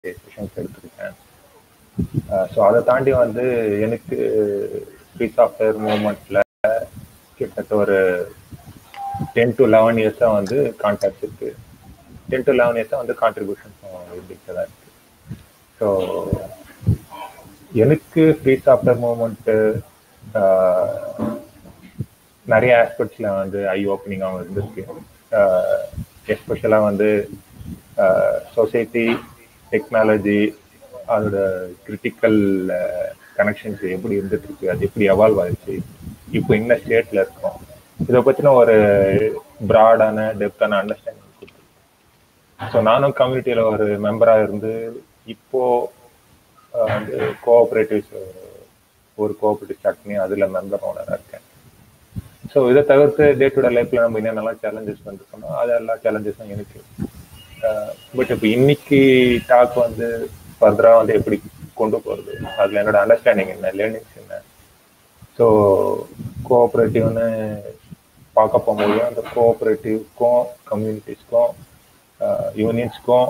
Sessions எடுத்திருக்கேன் so அதை தாண்டி வந்து எனக்கு ஃப்ரீ சாஃப்ட்வேர் மூவ்மெண்ட்ல கிட்டத்தட்ட ஒரு டென் டு லெவன் இயர்ஸாக வந்து கான்டாக்ட் இருக்கு டென் டு லெவன் இயர்ஸாக வந்து கான்ட்ரிபியூஷன்ஸும் இருந்துட்டு தான் இருக்கு ஸோ எனக்கு ஃப்ரீ சாஃப்ட்வேர் மூவ்மெண்ட்டு நிறைய ஆஸ்பெக்ட்ஸில் வந்து ஐ ஓப்பனிங்காகவும் இருந்திருக்கு எஸ்பெஷலாக வந்து சொசைட்டி டெக்னாலஜி அதோட கிரிட்டிக்கல் கனெக்ஷன்ஸ் எப்படி இருந்துட்டு இருக்கு அது எப்படி எவால்வ் ஆயிடுச்சு இப்போ என்ன ஸ்டேட்ல இருக்கோம் இதை பற்றின ஒரு ப்ராடான டெப்தான அண்டர்ஸ்டாண்டிங் கொடுத்து ஸோ நானும் கம்யூனிட்டியில் ஒரு மெம்பராக இருந்து இப்போ வந்து கோஆப்ரேட்டிவ்ஸ் ஒரு கோஆப்ரேட்டிவ் ஸ்டார்ட் பண்ணி அதில் மெம்பர் ஓனராக இருக்கேன் ஸோ இதை தவிர்த்து டே டு டே லைஃப்ல நம்ம என்னென்னலாம் சேலஞ்சஸ் பண்ணிருக்கோமோ அதெல்லாம் சேலஞ்சஸும் எனக்கு பட் இப்போ இன்னைக்கு டாக் வந்து ஃபர்தராக வந்து எப்படி கொண்டு போகிறது அதில் என்னோட அண்டர்ஸ்டாண்டிங் என்ன லேர்னிங்ஸ் என்ன ஸோ கோஆப்ரேட்டிவ்னு பார்க்க போகும்போது அந்த கோஆப்ரேட்டிவ்க்கும் கம்யூனிட்டிஸ்க்கும் யூனியன்ஸ்க்கும்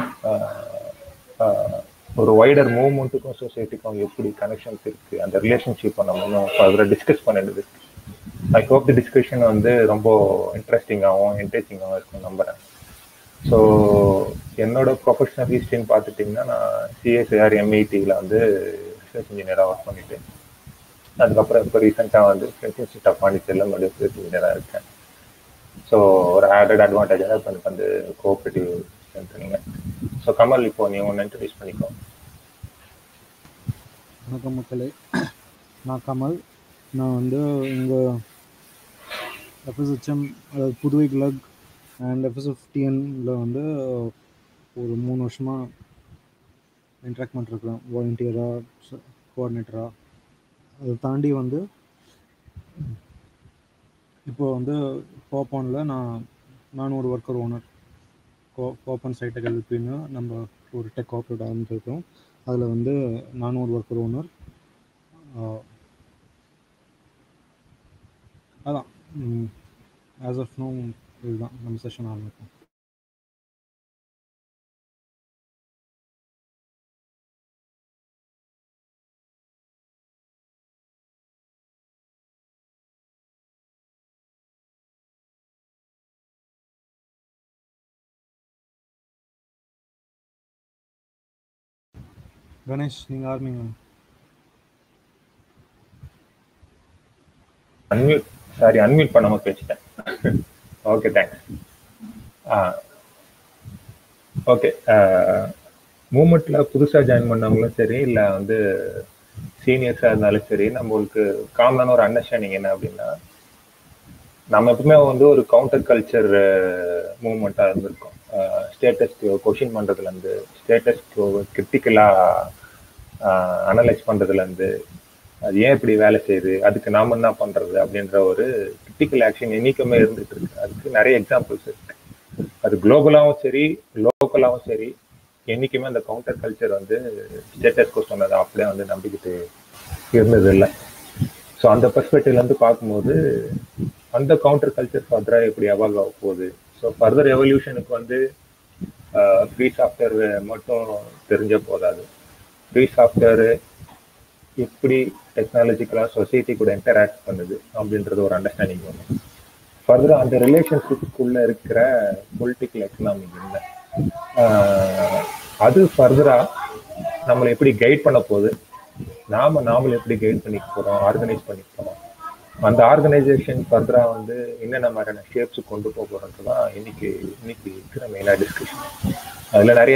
ஒரு வைடர் மூவ்மெண்ட்டுக்கும் சொசைட்டிக்கும் எப்படி கனெக்ஷன்ஸ் இருக்கு அந்த ரிலேஷன்ஷிப்பை நம்ம இன்னும் ஃபர்தராக டிஸ்கஸ் பண்ணிட்டு இருக்கு ஐ ஹோப் தி டிஸ்கஷன் வந்து ரொம்ப இன்ட்ரெஸ்டிங்காகவும் என்டேஜிங்காகவும் இருக்கும் நம்புறேன் ஸோ என்னோட ப்ரொஃபஷனல் ஹிஸ்ட்ரின்னு பார்த்துட்டிங்கன்னா நான் சிஎஸ்ஐஆர் எம்ஐடியில் வந்து ரிசர்ச் இன்ஜினியராக ஒர்க் பண்ணிட்டு அதுக்கப்புறம் இப்போ ரீசெண்டாக வந்து ஃப்ரெண்ட்ஸ் இன்ஸ்டியூட் ஆஃப் பாண்டிச்சேரியில் மறுபடியும் ரிசர்ச் இன்ஜினியராக இருக்கேன் ஸோ ஒரு ஆடட் அட்வான்டேஜாக இப்போ எனக்கு வந்து கோஆப்ரேட்டிவ் சென்டருங்க ஸோ கமல் இப்போ நீ ஒன்று இன்ட்ரடியூஸ் பண்ணிக்கோ வணக்கம் மக்களே நான் கமல் நான் வந்து இங்கே எஃப்எஸ்ஹெச்எம் அதாவது புதுவை கிளக் அண்ட் எஃப்எஸ்எஃப் டிஎன்ல வந்து ஒரு மூணு வருஷமாக இன்ட்ராக்ட் பண்ணிருக்கிறேன் வாலண்டியராக கோஆர்டினேட்டராக அதை தாண்டி வந்து இப்போ வந்து கோப்பானில் நான் நான் ஒரு ஒர்க்கர் ஓனர் கோ கோப்பன் சைட்டக் எல்பின்னு நம்ம ஒரு டெக் கோஆப்ரேட் ஆரம்பிச்சிருக்கோம் அதில் வந்து நானும் ஒரு ஒர்க்கர் ஓனர் அதான் ஆஸ் ஆஃப் நோ இதுதான் நம்ம செஷன் ஆரம்பிக்கும் கணேஷ் நீங்கள் ஆரம்பிங்க அன்மியூட் சாரி அன்மியூட் பண்ணாம பேசிட்டேன் ஓகே தேங்க்ஸ் ஓகே மூமெண்ட்ல புதுசா ஜாயின் பண்ணவங்களும் சரி இல்ல வந்து சீனியர்ஸா இருந்தாலும் சரி நம்மளுக்கு காமனான ஒரு அண்டர்ஸ்டாண்டிங் என்ன அப்படின்னா நம்ம எப்பவுமே வந்து ஒரு கவுண்டர் கல்ச்சர் மூவ்மெண்ட்டாக இருந்திருக்கோம் ஸ்டேட்டஸ் கொஷின் பண்ணுறதுலேருந்து ஸ்டேட்டஸ் கிரிட்டிக்கலாக அனலைஸ் பண்ணுறதுலேருந்து அது ஏன் இப்படி வேலை செய்யுது அதுக்கு நாம என்ன பண்ணுறது அப்படின்ற ஒரு கிரிட்டிக்கல் ஆக்ஷன் என்னைக்குமே இருந்துட்டு இருக்கு அதுக்கு நிறைய எக்ஸாம்பிள்ஸ் இருக்கு அது குளோபலாகவும் சரி லோக்கலாகவும் சரி என்றைக்குமே அந்த கவுண்டர் கல்ச்சர் வந்து ஸ்டேட்டஸ் கோ சொன்னதை அப்படியே வந்து நம்பிக்கிட்டு இருந்தது இல்லை ஸோ அந்த பெர்ஸ்பெக்டிவ்லேருந்து பார்க்கும்போது அந்த கவுண்டர் கல்ச்சர் ஃபர்தராக எப்படி எவால்வ் ஆக போகுது ஸோ ஃபர்தர் எவல்யூஷனுக்கு வந்து ஃப்ரீ சாஃப்ட்வேர் மட்டும் தெரிஞ்ச போதாது ஃப்ரீ சாஃப்ட்வேரு எப்படி டெக்னாலஜிக்கலாக சொசைட்டி கூட இன்டராக்ட் பண்ணுது அப்படின்றது ஒரு அண்டர்ஸ்டாண்டிங் வரும் ஃபர்தராக அந்த ரிலேஷன்ஷிப்புக்குள்ளே இருக்கிற பொலிட்டிக்கல் எக்கனாமிக் இல்லை அது ஃபர்தராக நம்மளை எப்படி கைட் பண்ண போகுது நாம நாமளை எப்படி கைட் பண்ணிக்க போகிறோம் ஆர்கனைஸ் பண்ணிக்க போகிறோம் அந்த ஆர்கனைசேஷன் ஃபர்தராக வந்து என்னென்ன மாதிரியான ஷேப்ஸ் கொண்டு போக போகிறோன்றது தான் இன்னைக்கு இன்னைக்கு இருக்கிற மெயினாக டிஸ்கஷன் அதில் நிறைய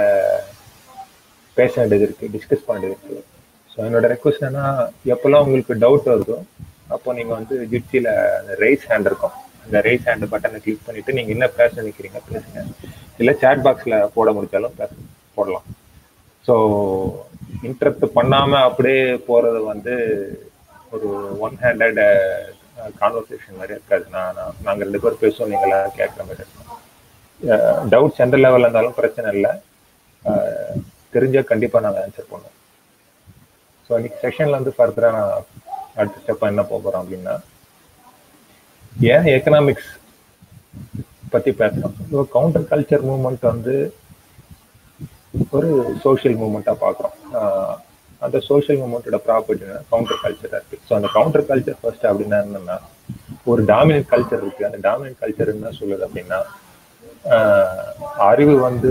பேச வேண்டியது இருக்குது டிஸ்கஸ் பண்ண வேண்டியது இருக்குது ஸோ என்னோட ரெக்வஸ்ட் என்னன்னா எப்போல்லாம் உங்களுக்கு டவுட் வருதோ அப்போ நீங்கள் வந்து ஜிட்சியில் ரைஸ் ஹேண்ட் இருக்கும் அந்த ரைஸ் ஹேண்ட் பட்டனை கிளிக் பண்ணிட்டு நீங்கள் என்ன பேச நினைக்கிறீங்க பேசுங்க இல்லை சேட் பாக்ஸில் போட முடிச்சாலும் பேச போடலாம் ஸோ இன்டரப்ட் பண்ணாமல் அப்படியே போகிறது வந்து ஒரு ஒன் ஹேண்டட் கான்வர்சேஷன் மாதிரி இருக்காது நான் நாங்கள் ரெண்டு பேரும் பேசுவோம் நீங்கள் எல்லாம் கேட்குற மாதிரி இருக்கும் டவுட்ஸ் எந்த லெவலில் இருந்தாலும் பிரச்சனை இல்லை தெரிஞ்சால் கண்டிப்பாக நாங்கள் ஆன்சர் பண்ணுவோம் ஸோ இன்னைக்கு செஷன்ல வந்து ஃபர்தராக நான் அடுத்த ஸ்டெப்பாக என்ன போகிறோம் அப்படின்னா ஏன் எக்கனாமிக்ஸ் பற்றி பேசுகிறோம் ஸோ கவுண்டர் கல்ச்சர் மூவ்மெண்ட் வந்து ஒரு சோஷியல் மூமெண்ட்டாக பார்க்குறோம் அந்த சோஷியல் மூமெண்ட்டோட ப்ராப்பர்ட்டி கவுண்டர் கல்ச்சராக இருக்குது ஸோ அந்த கவுண்டர் கல்ச்சர் ஃபர்ஸ்ட் அப்படின்னா என்னன்னா ஒரு டாமினன்ட் கல்ச்சர் இருக்குது அந்த டாமினன்ட் கல்ச்சர் என்ன சொல்லுது அப்படின்னா ஆஹ் அறிவு வந்து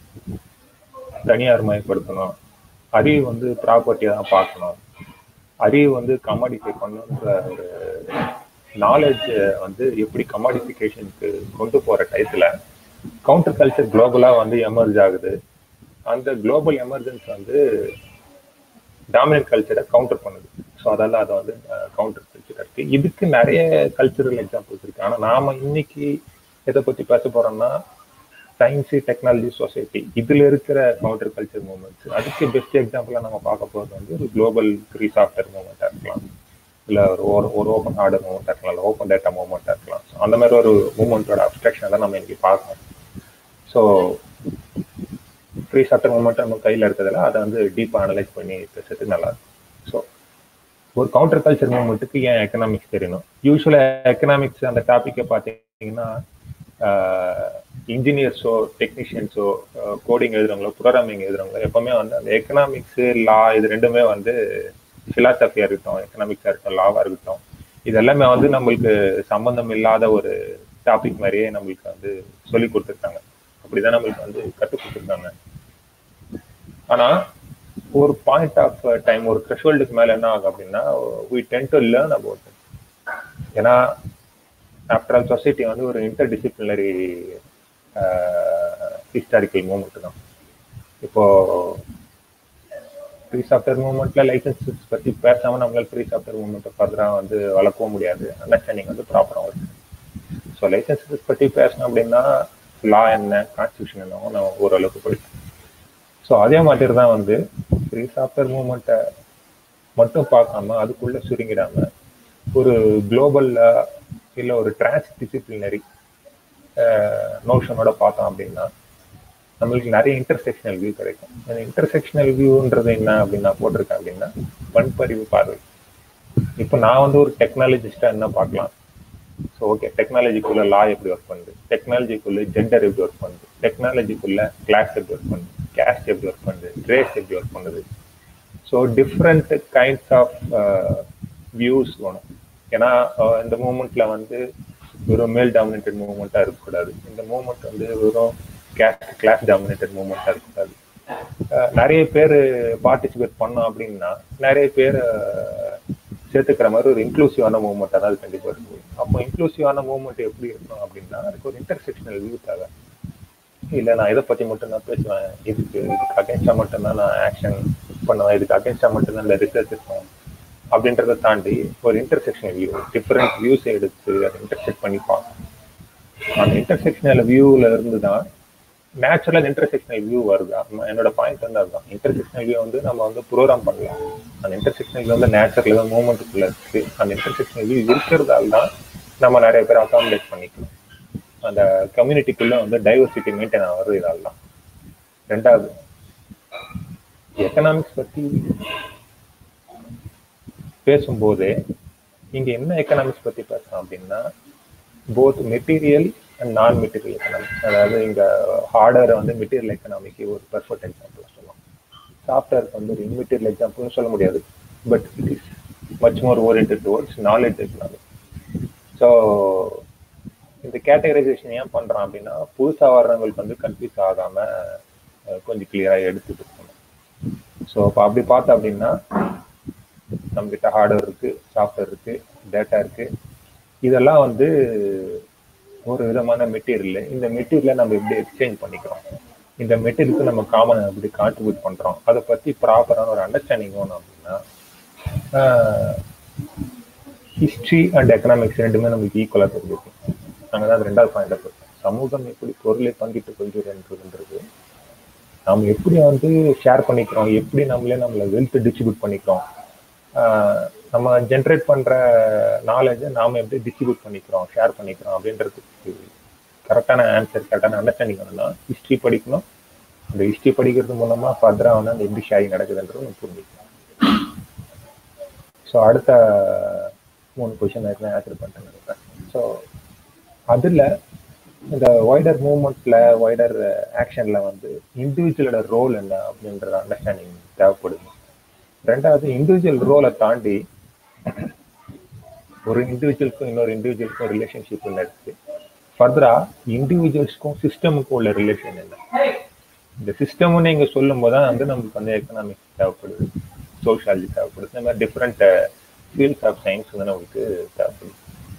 தனியார் மயப்படுத்தணும் அறிவு வந்து ப்ராப்பர்ட்டியாக தான் பார்க்கணும் அறிவு வந்து கமாடிஃபை பண்ணுன்ற ஒரு நாலேஜ் வந்து எப்படி கமாடிஃபிகேஷனுக்கு கொண்டு போற டயத்துல கவுண்டர் கல்ச்சர் குளோபலா வந்து எமர்ஜ் ஆகுது அந்த குளோபல் எமர்ஜென்ஸ் வந்து டாமினன்ட் கல்ச்சரை கவுண்டர் பண்ணுது ஸோ அதால அதை வந்து கவுண்டர் கல்ச்சர் இருக்கு இதுக்கு நிறைய கல்ச்சரல் எக்ஸாம்பிள்ஸ் இருக்கு ஆனா நாம இன்னைக்கு எதை பத்தி பேச போறோம்னா சயின்ஸு டெக்னாலஜி சொசைட்டி இதுல இருக்கிற கவுண்டர் கல்ச்சர் மூமெண்ட்ஸ் அதுக்கு பெஸ்ட் எக்ஸாம்பிளா நம்ம பார்க்க போறது வந்து ஒரு குளோபல் ஃப்ரீ சாஃப்ட்வேர் மூமெண்டா இருக்கலாம் இல்ல ஒரு ஒரு ஒரு ஓப்பன் ஹார்டர் மூமெண்டா இருக்கலாம் இல்லை ஓப்பன் டேட்டா மூமெண்டா இருக்கலாம் So, அந்த மாதிரி ஒரு மூமெண்ட்டோட அப்ஸ்ட்ரக்ஷன் தான் நம்ம இன்னைக்கு பார்க்கணும் ஸோ ஃப்ரீ சாஃப்ட்வேர் மூமெண்ட் நம்ம கையில் இருக்கிறதுல அதை வந்து டீப்பாக அனலைஸ் பண்ணி பேசுறதுக்கு நல்லா இருக்கும் ஸோ ஒரு கவுண்டர் கல்ச்சர் மூமெண்ட்டுக்கு ஏன் எக்கனாமிக்ஸ் தெரியணும் யூஸ்வலாக எக்கனாமிக்ஸ் அந்த டாப்பிக்கை பார்த்தீங்கன்னா இன்ஜினியர்ஸோ டெக்னீஷியன்ஸோ கோடிங் எழுதுறவங்களோ ப்ரோக்ராமிங் எழுதுறவங்களோ எப்பவுமே வந்து அந்த எக்கனாமிக்ஸ் லா இது ரெண்டுமே வந்து ஃபிலாசபியாக இருக்கட்டும் எக்கனாமிக்ஸாக இருக்கட்டும் லாவாக இருக்கட்டும் இது எல்லாமே வந்து நம்மளுக்கு சம்பந்தம் இல்லாத ஒரு டாபிக் மாதிரியே நம்மளுக்கு வந்து சொல்லி கொடுத்துருக்காங்க அப்படிதான் நம்மளுக்கு வந்து கற்றுக் கொடுத்துருக்காங்க ஆனா ஒரு பாயிண்ட் ஆஃப் டைம் ஒரு த்ரெஷ்ஹோல்டுக்கு மேல என்ன ஆகும் அப்படின்னா we tend to learn about ஏன்னா ஆஃப்டர் ஆல் சொசைட்டி வந்து ஒரு இன்டர் டிசிப்ளினரி ஹிஸ்டாரிக்கல் மூமெண்ட் தான் இப்போ ஃப்ரீ சாஃப்ட்வேர் மூவ்மெண்ட்ல லைசன்ஸ் பத்தி பேசாம நம்மளால ஃப்ரீ சாஃப்ட்வேர் மூவ்மெண்ட்டை ஃபர்தரா வந்து வளர்க்கவும் முடியாது அண்டர்ஸ்டாண்டிங் வந்து ப்ராப்பரா இருக்கு ஸோ லைசன்சஸ் பத்தி பேசணும் அப்படின்னா லா என்ன கான்ஸ்டியூஷன் என்னவோ நான் ஓரளவுக்கு படிப்பேன் ஸோ அதே மாதிரி தான் வந்து ஃப்ரீ சாஃப்ட்வேர் மூவ்மெண்ட்டை மட்டும் பார்க்காம அதுக்குள்ள சுருங்கிடாம ஒரு குளோபல்ல இல்லை ஒரு டிரான்ஸ் டிசிப்ளினரி நோஷனோட பார்த்தோம் அப்படின்னா நம்மளுக்கு நிறைய இன்டர்செக்ஷனல் வியூ கிடைக்கும் அந்த இன்டர்செக்ஷனல் வியூன்றது என்ன அப்படின்னு நான் போட்டிருக்கேன் அப்படின்னா பண்பறிவு பார்வை இப்போ நான் வந்து ஒரு டெக்னாலஜிஸ்டா என்ன பார்க்கலாம் ஸோ ஓகே டெக்னாலஜிக்குள்ள லா எப்படி ஒர்க் பண்ணுது டெக்னாலஜிக்குள்ள ஜெண்டர் எப்படி ஒர்க் பண்ணுது டெக்னாலஜிக்குள்ள கிளாஸ் எப்படி ஒர்க் பண்ணுது கேஸ்ட் எப்படி ஒர்க் பண்ணுது ரேஸ் எப்படி ஒர்க் பண்ணுது so different kinds of views வேணும் ஏன்னா இந்த மூமெண்ட்ல வந்து வெறும் மேல் டாமினேட்டட் மூமெண்ட்டாக இருக்கக்கூடாது இந்த மூமெண்ட் வந்து வெறும் கேஸ்ட் கிளாஸ் டாமினேட்டட் மூமெண்ட்டாக இருக்கக்கூடாது நிறைய பேர் பார்ட்டிசிபேட் பண்ணோம் அப்படின்னா நிறைய பேர் சேர்த்துக்கிற மாதிரி ஒரு இன்க்ளூசிவான மூவ்மெண்ட்டாக தான் அது கண்டிப்பாக இருக்கும் அப்போ இன்க்ளூசிவான மூவ்மெண்ட் எப்படி இருக்கும் அப்படின்னா அதுக்கு ஒரு இன்டர்செக்ஷனல் வியூ தேவை இல்லை நான் இதை பற்றி மட்டும் தான் பேசுவேன் இதுக்கு இதுக்கு அகேன்ஸ்டாக மட்டும்தான் நான் ஆக்ஷன் பண்ணுவேன் இதுக்கு அகேன்ஸ்டாக மட்டும்தான் இந்த ரிசர்ச் இருக்கும் அப்படின்றத தாண்டி ஒரு இன்டர்செக்ஷனல் வியூ டிஃப்ரெண்ட் வியூஸ் எடுத்து அதை இன்டர்செக்ட் பண்ணிப்பாங்க அந்த இன்டர்செக்ஷனல் வியூவில் இருந்து தான் நேச்சுரல் இன்டர்செக்ஷனல் வியூ வருது என்னோட பாயிண்ட் வந்து அதுதான் இன்டர்செக்ஷனல் வியூ வந்து நம்ம வந்து ப்ரோக்ராம் பண்ணலாம் அந்த இன்டர்செக்ஷனல் வியூ வந்து நேச்சுரல் மூவ்மெண்ட்டுக்குள்ள இருக்கு அந்த இன்டர்செக்ஷனல் வியூ இருக்கிறதால தான் நம்ம நிறைய பேர் அகாமடேட் பண்ணிக்கலாம் அந்த கம்யூனிட்டிக்குள்ள வந்து டைவர்சிட்டி மெயின்டைன் ஆகிறது இதால் தான் ரெண்டாவது எக்கனாமிக்ஸ் பத்தி பேசும்போதே இங்க என்ன எக்கனாமிக்ஸ் பத்தி பேசலாம் அப்படின்னா both material and non material economics அதாவது இங்க ஹார்ட்வேர் வந்து மெட்டீரியல் எக்கனாமிக்கு ஒரு பெர்ஃபெக்ட் எக்ஸாம்பிள் சொல்லலாம் சாஃப்ட்வேருக்கு வந்து ஒரு இம்மெட்டீரியல் எக்ஸாம்பிள்னு சொல்ல முடியாது but it is much more orient towards knowledge economic so இந்த கேட்டகரைசேஷன் ஏன் பண்றான் அப்படின்னா புதுசா வர்றவங்களுக்கு வந்து கன்ஃபியூஸ் ஆகாம கொஞ்சம் கிளியரா எடுத்துட்டு இருக்கணும் ஸோ இப்போ அப்படி பார்த்தோம் அப்படின்னா நம்மகிட்ட ஹார்ட்வேர் இருக்கு சாஃப்ட்வேர் இருக்கு டேட்டா இருக்கு இதெல்லாம் வந்து ஒரு விதமான மெட்டீரியல் இந்த மெட்டீரியலை நம்ம எப்படி எக்ஸ்சேஞ்ச் பண்ணிக்கிறோம் இந்த மெட்டீரியலுக்கு நம்ம காமன் எப்படி கான்ட்ரிபியூட் பண்றோம் அதை பத்தி ப்ராப்பரான ஒரு அண்டர்ஸ்டாண்டிங் வேணும் அப்படின்னா ஹிஸ்ட்ரி அண்ட் எக்கனாமிக்ஸ் ரெண்டுமே நமக்கு ஈக்குவலாக தெரிஞ்சிருக்கும் நாங்கள் தான் ரெண்டாவது பாயிண்ட் போட்டோம் சமூகம் எப்படி பொருளை பங்கிட்டு கொள்கிறதுன்றது நம்ம எப்படி வந்து ஷேர் பண்ணிக்கிறோம் எப்படி நம்மளே நம்மளை வெல்த் டிஸ்ட்ரிபியூட் பண்ணிக்கிறோம் நம்ம ஜென்ரேட் பண்ற நாலேஜை நாம எப்படி டிஸ்ட்ரிபியூட் பண்ணிக்கிறோம் ஷேர் பண்ணிக்கிறோம் அப்படின்றதுக்கு கரெக்டான ஆன்சர் கரெக்டான அண்டர்ஸ்டாண்டிங் வேணும்னா ஹிஸ்ட்ரி படிக்கணும் அந்த ஹிஸ்ட்ரி படிக்கிறது மூலமா ஃபர்தரா வந்து அந்த எப்படி ஷேரிங் நடக்குதுன்றது புரிஞ்சுக்கணும் ஸோ அடுத்த மூணு கொஷின் ஏற்கனவே ஆன்சர் பண்ணிட்டேன் நினைக்கிறேன் ஸோ அதில் இந்த வைடர் மூவ்மெண்ட்ல வைடர் ஆக்ஷன்ல வந்து இண்டிவிஜுவலோட ரோல் என்ன அப்படின்ற அண்டர்ஸ்டாண்டிங் தேவைப்படுது ரெண்டாவது இண்டிவிஜுவல் ரோலை தாண்டி ஒரு இண்டிவிஜுவலுக்கும் இன்னொரு இண்டிவிஜுவலுக்கும் ரிலேஷன்ஷிப் என்ன இருக்கு ஃபர்தரா இண்டிவிஜுவல்ஸ்க்கும் சிஸ்டமுக்கும் உள்ள ரிலேஷன் என்ன இந்த சிஸ்டம்னு நீங்க சொல்லும் போது தான் வந்து நமக்கு வந்து எக்கனாமிக்ஸ் தேவைப்படுது சோஷியாலஜி தேவைப்படுது இந்த மாதிரி டிஃப்ரெண்ட் ஃபீல்ட்ஸ் ஆஃப் சயின்ஸ் வந்து நமக்கு தேவைப்படுது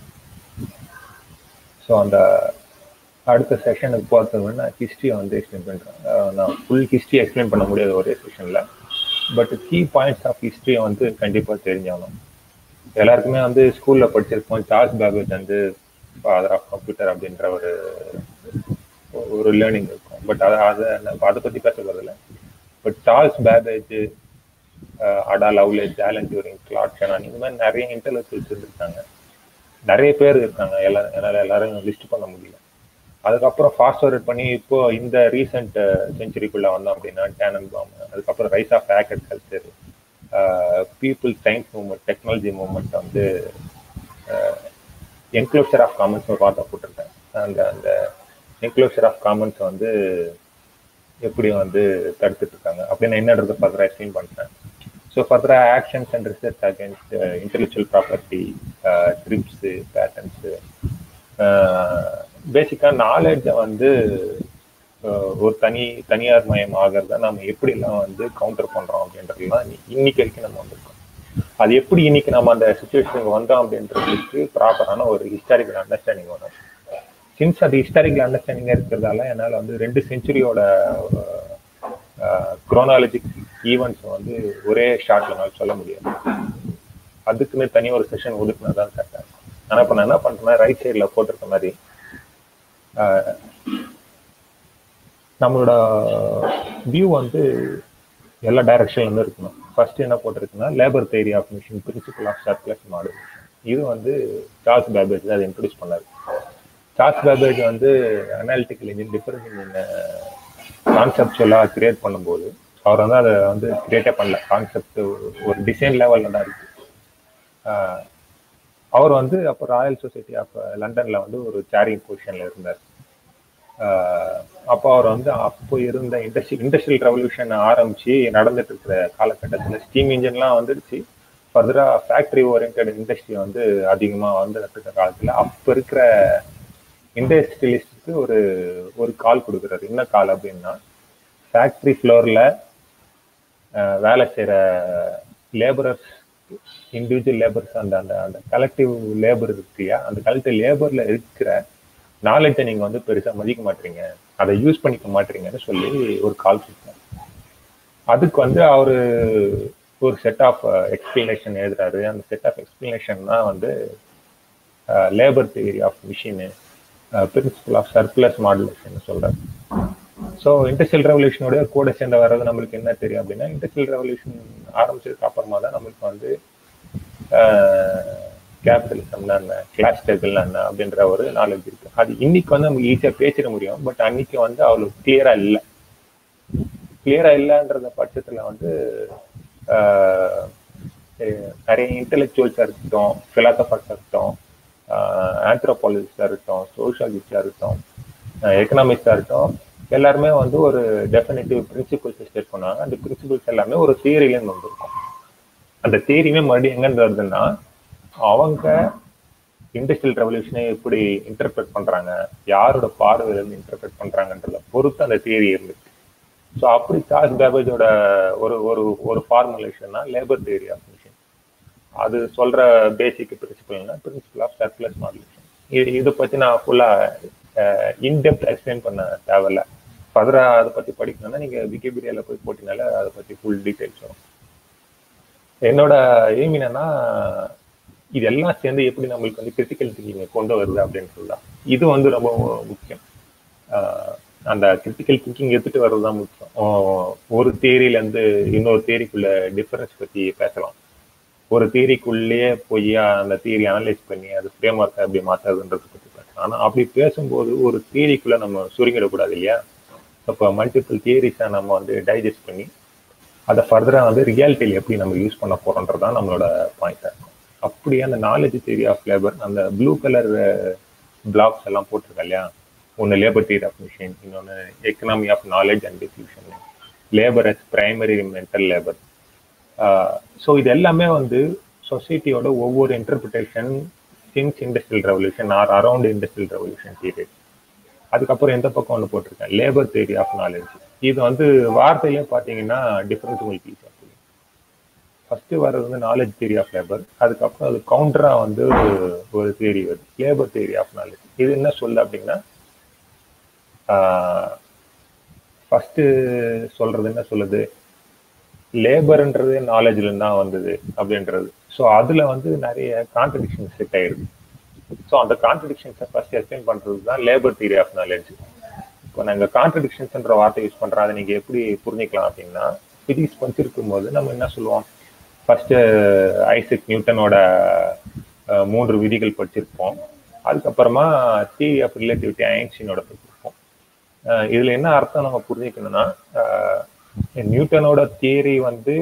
ஸோ அந்த அடுத்த செஷனுக்கு போகிறதுக்கு நான் ஹிஸ்ட்ரியை வந்து எக்ஸ்பிளைன் பண்ணுறேன் நான் ஃபுல் ஹிஸ்ட்ரி எக்ஸ்பிளைன் பண்ண முடியாது ஒரே செஷனில் பட் கீ பாயிண்ட்ஸ் ஆஃப் ஹிஸ்ட்ரியை வந்து கண்டிப்பாக தெரிஞ்சாகணும் எல்லாருக்குமே வந்து ஸ்கூலில் படிச்சிருப்போம் சார்ஸ் பேபேஜ் வந்து ஃபாதர் ஆஃப் கம்ப்யூட்டர் அப்படின்ற ஒரு ஒரு லேர்னிங் இருக்கும் பட் அதை அதை அதை பற்றி பேச போகிறதில்ல but Charles Babbage Ada Lovelace Alan Turing Claude Shannon இந்த மாதிரி நிறைய இன்டெலக்சுவல்ஸ் இருந்திருக்காங்க நிறைய பேர் இருக்காங்க எல்லாரும் என்னால் எல்லாரும் லிஸ்ட் பண்ண முடியல அதுக்கப்புறம் ஃபாஸ்ட் ஃபார்வர்ட் பண்ணி இப்போ இந்த ரீசெண்ட் செஞ்சுரிக்குள்ள வந்தோம் அப்படின்னா டேனன் பாம் அதுக்கப்புறம் rise of hacker culture people science movement technology movement வந்து என்க்ளோஷர் ஆஃப் காமன்ஸ் ஒரு வார்த்தை போட்டிருக்கேன் அந்த அந்த என்க்ளோஷர் ஆஃப் காமன்ஸ் வந்து எப்படி வந்து தடுத்துட்டு இருக்காங்க அப்படின்னு என்னன்றது ஃபர்தராக எக்ஸ்பிளைன் பண்ணுறேன் ஸோ ஃபர்தராக actions and research against intellectual property TRIPS patents பேசிக்காக நாலேஜை வந்து ஒரு தனி தனியார் மயம் ஆகிறத நம்ம எப்படிலாம் வந்து கவுண்டர் பண்ணுறோம் அப்படின்றதுலாம் இன்னைக்கு வரைக்கும் நம்ம வந்திருக்கோம் அது எப்படி இன்னைக்கு நம்ம அந்த சுச்சுவேஷனுக்கு வந்தோம் அப்படின்றதுக்கு ப்ராப்பரான ஒரு ஹிஸ்டாரிக்கல் அண்டர்ஸ்டாண்டிங் வரும் சின்ஸ் அது ஹிஸ்டாரிக்கல் அண்டர்ஸ்டாண்டிங்காக இருக்கிறதால என்னால் வந்து ரெண்டு செஞ்சுரியோட குரோனாலஜிக் ஈவெண்ட்ஸ் வந்து ஒரே ஷார்ட்ல நான் சொல்ல முடியாது அதுக்குன்னு தனி ஒரு செஷன் ஒதுக்குனா தான் கரெக்டாக இருக்கும் ஆனால் இப்போ நான் என்ன பண்ணுறேன்னா ரைட் சைடில் போட்டிருக்க மாதிரி நம்மளோட வியூ வந்து எல்லா டைரக்ஷன்லேருந்து இருக்கணும் ஃபர்ஸ்ட் என்ன போட்டிருக்குன்னா labour theory of machine principle of surplus model இது வந்து சார்ஸ் பேபேஜ் தான் அதை இன்ட்ரடியூஸ் பண்ணாரு சார்ஸ் பேபேஜ் வந்து அனாலிட்டிக்கல் இன்ஜின் டிஃபரன்ஸ் இன்ஜின் கான்செப்டுவலாக கிரியேட் பண்ணும்போது அவர் வந்து அதை வந்து கிரியேட்டே பண்ணல கான்செப்ட் ஒரு டிசைன் லெவலில் தான் இருக்கு அவர் வந்து அப்போ ராயல் சொசைட்டி ஆஃப் லண்டனில் வந்து ஒரு சேரிங் பொசிஷனில் இருந்தார் அப்போ அவர் வந்து அப்போ இருந்த இண்டஸ்ட்ரி இண்டஸ்ட்ரியல் ரெவல்யூஷன் ஆரம்பிச்சு நடந்துட்டு இருக்கிற காலகட்டத்தில் ஸ்டீம் இன்ஜின்லாம் வந்துடுச்சு ஃபர்தராக ஃபேக்ட்ரி ஓரியன்ட் இண்டஸ்ட்ரி வந்து அதிகமாக வந்துட்டு இருக்கிற காலத்தில் அப்போ இருக்கிற இண்டஸ்ட்ரியலிஸ்டுக்கு ஒரு ஒரு கால் கொடுக்குறாரு என்ன கால் அப்படின்னா ஃபேக்ட்ரி ஃப்ளோரில் வேலை செய்கிற லேபரர்ஸ் இண்டிவிஜுவல் லேபர்ஸ் அந்த அந்த அந்த கலெக்டிவ் லேபர் இருக்கு இல்லையா அந்த கலெக்டிவ் லேபரில் இருக்கிற நாலேஜை நீங்கள் வந்து பெருசாக மதிக்க மாட்டீங்க அதை யூஸ் பண்ணிக்க மாட்டீங்கன்னு சொல்லி ஒரு கால் கொடுத்தார் அதுக்கு வந்து அவர் ஒரு செட் ஆஃப் எக்ஸ்பிளனேஷன் எழுதுறாரு அந்த செட் ஆஃப் எக்ஸ்பிளனேஷன் தான் வந்து labour theory of machine principle of circulus modulation சொல்றாரு ஸோ இண்டஸ்ட்ரியல் ரெவல்யூஷனோட கூட சேர்ந்த வர்றது நம்மளுக்கு என்ன தெரியும் அப்படின்னா இண்டஸ்ட்ரியல் ரெவல்யூஷன் ஆரம்பிச்சதுக்கு அப்புறமா தான் நம்மளுக்கு வந்து கேபிட்டலிசம்னா என்ன கிளாஸ் ஸ்ட்ரகிள்னா என்ன அப்படின்ற ஒரு நாலேஜ் இருக்கு அது இன்னைக்கு வந்து நமக்கு ஈஸியாக பேசிட முடியும் பட் அன்னைக்கு வந்து அவ்வளோ கிளியரா இல்லை கிளியரா இல்லைன்றத பட்சத்தில் வந்து நிறைய இன்டெலெக்சுவல்ஸாக இருக்கட்டும் ஃபிலாசபர்ஸாக இருக்கட்டும் ஆந்த்ரோபாலஜிஸ்டாக இருக்கட்டும் சோஷியாலஜிஸ்டாக இருக்கட்டும் எக்கனாமிக்ஸாக இருக்கட்டும் எல்லாருமே வந்து ஒரு டெஃபினட்டிவ் பிரின்சிபிள்ஸ் ஸ்டேட் பண்ணுவாங்க அந்த பிரின்சிபிள்ஸ் எல்லாமே ஒரு தியரிலேருந்து வந்திருக்கும் அந்த தியரியுமே மறுபடியும் எங்கேருந்து வருதுன்னா அவங்க இண்டஸ்ட்ரியல் ரெவல்யூஷனை எப்படி இன்டர்பிரட் பண்றாங்க யாரோட பார்வையிலேருந்து இன்டர்பிரட் பண்றாங்கன்றத பொறுத்து அந்த தியரி இருந்துச்சு ஸோ அப்படி சார்ஸ் பேபேஜோட ஒரு ஒரு ஒரு ஃபார்முலேஷன்னா லேபர் தியரி ஆஃப் மிஷின் அது சொல்ற பேசிக் பிரின்சிபல்னா பிரின்சிபல் ஆஃப் சர்க்குலஸ் மாடுலேஷன் இது இதை பத்தி நான் ஃபுல்லா இன்டெப்த் எக்ஸ்பிளைன் பண்ண தேவையில்ல ஃபர்தரா அதை பத்தி படிக்கணும்னா நீங்க விக்கிபீடியால போய் போட்டினால அதை பத்தி ஃபுல் டீடைல்ஸ் வரும் என்னோட எய்ம் என்னன்னா இதெல்லாம் சேர்ந்து எப்படி நம்மளுக்கு வந்து கிரிட்டிக்கல் திங்கிங்கை கொண்டு வருது அப்படின்னு சொல்லலாம் இது வந்து ரொம்ப முக்கியம் அந்த கிரிட்டிக்கல் திங்கிங் எடுத்துட்டு வர்றது தான் முக்கியம் ஒரு தேரியிலேருந்து இன்னொரு தேரிக்குள்ள டிஃபரன்ஸ் பற்றி பேசலாம் ஒரு தேரிக்குள்ளேயே போய் அந்த தேரி அனலைஸ் பண்ணி அது ஃப்ரேம் ஒர்க்கை எப்படி மாற்றுறதுன்றதை பற்றி பேசலாம் ஆனால் அப்படி பேசும்போது ஒரு தேரிக்குள்ளே நம்ம சுருங்கிடக்கூடாது இல்லையா அப்போ மல்டிபிள் தியரிஸை நம்ம வந்து டைஜஸ்ட் பண்ணி அதை ஃபர்தராக வந்து ரியாலிட்டியில் எப்படி நம்ம யூஸ் பண்ண போகிறோன்றது தான் நம்மளோட பாயிண்டாக இருக்கும் அப்படியே அந்த நாலேஜ் தியரி ஆஃப் லேபர் அந்த ப்ளூ கலர் பிளாக்ஸ் எல்லாம் போட்டிருக்கா இல்லையா ஒன்று லேபர் தியரி ஆஃப் மிஷின் இன்னொன்று economy of knowledge and diffusion labour as primary mental labour so இது எல்லாமே வந்து சொசைட்டியோட ஒவ்வொரு interpretation since industrial revolution or around industrial revolution period அதுக்கப்புறம் எந்த பக்கம் ஒன்று போட்டிருக்கேன் லேபர் தியரி ஆஃப் நாலேஜ் இது வந்து வார்த்தையிலே பார்த்தீங்கன்னா டிஃப்ரெண்ட் பீஸ் ஆஃப் ஃபர்ஸ்ட் வர்றது வந்து நாலேஜ் தியரி ஆஃப் லேபர் அதுக்கப்புறம் அது கவுண்டரா வந்து ஒரு தியரி வருது லேபர் தியரி ஆஃப் நாலேஜ் இது என்ன சொல்லு அப்படின்னா ஃபர்ஸ்ட் சொல்றது என்ன சொல்லுது லேபர்ன்றது நாலேஜ்ல இருந்து தான் வந்தது அப்படின்றது ஸோ அதுல வந்து நிறைய கான்ட்ரடிக்ஷன் செட் ஆயிருக்கு ஸோ அந்த கான்ட்ரடிக்ஷன்ஸை ஃபர்ஸ்ட் எக்ஸ்பிளைன் பண்றது தான் லேபர் தியரி ஆஃப் நாலேஜ் இப்போ நாங்கள் கான்ட்ரடிக்ஷன்ஸ்ன்ற வார்த்தை யூஸ் பண்றோம் அதை நீங்க எப்படி புரிஞ்சுக்கலாம் அப்படின்னா பிசிக்ஸ் படிச்சிருக்கும் போது நம்ம என்ன சொல்லுவோம் ஃபர்ஸ்ட் ஐசக் நியூட்டனோட மூன்று விதிகள் படிச்சிருப்போம் அதுக்கப்புறமா தியரி ஆஃப் ரிலேட்டிவிட்டி ஐன்ஸ்டீனோட படிச்சிருப்போம் இதுல என்ன அர்த்தம் நம்ம புரிஞ்சுக்கணும்னா நியூட்டனோட தியரி வந்து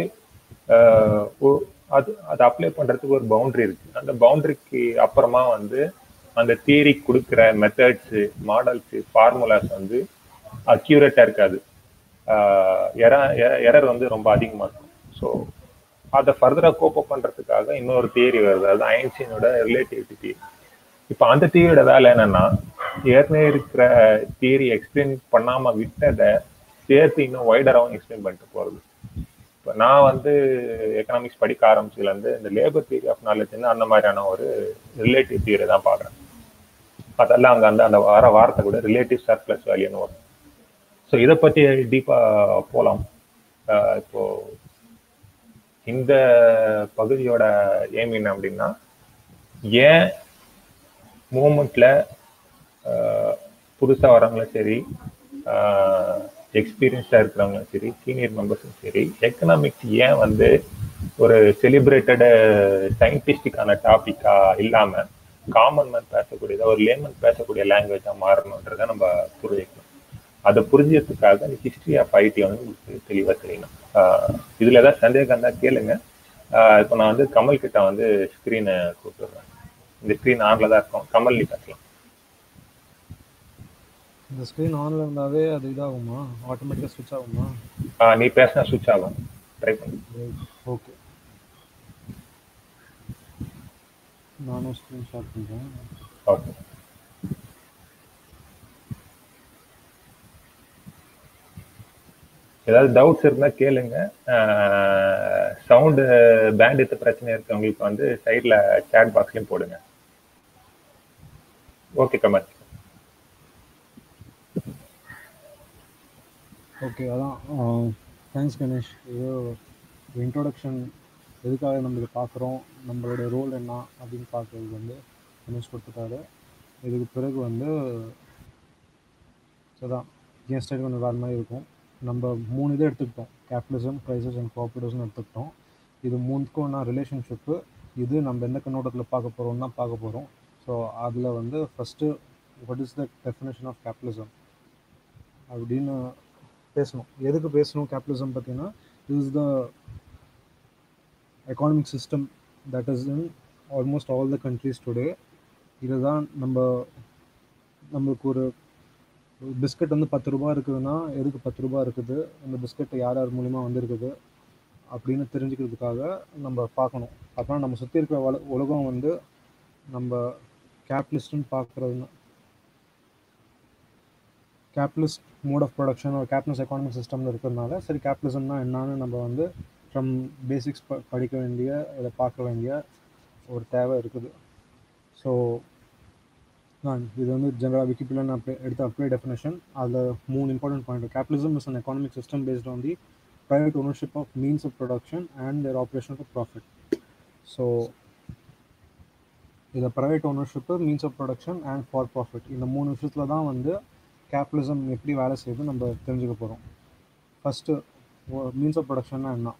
அது அது அப்ளை பண்றதுக்கு ஒரு பவுண்டரி இருக்கு அந்த பவுண்டரிக்கு அப்புறமா வந்து அந்த தியரி கொடுக்குற மெத்தட்ஸ் மாடல்ஸ் ஃபார்முலாஸ் வந்து அக்யூரேட்டா இருக்காது எரர் வந்து ரொம்ப அதிகமா இருக்கும் ஸோ அதை ஃபர்தரா கோப்பப் பண்றதுக்காக இன்னொரு தியரி வருது அது ஐன்ஸ்டீனோட ரிலேட்டிவிட்டி தியரி இப்போ அந்த தியரியோட வேலை என்னன்னா ஏற்கனவே இருக்கிற தியரி எக்ஸ்பிளைன் பண்ணாம விட்டதை சேர்த்து இன்னும் வைடராகவும் எக்ஸ்பிளைன் பண்ணிட்டு போறது இப்போ நான் வந்து எக்கனாமிக்ஸ் படிக்க ஆரம்பிச்சதுலேருந்து இந்த லேபர் தியரி ஆஃப் நாலேஜ்னு அந்த மாதிரியான ஒரு ரிலேட்டிவ் தியரி தான் பார்க்குறேன் அதெல்லாம் அங்கே அந்த அந்த வர வார்த்தை கூட ரிலேட்டிவ் சர்ப்ளஸ் வேல்யூன்னு வரும் ஸோ இதை பற்றி டீப்பாக போகலாம் இப்போ இந்த பகுதியோட ஏம் என்ன அப்படின்னா ஏன் மூமெண்ட்ல புதுசாக வரவங்களும் சரி எக்ஸ்பீரியன்ஸ்டாக இருக்கிறவங்களும் சரி சீனியர் மெம்பர்ஸும் சரி எக்கனாமிக்ஸ் ஏன் வந்து ஒரு செலிப்ரேட்டடு சயின்டிஸ்டிக்கான டாபிக்கா இல்லாம காமன் மேன் பேசக்கூடியதா ஒரு லேமன் பேசக்கூடிய லாங்குவேஜா மாறணுன்றத நம்ம புரிஞ்சுக்கணும் அதை புரிஞ்சதுக்காக இந்த ஹிஸ்டரி ஆஃப் ஐடி வந்து உங்களுக்கு தெளிவாக தெரியணும் இதுல ஏதாவது சந்தேகம் இருந்தால் கேளுங்க இப்போ நான் வந்து கமல் கிட்ட வந்து ஸ்க்ரீனை கூப்பிடுறேன் இந்த ஸ்க்ரீன் ஆன்ல தான் இருக்கும் கமல் நீ பேசலாம் இந்த ஸ்க்ரீன் ஆன்ல இருந்தாவே அது இதாகுமா ஆட்டோமேட்டிக்காக ஸ்விட்ச் ஆகுமா நீ பேசினா சுவிட்ச் ஆகும் ட்ரை பண்ணு ஓகே நானும் ஸ்க்ரீன் ஷாட் பண்ணுறேன் ஓகே ஏதாவது டவுட்ஸ் இருந்தால் கேளுங்க சவுண்டு பேண்ட் பிரச்சனை இருக்கவங்களுக்கு வந்து சைடில் சேட் பாக்ஸ்லையும் போடுங்க ஓகே கமல் ஓகே அதான் தேங்க்ஸ் கணேஷ் இது இன்ட்ரோடக்ஷன் எதுக்காக நம்மளுக்கு பார்க்குறோம் நம்மளோட ரோல் என்ன அப்படின்னு பார்க்குறது வந்து கணேஷ் கொடுத்துட்டாரு இதுக்கு பிறகு வந்து அதான் என் ஸ்டைல் கொஞ்சம் வேறு மாதிரி இருக்கும் நம்ம மூணு இதை எடுத்துக்கிட்டோம் கேபிட்டலிசம் ப்ரைசஸ் அண்ட் கோஆப்ரேட்டிவ்ஸ்னு எடுத்துக்கிட்டோம் இது மூணுக்கும் நான் ரிலேஷன்ஷிப்பு இது நம்ம எந்த கண்ணோட்டத்தில் பார்க்க போகிறோம் தான் பார்க்க போகிறோம் ஸோ அதில் வந்து first what is the definition of capitalism அப்படின்னு பேசணும் எதுக்கு பேசணும் கேபிட்டலிசம் பார்த்தீங்கன்னா is the economic system that is in almost all the countries today இதுதான் நம்ம நம்மளுக்கு ஒரு பிஸ்கட் வந்து பத்து ரூபா இருக்குதுன்னா எதுக்கு பத்து ரூபா இருக்குது அந்த பிஸ்கட் யார் யார் மூலிமா வந்திருக்குது அப்படின்னு தெரிஞ்சுக்கிறதுக்காக நம்ம பார்க்கணும் அப்புறம் நம்ம சுற்றி இருக்கிற வள உலகம் வந்து நம்ம கேபிட்டலிஸ்ட்னு பார்க்குறதுனா கேபிட்டலிஸ்ட் மோட் ஆஃப் ப்ரொடக்ஷன் ஒரு கேபிட்டலிஸ்ட் எக்கானமிக் சிஸ்டம்னு இருக்கிறதுனால சரி கேபிட்டலிசம்னா என்னன்னு நம்ம வந்து ஃப்ரம் பேசிக்ஸ் ப படிக்க வேண்டிய இதை பார்க்க வேண்டிய ஒரு தேவை இருக்குது ஸோ இது வந்து ஜெனரல் விக்கிபீடியா அப்ளை எடுத்த அப்ளை டெஃபினேஷன் அதில் மூணு important point capitalism is an economic system based on the private ownership of means of production and their operation for profit. So, இதில் private ownership means of production and for profit இந்த மூணு விஷயத்தில் தான் வந்து capitalism எப்படி வேலை செய்யுது நம்ம தெரிஞ்சுக்க போகிறோம் ஃபஸ்ட்டு மீன்ஸ் ஆஃப் ப்ரொடக்ஷன்னா என்ன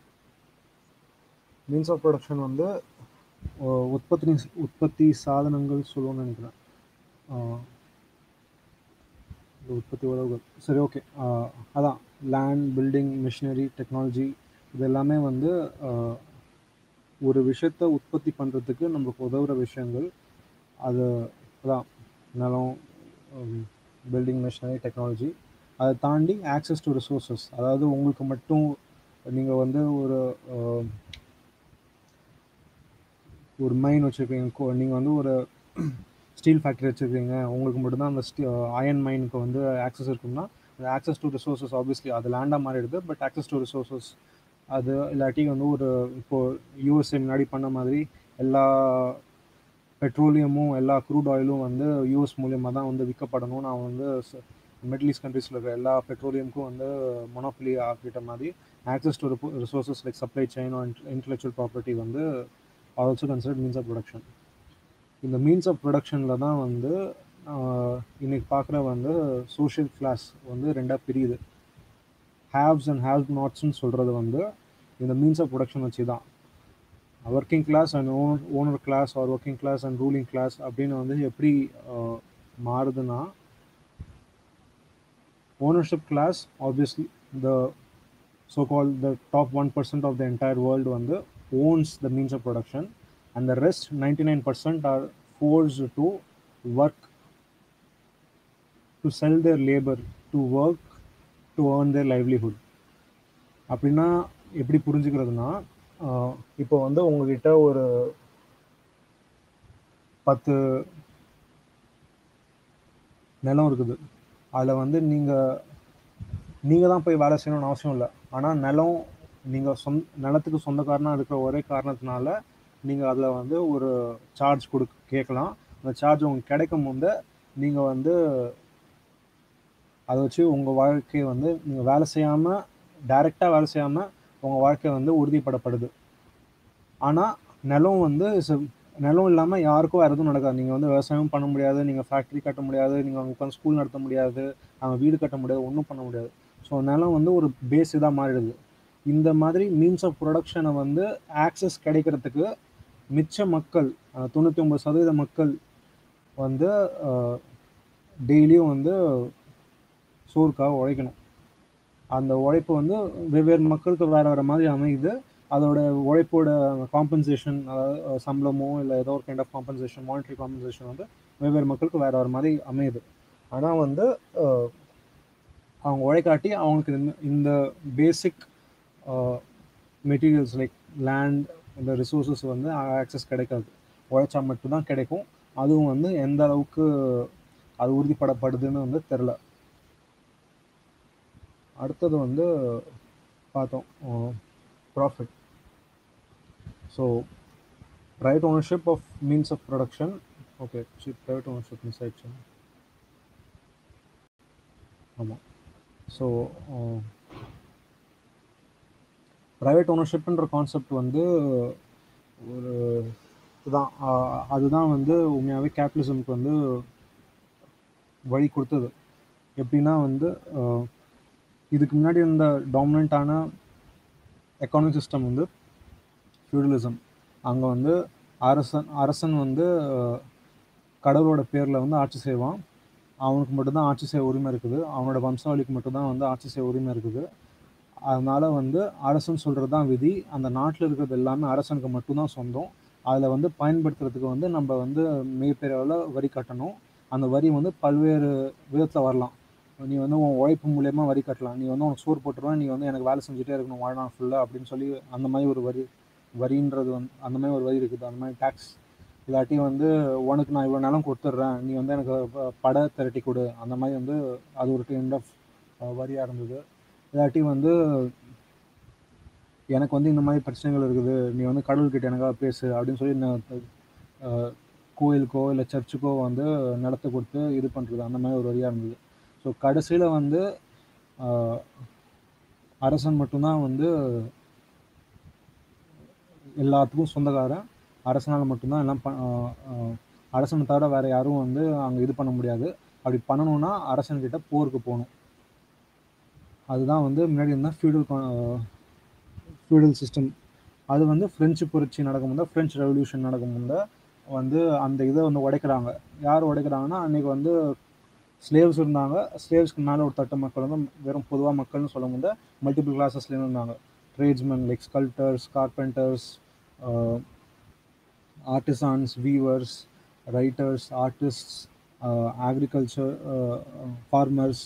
மீன்ஸ் ஆஃப் ப்ரொடக்ஷன் வந்து உற்பத்தி உற்பத்தி சாதனங்கள் சொல்லுவோம்னு நினைக்கிறேன் உற்பத்தி உறவுகள் சரி ஓகே அதான் லேண்ட் பில்டிங் மிஷினரி டெக்னாலஜி இது எல்லாமே வந்து ஒரு விஷயத்த உற்பத்தி பண்ணுறதுக்கு நம்மளுக்கு உதவுற விஷயங்கள் அது அதான் நிலம் பில்டிங் மிஷினரி டெக்னாலஜி அதை தாண்டி ஆக்சஸ் டு ரிசோர்ஸஸ் அதாவது உங்களுக்கு மட்டும் நீங்கள் வந்து ஒரு அஹ், ஒரு மைன் வச்சுருக்கீங்க நீங்கள் வந்து ஒரு ஸ்டீல் ஃபேக்ட்ரி வச்சுருக்கீங்க உங்களுக்கு மட்டும்தான் அந்த ஸ்டீ அயன் மைனுக்கு வந்து ஆக்சஸ் இருக்குன்னா அந்த ஆக்சஸ் டு ரிசோர்ஸஸ் ஆப்வியஸ்லி அது லேண்டாக மாறிடுது பட் ஆக்சஸ் டு ரிசோர்ஸஸ் அது இல்லாட்டி வந்து ஒரு இப்போது யூஎஸ்ஏ முன்னாடி பண்ண மாதிரி எல்லா பெட்ரோலியமும் எல்லா க்ரூட் ஆயிலும் வந்து யூஎஸ் மூலியமாக தான் வந்து விற்கப்படணும் நான் வந்து மிடில் ஈஸ்ட் கண்ட்ரீஸில் இருக்கிற எல்லா பெட்ரோலியமுக்கும் வந்து மொனோபிலி ஆக்கிட்ட மாதிரி access to resources like supply chain intellectual property வந்து also considered means of production இந்த மீன்ஸ் ஆஃப் ப்ரொடக்ஷனில் தான் வந்து ஆஹ், இன்னைக்கு பார்க்குற வந்து சோஷியல் கிளாஸ் வந்து ரெண்டாக பிரியுது ஹேவ்ஸ் அண்ட் ஹேவ் நாட்ஸ்னு சொல்கிறது வந்து இந்த மீன்ஸ் ஆஃப் ப்ரொடக்ஷன் வச்சு தான் working class and owner owner class or working class and ruling class அப்படின்னு வந்து எப்படி ஆஹ், மாறுதுன்னா ownership class obviously the so called the top 1% of the entire world வந்து owns the means of production and the rest 99% are forced to work to sell their labor to work to earn their livelihood அப்படின்னா எப்படி புரிஞ்சுக்கிறதுனா ஆஹ், இப்போ வந்து உங்ககிட்ட ஒரு பத்து நிலம் இருக்குது அதில் வந்து நீங்கள் நீங்கள் தான் போய் வேலை செய்யணும்னு அவசியம் இல்லை ஆனால் நிலம் நீங்கள் சொந் நிலத்துக்கு சொந்தக்காரனாக இருக்கிற ஒரே காரணத்தினால நீங்கள் அதில் வந்து ஒரு சார்ஜ் கொடு கேட்கலாம் அந்த சார்ஜ் உங்களுக்கு கிடைக்கும் போது நீங்கள் வந்து அதை வச்சு உங்கள் வாழ்க்கையை வந்து நீங்கள் வேலை செய்யாமல் டைரெக்டாக வேலை செய்யாமல் உங்கள் வாழ்க்கை வந்து உறுதிப்படப்படுது ஆனால் நிலம் வந்து is a- நிலம் இல்லாமல் யாருக்கும் வேறு எதுவும் நடக்காது நீங்கள் வந்து விவசாயம் பண்ண முடியாது நீங்கள் ஃபேக்ட்ரி கட்ட முடியாது நீங்கள் அங்கே உட்காந்து ஸ்கூல் நடத்த முடியாது அங்கே வீடு கட்ட முடியாது ஒன்றும் பண்ண முடியாது ஸோ நிலம் வந்து ஒரு பேஸ் இதாக மாறிடுது இந்த மாதிரி மீன்ஸ் ஆஃப் ப்ரொடக்ஷனை வந்து ஆக்சஸ் கிடைக்கிறதுக்கு மிச்ச மக்கள் அஹ், தொண்ணூற்றி ஒம்பது சதவீத மக்கள் வந்து டெய்லியும் வந்து சோறுக்காக உழைக்கணும் அந்த உழைப்பு வந்து வெவ்வேறு மக்களுக்கு வேறு வேறு மாதிரி அமையுது அதோட உழைப்போட காம்பன்சேஷன் அதாவது சம்பளமோ இல்லை ஏதோ ஒரு kind of compensation monetary compensation வந்து வெவ்வேறு மக்களுக்கு வேறு வேறு மாதிரி அமையுது ஆனால் வந்து அஹ், அவங்க உழைக்காட்டி அவங்களுக்கு இந்த- இந்த பேசிக் மெட்டீரியல்ஸ் லைக் லேண்ட் இந்த ரிசோர்ஸஸ் வந்து ஆக்சஸ் கிடைக்காது உழைச்சா மட்டும்தான் கிடைக்கும் அதுவும் வந்து எந்த அளவுக்கு அது உறுதிப்படப்படுதுன்னு வந்து தெரில அடுத்தது வந்து பார்த்தோம் profit so private ownership of means of production okay see private ownership miss ஆயிடுச்சு ஆமாம் ஸோ ப்ரைவேட் ஓனர்ஷிப்ன்ற கான்செப்ட் வந்து ஒரு இதுதான் ஆஹ் அதுதான் வந்து உண்மையாகவே கேபிட்டலிசம்க்கு வந்து வழி கொடுத்தது எப்படின்னா வந்து ஆஹ் இதுக்கு முன்னாடி இருந்த டாமினண்ட்டான எக்கானமிக் சிஸ்டம் வந்து ஃபியூடலிசம் அங்கே வந்து அரசன் அரசன் வந்து ஆஹ் கடவுளோட பேரில் வந்து ஆட்சி செய்வான் அவனுக்கு மட்டும்தான் ஆட்சி செய்ய உரிமை இருக்குது அவனோட வம்சாவளிக்கு மட்டும்தான் வந்து ஆட்சி செய்ய உரிமை இருக்குது அதனால வந்து அரசன் சொல்கிறது தான் விதி அந்த நாட்டில் இருக்கிறது எல்லாமே அரசனுக்கு மட்டும்தான் சொந்தம் அதில் வந்து பயன்படுத்துறதுக்கு வந்து நம்ம வந்து மிகப்பெரிய அளவில் வரி கட்டணும் அந்த வரி வந்து பல்வேறு விதத்தில் வரலாம் நீ வந்து உன் உழைப்பு மூலியமாக வரி கட்டலாம் நீ வந்து உனக்கு சோறு போட்டுருவேன் நீ வந்து எனக்கு வேலை செஞ்சுட்டே இருக்கணும் வாழ்நாள் ஃபுல்லாக அப்படின்னு சொல்லி அந்த மாதிரி ஒரு வரி வரின்றது வந்து அந்த மாதிரி ஒரு வரி இருக்குது அந்த மாதிரி டேக்ஸ் இல்லாட்டி வந்து உனக்கு நான் இவ்வளோ நிலம் கொடுத்துட்றேன் நீ வந்து எனக்கு ப- படை திரட்டி கொடு அந்த மாதிரி வந்து அது ஒரு கைண்ட் ஆஃப் வரியாக இருந்தது இல்லாட்டி வந்து எனக்கு வந்து இந்த மாதிரி பிரச்சனைகள் இருக்குது நீ வந்து கடவுள்கிட்ட எனக்காக பேசு அப்படின்னு சொல்லி நான் அஹ், கோயிலுக்கோ இல்லை சர்ச்சுக்கோ வந்து நிலத்தை கொடுத்து இது பண்ணுறது அந்த மாதிரி ஒரு வரியாக இருந்தது ஸோ கடைசியில் வந்து அஹ், அரசன் மட்டும்தான் வந்து எல்லாத்துக்கும் சொந்தக்காரன் அரசனால் மட்டும்தான் எல்லாம் ப- அஹ், அஹ், அரசனை தவிர வேறு யாரும் வந்து அங்கே இது பண்ண முடியாது அப்படி பண்ணணும்னா அரசன்கிட்ட போருக்கு போகணும் அதுதான் வந்து முன்னாடி இருந்த ஃபியூடல் ஃபியூடல் சிஸ்டம் அது வந்து ஃப்ரெஞ்சு புரட்சி நடக்கும்போது ஃப்ரெஞ்ச் ரெவல்யூஷன் நடக்கும்போது வந்து அந்த இதை வந்து உடைக்கிறாங்க யார் உடைக்கிறாங்கன்னா அன்றைக்கி வந்து ஸ்லேவ்ஸ் இருந்தாங்க ஸ்லேவ்ஸ்க்கு மேலே ஒரு தட்டு மக்கள் வந்து வெறும் பொதுவாக மக்கள்னு சொல்லும்போது மல்டிபிள் கிளாஸஸ்லேயும் இருந்தாங்க tradesmen like sculptors carpenters artisans weavers writers artists agriculture farmers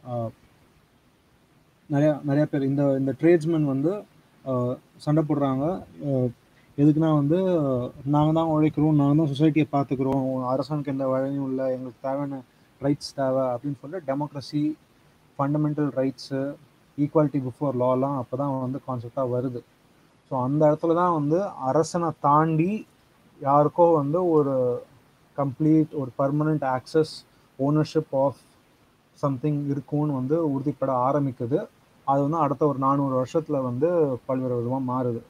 நிறையா நிறையா பேர் இந்த இந்த ட்ரேட்ஸ்மேன் வந்து ஆஹ், சண்டை போடுறாங்க ஆஹ், எதுக்குன்னா வந்து நாங்கள் தான் உழைக்கிறோம் நாங்கள் தான் சொசைட்டியை பார்த்துக்குறோம் அரசாங்கம் எந்த வழியும் இல்லை எங்களுக்கு தேவையான ரைட்ஸ் தேவை அப்படின்னு சொல்லிட்டு democracy fundamental rights equality before லாலாம் அப்போ தான் வந்து கான்செப்டாக வருது ஸோ அந்த இடத்துல தான் வந்து அரசனை தாண்டி யாருக்கோ வந்து ஒரு கம்ப்ளீட் ஒரு permanent access ownership of something இருக்கும்னு வந்து உறுதிப்பட ஆரம்பிக்குது அது வந்து அடுத்த ஒரு நானூறு வருஷத்தில் வந்து பல்வேறு விதமாக மாறுது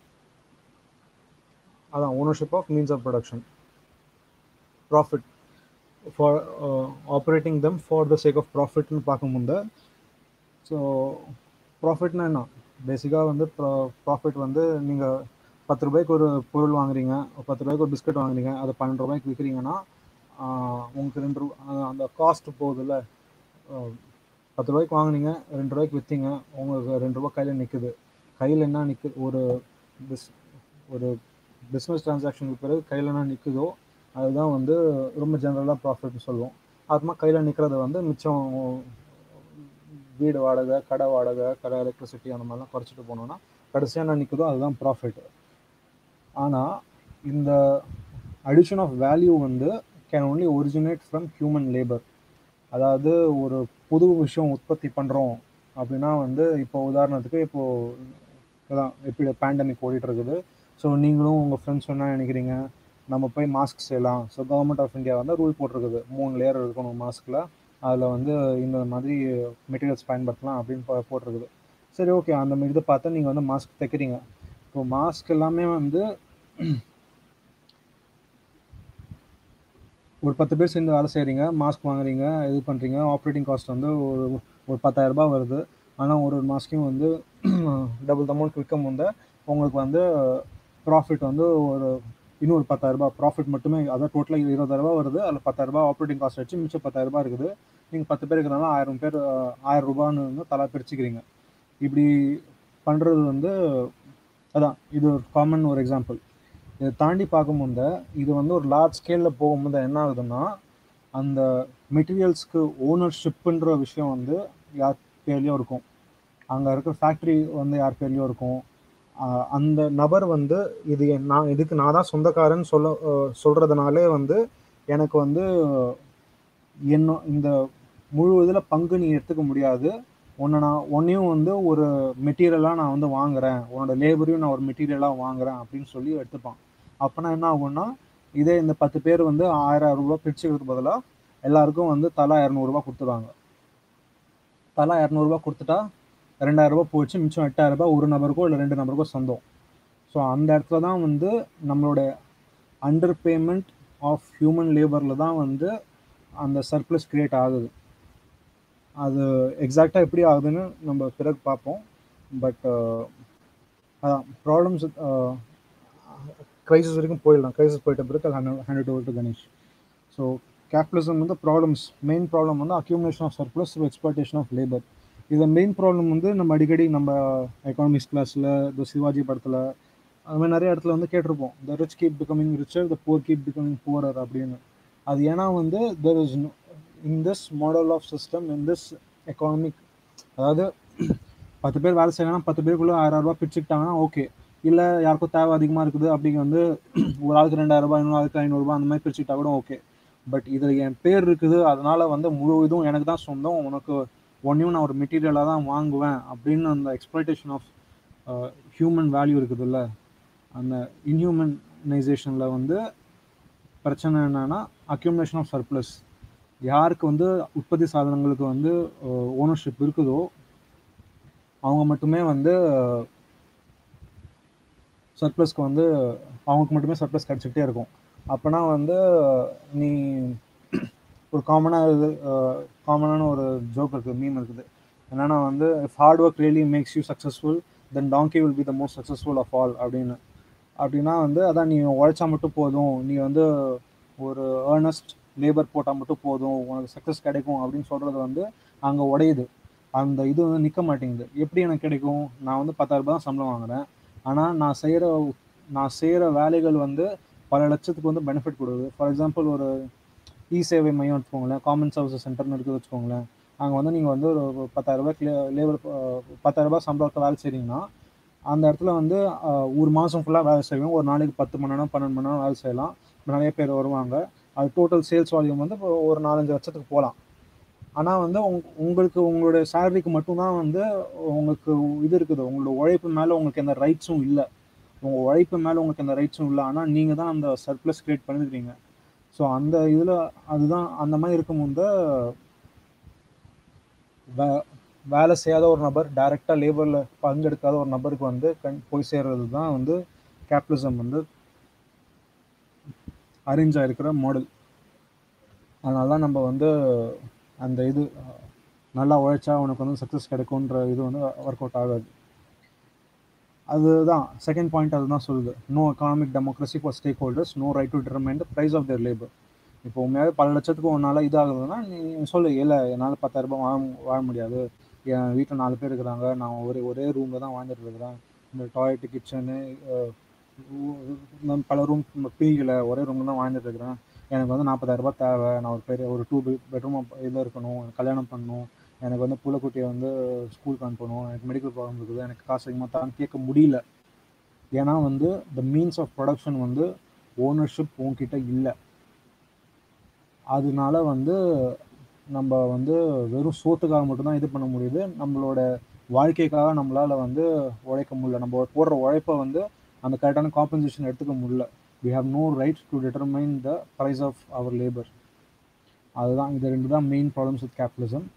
அதான் ownership of means of production profit for operating them for the sake of ப்ராஃபிட்னு பார்க்கும்போது ஸோ ப்ராஃபிட்னா என்ன பேசிக்காக வந்து ப்ராஃபிட் வந்து நீங்கள் பத்து ரூபாய்க்கு ஒரு பொருள் வாங்குறீங்க ஒரு பத்து ரூபாய்க்கு ஒரு பிஸ்கட் வாங்குறீங்க அதை பன்னெண்டு ரூபாய்க்கு விற்கிறீங்கன்னா ஆஹ், உங்களுக்கு ரெண்டு ரூபா ஆஹ், அந்த காஸ்ட் போகுதுல்ல ஆஹ், பத்து ரூபாய்க்கு வாங்குனீங்க ரெண்டு ரூபாய்க்கு விற்றீங்க உங்களுக்கு ரெண்டு ரூபா கையில் நிற்குது கையில் என்ன நிற்குது ஒரு பிஸ் ஒரு பிஸ்னஸ் டிரான்சாக்ஷனுக்கு பிறகு கையில் என்ன நிற்குதோ அதுதான் வந்து ரொம்ப ஜென்ரலாக ப்ராஃபிட்னு சொல்லுவோம் அதுமா கையில் நிற்கிறத வந்து மிச்சம் வீடு வாடகை கடை வாடகை கடை எலக்ட்ரிசிட்டி அந்த மாதிரிலாம் குறைச்சிட்டு போனோம்னா கடைசியாக என்ன நிற்குதோ அதுதான் ப்ராஃபிட் ஆனால் இந்த அடிஷன் ஆஃப் வேல்யூ வந்து can only originate from human labour அதாவது ஒரு புது விஷயம் உற்பத்தி பண்ணுறோம் அப்படின்னா வந்து இப்போ உதாரணத்துக்கு இப்போது அதான் எப்படி பேண்டமிக் ஓடிட்டு இருக்குது ஸோ நீங்களும் உங்கள் ஃப்ரெண்ட்ஸ் என்ன நினைக்கிறீங்க நம்ம போய் மாஸ்க் செய்யலாம் ஸோ கவர்மெண்ட் ஆஃப் இந்தியா வந்து ரூல் போட்டிருக்குது மூணு லேயர் இருக்கணும் மாஸ்கில் அதில் வந்து இந்த மாதிரி மெட்டீரியல்ஸ் பயன்படுத்தலாம் அப்படின்னு போ- போட்டிருக்குது சரி ஓகே அந்த மாதிரி இதை பார்த்து நீங்கள் வந்து மாஸ்க் தைக்கிறீங்க இப்போ மாஸ்க் எல்லாமே வந்து ஒரு பத்து பேர் சேர்ந்து வேலை செய்கிறீங்க மாஸ்க் வாங்குறீங்க இது பண்ணுறீங்க ஆப்ரேட்டிங் காஸ்ட் வந்து ஒரு ஒரு பத்தாயிரம் ரூபாய் வருது ஆனால் ஒரு ஒரு மாஸ்க்கையும் வந்து டபுள் அமௌண்ட் விற்கும் போது உங்களுக்கு வந்து ப்ராஃபிட் வந்து ஒரு இன்னும் ஒரு பத்தாயிரரூபா ப்ராஃபிட் மட்டுமே அதான் டோட்டலாக இருபதாயிரரூபா வருது அதில் பத்தாயிரரூபா ஆப்ரேட்டிங் காஸ்ட் வச்சு மிச்சம் பத்தாயிரரூபா இருக்குது நீங்கள் பத்து பேர் இருக்கிறனால ஆயிரம் பேர் அஹ், ஆயிரம் ரூபான்னு வந்து தலா பிரிச்சுக்கிறீங்க இப்படி பண்ணுறது வந்து அதான் இது ஒரு காமன் ஒரு எக்ஸாம்பிள் இதை தாண்டி பார்க்கும்போது இது வந்து ஒரு லார்ஜ் ஸ்கேலில் போகும்போது என்ன ஆகுதுன்னா அந்த மெட்டீரியல்ஸ்க்கு ஓனர்ஷிப்புன்ற விஷயம் வந்து யார் பேர்லேயும் இருக்கும் அங்கே இருக்கிற ஃபேக்ட்ரி வந்து யார் பேர்லேயும் இருக்கும் ஆஹ் அந்த நபர் வந்து இது என் நான் இதுக்கு நான் தான் சொந்தக்காரன்னு சொல்ல ஆஹ் சொல்றதுனாலே வந்து எனக்கு வந்து என்ன இந்த முழு இதில் பங்கு நீ எடுத்துக்க முடியாது உன்னை நான் உன்னையும் வந்து ஒரு மெட்டீரியலாக நான் வந்து வாங்குறேன் உன்னோட லேபரையும் நான் ஒரு மெட்டீரியலாக வாங்குறேன் அப்படின்னு சொல்லி எடுத்துப்பான் அப்போனா என்ன ஆகும்னா இதே இந்த பத்து பேர் வந்து ஆயிரம் ரூபாய் பிரிச்சுக்கிறதுக்கு பதிலாக எல்லாருக்கும் வந்து தலா இரநூறுபா கொடுத்துருவாங்க தலா இரநூறுபா கொடுத்துட்டா ரெண்டாயிரம் ரூபாய் போச்சு மிச்சம் எட்டாயிரம் ரூபாய் ஒரு நபருக்கோ இல்லை ரெண்டு நபருக்கோ சொந்தம் ஸோ அந்த இடத்துல தான் வந்து நம்மளோட அண்டர் பேமெண்ட் ஆஃப் ஹியூமன் லேபரில் தான் வந்து அந்த சர்ப்ளஸ் கிரியேட் ஆகுது அது எக்ஸாக்டாக எப்படி ஆகுதுன்னு நம்ம பிறகு பார்ப்போம் பட் அதான் ப்ராப்ளம்ஸ் க்ரைசிஸ் வரைக்கும் போயிடலாம் க்ரைசிஸ் போயிட்ட பிறகு hand over to Ganesh so capitalism வந்து ப்ராப்ளம்ஸ் மெயின் ப்ராப்ளம் வந்து accumulation of surplus exploitation of labour இது மெயின் ப்ராப்ளம் வந்து நம்ம அடிக்கடி நம்ம எக்கானமிக்ஸ் கிளாஸில் இந்த சிவாஜி படத்தில் அது மாதிரி நிறைய இடத்துல வந்து கேட்டிருப்போம் the rich keep becoming richer the poor keep becoming poorer அப்படின்னு அது ஏன்னா வந்து there is in this model of system in this economic அதாவது பத்து பேர் வேலை செய்யலாம் பத்து பேருக்குள்ளே ஆயிரம் ரூபாய் பிரிச்சுக்கிட்டாங்கன்னா ஓகே இல்லை யாருக்கும் தேவை அதிகமாக இருக்குது அப்படிங்க வந்து ஒரு ஆளுக்கு ரெண்டாயிரம் ரூபாய் இன்னொரு ஆளுக்கு ஐநூறுரூபா அந்த மாதிரி பிரிச்சுக்கிட்டா கூட ஓகே பட் இதில் என் பேர் இருக்குது அதனால வந்து முழு இதுவும் எனக்கு தான் சொந்தம் உனக்கு ஒன்றையும் நான் ஒரு மெட்டீரியலாக தான் வாங்குவேன் அப்படின்னு அந்த எக்ஸ்ப்ளாய்டேஷன் ஆஃப் ஹியூமன் வேல்யூ இருக்குதுல்ல அந்த இன்ஹியூமனைசேஷனில் வந்து பிரச்சனை என்னன்னா அக்யூமுலேஷன் ஆஃப் சர்ப்ளஸ் யாருக்கு வந்து உற்பத்தி சாதனங்களுக்கு வந்து ஓனர்ஷிப் இருக்குதோ அவங்க மட்டுமே வந்து சர்ப்ளஸ்க்கு வந்து அவங்களுக்கு மட்டுமே சர்ப்ளஸ் கிடச்சிக்கிட்டே இருக்கும் அப்போனா வந்து நீ ஒரு காமனாக இது காமனான ஒரு ஜோக் இருக்குது மீம் இருக்குது என்னன்னா வந்து if hard work really makes you successful then donkey will be the most successful of all அப்படின்னு அப்படின்னா வந்து அதான் நீ உழைச்சா மட்டும் போதும் நீ வந்து ஒரு ஏர்னஸ்ட் லேபர் போட்டால் மட்டும் போதும் உனக்கு சக்ஸஸ் கிடைக்கும் அப்படின்னு சொல்கிறது வந்து அங்கே உடையுது அந்த இது வந்து நிற்க மாட்டேங்குது எப்படி எனக்கு கிடைக்கும் நான் வந்து பத்தாயிரம் ரூபாய் தான் சம்பளம் வாங்குறேன் ஆனால் நான் செய்கிற நான் செய்கிற வேலைகள் வந்து பல லட்சத்துக்கு வந்து பெனிஃபிட் கொடுக்குது ஃபார் எக்ஸாம்பிள் ஒரு இ சேவை மையம் வச்சுக்கோங்களேன் காமன் சர்வீசஸ் சென்டர்னு இருக்குது வச்சுக்கோங்களேன் அங்கே வந்து நீங்கள் வந்து ஒரு பத்தாயிரரூபா லேபர் பத்தாயிரரூபா சம்பளத்தை வேலை செய்கிறீங்கன்னா அந்த இடத்துல வந்து ஆஹ், ஒரு மாதம் ஃபுல்லாக வேலை செய்வோம் ஒரு நாளைக்கு பத்து மணி நேரம் பன்னெண்டு மணி நேரம் வேலை செய்யலாம் நிறைய பேர் வருவாங்க அது டோட்டல் சேல்ஸ் வால்யூம் வந்து இப்போ ஒரு நாலஞ்சு லட்சத்துக்கு போகலாம் ஆனால் வந்து உங் உங்களுக்கு உங்களுடைய சேலரிக்கு மட்டும்தான் வந்து உங்களுக்கு இது இருக்குது உங்களோட உழைப்பு மேலே உங்களுக்கு எந்த ரைட்ஸும் இல்லை உங்கள் உழைப்பு மேலே உங்களுக்கு எந்த ரைட்ஸும் இல்லை ஆனால் நீங்கள் தான் அந்த சர்ப்ளஸ் கிரியேட் பண்ணிருக்கீங்க ஸோ அந்த இதில் அதுதான் அந்த மாதிரி இருக்கும்போது வே வேலை செய்யாத ஒரு நபர் டைரெக்டாக லேபரில் பங்கெடுக்காத ஒரு நபருக்கு வந்து கண் போய் சேர்றது தான் வந்து கேபிட்டலிசம் வந்து அரேஞ்ச் ஆகிருக்கிற மாடல் அதனால தான் நம்ம வந்து அந்த இது அஹ், நல்லா உழைச்சா உனக்கு வந்து சக்ஸஸ் கிடைக்குன்ற இது வந்து ஒர்க் அவுட் ஆகாது அதுதான் செகண்ட் பாயிண்ட் அதுதான் சொல்லுது no economic democracy for stake holders no right to determine the price of their labour இப்போ உண்மையாகவே பல லட்சத்துக்கு உன்னால் இதாகுதுன்னா நீ சொல்லு இல்லை என்னால் பத்தாயிரரூபா வாழ வாழ முடியாது என் வீட்டில் நாலு பேர் இருக்கிறாங்க நான் ஒரே ஒரே ரூமில் தான் வாழ்ந்துட்டு இருக்கிறேன் இந்த டாய்லெட்டு கிச்சனு பல ரூம் பிரிக்கல ஒரே ரூமில் தான் வாழ்ந்துட்டு இருக்கிறேன் எனக்கு வந்து நாற்பதாயிரரூபா தேவை நான் ஒரு பெரிய ஒரு டூ பெட்ரூம் இதில் இருக்கணும் எனக்கு கல்யாணம் பண்ணணும் எனக்கு வந்து புள்ளக்குட்டியை வந்து ஸ்கூலுக்கு அனுப்பணும் எனக்கு மெடிக்கல் ப்ராப்ளம் இருக்குது எனக்கு காசு அதிகமாக தான் கேட்க முடியல ஏன்னா வந்து த மீன்ஸ் ஆஃப் ப்ரொடக்ஷன் வந்து ஓனர்ஷிப் உன்கிட்ட இல்லை அதனால வந்து நம்ம வந்து வெறும் சோத்துக்காக மட்டும்தான் இது பண்ண முடியுது நம்மளோட வாழ்க்கைக்காக நம்மளால வந்து உழைக்க முடியல நம்ம போடுற உழைப்பை வந்து அந்த கரெக்டான காம்பன்சேஷன் எடுத்துக்க முடியல we have no right to determine the price of our labor அதுதான் இது ரெண்டு தான் மெயின் ப்ராப்ளம்ஸ் வித் கேபிட்டலிசம்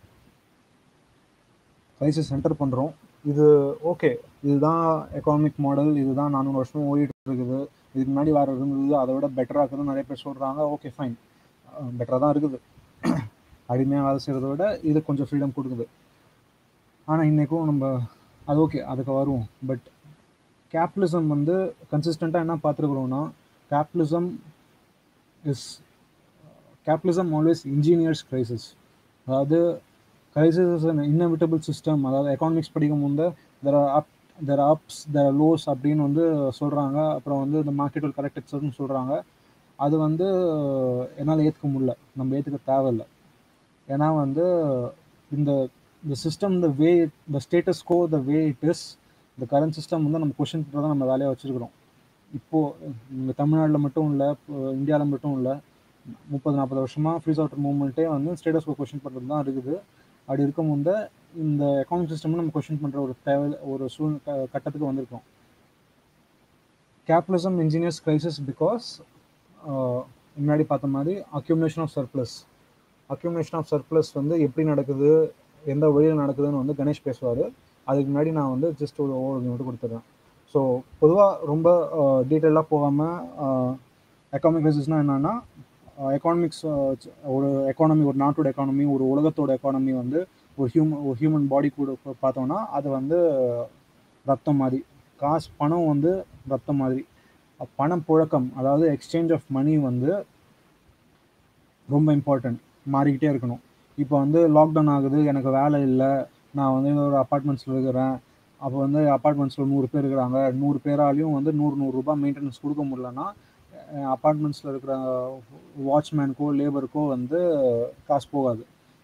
ப்ரைஸை சென்டர் பண்ணுறோம் இது ஓகே இதுதான் எக்கானமிக் மாடல் இதுதான் நானூறு வருஷம் ஓடிட்டு இருக்குது இதுக்கு முன்னாடி வேறு இருந்தது அதை விட பெட்டராக இருக்குதுன்னு நிறைய பேர் சொல்கிறாங்க ஓகே ஃபைன் பெட்டராக தான் இருக்குது அடிமையாக வேலை செய்கிறத விட இது கொஞ்சம் ஃப்ரீடம் கொடுக்குது ஆனால் இன்றைக்கும் நம்ம அது ஓகே அதுக்கு வருவோம் பட் கேபிட்டலிசம் வந்து கன்சிஸ்டண்ட்டாக என்ன பார்த்துருக்குறோம்னா capitalism is capitalism always engineers crisis அதாவது crisis is an inevitable system அதாவது எக்கானமிக்ஸ் படிக்கும் போது there are up there ups there lows அப்படின்னு வந்து சொல்கிறாங்க அப்புறம் வந்து இந்த மார்க்கெட் will கரெக்ட் இட்ஸ்னு சொல்கிறாங்க அது வந்து என்னால் ஏற்றுக்க முடியல நம்ம ஏற்றுக்க தேவையில்லை ஏன்னா வந்து இந்த இந்த system the way the status quo the way it is இந்த கரண்ட் சிஸ்டம் வந்து நம்ம கொஷின் பண்ணுறத தான் நம்ம வேலையாக வச்சுருக்கிறோம் இப்போது இந்த தமிழ்நாட்டில் மட்டும் இல்லை இந்தியாவில் மட்டும் இல்லை முப்பது நாற்பது வருஷமாக ஃப்ரீ சாஃப்ட்வேர் மூவ்மெண்ட்டே வந்து ஸ்டேட்டஸ் கோ கொஷின் பண்ணுறது தான் இருக்குது அப்படி இருக்கும் போது இந்த எக்கானமிக் சிஸ்டம் நம்ம கொஷின் பண்ணுற ஒரு தேவை ஒரு சூழ் க- கட்டத்துக்கு வந்திருக்கோம் கேபிட்டலிசம் இன்ஜினியர்ஸ் கிரைசிஸ் பிகாஸ் முன்னாடி பார்த்த மாதிரி accumulation of surplus accumulation of surplus வந்து எப்படி நடக்குது எந்த வழியில் நடக்குதுன்னு வந்து கணேஷ் பேசுவார் அதுக்கு முன்னாடி நான் வந்து ஜஸ்ட் ஒரு ஓவர் மட்டும் கொடுத்துட்றேன் ஸோ பொதுவாக ரொம்ப டீட்டெயிலாக போகாமல் எக்கானமிக் கிரைசிஸ்னால் என்னென்னா எக்கானமிக்ஸ் ஒரு எக்கானமி ஒரு நாட்டோட எக்கானமி ஒரு உலகத்தோட எக்கானமி வந்து ஒரு ஹியூமன் ஒரு ஹியூமன் பாடி கூட பா- பார்த்தோம்னா அது வந்து ரத்தம் மாதிரி காசு பணம் வந்து ரத்தம் மாதிரி அஹ் பணம் புழக்கம் அதாவது எக்ஸ்சேஞ்ச் ஆஃப் மணி வந்து ரொம்ப இம்பார்ட்டன்ட் மாறிக்கிட்டே இருக்கணும் இப்போ வந்து லாக்டவுன் ஆகுது எனக்கு வேலை இல்லை நான் வந்து ஒரு அப்பார்ட்மெண்ட்ஸில் இருக்கிறேன் அப்போ வந்து அப்பார்ட்மெண்ட்ஸில் நூறு பேர் இருக்கிறாங்க நூறு பேராலையும் வந்து நூறு நூறுரூபா மெயின்டெனன்ஸ் கொடுக்க முடியலன்னா அப்பார்ட்மெண்ட்ஸில் இருக்கிற வாட்ச்மேனுக்கோ லேபருக்கோ வந்து காசு போகாது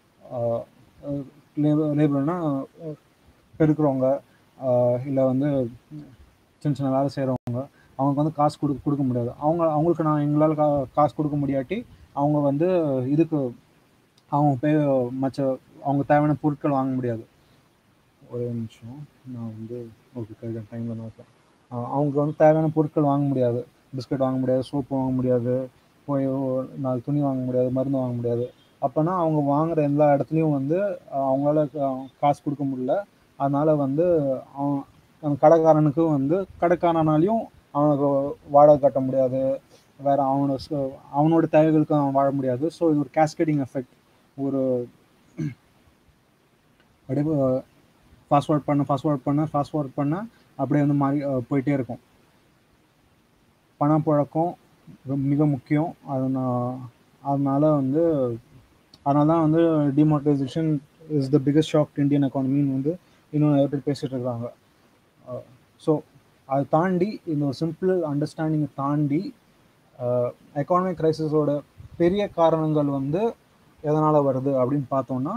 லேபர் லேபர்னா பெருக்கிறவங்க இல்லை வந்து சின்ன சின்ன வேலை செய்கிறவங்க அவங்களுக்கு வந்து காசு கொடு கொடுக்க முடியாது அவங்க அவங்களுக்கு நான் எங்களால் கா காசு கொடுக்க முடியாட்டி அவங்க வந்து இதுக்கு அவங்க பே மற்ற அவங்க தேவையான பொருட்கள் வாங்க முடியாது ஒரே நிமிஷம் நான் வந்து ஓகே கரெக்டாக டைமில் தான் இருக்கேன் ஆஹ் அவங்க வந்து தேவையான பொருட்கள் வாங்க முடியாது பிஸ்கட் வாங்க முடியாது சோப்பு வாங்க முடியாது போய் ஒரு நாலு துணி வாங்க முடியாது மருந்து வாங்க முடியாது அப்போனா அவங்க வாங்குற எல்லா இடத்துலையும் வந்து ஆஹ் அவங்களால கா- காசு கொடுக்க முடியல அதனால வந்து அவன் அந்த கடைக்காரனுக்கும் வந்து கடைக்காரனாலையும் அவனுக்கு வாடகை கட்ட முடியாது வேற அவனோட ச- அவனோட தேவைகளுக்கு அவன் வாழ முடியாது ஸோ இது ஒரு கேஸ்கேடிங் எஃபெக்ட் ஒரு அப்படியே ஃபாஸ்ட் ஃபார்வர்ட் பண்ண ஃபாஸ்ட் ஃபார்வர்ட் பண்ண ஃபாஸ்ட் ஃபார்வர்ட் பண்ண அப்படியே வந்து மாறி அஹ் போயிட்டே இருக்கும் பணப்புழக்கம் ரொம்ப- மிக முக்கியம் அதனால் அதனால வந்து அதனால தான் வந்து demonetization is the biggest shock Indian எக்கானமின்னு வந்து இன்னும் நிறைய பேர் பேசிகிட்டு இருக்காங்க ஸோ அதை தாண்டி இந்த ஒரு சிம்பிள் அண்டர்ஸ்டாண்டிங்கை தாண்டி எக்கானமிக் கிரைசிஸோட பெரிய காரணங்கள் வந்து எதனால் வருது அப்படின்னு பார்த்தோம்னா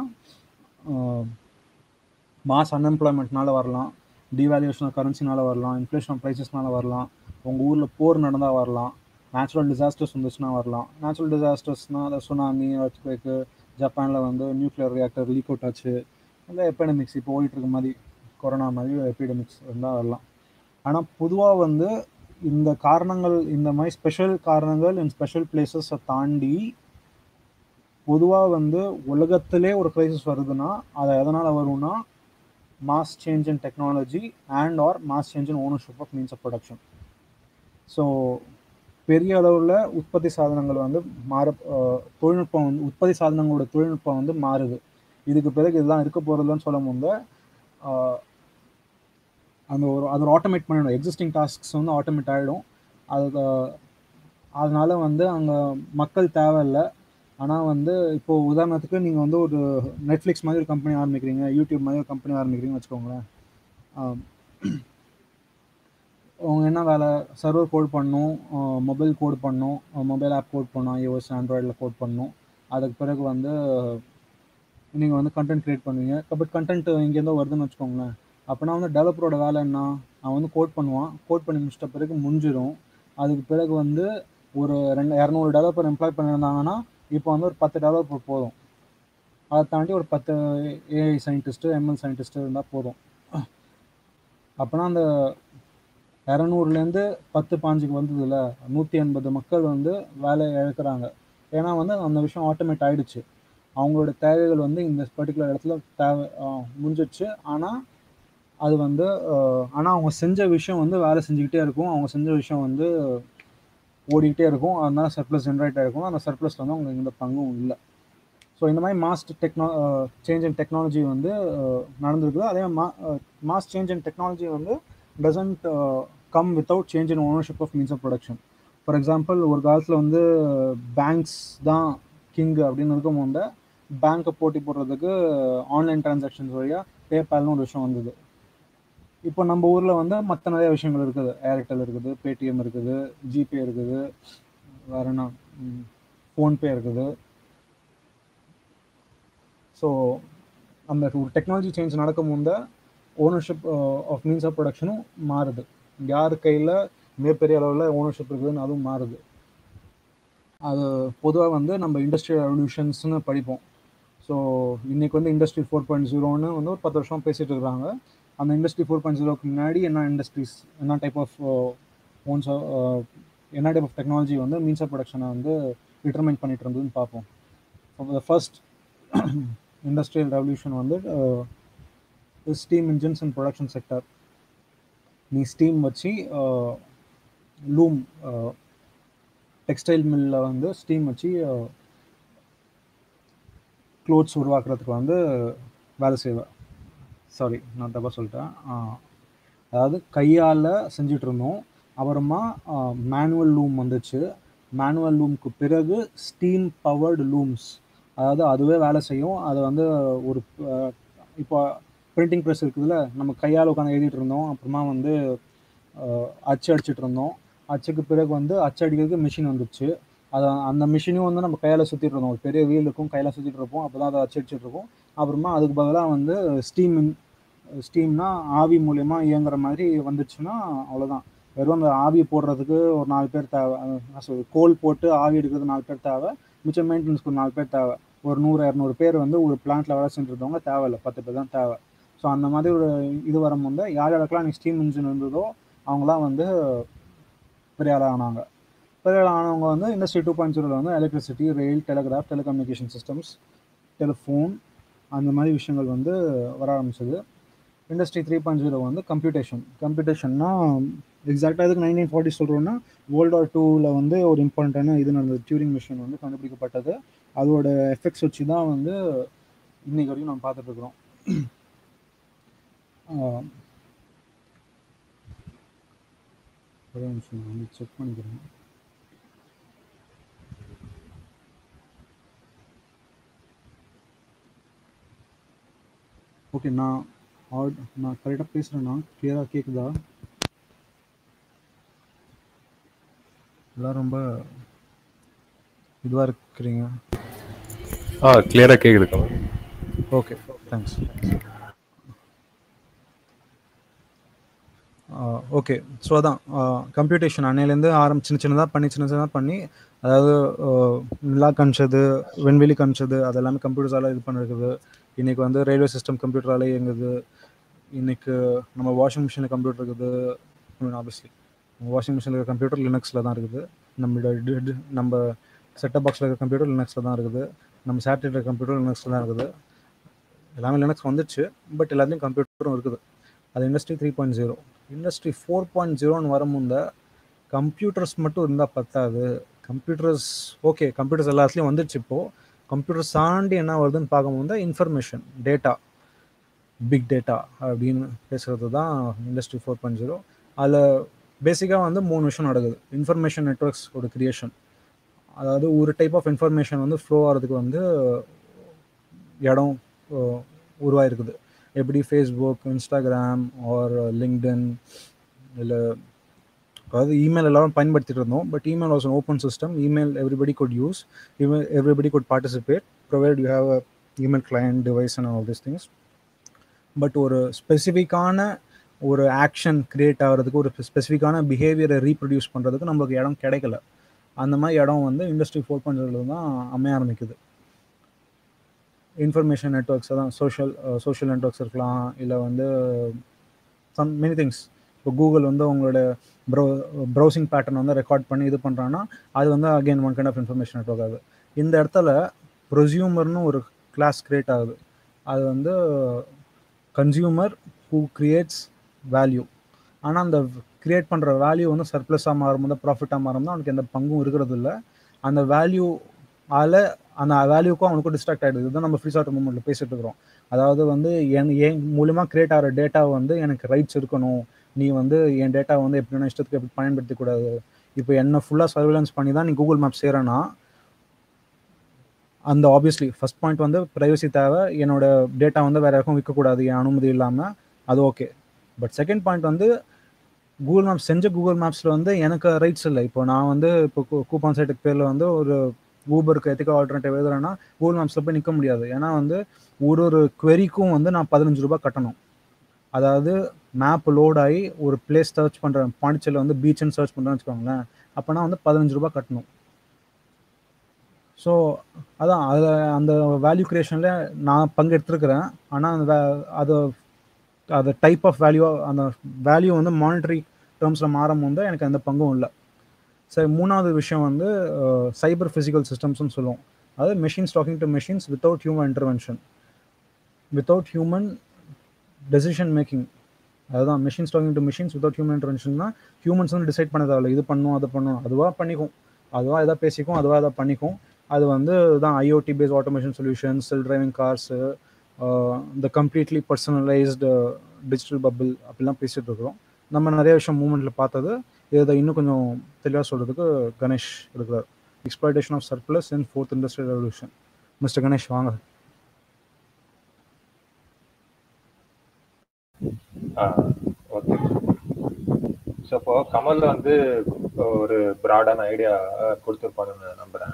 மாஸ் அன்எம்ப்ளாய்மெண்ட்னால வரலாம் டிவேல்யூஷன் ஆஃப் கரன்சினால வரலாம் இன்ஃப்ளேஷன் ஆஃப் ப்ரைஸஸ்னால வரலாம் உங்கள் ஊரில் போர் நடந்தால் வரலாம் நேச்சுரல் டிசாஸ்டர்ஸ் வந்துச்சுன்னா வரலாம் நேச்சுரல் டிசாஸ்டர்ஸ்னால் அந்த சுனாமி எர்த்குவேக்கு ஜப்பானில் வந்து நியூக்ளியர் ரியாக்டர் லீக் அவுட் ஆச்சு இல்லை எபிடமிக்ஸ் இப்போ ஓடிட்டு இருக்க மாதிரி கொரோனா மாதிரி எபிடமிக்ஸ் இருந்தால் வரலாம் ஆனால் பொதுவாக வந்து இந்த காரணங்கள் இந்த மாதிரி ஸ்பெஷல் காரணங்கள் இன் ஸ்பெஷல் பிளேசஸை தாண்டி பொதுவாக வந்து உலகத்திலே ஒரு கிரைசிஸ் வருதுன்னா அது எதனால் வரும்னா mass change in technology and or mass change in ownership of means of production so பெரிய அளவில் உற்பத்தி சாதனங்கள் வந்து மாற தொழில்நுட்பம் வந்து உற்பத்தி சாதனங்களோட தொழில்நுட்பம் வந்து மாறுது இதுக்கு பிறகு இதெல்லாம் இருக்க போகிறதுன்னு சொல்லும் போது அந்த ஒரு அது ஒரு ஆட்டோமேட் பண்ணிடும் எக்ஸிஸ்டிங் டாஸ்க்ஸ் வந்து ஆட்டோமேட் ஆகிடும் அது அதனால வந்து அங்கே மக்கள் தேவையில்லை ஆனால் வந்து இப்போது உதாரணத்துக்கு நீங்கள் வந்து ஒரு நெட்ஃப்ளிக்ஸ் மாதிரி ஒரு கம்பெனி ஆரம்பிக்கிறீங்க யூடியூப் மாதிரி ஒரு கம்பெனி ஆரம்பிக்கிறீங்கன்னு வச்சுக்கோங்களேன் அவங்க என்ன வேலை சர்வர் கோட் பண்ணணும் மொபைல் கோட் பண்ணணும் மொபைல் ஆப் கோட் பண்ணணும் ஐஓஎஸ் ஆண்ட்ராய்டில் கோட் பண்ணணும் அதுக்கு பிறகு வந்து நீங்கள் வந்து கண்டென்ட் க்ரியேட் பண்ணுவீங்க பட் கண்டென்ட் இங்கேருந்தோ வருதுன்னு வச்சுக்கோங்களேன் அப்படின்னா வந்து டெவலப்பரோட வேலை என்ன அவன் வந்து கோட் பண்ணுவான் கோட் பண்ணி முடிச்சிட்ட பிறகு முடிஞ்சிடும் அதுக்கு பிறகு வந்து ஒரு ரெண்டு இரநூறு டெவலப்பர் எம்ப்ளாய் பண்ணியிருந்தாங்கன்னா இப்போ வந்து ஒரு பத்து டெவலப்பர் போதும் அதை தாண்டி ஒரு பத்து ஏஐ சயின்டிஸ்ட்டு எம்எல் சயின்டிஸ்ட்டு இருந்தால் போதும் அப்போனா அந்த இரநூறுலேருந்து பத்து பாஞ்சுக்கு வந்ததில்ல நூற்றி எண்பது மக்கள் வந்து வேலையை இழக்கிறாங்க ஏன்னா வந்து அந்த விஷயம் ஆட்டோமேட் ஆகிடுச்சு அவங்களோட தேவைகள் வந்து இந்த பர்டிகுலர் இடத்துல தேவை முடிஞ்சிடுச்சு ஆனால் அது வந்து ஆனால் அவங்க செஞ்ச விஷயம் வந்து வேலை செஞ்சுக்கிட்டே இருக்கும் அவங்க செஞ்ச விஷயம் வந்து ஓடிக்கிட்டே இருக்கும் அதனால சர்ப்ளஸ் ஜென்ரேட் ஆகிருக்கும் அந்த சர்ப்ளஸில் வந்து அவங்களுக்கு எந்த பங்கும் இல்லை ஸோ இந்த மாதிரி mass techno change in technology வந்து நடந்திருக்குது அதே மா மாஸ் சேஞ்ச் இன் டெக்னாலஜி வந்து doesn't come without change in ownership of means of production for example ஒரு காலத்தில் வந்து பேங்க்ஸ் தான் கிங் அப்படின்னு இருக்கும் போது பேங்க்கை போட்டி போடுறதுக்கு ஆன்லைன் டிரான்சாக்ஷன்ஸ் வழியாக பேபால்னு ஒரு விஷயம் வந்தது இப்போ நம்ம ஊரில் வந்து மற்ற நிறைய விஷயங்கள் இருக்குது ஏர்டெல் இருக்குது பேடிஎம் இருக்குது ஜிபே இருக்குது வேற என்ன ஃபோன்பே இருக்குது ஸோ அந்த ஒரு டெக்னாலஜி சேஞ்ச் நடக்கும் போது ஓனர்ஷிப் ஆஃப் மீன்ஸ் ஆஃப் ப்ரொடக்ஷனும் மாறுது யார் கையில் மிகப்பெரிய அளவில் ஓனர்ஷிப் இருக்குதுன்னு அதுவும் மாறுது அது பொதுவாக வந்து நம்ம இண்டஸ்ட்ரியல் ரெவல்யூஷன்ஸ்னு படிப்போம் ஸோ இன்றைக்கி வந்து இண்டஸ்ட்ரி ஃபோர் பாயிண்ட் ஜீரோன்னு வந்து ஒரு பத்து வருஷம் பேசிகிட்டு இருக்கிறாங்க அந்த இண்டஸ்ட்ரி ஃபோர் பாயிண்ட் ஜீரோக்கு முன்னாடி என்ன இண்டஸ்ட்ரீஸ் என்ன டைப் ஆஃப் ஓன்ஸ் என்ன டைப் ஆஃப் டெக்னாலஜி வந்து மீன்ஸ் ஆஃப் ப்ரொடக்ஷனை வந்து டிட்டர்மைன் பண்ணிட்டு இருந்ததுன்னு பார்ப்போம் த ஃபர்ஸ்ட் இண்டஸ்ட்ரியல் ரெவல்யூஷன் வந்து steam engines and production sector நீ ஸ்டீம் வச்சு லூம் டெக்ஸ்டைல் மில்லில் வந்து ஸ்டீம் வச்சு க்ளோத்ஸ் உருவாக்குறதுக்கு வந்து வேலை செய்வேன் சாரி நான் தப்பாக சொல்லிட்டேன் அதாவது கையால் செஞ்சுட்டு இருந்தோம் அப்புறமா மேனுவல் லூம் வந்துச்சு மேனுவல் லூம்க்கு பிறகு ஸ்டீம் பவர்டு லூம்ஸ் அதாவது அதுவே வேலை செய்யும் அது வந்து ஒரு இப்போ பிரிண்டிங் ப்ரெஸ் இருக்குதுல்ல நம்ம கையால் உட்காந்து எழுதிட்டு இருந்தோம் அப்புறமா வந்து அச்சு அடிச்சிட்டு இருந்தோம் அச்சுக்கு பிறகு வந்து அச்சு அடிக்கிறதுக்கு மிஷின் வந்துச்சு அதை அந்த மிஷினும் வந்து நம்ம கையால் சுற்றிட்டு இருந்தோம் ஒரு பெரிய வீல் இருக்கும் கையில் சுற்றிட்டு இருப்போம் அப்போ தான் அதை அச்சு அடிச்சிட்டு இருப்போம் அப்புறமா அதுக்கு பதிலாக வந்து ஸ்டீம் ஸ்டீம்னா ஆவி மூலயமா இயங்குற மாதிரி வந்துச்சுன்னா அவ்வளோதான் வெறும் அந்த ஆவி போடுறதுக்கு ஒரு நாலு பேர் தேவை சொல்லி கோல் போட்டு ஆவி எடுக்கிறது நாலு பேர் தேவை மிச்சம் மெயின்டெனன்ஸ்க்கு ஒரு நாலு பேர் தேவை ஒரு நூறு இரநூறு பேர் வந்து ஒரு பிளான்ட்டில் வேலை செஞ்சுருந்தவங்க தேவையில்லை பத்து பேர் தான் தேவை ஸோ அந்த மாதிரி ஒரு இது வரும்போது யார் யாருக்கெல்லாம் நீ ஸ்டீம் இன்ஜின் இருந்ததோ அவங்களாம் வந்து பெரிய ஆளாக ஆனாங்க பெரிய ஆள் ஆனவங்க வந்து இண்டஸ்ட்ரி டூ பாயிண்ட் ஜீரோவில் வந்து electricity rail telegraph telecommunication systems telephone அந்த மாதிரி விஷயங்கள் வந்து வர ஆரம்பிச்சது இண்டஸ்ட்ரி த்ரீ பாயிண்ட் ஜீரோ வந்து கம்ப்யூட்டேஷன் கம்ப்யூட்டேஷன்னா எக்ஸாக்டாக இதுக்கு நைன்டீன் ஃபார்ட்டி சொல்கிறோன்னா வேர்ல்டு வார் டூவில் வந்து ஒரு இம்பார்ட்டண்டான இது நடந்தது டியூரிங் மிஷின் வந்து கண்டுபிடிக்கப்பட்டது அதோட எஃபெக்ட்ஸ் வச்சு தான் வந்து இன்னைக்கு வரைக்கும் நம்ம பார்த்துட்ருக்குறோம் ஒரே நிமிஷம் நான் வந்து செக் பண்ணிக்கிறேன் ஓகே நான் ஆட் நான் கரெக்டாக பேசுகிறேன்னா கிளியராக கேட்குதா எல்லாம் ரொம்ப இதுவாக இருக்கிறீங்க ஆ கிளியராக கேட்குது Kamal okay thanks okay so அதான் கம்ப்யூட்டேஷன் அன்னையிலேருந்து ஆரம் சின்ன சின்னதாக பண்ணி சின்ன சின்னதாக பண்ணி அதாவது நிலா காமிச்சது வெண்வெளி காமிச்சது அது எல்லாமே கம்ப்யூட்டர்ஸால் இது பண்ணிருக்குது இன்னைக்கு வந்து ரயில்வே சிஸ்டம் கம்ப்யூட்டரால் இயங்குது இன்னைக்கு நம்ம வாஷிங் மிஷினில் கம்ப்யூட்டர் இருக்குது ஆப்வியஸ்லி வாஷிங் மிஷினில் இருக்கிற கம்ப்யூட்டர் லினக்ஸில் தான் இருக்குது நம்மளோட டி- டி- நம்ம செட்டப் பாக்ஸில் இருக்கிற கம்ப்யூட்டர் லினக்ஸில் தான் இருக்குது நம்ம சேட்டலைட் கம்ப்யூட்டர் லினக்ஸில் தான் இருக்குது எல்லாமே லினக்ஸ் வந்துச்சு பட் எல்லாத்துலேயும் கம்ப்யூட்டரும் இருக்குது அது industry three point zero industry four point ஜீரோன்னு வரும்போது கம்ப்யூட்டர்ஸ் மட்டும் இருந்தால் பத்தாது கம்ப்யூட்டர்ஸ் ஓகே கம்ப்யூட்டர்ஸ் எல்லாத்துலேயும் வந்துடுச்சு இப்போது கம்ப்யூட்டர்ஸ் தாண்டி என்ன வருதுன்னு பார்க்கும்போது இன்ஃபர்மேஷன் டேட்டா பிக் டேட்டா அப்படின்னு பேசுகிறது தான் இண்டஸ்ட்ரி ஃபோர் பாயிண்ட் ஜீரோ அதில் பேசிக்காக வந்து மூணு விஷயம் நடக்குது இன்ஃபர்மேஷன் நெட்ஒர்க்ஸோட கிரியேஷன் அதாவது ஒரு டைப் ஆஃப் இன்ஃபர்மேஷன் வந்து ஃப்ளோ ஆகிறதுக்கு வந்து இடம் அஹ், உருவாயிருக்குது எப்படி ஃபேஸ்புக் இன்ஸ்டாகிராம் ஆர் லிங்க்டின் இல்லை அதாவது இமெயில் எல்லாரும் பயன்படுத்திட்டு இருந்தோம் but email was open system email everybody could use email everybody could participate provide you have a email client device and all this things but ஒரு ஸ்பெசிஃபிக்கான ஒரு ஆக்ஷன் கிரியேட் ஆகிறதுக்கு ஒரு ஸ்பெசிஃபிக்கான பிஹேவியரை ரீப்ரொடியூஸ் பண்ணுறதுக்கு நம்மளுக்கு இடம் கிடைக்கல அந்த மாதிரி இடம் வந்து இண்டஸ்ட்ரி ஃபோர் பாயிண்ட் ஜீரோவில் தான் அமைய ஆரம்பிக்குது இன்ஃபர்மேஷன் நெட்ஒர்க்ஸ் தான் சோஷியல் சோஷியல் நெட்ஒர்க்ஸ் இருக்கலாம் இல்லை வந்து சம் மெனி திங்ஸ் இப்போ கூகுள் வந்து உங்களோட ப்ரௌ ப்ரௌசிங் பேட்டர்ன் வந்து ரெக்கார்ட் பண்ணி இது பண்ணுறாங்கன்னா அது வந்து again one kind of information network ஆகுது இந்த இடத்துல ப்ரொசியூமர்னு ஒரு கிளாஸ் கிரியேட் ஆகுது அது வந்து கன்சியூமர் ஹூ கிரியேட்ஸ் வேல்யூ ஆனால் அந்த கிரியேட் பண்ணுற வேல்யூ வந்து சர்ப்ளஸாக மாறும்போது ப்ராஃபிட்டாக மாறும்போது அவனுக்கு எந்த பங்கும் இருக்கிறது இல்லை அந்த வேல்யூ ஆல அந்த வேல்யூக்கும் அவனுக்கும் டிஸ்ட்ராக்ட் ஆகிடுது இதுதான் நம்ம ஃப்ரீ சாஃப்ட் மூமெண்ட்டில் பேசிட்டு இருக்கிறோம் அதாவது வந்து என் என் மூலியமாக கிரியேட் ஆகிற டேட்டா வந்து எனக்கு ரைட்ஸ் இருக்கணும் நீ வந்து என் டேட்டா வந்து எப்படி வேணா இஷ்டத்துக்கு எப்படி பயன்படுத்திக்கூடாது இப்போ என்ன ஃபுல்லாக சர்வேலன்ஸ் பண்ணி தான் நீ கூகுள் மேப் செய்கிறேன்னா அந்த ஆப்வியஸ்லி ஃபர்ஸ்ட் பாயிண்ட் வந்து ப்ரைவசி தேவை என்னோட டேட்டா வந்து வேற யாருக்கும் விற்கக்கூடாது என் அனுமதி இல்லாமல் அது ஓகே பட் செகண்ட் பாயிண்ட் வந்து கூகுள் மேப்ஸ் செஞ்ச கூகுள் மேப்ஸில் வந்து எனக்கு ரைட்ஸ் இல்லை இப்போ நான் வந்து இப்போ கூப்பான் சைட்டுக்கு பேரில் வந்து ஒரு ஊபருக்கு எத்திக்கா ஆல்டர்னேட்டிவ் எழுதுறேன்னா கூகுள் மேப்ஸில் போய் நிற்க முடியாது ஏன்னா வந்து ஒரு ஒரு queryக்கும் வந்து நான் பதினஞ்சு ரூபாய் கட்டணும் அதாவது மேப் லோட் ஆகி ஒரு பிளேஸ் சர்ச் பண்ணுறேன் பாண்டிச்சேரியில் வந்து பீச்சுன்னு சர்ச் பண்ணுறேன்னு வச்சுக்கோங்களேன் அப்போனா வந்து பதினஞ்சு ரூபாய் கட்டணும் ஸோ அதான் அதில் அந்த வேல்யூ கிரியேஷனில் நான் பங்கெடுத்துருக்கிறேன் ஆனால் அந்த வே- அது அது டைப் ஆஃப் வேல்யூ அந்த வேல்யூ வந்து மானிட்டரி டேர்ம்ஸில் மாறும் போது எனக்கு எந்த பங்கும் இல்லை சரி மூணாவது விஷயம் வந்து சைபர் ஃபிசிக்கல் சிஸ்டம்ஸ்னு சொல்லுவோம் அதாவது machines talking to machines without human intervention without human decision making அதுதான் machines talking to machines without human இன்டர்வென்ஷன்னா ஹியூமன்ஸ் வந்து டிசைட் பண்ண தேவையில்ல இது பண்ணும் அது பண்ணும் அதுவாக பண்ணிக்கும் அதுவாக எதாவது பேசிக்கும் அதுவாக எதாவது பண்ணிக்கும் அது வந்து தான் IoT base automation solution self driving cars இந்த கம்ப்ளீட்லி பர்சனலைஸ்டு டிஜிட்டல் பபிள் அப்படிலாம் பேசிகிட்டு இருக்கிறோம் நம்ம நிறைய விஷயம் மூமெண்ட்டில் பார்த்தது இதை இன்னும் கொஞ்சம் தெளிவாக சொல்கிறதுக்கு கணேஷ் இருக்கிறார் exploitation of surplus in fourth industrial revolution mister Ganesh வாங்க ஓகே ஸோ இப்போ கமல் வந்து ஒரு ப்ராடான ஐடியா கொடுத்துருப்பாருன்னு நம்புறேன்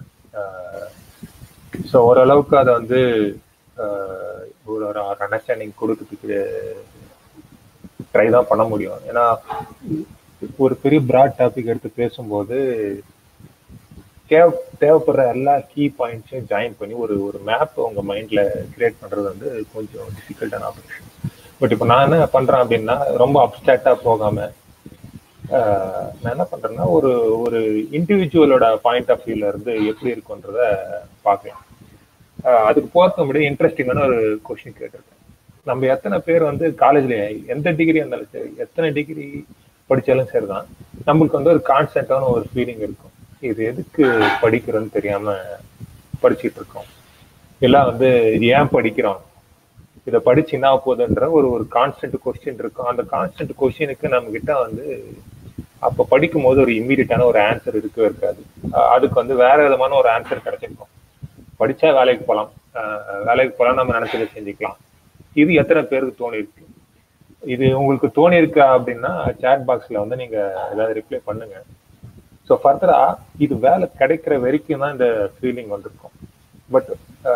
ஸோ ஓரளவுக்கு அதை வந்து ஆஹ், ஒரு ஒரு அண்டர்ஸ்டாண்டிங் கொடுக்கறதுக்கு ட்ரை தான் பண்ண முடியும் ஏன்னா ஒரு பெரிய ப்ராட் டாபிக் எடுத்து பேசும்போது தேவ தேவைப்படுற எல்லா கீ பாயிண்ட்ஸையும் ஜாயின் பண்ணி ஒரு ஒரு மேப் உங்க மைண்ட்ல கிரியேட் பண்றது வந்து கொஞ்சம் டிஃபிகல்ட்டான ஆப்ரேஷன் பட் இப்போ நான் என்ன பண்றேன் அப்படின்னா ரொம்ப அப்டாக்டா போகாம ஆஹ், நான் என்ன பண்றேன்னா ஒரு ஒரு இண்டிவிஜுவலோட பாயிண்ட் ஆஃப் வியூல இருந்து எப்படி இருக்குன்றத பார்க்கலாம் ஆஹ், அதுக்கு போறதுக்கு முன்னாடி இன்ட்ரெஸ்டிங்கான ஒரு கொஸ்டின் கேட்டிருக்கேன் நம்ம எத்தனை பேர் வந்து காலேஜ்ல எந்த டிகிரி இருந்தாலும் சரி எத்தனை டிகிரி படிச்சாலும் சரிதான் நம்மளுக்கு வந்து ஒரு கான்ஸ்டன்டான ஒரு ஃபீலிங் இருக்கும் இது எதுக்கு படிக்கிறோன்னு தெரியாம படிச்சிட்டு இருக்கோம் எல்லாம் வந்து ஏன் படிக்கிறோம் இதை படிச்சு என்ன போகுதுன்ற ஒரு ஒரு கான்ஸ்டன்ட் கொஸ்டின் இருக்கும் அந்த கான்ஸ்டன்ட் கொஸ்டினுக்கு நம்ம கிட்ட வந்து அப்ப படிக்கும் போது ஒரு இம்மீடியட்டான ஒரு ஆன்சர் இருக்கவே இருக்காது அஹ் அதுக்கு வந்து வேற விதமான ஒரு ஆன்சர் கிடைச்சிருக்கும் படிச்சா வேலைக்கு போகலாம் அஹ் வேலைக்கு போகலாம் நம்ம நினைச்சதை செஞ்சுக்கலாம் இது எத்தனை பேருக்கு தோணி இருக்கு இது உங்களுக்கு தோணி இருக்கா அப்படின்னா சேட் பாக்ஸ்ல வந்து நீங்க ஏதாவது ரிப்ளை பண்ணுங்க ஸோ ஃபர்தரா இது வேலை கிடைக்கிற வரைக்கும் தான் இந்த ஃபீலிங் வந்திருக்கும் பட்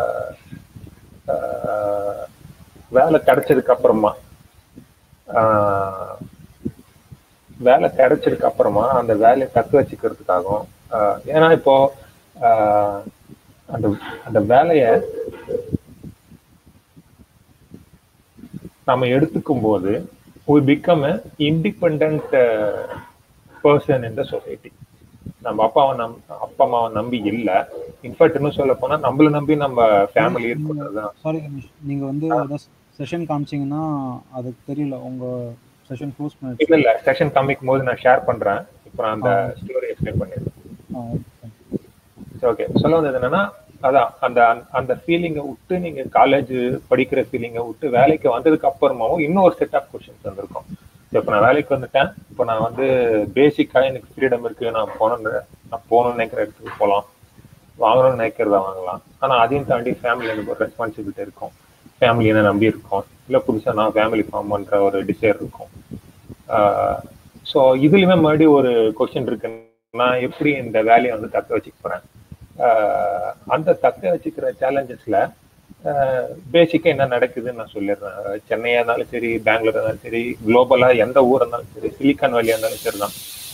வேலை கிடைச்சதுக்கு அப்புறமா ஆஹ், வேலை கிடைச்சதுக்கு அப்புறமா அந்த வேலையை தக்க வச்சுக்கிறதுக்காகவும் ஆஹ், ஏன்னா இப்போ ஆஹ், அந்த அந்த வேலையை நம்ம எடுத்துக்கும் போது we become a independent person in the society நம்ம அப்பாவை நம் அப்பா அம்மாவை நம்பி இல்ல இன்ஃபேக்ட் இன்னும் சொல்ல போனா நம்மள நம்பி நம்ம ஃபேமிலி இருக்கிறதுதான் சாரி கணேஷ் நீங்க வந்து ஏதாவது செஷன் காமிச்சீங்கன்னா அதுக்கு தெரியல உங்க செஷன் க்ளோஸ் இல்ல பண்ணிடுச்சு இல்ல செஷன் காமிக்கும் போது நான் ஷேர் பண்றேன் இப்போ நான் அந்த ஸ்டோரி எக்ஸ்பிளைன் பண்ணிடுறேன் ஓகே சொல்ல வந்தது என்னன்னா அதான் அந்த அந்த ஃபீலிங்கை விட்டு நீங்க காலேஜ் படிக்கிற ஃபீலிங்கை விட்டு வேலைக்கு வந்ததுக்கு அப்புறமாவும் இன்னொரு செட் ஆஃப் கொஸ்டின்ஸ் வந்திருக்கும் இப்போ நான் வேலைக்கு வந்துட்டேன் இப்போ நான் வந்து பேசிக்காக எனக்கு ஃப்ரீடம் இருக்கு நான் போகணுன்னு நான் போகணும்னு நினைக்கிற இடத்துக்கு போகலாம் வாங்கணும்னு நினைக்கிறத வாங்கலாம் ஆனால் அதையும் தாண்டி ஃபேமிலி எனக்கு ஒரு ரெஸ்பான்சிபிலிட்டி இருக்கும் ஃபேமிலி என்ன நம்பி இருக்கும் இல்லை புதுசாக நான் ஃபேமிலி ஃபார்ம் பண்ணுற ஒரு டிசைர் இருக்கும் ஸோ இதுலயுமே மறுபடியும் ஒரு கொஸ்டின் இருக்கு நான் எப்படி இந்த வேலையை வந்து தக்க வச்சுக்க போறேன் ஆஹ் அந்த தக்க வச்சுக்கிற சேலஞ்சஸ்ல பேசிக்கா என்ன நடக்குதுன்னு நான் சொல்லிடுறேன் சென்னையா இருந்தாலும் சரி பெங்களூர் இருந்தாலும் சரி குளோபலா எந்த ஊர் இருந்தாலும் சரி சிலிக்கான் வேலியா இருந்தாலும் சரிதான்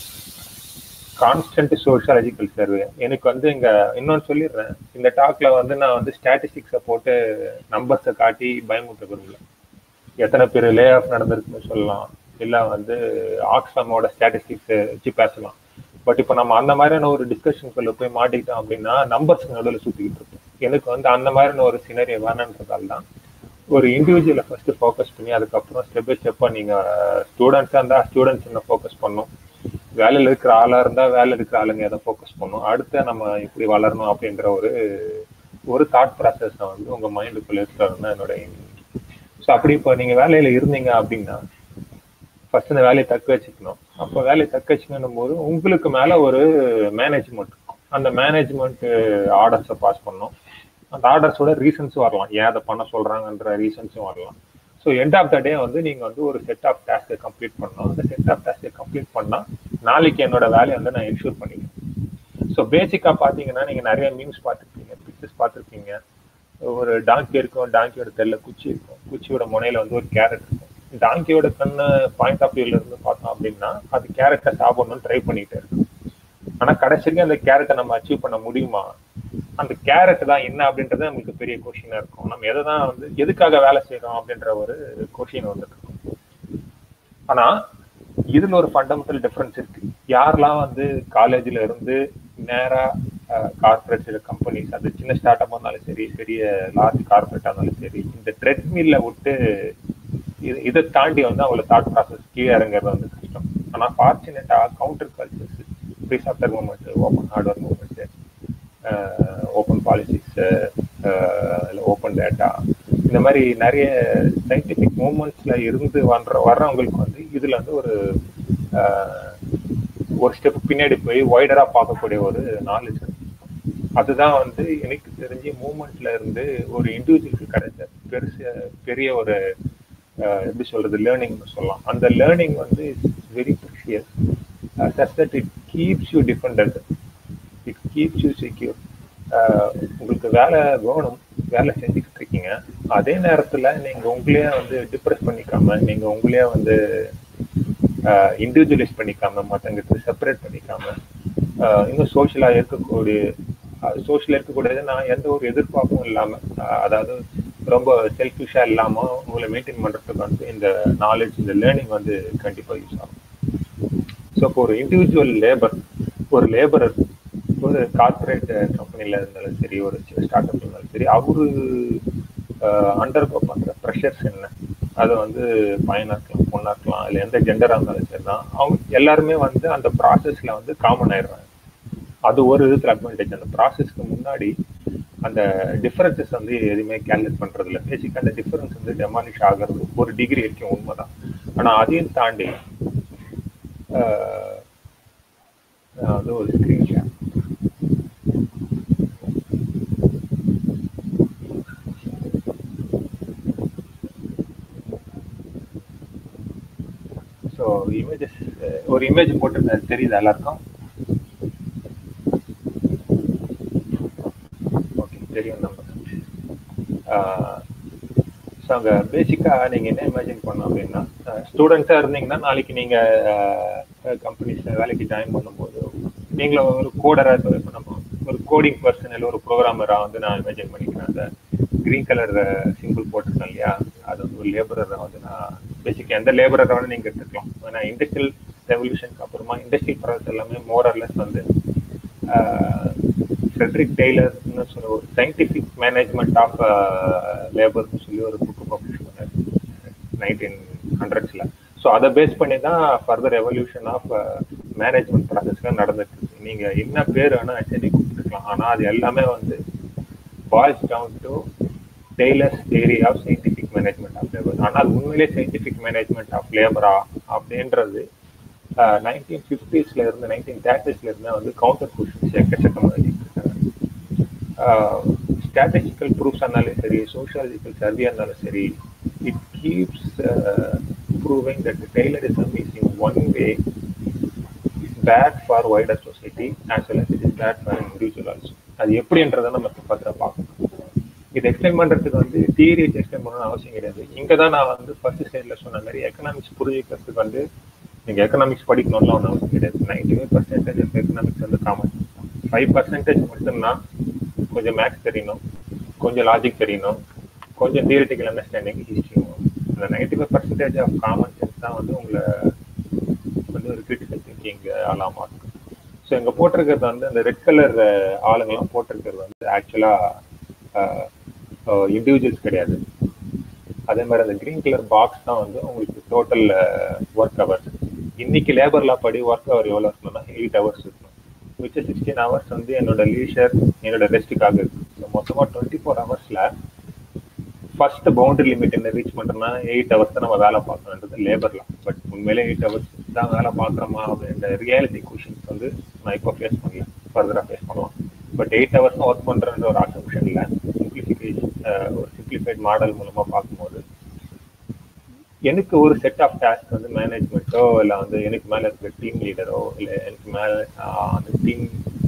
கான்ஸ்டன்ட் சோஷியாலஜிக்கல் சர்வே எனக்கு வந்து இங்க இன்னொன்னு சொல்லிடுறேன் இந்த டாக்ல வந்து நான் வந்து ஸ்டாட்டிஸ்டிக்ஸை போட்டு நம்பர்ஸை காட்டி பயமுட்ட விரும்பல எத்தனை பேர் லே ஆஃப் நடந்திருக்குன்னு சொல்லலாம் இல்ல வந்து ஆக்ஸ்ஃபேமோட ஸ்டாட்டிஸ்டிக்ஸ் வச்சு பேசலாம் பட் இப்போ நம்ம அந்த மாதிரியான ஒரு டிஸ்கஷனுக்குள்ள போய் மாட்டிக்கிட்டோம் அப்படின்னா நம்பர்ஸ் நடுவில் சுத்திக்கிட்டு இருப்போம் எனக்கு வந்து அந்த மாதிரியான ஒரு சினரிய வேணான்றதால தான் ஒரு இண்டிவிஜுவலை ஃபர்ஸ்ட் ஃபோக்கஸ் பண்ணி அதுக்கப்புறம் ஸ்டெப் பை ஸ்டெப்பா நீங்க ஸ்டூடெண்ட்ஸா இருந்தா ஸ்டூடெண்ட்ஸ் என்ன ஃபோக்கஸ் பண்ணும் வேலையில இருக்கிற ஆளா இருந்தா வேலை இருக்கிற ஆளுங்க எதை ஃபோக்கஸ் பண்ணும் அடுத்து நம்ம இப்படி வளரணும் அப்படின்ற ஒரு ஒரு தாட் ப்ராசஸ் வந்து உங்க மைண்டுக்குள்ள இருக்கிறது தான் என்னோட ஸோ அப்படி இப்போ நீங்க வேலையில இருந்தீங்க அப்படின்னா ஃபர்ஸ்ட் இந்த வேலையை தக்க வச்சுக்கணும் அப்போ வேலையை தக்க வச்சுக்கணும் போது உங்களுக்கு மேல ஒரு மேனேஜ்மெண்ட் இருக்கும் அந்த மேனேஜ்மெண்ட் ஆர்டர்ஸை பாஸ் பண்ணும் அந்த ஆர்டர்ஸோட ரீசன்ஸும் வரலாம் ஏன் அதை பண்ண சொல்றாங்கன்ற ரீசன்ஸும் வரலாம் so end of the day வந்து நீங்க வந்து ஒரு செட் ஆஃப் டாஸ்க்கை கம்ப்ளீட் பண்ணணும் அந்த செட் ஆஃப் டாஸ்க்கை கம்ப்ளீட் பண்ணா நாளைக்கு என்னோட வேலையை வந்து நான் என்ஷூர் பண்ணிக்கிறேன் ஸோ பேசிக்காக பார்த்தீங்கன்னா நீங்கள் நிறைய மீம்ஸ் பார்த்துருப்பீங்க பிக்சர்ஸ் பார்த்துருப்பீங்க ஒரு டாங்கி இருக்கும் டாங்கியோட தெல்ல குச்சி இருக்கும் குச்சியோட முனையில வந்து ஒரு கேரட் இருக்கும் டாங்கியோட கண்ணு பாயிண்ட் ஆஃப் வியூல இருந்து பார்த்தோம் அப்படின்னா அது கேரட்டை சாப்பிடணும்னு ட்ரை பண்ணிட்டு இருக்கு ஆனா கடைசிக்கு அந்த கேரட்டை நம்ம அச்சீவ் பண்ண முடியுமா அந்த கேரட் தான் என்ன அப்படின்றது நமக்கு பெரிய கொஷினா இருக்கும் நம்ம எதை தான் வந்து எதுக்காக வேலை செய்யறோம் அப்படின்ற ஒரு கொஷின் வந்துட்டு இருக்கும் ஆனா இதுல ஒரு ஃபண்டமெண்டல் டிஃபரன்ஸ் இருக்கு யாரெல்லாம் வந்து காலேஜ்ல இருந்து நேரா கார்பரேட் கம்பெனிஸ் அது சின்ன ஸ்டார்ட் அப் இருந்தாலும் சரி பெரிய லார்ஜ் கார்பரேட்டா இருந்தாலும் சரி இந்த ட்ரெட்மில்ல விட்டு இது இதை தாண்டி வந்து அவங்களோட தாட் ப்ராசஸ் கீழே இறங்குறது வந்து கஷ்டம் ஆனா ஃபார்ச்சுனேட்டா counter cultures free software movement open hardware movement open policies open data இந்த மாதிரி நிறைய சயின்டிபிக் மூவ்மெண்ட்ஸ்ல இருந்து வர்ற வர்றவங்களுக்கு வந்து இதுல வந்து ஒரு ஒரு ஸ்டெப் பின்னாடி போய் ஒய்டரா பார்க்கக்கூடிய ஒரு நாலேஜ் அதுதான் வந்து எனக்கு தெரிஞ்சு மூமெண்ட்ல இருந்து ஒரு இண்டிவிஜுவலுக்கு கிடைச்ச பெருசு பெரிய ஒரு எப்படி சொல்றது லேர்னிங்னு சொல்லலாம் அந்த லேர்னிங் வந்து very precious such that it keeps you dependent it keeps you secure உங்களுக்கு வேலை வேணும் வேலை செஞ்சுக்கிட்டு இருக்கீங்க அதே நேரத்துல நீங்க உங்களையே வந்து டிப்ரெஸ் பண்ணிக்காம நீங்க உங்களையே வந்து இண்டிவிஜுவலைஸ் பண்ணிக்காம மற்றவங்களுக்கு செப்பரேட் பண்ணிக்காம இன்னும் சோஷியலா இருக்கக்கூடிய சோஷியலா இருக்கக்கூடியது நான் எந்த ஒரு எதிர்பார்ப்பும் இல்லாம அதாவது ரொம்ப செல்ஃபிஷா இல்லாம உங்களை மெயின்டைன் பண்றதுக்கு வந்து இந்த நாலேஜ் இந்த லேர்னிங் வந்து கண்டிப்பா யூஸ் ஆகும் ஸோ இப்போ ஒரு இண்டிவிஜுவல் லேபர் ஒரு லேபரர் ஒரு கார்பரேட் கம்பெனில இருந்தாலும் சரி ஒரு சின்ன ஸ்டார்ட் அப் இருந்தாலும் சரி அவரு அண்டர் பண்ற ப்ரெஷர்ஸ் என்ன அதை வந்து பையனா இருக்கலாம் பொண்ணா இருக்கலாம் இல்லை எந்த ஜெண்டரா இருந்தாலும் சரி தான் அவங்க எல்லாருமே வந்து அந்த ப்ராசஸ்ல வந்து காமன் ஆயிடுறாங்க அது ஒரு விதத்துல அட்வான்டேஜ் அந்த ப்ராசஸ்க்கு முன்னாடி அந்த டிஃபரன்சஸ் வந்து எதுவுமே கேல்குலேட் பண்றது இல்லை பேசிக் அந்த டிஃபரன்ஸ் வந்து டெமாலிஷ் ஆகிறது ஒரு டிகிரி வரைக்கும் உண்மைதான் ஆனா அதையும் தாண்டி வந்து ஒரு ஸ்கிரீன் ஷேர் ஸோ இமேஜஸ் ஒரு இமேஜ் போட்டு தெரியுது எல்லாருக்கும் தெரியும் நம்ம ஸோ அங்கே பேசிக்காக நீங்கள் என்ன இமேஜின் பண்ணோம் அப்படின்னா ஸ்டூடெண்ட்ஸாக இருந்தீங்கன்னா நாளைக்கு நீங்கள் கம்பெனிஸில் வேலைக்கு ஜாயின் பண்ணும்போது நீங்களும் ஒரு கோடராக இப்போ நம்ம ஒரு கோடிங் பர்சன் இல்லை ஒரு ப்ரோக்ராமராக வந்து நான் இமேஜின் பண்ணிக்கிறேன் அந்த க்ரீன் கலர் சிம்பிள் போட்டிருக்கேன் இல்லையா அது வந்து ஒரு லேபரரை வந்து நான் பேசிக்காக எந்த லேபரரை வந்து நீங்கள் எடுத்துக்கலாம் ஏன்னா இண்டஸ்ட்ரியல் ரெவல்யூஷனுக்கு அப்புறமா இண்டஸ்ட்ரியல் ப்ராடக்ட் எல்லாமே மோரர்லெஸ் வந்து ஃப்ரெட்ரிக் டெய்லர்னு சொல்ல ஒரு சயின்டிஃபிக் மேனேஜ்மெண்ட் ஆஃப் லேபர்னு சொல்லி ஒரு புக்கு பப்ளிஷ் பண்ணார் நைன்டீன் ஹண்ட்ரட்ஸில் ஸோ அதை பேஸ் பண்ணி தான் ஃபர்தர் எவல்யூஷன் ஆஃப் மேனேஜ்மெண்ட் ப்ராசஸ்லாம் நடந்துட்டு இருக்கு நீங்கள் என்ன பேர் வேணால் ஆக்சுவலி கொடுத்துருக்கலாம் ஆனால் அது எல்லாமே வந்து boils down to Taylor's theory of scientific management of labour ஆனால் உண்மையிலே சயின்டிஃபிக் மேனேஜ்மெண்ட் ஆஃப் லேபரா அப்படின்றது நைன்டீன் ஃபிஃப்டிஸ்ல இருந்து நைன்டீன் தேர்ட்டிஸ்ல இருந்து வந்து கவுண்டர் கொஷின்ஸ் எக்கச்சக்கமாக இருக்காங்க ஸ்டாட்டிஸ்டிக்கல் ப்ரூஃப்ஸ் இருந்தாலும் சரி சோஷியாலஜிக்கல் சர்வே இருந்தாலும் சரி it keeps proving that Taylorism is in one way bad for wider society as well as it is bad for individual also அது எப்படின்றத நம்ம பத்திரம் பார்க்கணும் இது எக்ஸ்பிளைன் பண்றதுக்கு வந்து தியரி எக்ஸ்பிளைன் பண்ணணும்னு அவசியம் கிடையாது இங்க தான் நான் வந்து ஃபர்ஸ்ட் ஸ்டைட்ல சொன்ன மாதிரி எக்கனாமிக்ஸ் புரிஞ்சுக்கிறதுக்கு வந்து நீங்க எக்கனாமிக்ஸ் படிக்கணும்லாம் ஒன்றும் அவசியம் கிடையாது ninety five percentage of economics வந்து காமன் ஃபைவ் பர்சன்டேஜ் மட்டும்தான் கொஞ்சம் மேக்ஸ் தெரியணும் கொஞ்சம் லாஜிக் தெரியணும் கொஞ்சம் தியரிட்டிக்கல் அண்டர்ஸ்டாண்டிங் ஹிஸ்ட்ரி அந்த ninety five percentage of common sense தான் வந்து உங்களை வந்து ஒரு கிரிட்டிக்கல் திங்கிங் ஆளாமா இருக்கும் ஸோ இங்கே போட்டிருக்கிறது வந்து அந்த ரெட் கலர் ஆளுங்கெல்லாம் போட்டிருக்கிறது வந்து ஆக்சுவலாக இண்டிவிஜுவல்ஸ் கிடையாது அதே மாதிரி அந்த கிரீன் கலர் பாக்ஸ் தான் வந்து உங்களுக்கு டோட்டல் ஒர்க் ஹவர்ஸ் இன்னைக்கு லேபர்ல படி ஒர்க் ஹவர் எவ்வளோ இருக்கணும்னா எயிட் ஹவர்ஸ் இருக்கணும் மிச்சம் சிக்ஸ்டீன் ஹவர்ஸ் வந்து என்னோட லீஷர் என்னோட ரெஸ்ட்டுக்காக இருக்கு ஸோ மொத்தமாக டுவெண்ட்டி ஃபோர் ஹவர்ஸ்ல ஃபர்ஸ்ட் பவுண்டரி லிமிட் என்ன ரீச் பண்றோம்னா எயிட் ஹவர்ஸ் தான் நம்ம வேலை பார்க்கணுன்றது லேபர்ல பட் உண்மையிலே எயிட் ஹவர்ஸ் தான் வேலை பார்க்குறோமா அப்படின்ற ரியாலிட்டி கொஷின்ஸ் வந்து நான் இப்போ ஃபேஸ் பண்ணல ஃபர்தராக ஃபேஸ் பண்ணலாம் பட் எயிட் ஹவர்ஸ் தான் ஒர்க் பண்ணுறன்ற ஒரு அசம்ஷனில் சிம்பிளிஃபிகேஷன் ஒரு சிம்பிளிஃபைட் மாடல் மூலமாக பார்க்கும்போது எனக்கு ஒரு செட் ஆஃப் டாஸ்க் வந்து மேனேஜ்மெண்ட்டோ இல்லை வந்து எனக்கு மேலே இருக்கிற டீம் லீடரோ இல்லை எனக்கு மேலே அந்த டீம்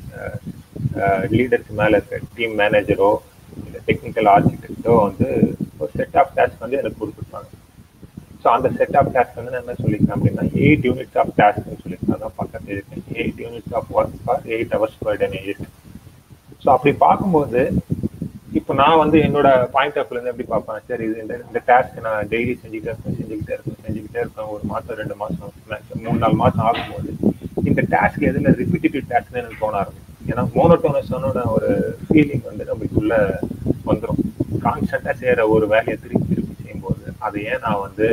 லீடருக்கு மேலே இருக்கிற டீம் மேனேஜரோ இல்லை டெக்னிக்கல் ஆர்கிடெக்டோ வந்து ஒரு செட் ஆஃப் டாஸ்க் வந்து எனக்கு கொடுத்துருப்பாங்க ஸோ அந்த செட் ஆஃப் டாஸ்க் வந்து நான் என்ன சொல்லிக்கிறேன் அப்படின்னா எயிட் யூனிட்ஸ் ஆஃப் டாஸ்க்னு சொல்லியிருக்கேன் அதான் பக்கத்தில் இருக்கேன் eight units of work for eight hours per day இருக்கு ஸோ அப்படி பார்க்கும்போது இப்போ நான் வந்து என்னோட பாயிண்ட் ஆஃப் இருந்து எப்படி பார்ப்பேன் சரி இது இந்த இந்த டாஸ்க் நான் டெய்லி செஞ்சுக்கிட்டே இருப்பேன் செஞ்சுக்கிட்டே இருப்பேன் செஞ்சுக்கிட்டே இருப்பேன் ஒரு மாதம் ரெண்டு மாதம் மூணு நாலு மாதம் ஆகும்போது இந்த டாஸ்க் எதில் ரிப்பீட்டேட்டிவ் டாஸ்க்னு எனக்கு தோண ஆரம்பிக்கும் ஏன்னா மோனோட்டோனஸான ஒரு ஃபீலிங் வந்து நம்மளுக்குள்ள வந்துடும் கான்ஸ்டண்ட்டாக செய்கிற ஒரு வேலையை திருப்பி திருப்பி செய்யும்போது அதை ஏன் நான் வந்து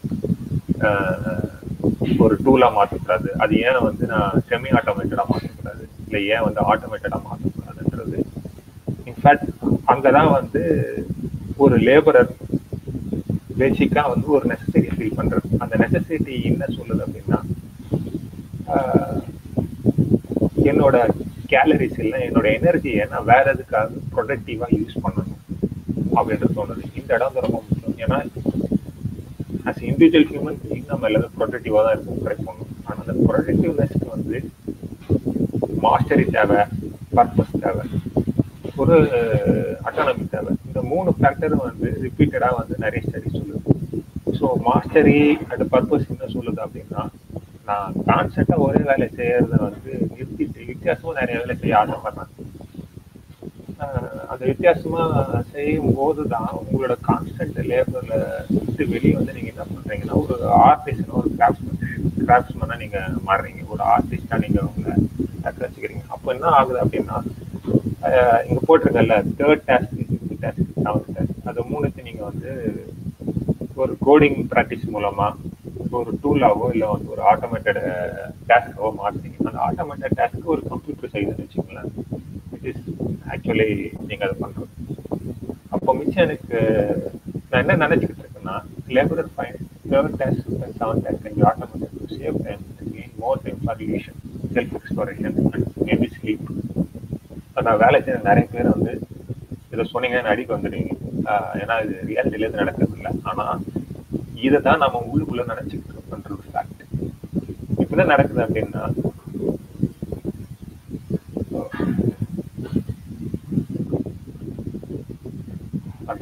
ஒரு டூலாக மாற்றக்கூடாது அது ஏன் வந்து நான் செமி ஆட்டோமேட்டடாக மாற்றக்கூடாது இல்லை ஏன் வந்து ஆட்டோமேட்டடாக மாற்றக்கூடாதுன்றது இன்ஃபேக்ட் அங்கதான் வந்து ஒரு லேபரர் பேசிக்கா வந்து ஒரு நெசசிட்டி ஃபீல் பண்றது அந்த நெசசிட்டி என்ன சொல்லுது அப்படின்னா என்னோட கேலரிஸ் இல்லை என்னோட எனர்ஜியை நான் வேற எதுக்காக ப்ரொடக்டிவா யூஸ் பண்ணணும் அப்படின்றது தோணுது இந்த இடம் வந்து ரொம்ப முக்கியம் ஏன்னா அஸ் இண்டிவிஜுவல் ஹியூமன் பீங் நம்ம எல்லாரும் ப்ரொடக்டிவாக தான் இருக்கும் ட்ரை பண்ணணும் ஆனால் அந்த ப்ரொடக்டிவ்னஸ்க்கு வந்து மாஸ்டரி தேவை பர்பஸ் தேவை ஒரு அட்டானமி தேவை இந்த மூணு ஃபேக்டரும் வந்து ரிப்பீட்டடாக வந்து நிறைய ஸ்டடி சொல்லுது ஸோ மாஸ்டரி அண்ட் பர்பஸ் என்ன சொல்லுது அப்படின்னா நான் கான்செப்டாக ஒரே வேலை செய்யறத வந்து நிறுத்திட்டு வித்தியாசமாக நிறைய வேலை செய்ய ஆசைப்படுறேன் அந்த வித்தியாசமா செய்யும் போது தான் உங்களோட கான்ஸ்டன்ட் லேபர்ல விட்டு வெளியே வந்து நீங்க என்ன பண்றீங்கன்னா ஒரு ஆர்டிஸ்ட் ஒரு கிராஃப்ட்ஸ்மேன் கிராஃப்ட்ஸ்மேனா நீங்க மாறுறீங்க ஒரு ஆர்டிஸ்டா நீங்க உங்களை தக்க வச்சுக்கிறீங்க அப்போ என்ன ஆகுது அப்படின்னா இங்க போட்டிருக்கல third task fifth task seventh task அது மூணுத்தையும் நீங்க வந்து ஒரு கோடிங் ப்ராக்டிஸ் மூலமா ஒரு டூலாவோ இல்லை வந்து ஒரு ஆட்டோமேட்டட் டாஸ்க்காவோ மாற்றுறீங்க அந்த ஆட்டோமேட்டட் டாஸ்க்கு ஒரு கம்ப்யூட்டர் செய்யுதுன்னு வச்சுக்கோங்களேன் இட் இஸ் ஆக்சுவலி நீங்கள் அதை பண்ணுறது அப்போ மிச்சம் எனக்கு நான் என்ன நினச்சிக்கிட்டு இருக்கேன்னா labourer fine third task seven task and automated to save time gain more time for relation self exploration and maybe sleep நான் வேலை செய்ய நிறைய பேர் வந்து இதை சொன்னீங்கன்னா அடிக்க வந்துடுவீங்க ஏன்னா இது ரியாலிட்டிலேருந்து நடக்கிறது இல்லை ஆனால் இதை தான் நம்ம உள்ளுக்குள்ள நினைச்சுக்கிட்டு இருக்கோன்றது ஃபேக்ட் இப்போ என்ன நடக்குது அப்படின்னா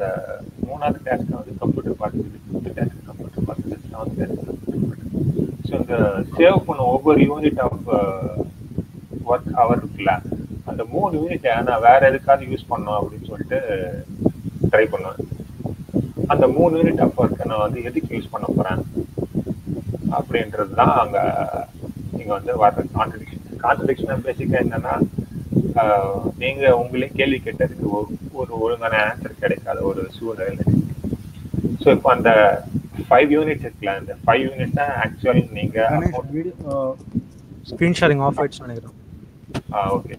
அந்த மூணாவது டேஸ்க் வந்து கம்ப்யூட்டர் பார்த்துக்குது ஃபிஃப்த் டேஸ்க் கம்ப்யூட்டர் பார்த்துக்குது செவன்த் டேஸ்க் கம்ப்யூட்டர் பார்த்துக்குது ஸோ இந்த சேவ் பண்ண ஒவ்வொரு யூனிட் ஆஃப் ஒர்க் ஹவர் இருக்குல்ல அந்த மூணு யூனிட்டை நான் வேற எதுக்காவது யூஸ் பண்ணோம் அப்படின்னு சொல்லிட்டு ட்ரை பண்ணுவேன் அந்த மூணு யூனிட் ஆஃப் ஒர்க்கை நான் வந்து எதுக்கு யூஸ் பண்ண போறேன் அப்படின்றது தான் அங்க நீங்க வந்து வர்ற கான்ட்ரடிக்ஷன் கான்ட்ரடிக்ஷன் பேசிக்கா என்னன்னா ஆஹ், நீங்க உங்களே கேள்வி கேட்டதுக்கு ஒரு- ஒரு ஒழுங்கான ஆன்சர் கிடைக்காத ஒரு சூழ்நிலை ஸோ இப்போ அந்த ஃபைவ் யூனிட்ஸ் இருக்குல்ல அந்த ஃபைவ் யூனிட்ஸ் தான் ஆக்சுவல் நீங்க Ganesh video screen sharing off ஆயிடுச்சு நினைக்கிறேன் ஓகே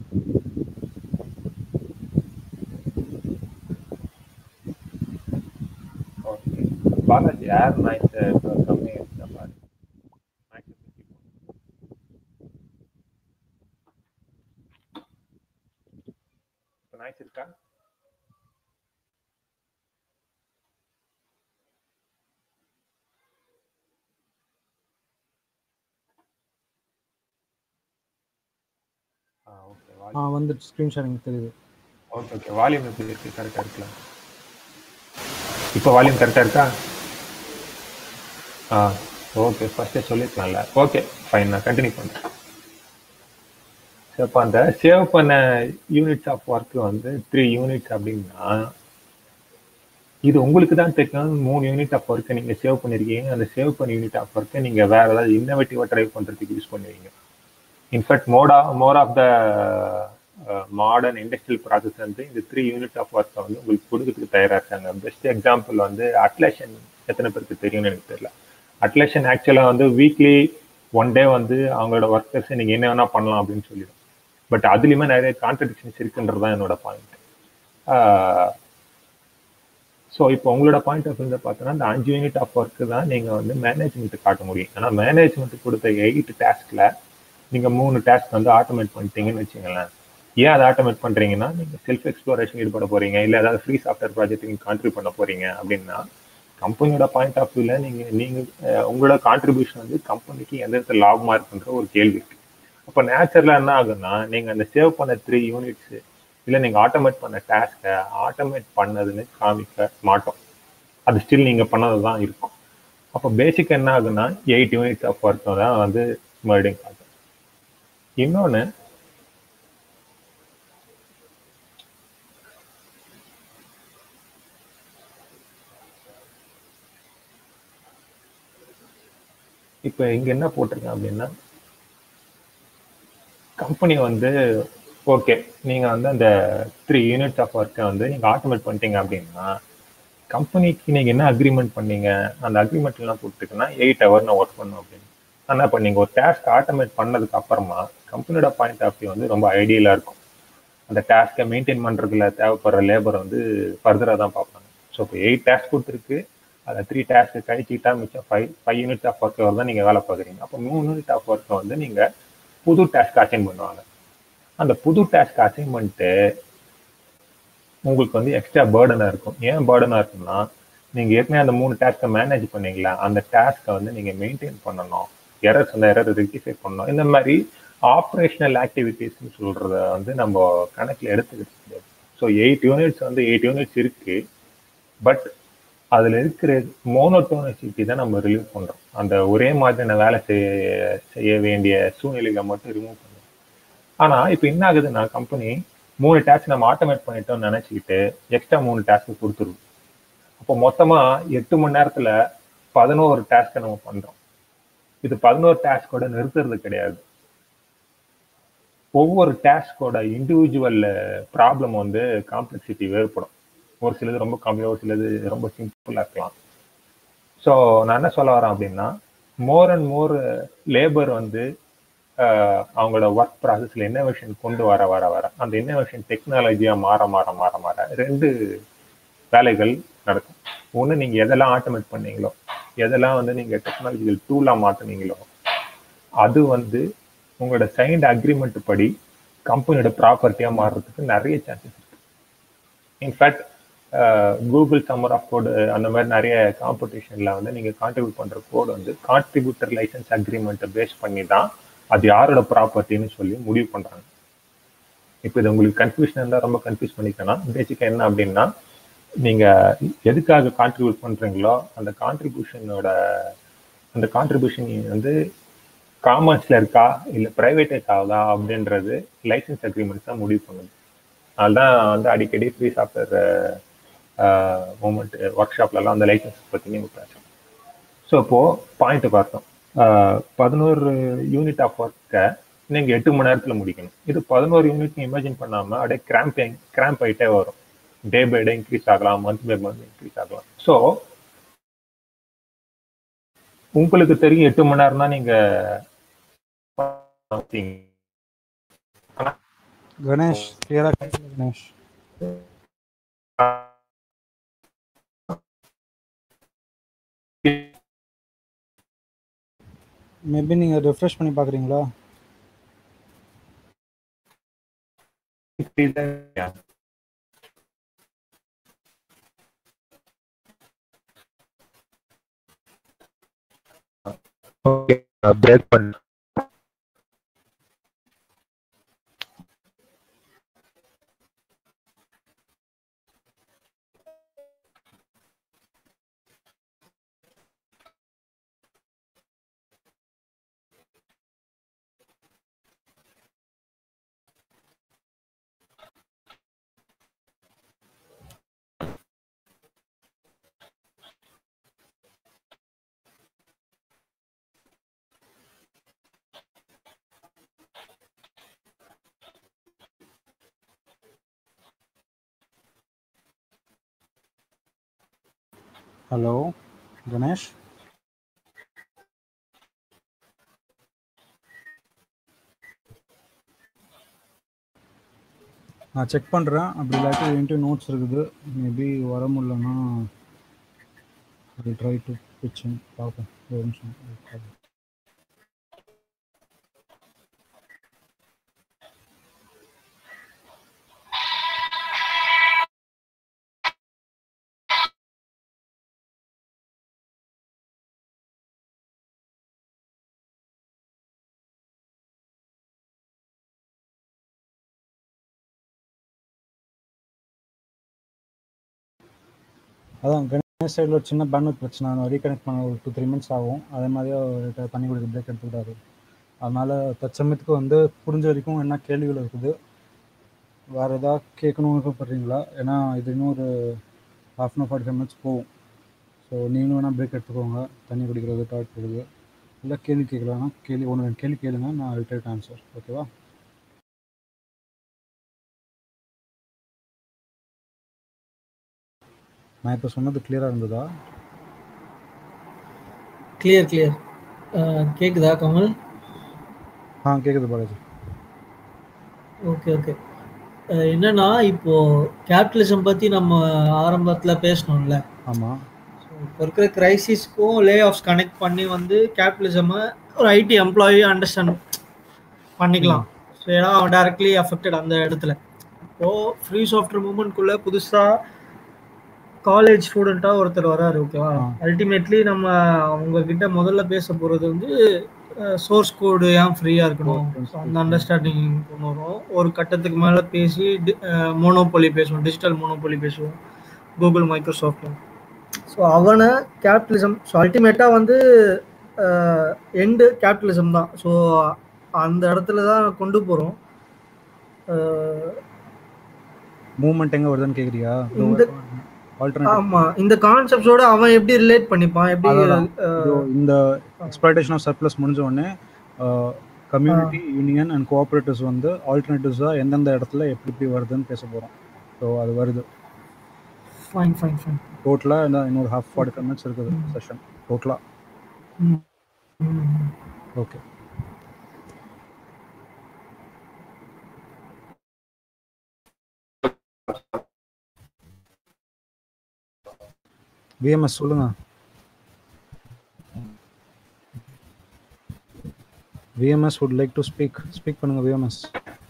ஓகே பாலாஜி யார் நாய்ஸ் கம்மி பாரு நாய்ஸ் இருக்கா ஆ ஓகே ஆ வந்து ஸ்க்ரீன் ஷேரிங் தெரியுது ஓகே ஓகே வால்யூம் எப்படி இருக்கு கரெக்டாக இருக்கலாம் இப்போ வால்யூம் கரெக்டாக இருக்கா ஆ ஓகே ஃபர்ஸ்டே சொல்லியிருக்கலாம்ல ஓகே ஃபைன் நான் கண்டினியூ பண்ணுறேன் ஸோ இப்போ அந்த சேவ் பண்ண யூனிட்ஸ் ஆஃப் ஒர்க் வந்து த்ரீ யூனிட்ஸ் அப்படின்னா இது உங்களுக்கு தான் தெரியும் மூணு யூனிட் ஆஃப் ஒர்க்கை நீங்கள் சேவ் பண்ணியிருக்கீங்க அந்த சேவ் பண்ண யூனிட் ஆஃப் ஒர்க்கை நீங்கள் வேற ஏதாவது இன்னோவேட்டிவாக ட்ரை பண்ணுறதுக்கு யூஸ் பண்ணுவீங்க இன்ஃபேக்ட் மோடா more of the modern industrial process வந்து இந்த த்ரீ யூனிட் ஆஃப் ஒர்க்கை வந்து உங்களுக்கு கொடுக்கறதுக்கு தயாராக இருக்காங்க பெஸ்ட் எக்ஸாம்பிள் வந்து அட்லேஷன் எத்தனை பேருக்கு தெரியும்னு எனக்கு தெரியல அட்லேஷன் ஆக்சுவலாக வந்து வீக்லி ஒன் டே வந்து அவங்களோட ஒர்க்கர்ஸை நீங்கள் என்ன வேணால் பண்ணலாம் அப்படின்னு சொல்லிடும் பட் அதுலேயுமே நிறைய கான்ட்ரடிக்ஷன்ஸ் இருக்குன்றது தான் என்னோட பாயிண்ட் ஸோ இப்போ உங்களோட பாயிண்ட் ஆஃப் வியூ பார்த்தோன்னா இந்த அஞ்சு யூனிட் ஆஃப் ஒர்க்கு தான் நீங்கள் வந்து மேனேஜ்மெண்ட் காட்ட முடியும் ஆனால் மேனேஜ்மெண்ட் கொடுத்த எயிட் டாஸ்கில் நீங்கள் மூணு டாஸ்க் வந்து ஆட்டோமேட் பண்ணிட்டீங்கன்னு வச்சுங்களேன் ஏன் அதை ஆட்டோமேட் பண்ணுறீங்கன்னா நீங்கள் செல்ஃப் எக்ஸ்ப்ளோரேஷன் ஈடுபட போகிறீங்க இல்லை ஏதாவது ஃப்ரீ சாஃப்ட்வேர் ப்ராஜெக்ட் நீங்கள் கான்ட்ரிபியூட் பண்ண போகிறீங்க அப்படின்னா கம்பெனியோட பாயிண்ட் ஆஃப் வியூவில் நீங்கள் நீங்கள் உங்களோட கான்ட்ரிபியூஷன் வந்து கம்பெனிக்கு எந்த விதத்தில் லாபமாக இருக்குன்ற ஒரு கேள்வி இருக்கு அப்போ நேச்சுரலாக என்ன ஆகுன்னா நீங்கள் அந்த சேவ் பண்ண த்ரீ யூனிட்ஸு இல்லை நீங்கள் ஆட்டோமேட் பண்ண டாஸ்க்கை ஆட்டோமேட் பண்ணதுன்னு காமிக்க மாட்டோம் அது ஸ்டில் நீங்கள் பண்ணது தான் இருக்கும் அப்போ பேசிக் என்ன ஆகுன்னா எயிட் யூனிட்ஸ் ஆஃப் ஒர்க் தான் வந்து மறுபடியும் காட்டும் இன்னொன்று இப்போ இங்க என்ன போட்டிருக்கேன் அப்படின்னா கம்பெனி வந்து ஓகே நீங்க வந்து அந்த த்ரீ யூனிட்ஸ் ஆஃப் ஒர்க்கை வந்து நீங்க ஆட்டோமேட் பண்ணிட்டீங்க அப்படின்னா கம்பெனிக்கு நீங்க என்ன அக்ரிமெண்ட் பண்ணீங்க அந்த அக்ரிமெண்ட் எல்லாம் போட்டுருக்குன்னா எயிட் ஹவர் நான் ஒர்க் பண்ணும் அப்படின்னு ஆனா இப்போ நீங்க ஒரு டாஸ்க் ஆட்டோமேட் பண்ணதுக்கு அப்புறமா கம்பெனியோட பாயிண்ட் ஆஃப் வியூ வந்து ரொம்ப ஐடியலா இருக்கும் அந்த டாஸ்க்கை மெயின்டைன் பண்றதுல தேவைப்படுற லேபர் வந்து ஃபர்தரா தான் பார்ப்பாங்க ஸோ இப்போ எயிட் டாஸ்க் கொடுத்துருக்கு அதை த்ரீ டாஸ்க் கழிச்சுக்கிட்டா மிச்சம் five five unit of work தான் நீங்கள் வேலை பார்க்குறீங்க அப்போ மூணு யூனிட் ஆஃப் ஒர்க்கை வந்து நீங்கள் புது டாஸ்க் அசைன் பண்ணுவாங்க அந்த புது டாஸ்க் அசைன் பண்ணிட்டு உங்களுக்கு வந்து எக்ஸ்ட்ரா பேர்டனாக இருக்கும் ஏன் பேர்டனாக இருக்கும்னா நீங்கள் ஏற்கனவே அந்த மூணு டாஸ்க்கை மேனேஜ் பண்ணீங்களா அந்த டாஸ்க்கை வந்து நீங்கள் மெயின்டைன் பண்ணணும் எரர்ஸ் அந்த எரர் ரெக்டிஃபை பண்ணணும் இந்த மாதிரி ஆப்ரேஷனல் ஆக்டிவிட்டீஸ்னு சொல்கிறத வந்து நம்ம கணக்கில் எடுத்துக்கிட்டு முடியாது ஸோ எயிட் யூனிட்ஸ் வந்து எயிட் யூனிட்ஸ் இருக்குது பட் அதில் இருக்கிற மோனோட்டோனிசிட்டி தான் நம்ம ரிலீவ் பண்ணுறோம் அந்த ஒரே மாதிரியான வேலை செய்ய செய்ய வேண்டிய சூழ்நிலைகளை மட்டும் ரிமூவ் பண்ணுறோம் ஆனால் இப்போ என்ன ஆகுதுன்னா கம்பெனி மூணு டாஸ்க் நம்ம ஆட்டோமேட் பண்ணிட்டோம்னு நினச்சிக்கிட்டு எக்ஸ்ட்ரா மூணு டாஸ்க்கு கொடுத்துருவோம் அப்போ மொத்தமாக எட்டு மணி நேரத்தில் பதினோரு டாஸ்க்கை நம்ம பண்ணுறோம் இது பதினோரு டாஸ்கோட நிறுத்துறது கிடையாது ஒவ்வொரு டாஸ்கோட இண்டிவிஜுவல் ப்ராப்ளம் வந்து காம்ப்ளெக்சிட்டி வேறுபடும் ஒரு சிலது ரொம்ப கம்மியாக ஒரு சிலது ரொம்ப சிம்பிளாக இருக்கலாம் ஸோ நான் என்ன சொல்ல வரேன் அப்படின்னா மோர் அண்ட் மோர் லேபர் வந்து அவங்களோட ஒர்க் ப்ராசஸில் இன்னோவேஷன் கொண்டு வர வர வர அந்த இன்னோவேஷன் டெக்னாலஜியாக மாற மாற மாற மாற ரெண்டு வேலைகள் நடக்கும் ஒன்று நீங்கள் எதெல்லாம் ஆட்டோமேட் பண்ணீங்களோ எதெல்லாம் வந்து நீங்கள் டெக்னாலஜிக்கல் டூலாக மாற்றினீங்களோ அது வந்து உங்களோட சைன்ட் அக்ரிமெண்ட் படி கம்பெனியோட ப்ராப்பர்ட்டியாக மாறுறதுக்கு நிறைய சான்சஸ் இருக்கு in fact Google summer of code அந்த மாதிரி நிறைய காம்படிஷனில் வந்து நீங்கள் கான்ட்ரிபியூட் பண்ணுற கோடு வந்து கான்ட்ரிபியூட்டர் லைசன்ஸ் அக்ரிமெண்ட்டை பேஸ் பண்ணி தான் அது யாரோட ப்ராப்பர்ட்டின்னு சொல்லி முடிவு பண்ணுறாங்க இப்போ இது உங்களுக்கு கன்ஃபியூஷன் இருந்தால் ரொம்ப கன்ஃபியூஸ் பண்ணிக்கலாம் பேசிக்காக என்ன அப்படின்னா நீங்க எதுக்காக கான்ட்ரிபியூட் பண்றீங்களோ அந்த கான்ட்ரிபியூஷனோட அந்த கான்ட்ரிபியூஷன் வந்து காமர்ஸ்ல இருக்கா இல்ல பிரைவேட்டைஸ் ஆகுதா அப்படின்றது லைசன்ஸ் அக்ரிமெண்ட் தான் முடிவு பண்ணுது அதுதான் வந்து அடிக்கடி ஃப்ரீ சாஃப்ட்வேர் மூமெண்ட் ஒர்க் ஷாப்லலாம் அந்த லைசன்ஸ் பற்றி நீங்கள் பேசணும் ஸோ இப்போது பாயிண்ட்டு பார்த்தோம் பதினோரு யூனிட் ஆஃப் ஒர்க்கை நீங்கள் எட்டு மணி நேரத்தில் முடிக்கணும் இது பதினோரு யூனிட் இமேஜின் பண்ணாமல் அப்படியே கிராம்ப் கிராம்ப் ஆகிட்டே வரும் டே பை டே இன்க்ரீஸ் ஆகலாம் மந்த் பை மந்த் இன்க்ரீஸ் ஆகலாம் ஸோ உங்களுக்கு தெரியும் எட்டு மணி நேரம் தான் நீங்க கணேஷ் கிளியரா கணேஷ் மேபி நீங்க ரெஃப்ரெஷ் பண்ணி பாக்குறீங்களா ஓகே பிரேக் பண்ண ஹலோ கணேஷ் நான் செக் பண்ணுறேன் அப்படி இல்லாட்டி என்கிட்ட நோட்ஸ் இருக்குது மேபி வர முடியலன்னா ட்ரை டு பிச்சன் பார்ப்போம் ஒரு நிமிஷம் அதான் கணேஷ் சைடில் ஒரு சின்ன பேண்ட்வித் பிரச்சனை நான் ரீகனெக்ட் பண்ண ஒரு டூ த்ரீ மினிட்ஸ் ஆகும் அதே மாதிரியே அவர்கிட்ட தண்ணி குடிக்க பிரேக் எடுத்துக்கிட்டாரு அதனால் தற்சமயத்துக்கு வந்து புரிஞ்ச வரைக்கும் என்ன கேள்விகள் இருக்குது வேறு எதாவது கேட்கணும்னு விருப்பப்படுறீங்களா ஏன்னா இது இன்னும் ஒரு half an forty five minutes போகும் ஸோ நீங்களும் வேணால் பிரேக் எடுத்துக்கோங்க தண்ணி குடிக்கிறது டாய்லெட் போடுறது இல்லை கேள்வி கேட்கலாம்னா கேள்வி ஒன்று ரெண்டு கேள்வி கேளுங்க நான் ரிட்டைட் ஆன்சர் ஓகேவா நான் இப்போ சொன்னது கிளியராக இருந்ததா கிளியர் கிளியர் கேக்குதா கமல் ஆ கேட்குது பாலாஜி ஓகே ஓகே என்னன்னா இப்போ கேபிட்டலிசம் பத்தி நம்ம ஆரம்பத்துல பேசணும்ல ஆமாம் So, இப்போ இருக்கிற கிரைசிஸ்க்கும் லே ஆஃப்ஸ் கனெக்ட் பண்ணி வந்து கேபிட்டலிசம் ஒரு ஐடி எம்ப்ளாயி அண்டர்ஸ்டாண்ட் பண்ணிக்கலாம் ஸோ ஏன்னா அவன் டைரக்ட்லி அஃபெக்டட் அந்த இடத்துல இப்போ ஃப்ரீ சாஃப்ட்வேர் மூமெண்ட்குள்ள புதுசா காலேஜ் ஸ்டூடெண்ட்டாக ஒருத்தர் வராரு ஓகேவா ஆ. அல்டிமேட்லி நம்ம அவங்க கிட்ட முதல்ல பேச போறது வந்து சோர்ஸ் கோடு ஏன் ஃப்ரீயா இருக்கணும் So, அந்த அண்டர்ஸ்டாண்டிங் கொண்டு வரும் ஒரு கட்டத்துக்கு மேல பேசி மோனோபொலி பேசுவோம் டிஜிட்டல் மோனோபொலி பேசுவோம் கூகுள் மைக்ரோசாஃப்ட் ஸோ அவனை கேபிட்டலிசம் ஸோ அல்டிமேட்டாக வந்து எண்டு கேபிட்டலிசம் தான் ஸோ அந்த இடத்துல தான் கொண்டு போகிறோம் மூவ்மெண்ட் எங்கே வருதுன்னு கேட்குறியா இந்த- ஆல்டர்னேட்டிவ் ஆமா இந்த கான்செப்ட்ஸோட அவன் எப்படி ரிலேட் பண்ணிப்பான் எப்படி அதான். அஹ், இந்த எக்ஸ்பிளாய்டேஷன் ஆஃப் சர்ப்ளஸ் முடிஞ்ச உடனே கம்யூனிட்டி யூனியன் அண்ட் கோஆப்ரேட்டிவ்ஸ் வந்து ஆல்டர்னேட்டிவ்ஸாக எந்தெந்த இடத்துல எப்படி எப்படி வருதுன்னு பேச போகிறோம் ஸோ அது வருது ஃபைன் ஃபைன் ஃபைன் டோட்டலாக இன்னொரு ஹாஃப் ஃபார்ட்டி ஃபைவ் மினிட்ஸ் இருக்குது செஷன் டோட்டலாக ஓகே விஎம்எஸ் சொல்லுங்க VMS would like to speak speak பண்ணுங்க விஎம்எஸ்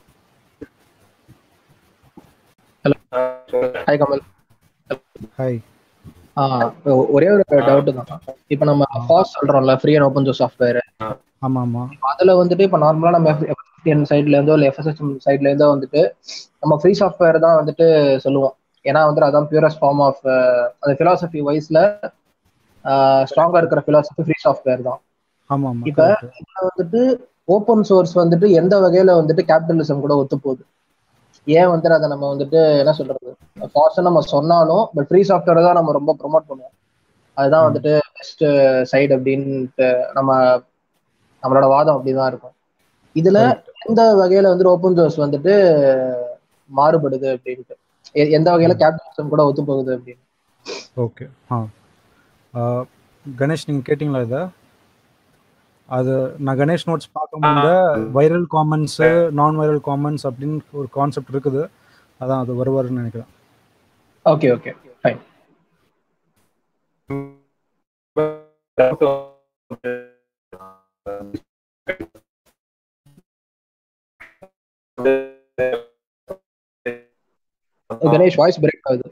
ஹாய் கமல் ஹாய் ஆ, ஒ- ஒரே ஒரு டவுட் தான் இப்போ நம்ம ஃபாஸ்ட் சொல்றோம்ல free and open source software ஆமாம் ஆமாம் அதுல வந்துட்டு இப்போ நார்மலா நம்ம எஃப்எஸ்என் சைட்ல இருந்தோ இல்லை எஃப்எஸ்எஸ்எம் சைட்ல இருந்தோ வந்துட்டு நம்ம ஃப்ரீ சாஃப்ட்வேர் தான் வந்துட்டு சொல்லுவோம் ஏன்னா வந்து அதான் பியூரஸ்ட் ஃபார்ம் ஆஃப் அந்த பிலாசபி வைஸ்ல ஸ்ட்ராங்கா இருக்கிற பிலாசபி ஃப்ரீ சாஃப்ட்வேர் தான் ஆமா ஆமா இப்ப correct. இதுல வந்துட்டு ஓப்பன் சோர்ஸ் வந்துட்டு எந்த வகையில வந்துட்டு கேபிட்டலிசம் கூட ஒத்து போகுது ஏன் வந்துட்டு அதை நம்ம வந்துட்டு என்ன சொல்றது ஃபாஸ்ட் நம்ம சொன்னாலும் பட் ஃப்ரீ சாஃப்ட்வேர் தான் நம்ம ரொம்ப ப்ரொமோட் பண்ணுவோம் அதுதான் வந்துட்டு பெஸ்ட் சைடு அப்படின்ட்டு நம்ம நம்மளோட வாதம் அப்படிதான் இருக்கும் இதுல எந்த வகையில வந்துட்டு ஓப்பன் சோர்ஸ் வந்துட்டு மாறுபடுது அப்படின்ட்டு எ- எந்த வகையில கேபிட்டலிசம் கூட ஒத்து போகுது அப்படின்னு ஓகே ஆ ஆ, கணேஷ் நீங்கள் கேட்டிங்களா இதை அது நான் கணேஷ் நோட்ஸ் பார்க்கும்போது வைரல் காமன்ஸு நான் வைரல் காமன்ஸ் அப்படின்னு ஒரு கான்செப்ட் இருக்குது அதான் அது வருவாருன்னு நினைக்கிறேன் okay okay fine Ganesh voice break ஆகுது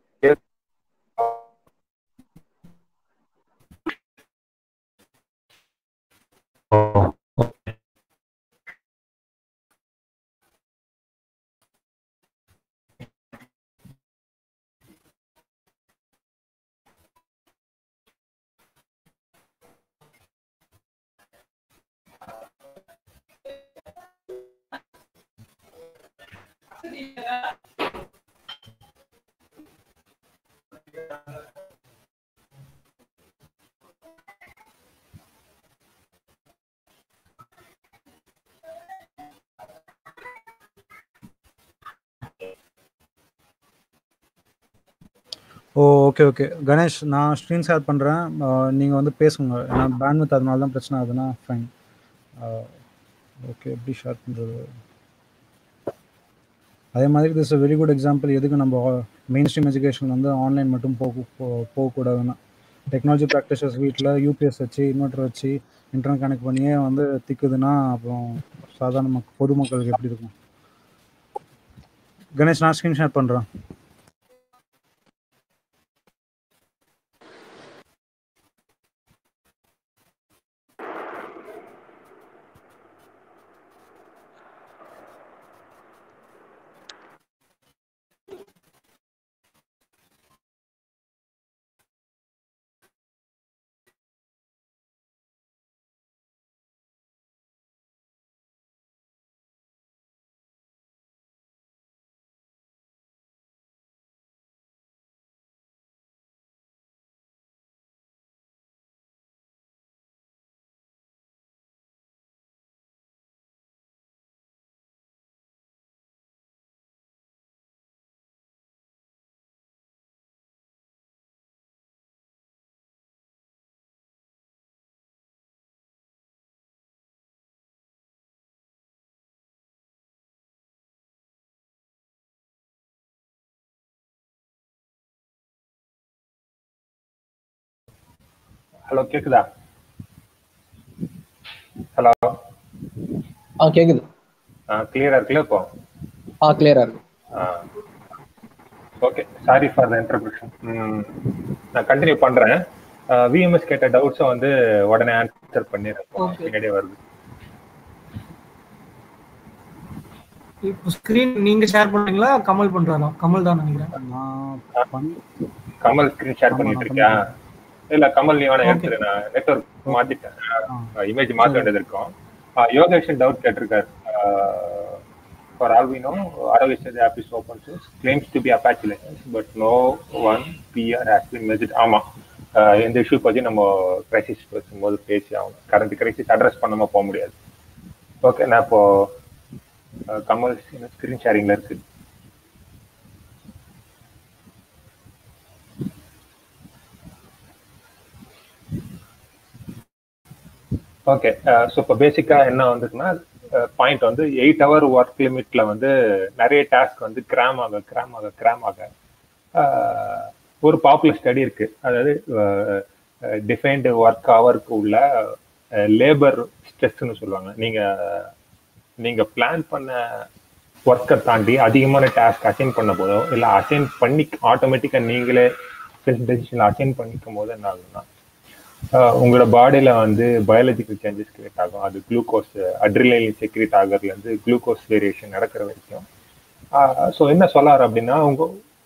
ஓ ஓகே ஓகே கணேஷ் நான் ஸ்க்ரீன் ஷேர் பண்ணுறேன் நீங்கள் வந்து பேசுங்க ஏன்னா பேண்ட்வித் அதனால தான் பிரச்சனை ஆகுதுன்னா ஃபைன் ஓகே எப்படி ஷேர் பண்ணுறது அதே மாதிரி திஸ் வெரி குட் எக்ஸாம்பிள் எதுக்கு நம்ம மெயின் ஸ்ட்ரீம் எஜுகேஷன் வந்து ஆன்லைன் மட்டும் போக போ- போகக்கூடாதுன்னா டெக்னாலஜி ப்ராக்டிசஸ் வீட்டில் யூபிஎஸ் வச்சு இன்வெர்டர் வச்சு இன்டர்நெட் கனெக்ட் பண்ணியே வந்து திக்குதுன்னா அப்புறம் சாதாரண மக் பொதுமக்களுக்கு எப்படி இருக்கும் கணேஷ் நான் ஸ்க்ரீன் ஷேர் பண்ணுறேன் ஹலோ கேக்குதா ஹலோ ஆ கேக்குது கிளியரா இருக்குல்ல இப்போ ஆ கிளியரா இருக்கு okay sorry for the interruption நான் கண்டினியூ பண்றேன் விஎம்எஸ் கேட்ட டவுட்ஸை வந்து உடனே ஆன்சர் பண்ணிடுறேன் Okay. பின்னாடியே வருது இப்போ ஸ்கிரீன் நீங்க ஷேர் பண்றீங்களா கமல் பண்றாரா கமல் தான் நினைக்கிறேன் நான் பண்ணி கமல் ஸ்கிரீன் ஷேர் ஆமா, பண்ணிட்டு நான் இருக்கியா இல்ல கமல் நீ வேணா Okay. எடுத்துரு நான் நெட்ஒர்க் மாத்திட்டேன் ஆ. இமேஜ் மாத்த வேண்டியது இருக்கும் ஆ, யோகேஷன் டவுட் கேட்டிருக்காரு ஃபார் ஆல் வி நோ ஆரோகேஷன் app is open source claims to be Apache licence but no one PR has been merged ஆமா ஆ, இந்த இஷ்யூ பத்தி நம்ம கிரைசிஸ் பேசும்போது பேசி ஆகணும் கரண்ட் கிரைசிஸ் அட்ரஸ் பண்ணாம போக முடியாது ஓகே நான் இப்போ ஆ, கமல் ஸ்கிரீன் ஷேரிங்ல இருக்கு ஓகே ஸோ இப்போ பேசிக்காக என்ன வந்துருக்குன்னா பாயிண்ட் வந்து எயிட் ஹவர் ஒர்க் லிமிட்ல வந்து நிறைய டாஸ்க் வந்து கிராம் ஆக கிராம் ஆக கிராம் ஆக அஹ், ஒரு பாப்புலர் ஸ்டடி இருக்கு அதாவது டிஃபைன்டு ஒர்க் ஹவருக்கு உள்ள லேபர் ஸ்ட்ரெஸ்ன்னு சொல்லுவாங்க நீங்க நீங்க பிளான் பண்ண ஒர்க்கை தாண்டி அதிகமான டாஸ்க் அசைன் பண்ண போதோ இல்லை அசைன் பண்ணி ஆட்டோமேட்டிக்காக நீங்களே செல்ஃப் டெசிஷன் அசைன் பண்ணிக்கும் போது என்ன ஆகுதுன்னா ஆஹ் உங்களோட பாடியில வந்து பயாலஜிக்கல் சேஞ்சஸ் கிரியேட் ஆகும் அது குளுக்கோஸ் அட்ரிலைன் செக்ரேட் ஆகிறதுலேருந்து குளுக்கோஸ் வேரியேஷன் நடக்கிற வரைக்கும் ஸோ என்ன சொல்லாரு அப்படின்னா உங்க ஒர்க்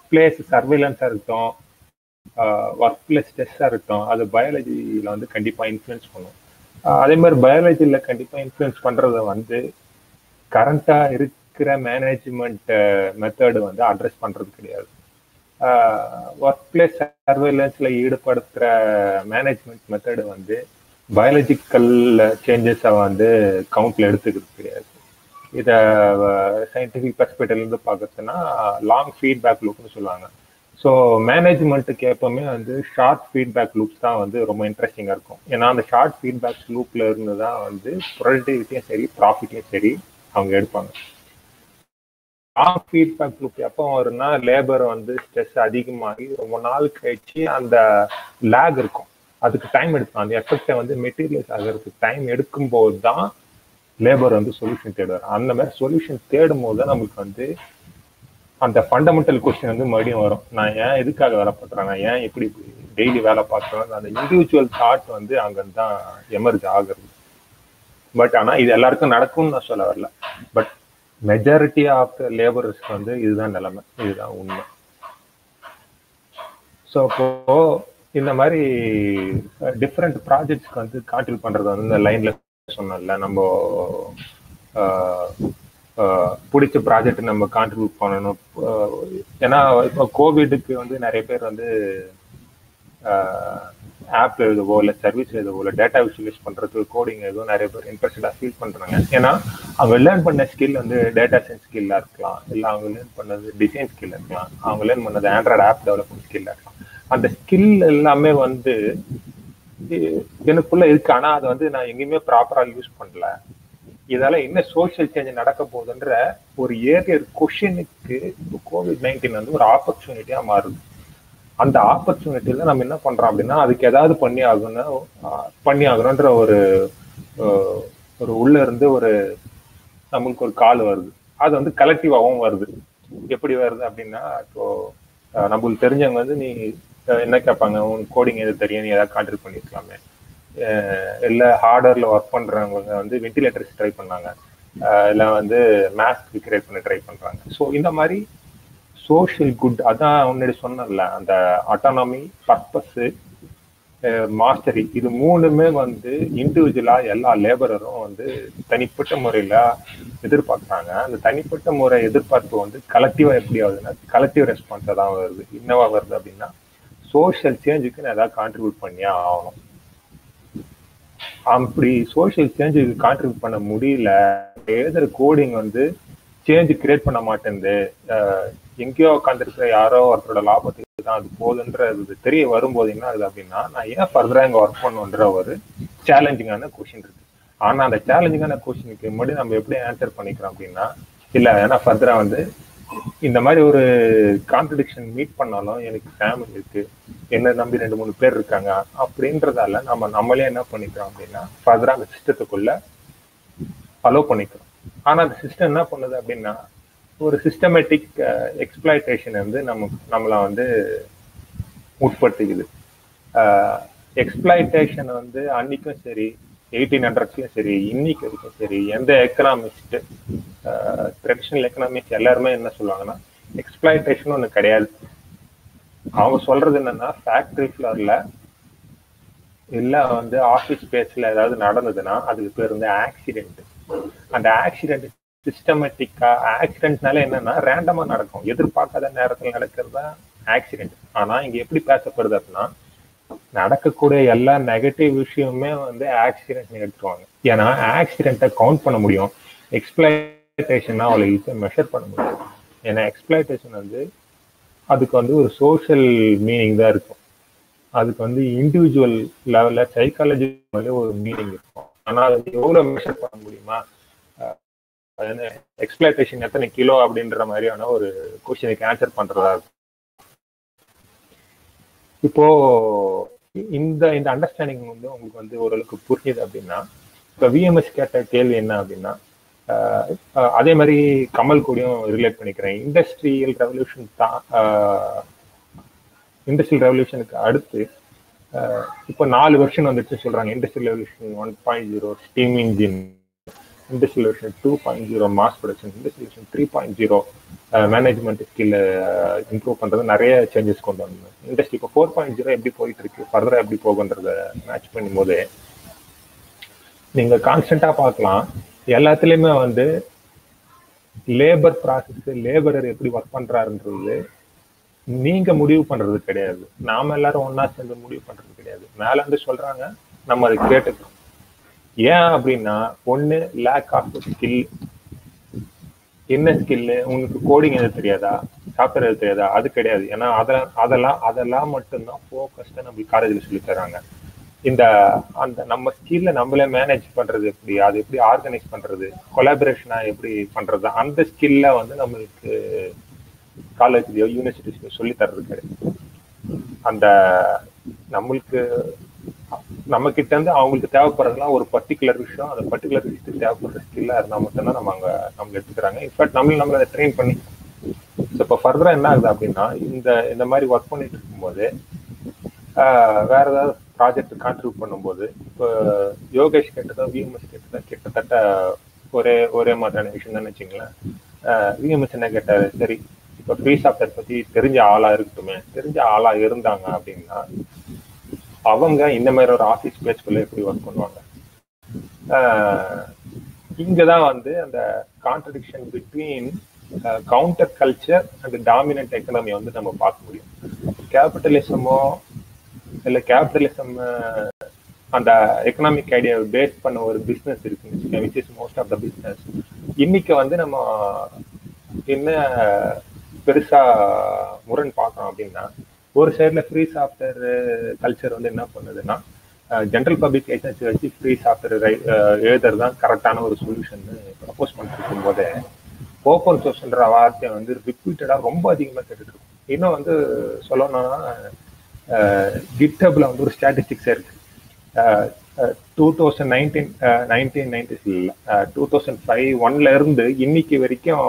பிளேஸ் சர்வேலன்ஸாக இருக்கட்டும் ஒர்க் பிளேஸ் ஸ்ட்ரெஸ்ஸாக இருக்கட்டும் அது பயாலஜியில் வந்து கண்டிப்பாக இன்ஃப்ளூயன்ஸ் பண்ணும் ஆஹ் அதே மாதிரி பயாலஜியில் கண்டிப்பாக இன்ஃப்ளூயன்ஸ் பண்ணுறத வந்து கரண்ட்டாக இருக்கிற மேனேஜ்மெண்ட் மெத்தடு வந்து அட்ரஸ் பண்ணுறது கிடையாது ஒர்க் பிளேஸ் சர்வேலன்ஸில் ஈடுபடுத்துகிற மேனேஜ்மெண்ட் மெத்தடு வந்து பயாலஜிக்கல் சேஞ்சஸை வந்து கவுண்ட்ல எடுத்துக்கிறது கிடையாது இதை சயின்டிஃபிக் பெர்ஸ்பெக்டிவ்லேருந்து பார்க்கறதுன்னா லாங் ஃபீட்பேக் லூப்னு சொல்லுவாங்க ஸோ மேனேஜ்மெண்ட்டுக்கு எப்பவுமே வந்து ஷார்ட் ஃபீட்பேக் லூப்ஸ் தான் வந்து ரொம்ப இன்ட்ரெஸ்டிங்காக இருக்கும் ஏன்னா அந்த ஷார்ட் ஃபீட்பேக் லூப்ல இருந்து தான் வந்து ப்ரொடக்டிவிட்டியும் சரி ப்ராஃபிட்டையும் சரி அவங்க எடுப்பாங்க லாங் ஃபீட்பேக் லூப் எப்போ வரும்னா லேபர் வந்து ஸ்ட்ரெஸ் அதிகமாகி ரொம்ப நாள் கழிச்சு அந்த லேக் இருக்கும் அதுக்கு டைம் எடுக்கும் அந்த எஃபெக்டை வந்து மெட்டீரியல்ஸ் ஆகிறதுக்கு டைம் எடுக்கும்போது தான் லேபர் வந்து சொல்யூஷன் தேடுவார் அந்த மாதிரி சொல்யூஷன் தேடும் போது தான் நம்மளுக்கு வந்து அந்த ஃபண்டமெண்டல் கொஸ்டின் வந்து மறுபடியும் வரும் நான் ஏன் எதுக்காக வேலை பார்க்குறேன் நான் ஏன் எப்படி டெய்லி வேலை பார்க்குறேன் அந்த இண்டிவிஜுவல் தாட் வந்து அங்கேருந்து தான் எமர்ஜ் ஆகுறது பட் ஆனால் இது எல்லாருக்கும் நடக்கும்னு நான் சொல்ல வரல பட் மெஜாரிட்டி ஆஃப் த லேபரர்ஸ்க்கு வந்து இதுதான் நிலைமை இதுதான் உண்மை ஸோ இப்போ இந்த மாதிரி டிஃப்ரெண்ட் ப்ராஜெக்ட்ஸ்க்கு வந்து கான்ட்ரிபியூட் பண்றது வந்து இந்த லைன்ல சொன்னோம்ல நம்ம ஆஹ், ஆஹ், பிடிச்ச ப்ராஜெக்ட் நம்ம கான்ட்ரிபியூட் பண்ணணும் ஆஹ், ஏன்னா இப்போ கோவிடுக்கு வந்து நிறைய பேர் வந்து ஆப் எழுதவோ இல்லை சர்வீஸ் எழுதவோ இல்லை டேட்டா விஷுவலைஸ் பண்றது கோடிங் எழுதவோ நிறைய பேர் இன்ட்ரெஸ்டடாக ஃபீல் பண்றாங்க ஏன்னா அவங்க லேர்ன் பண்ண ஸ்கில் வந்து டேட்டா சயின்ஸ் ஸ்கில்லாக இருக்கலாம் இல்லை அவங்க லேர்ன் பண்ணது டிசைன் ஸ்கில் இருக்கலாம் அவங்க லேர்ன் பண்ணது ஆண்ட்ராய்டு ஆப் டெவலப்மெண்ட் ஸ்கில்லாக இருக்கலாம் அந்த ஸ்கில் எல்லாமே வந்து இ- எனக்குள்ள இருக்கு ஆனா அதை வந்து நான் எங்கேயுமே ப்ராப்பரா யூஸ் பண்ணல இதால என்ன சோஷியல் சேஞ்ச் நடக்க போகுதுன்ற ஒரு ஏரியர் கொஷனுக்கு கோவிட் நைன்டீன் வந்து ஒரு ஆப்பர்ச்சுனிட்டியா மாறுது அந்த ஆப்பர்ச்சுனிட்டியில நம்ம என்ன பண்றோம் அப்படின்னா அதுக்கு ஏதாவது பண்ணி ஆகணும் ஆஹ் பண்ணி ஆகணுன்ற ஒரு ஆஹ் ஒரு உள்ள இருந்து ஒரு நமக்கு ஒரு கால் வருது அது வந்து கலெக்டிவாகவும் வருது எப்படி வருது அப்படின்னா இப்போ ஆஹ் நம்மளுக்கு தெரிஞ்சவங்க வந்து நீ ஆஹ் என்ன கேட்பாங்க உன் கோடிங் எது தெரியும் நீ ஏதாவது கான்ட்ரிபியூட் பண்ணிருக்கலாமே ஆஹ் இல்ல ஹார்டர்ல ஒர்க் பண்றவங்க வந்து வென்டிலேட்டர்ஸ் ட்ரை பண்ணாங்க ஆஹ் இல்ல வந்து மேஸ்க் கிரியேட் பண்ண ட்ரை பண்றாங்க ஸோ இந்த மாதிரி சோஷியல் குட் அதான் முன்னாடி சொன்னேன்ல அந்த அட்டானமி பர்பஸ் மாஸ்டரி இது மூணுமே வந்து இண்டிவிஜுவலா எல்லா லேபரரும் வந்து தனிப்பட்ட முறையில எதிர்பார்க்கறாங்க அந்த தனிப்பட்ட முறை எதிர்பார்ப்பு வந்து கலெக்டிவா எப்படி ஆகுதுன்னா கலெக்டிவ் ரெஸ்பான்ஸா தான் வருது என்னவா வருது அப்படின்னா சோஷியல் சேஞ்சுக்கு நான் ஏதாவது கான்ட்ரிபியூட் பண்ணியே ஆகணும் அப்படி சோஷியல் சேஞ்சுக்கு கான்ட்ரிபியூட் பண்ண முடியல எழுதுற கோடிங் வந்து சேஞ்ச் கிரியேட் பண்ண மாட்டேங்குது அஹ் எங்கேயோ உட்காந்துருக்கிற யாரோ ஒருத்தரோட லாபத்துக்கு தான் அது போகுதுன்றது தெரிய வரும்போது என்ன ஆகுது அப்படின்னா நான் ஏன் ஃபர்தரா இங்க ஒர்க் பண்ணுன்ற ஒரு சேலஞ்சிங்கான கொஷின் இருக்கு ஆனா அந்த சேலஞ்சிங்கான கொஷினுக்கு முன்னாடி நம்ம எப்படி ஆன்சர் பண்ணிக்கிறோம் அப்படின்னா இல்ல ஏன்னா ஃபர்தரா வந்து இந்த மாதிரி ஒரு கான்ட்ரடிக்ஷன் மீட் பண்ணாலும் எனக்கு ஃபேமிலி இருக்கு என்ன நம்பி ரெண்டு மூணு பேர் இருக்காங்க அப்படின்றதால நம்ம நம்மளே என்ன பண்ணிக்கிறோம் அப்படின்னா ஃபர்தரா அந்த சிஸ்டத்துக்குள்ள அலோவ் பண்ணிக்கிறோம் ஆனா அந்த சிஸ்டம் என்ன பண்ணுது அப்படின்னா ஒரு சிஸ்டமேட்டிக் எக்ஸ்பிளாய்டேஷன் வந்து நம்ம நம்மளை வந்து உட்படுத்திக்குது எக்ஸ்பிளாய்டேஷன் வந்து அன்னைக்கும் சரி எயிட்டீன் ஹண்ட்ரட்ஸ்லயும் சரி இன்னைக்கு வரைக்கும் சரி எந்த எக்கனாமிஸ்ட் ட்ரெடிஷ்னல் எக்கனாமிக்ஸ் எல்லாருமே என்ன சொல்லுவாங்கன்னா எக்ஸ்பிளாய்டேஷன் ஒன்று கிடையாது அவங்க சொல்றது என்னன்னா ஃபேக்டரி ஃப்ளோர்ல இல்ல வந்து ஆஃபீஸ் ஸ்பேஸ்ல ஏதாவது நடந்ததுன்னா அதுக்கு பேர் வந்து ஆக்சிடென்ட் அந்த ஆக்சிடென்ட் சிஸ்டமேட்டிக்கா ஆக்சிடென்ட்னால என்னன்னா ரேண்டமா நடக்கும் எதிர்பார்க்காத நேரத்தில் நடக்கிறது தான் ஆக்சிடென்ட் ஆனா இங்க எப்படி பேசப்படுது அப்படின்னா நடக்கக்கூடிய எல்லா நெகட்டிவ் விஷயமுமே வந்து ஆக்சிடென்ட் எடுத்துருவாங்க ஏன்னா ஆக்சிடென்ட்டை கவுண்ட் பண்ண முடியும் எக்ஸ்பிளைட்டேஷன் அவ்வளோ ஈஸியாக மெஷர் பண்ண முடியும் ஏன்னா எக்ஸ்பிளைட்டேஷன் வந்து அதுக்கு வந்து ஒரு சோஷியல் மீனிங் தான் இருக்கும் அதுக்கு வந்து இண்டிவிஜுவல் லெவலில் சைக்காலஜி ஒரு மீனிங் இருக்கும் ஆனால் அது எவ்வளோ மெஷர் பண்ண முடியுமா எக்ஸ்பிளைட்டேஷன் எத்தனை கிலோ அப்படின்ற மாதிரியான ஒரு கொஸ்டினுக்கு ஆன்சர் பண்றதா இருக்கும் இப்போ இந்த இந்த அண்டர்ஸ்டாண்டிங் வந்து உங்களுக்கு வந்து ஓரளவுக்கு புரியுது அப்படின்னா இப்போ விஎம்எஸ் கேட்ட கேள்வி என்ன அப்படின்னா அதே மாதிரி கமல் கூடயும் ரிலேட் பண்ணிக்கிறேன் இண்டஸ்ட்ரியல் ரெவல்யூஷன் தான் இண்டஸ்ட்ரியல் ரெவல்யூஷனுக்கு அடுத்து இப்போ நாலு வருஷன் வந்துட்டு சொல்றாங்க industrial revolution one point zero steam engine industrial version two point zero mass production industrial version three point zero management skill improve பண்றது நிறைய சேஞ்சஸ் கொண்டு வந்தோம் இண்டஸ்ட்ரி இப்போ ஃபோர் பாயிண்ட் ஜீரோ எப்படி போயிட்டு இருக்கு ஃபர்தரா எப்படி போகுன்றத மேட்ச் பண்ணும் போது நீங்க கான்ஸ்டன்டா பார்க்கலாம் எல்லாத்துலயுமே வந்து லேபர் ப்ராசஸ் லேபரர் எப்படி ஒர்க் பண்றாருன்றது நீங்க முடிவு பண்றது கிடையாது நாம எல்லாரும் ஒண்ணா சேர்ந்து முடிவு பண்றது கிடையாது மேல இருந்து சொல்றாங்க நம்ம அதை கேட்டுக்கிறோம் ஏன் அப்படின்னா ஒண்ணு லேக் ஆஃப் ஸ்கில் என்ன ஸ்கில்லு உங்களுக்கு கோடிங் எது தெரியாதா சாஃப்ட்வேர் எது தெரியாதா அது கிடையாது ஏன்னா அதெல்லாம் அதெல்லாம் அதெல்லாம் மட்டும்தான் ஃபோக்கஸ்டாக நம்மளுக்கு காலேஜில் சொல்லி தராங்க இந்த அந்த நம்ம ஸ்கில்ல நம்மளே மேனேஜ் பண்றது எப்படி அது எப்படி ஆர்கனைஸ் பண்றது கொலாபரேஷனா எப்படி பண்றது அந்த ஸ்கில்ல வந்து நம்மளுக்கு காலேஜ்லயோ யூனிவர்சிட்டிஸ்லயோ சொல்லி தர்றது கிடையாது அந்த நம்மளுக்கு நம்ம கிட்ட இருந்து அவங்களுக்கு தேவைப்படுறதுலாம் ஒரு பர்டிகுலர் விஷயம் அந்த பர்டிகுலர் விஷயத்துக்கு தேவைப்படுற ஸ்கில்லா இருந்தா மட்டும்தான் நம்ம அங்க நம்ம எடுத்துக்கிறாங்க இன்ஃபேக்ட் நம்மளும் நம்மள அதை ட்ரெயின் பண்ணி ஸோ இப்போ ஃபர்தரா என்ன ஆகுது அப்படின்னா இந்த இந்த மாதிரி ஒர்க் பண்ணிட்டு இருக்கும்போது வேற ஏதாவது ப்ராஜெக்ட் கான்ட்ரிபியூட் பண்ணும்போது இப்போ யோகேஷ் கேட்டதும் விஎம்எஸ் கேட்டதும் கிட்டத்தட்ட ஒரே ஒரே மாதிரியான விஷயம் தான் வச்சுங்களேன் விஎம்எஸ் என்ன கேட்டாரு சரி இப்போ ஃப்ரீ சாஃப்ட்வேர் பத்தி தெரிஞ்ச ஆளா இருக்கட்டுமே தெரிஞ்ச ஆளா இருந்தாங்க அப்படின்னா அவங்க இந்த மாதிரி ஒரு ஆஃபீஸ் பேஸ்க்குள்ள எப்படி ஒர்க் பண்ணுவாங்க இங்கதான் வந்து அந்த contradiction between counter culture and dominant economy வந்து நம்ம பார்க்க முடியும் கேபிட்டலிசமோ இல்லை கேபிட்டலிசம் அந்த எக்கனாமிக் ஐடியா பேஸ் பண்ண ஒரு பிஸ்னஸ் இருக்குன்னு which is most of the business இன்னைக்கு வந்து நம்ம என்ன பெருசா முரண் பார்க்கறோம் அப்படின்னா ஒரு சைட்ல ஃப்ரீ சாஃப்ட்வேர் கல்ச்சர் வந்து என்ன பண்ணுதுன்னா ஜென்ரல் பப்ளிக் ஏஜென்சி வச்சு ஃப்ரீ சாஃப்ட்வேர் எழுதுறது தான் கரெக்டான ஒரு சொல்யூஷன் ப்ரப்போஸ் பண்ணிருக்கும் போதே ஓப்பன் சோர்ஸ்ன்ற வார்த்தையை வந்து ரிப்பீட்டடா ரொம்ப அதிகமாக கேட்டுட்டு இருக்கும் இன்னும் வந்து சொல்லணும்னா கிட்டப்ல வந்து ஒரு ஸ்டாட்டிஸ்டிக்ஸ் இருக்கு two thousand nineteen nineteen nineties இல்லை டூ தௌசண்ட் ஃபைவ் ஒன்ல இருந்து இன்னைக்கு வரைக்கும்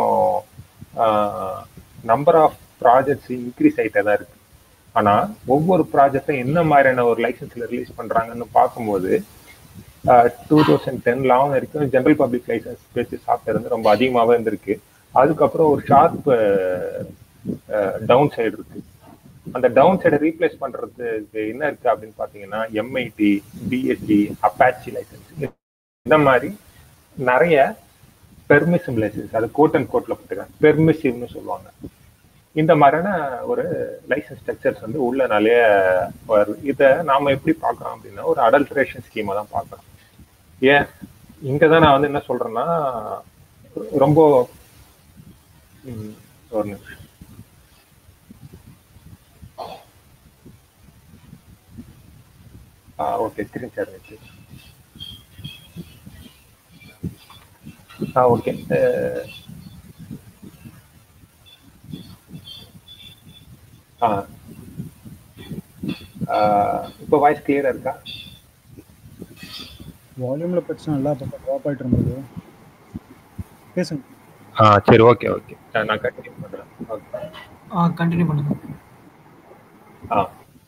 நம்பர் ஆஃப் ப்ராஜெக்ட்ஸ் இன்க்ரீஸ் ஆகிட்டே தான் இருக்கு ஆனா ஒவ்வொரு ப்ராஜெக்டும் என்ன மாதிரியான ஒரு லைசன்ஸ்ல ரிலீஸ் பண்றாங்கன்னு பார்க்கும்போது டூ தௌசண்ட் டென்ல ஆகும் வரைக்கும் ஜென்ரல் பப்ளிக் லைசன்ஸ் பேசி சாஃப்ட்வேர் வந்து ரொம்ப அதிகமாகவே இருந்திருக்கு அதுக்கப்புறம் ஒரு ஷார்ப் டவுன் சைடு இருக்கு அந்த டவுன் சைடை ரீப்ளேஸ் பண்றதுக்கு என்ன இருக்கு அப்படின்னு பாத்தீங்கன்னா எம்ஐடி பிஎஸ்சி அப்பாச்சி லைசன்ஸ் இந்த மாதிரி நிறைய பெர்மிசிவ் லைசன்ஸ் அது கோட் அண்ட் கோட்ல போட்டுருக்காங்க பெர்மிசிவ்னு சொல்லுவாங்க இந்த மாதிரியான ஒரு லைசன்ஸ் ஸ்ட்ரக்சர்ஸ் வந்து உள்ள நிறைய வருது இதை நாம எப்படி பார்க்கறோம் அப்படின்னா ஒரு அடல்ட்ரேஷன் ஸ்கீமை தான் பார்க்கறோம் ஏன் இங்க தான் நான் வந்து என்ன சொல்றேன்னா ரொம்ப ஒரு நிமிஷம் ஆ ஓகே ஸ்கிரீன் ஷேர் வச்சு ஆ ஓகே ஆ இப்போ வாய்ஸ் கிளியரா இருக்கா வால்யூமில் பிரச்சனை இல்லை பக்கம் ட்ராப் ஆகிட்டு இருந்தது பேசுங்க ஆ சரி ஓகே ஓகே நான் கண்டினியூ பண்ணுறேன் ஓகே ஆ கண்டினியூ பண்ணுங்க ஆ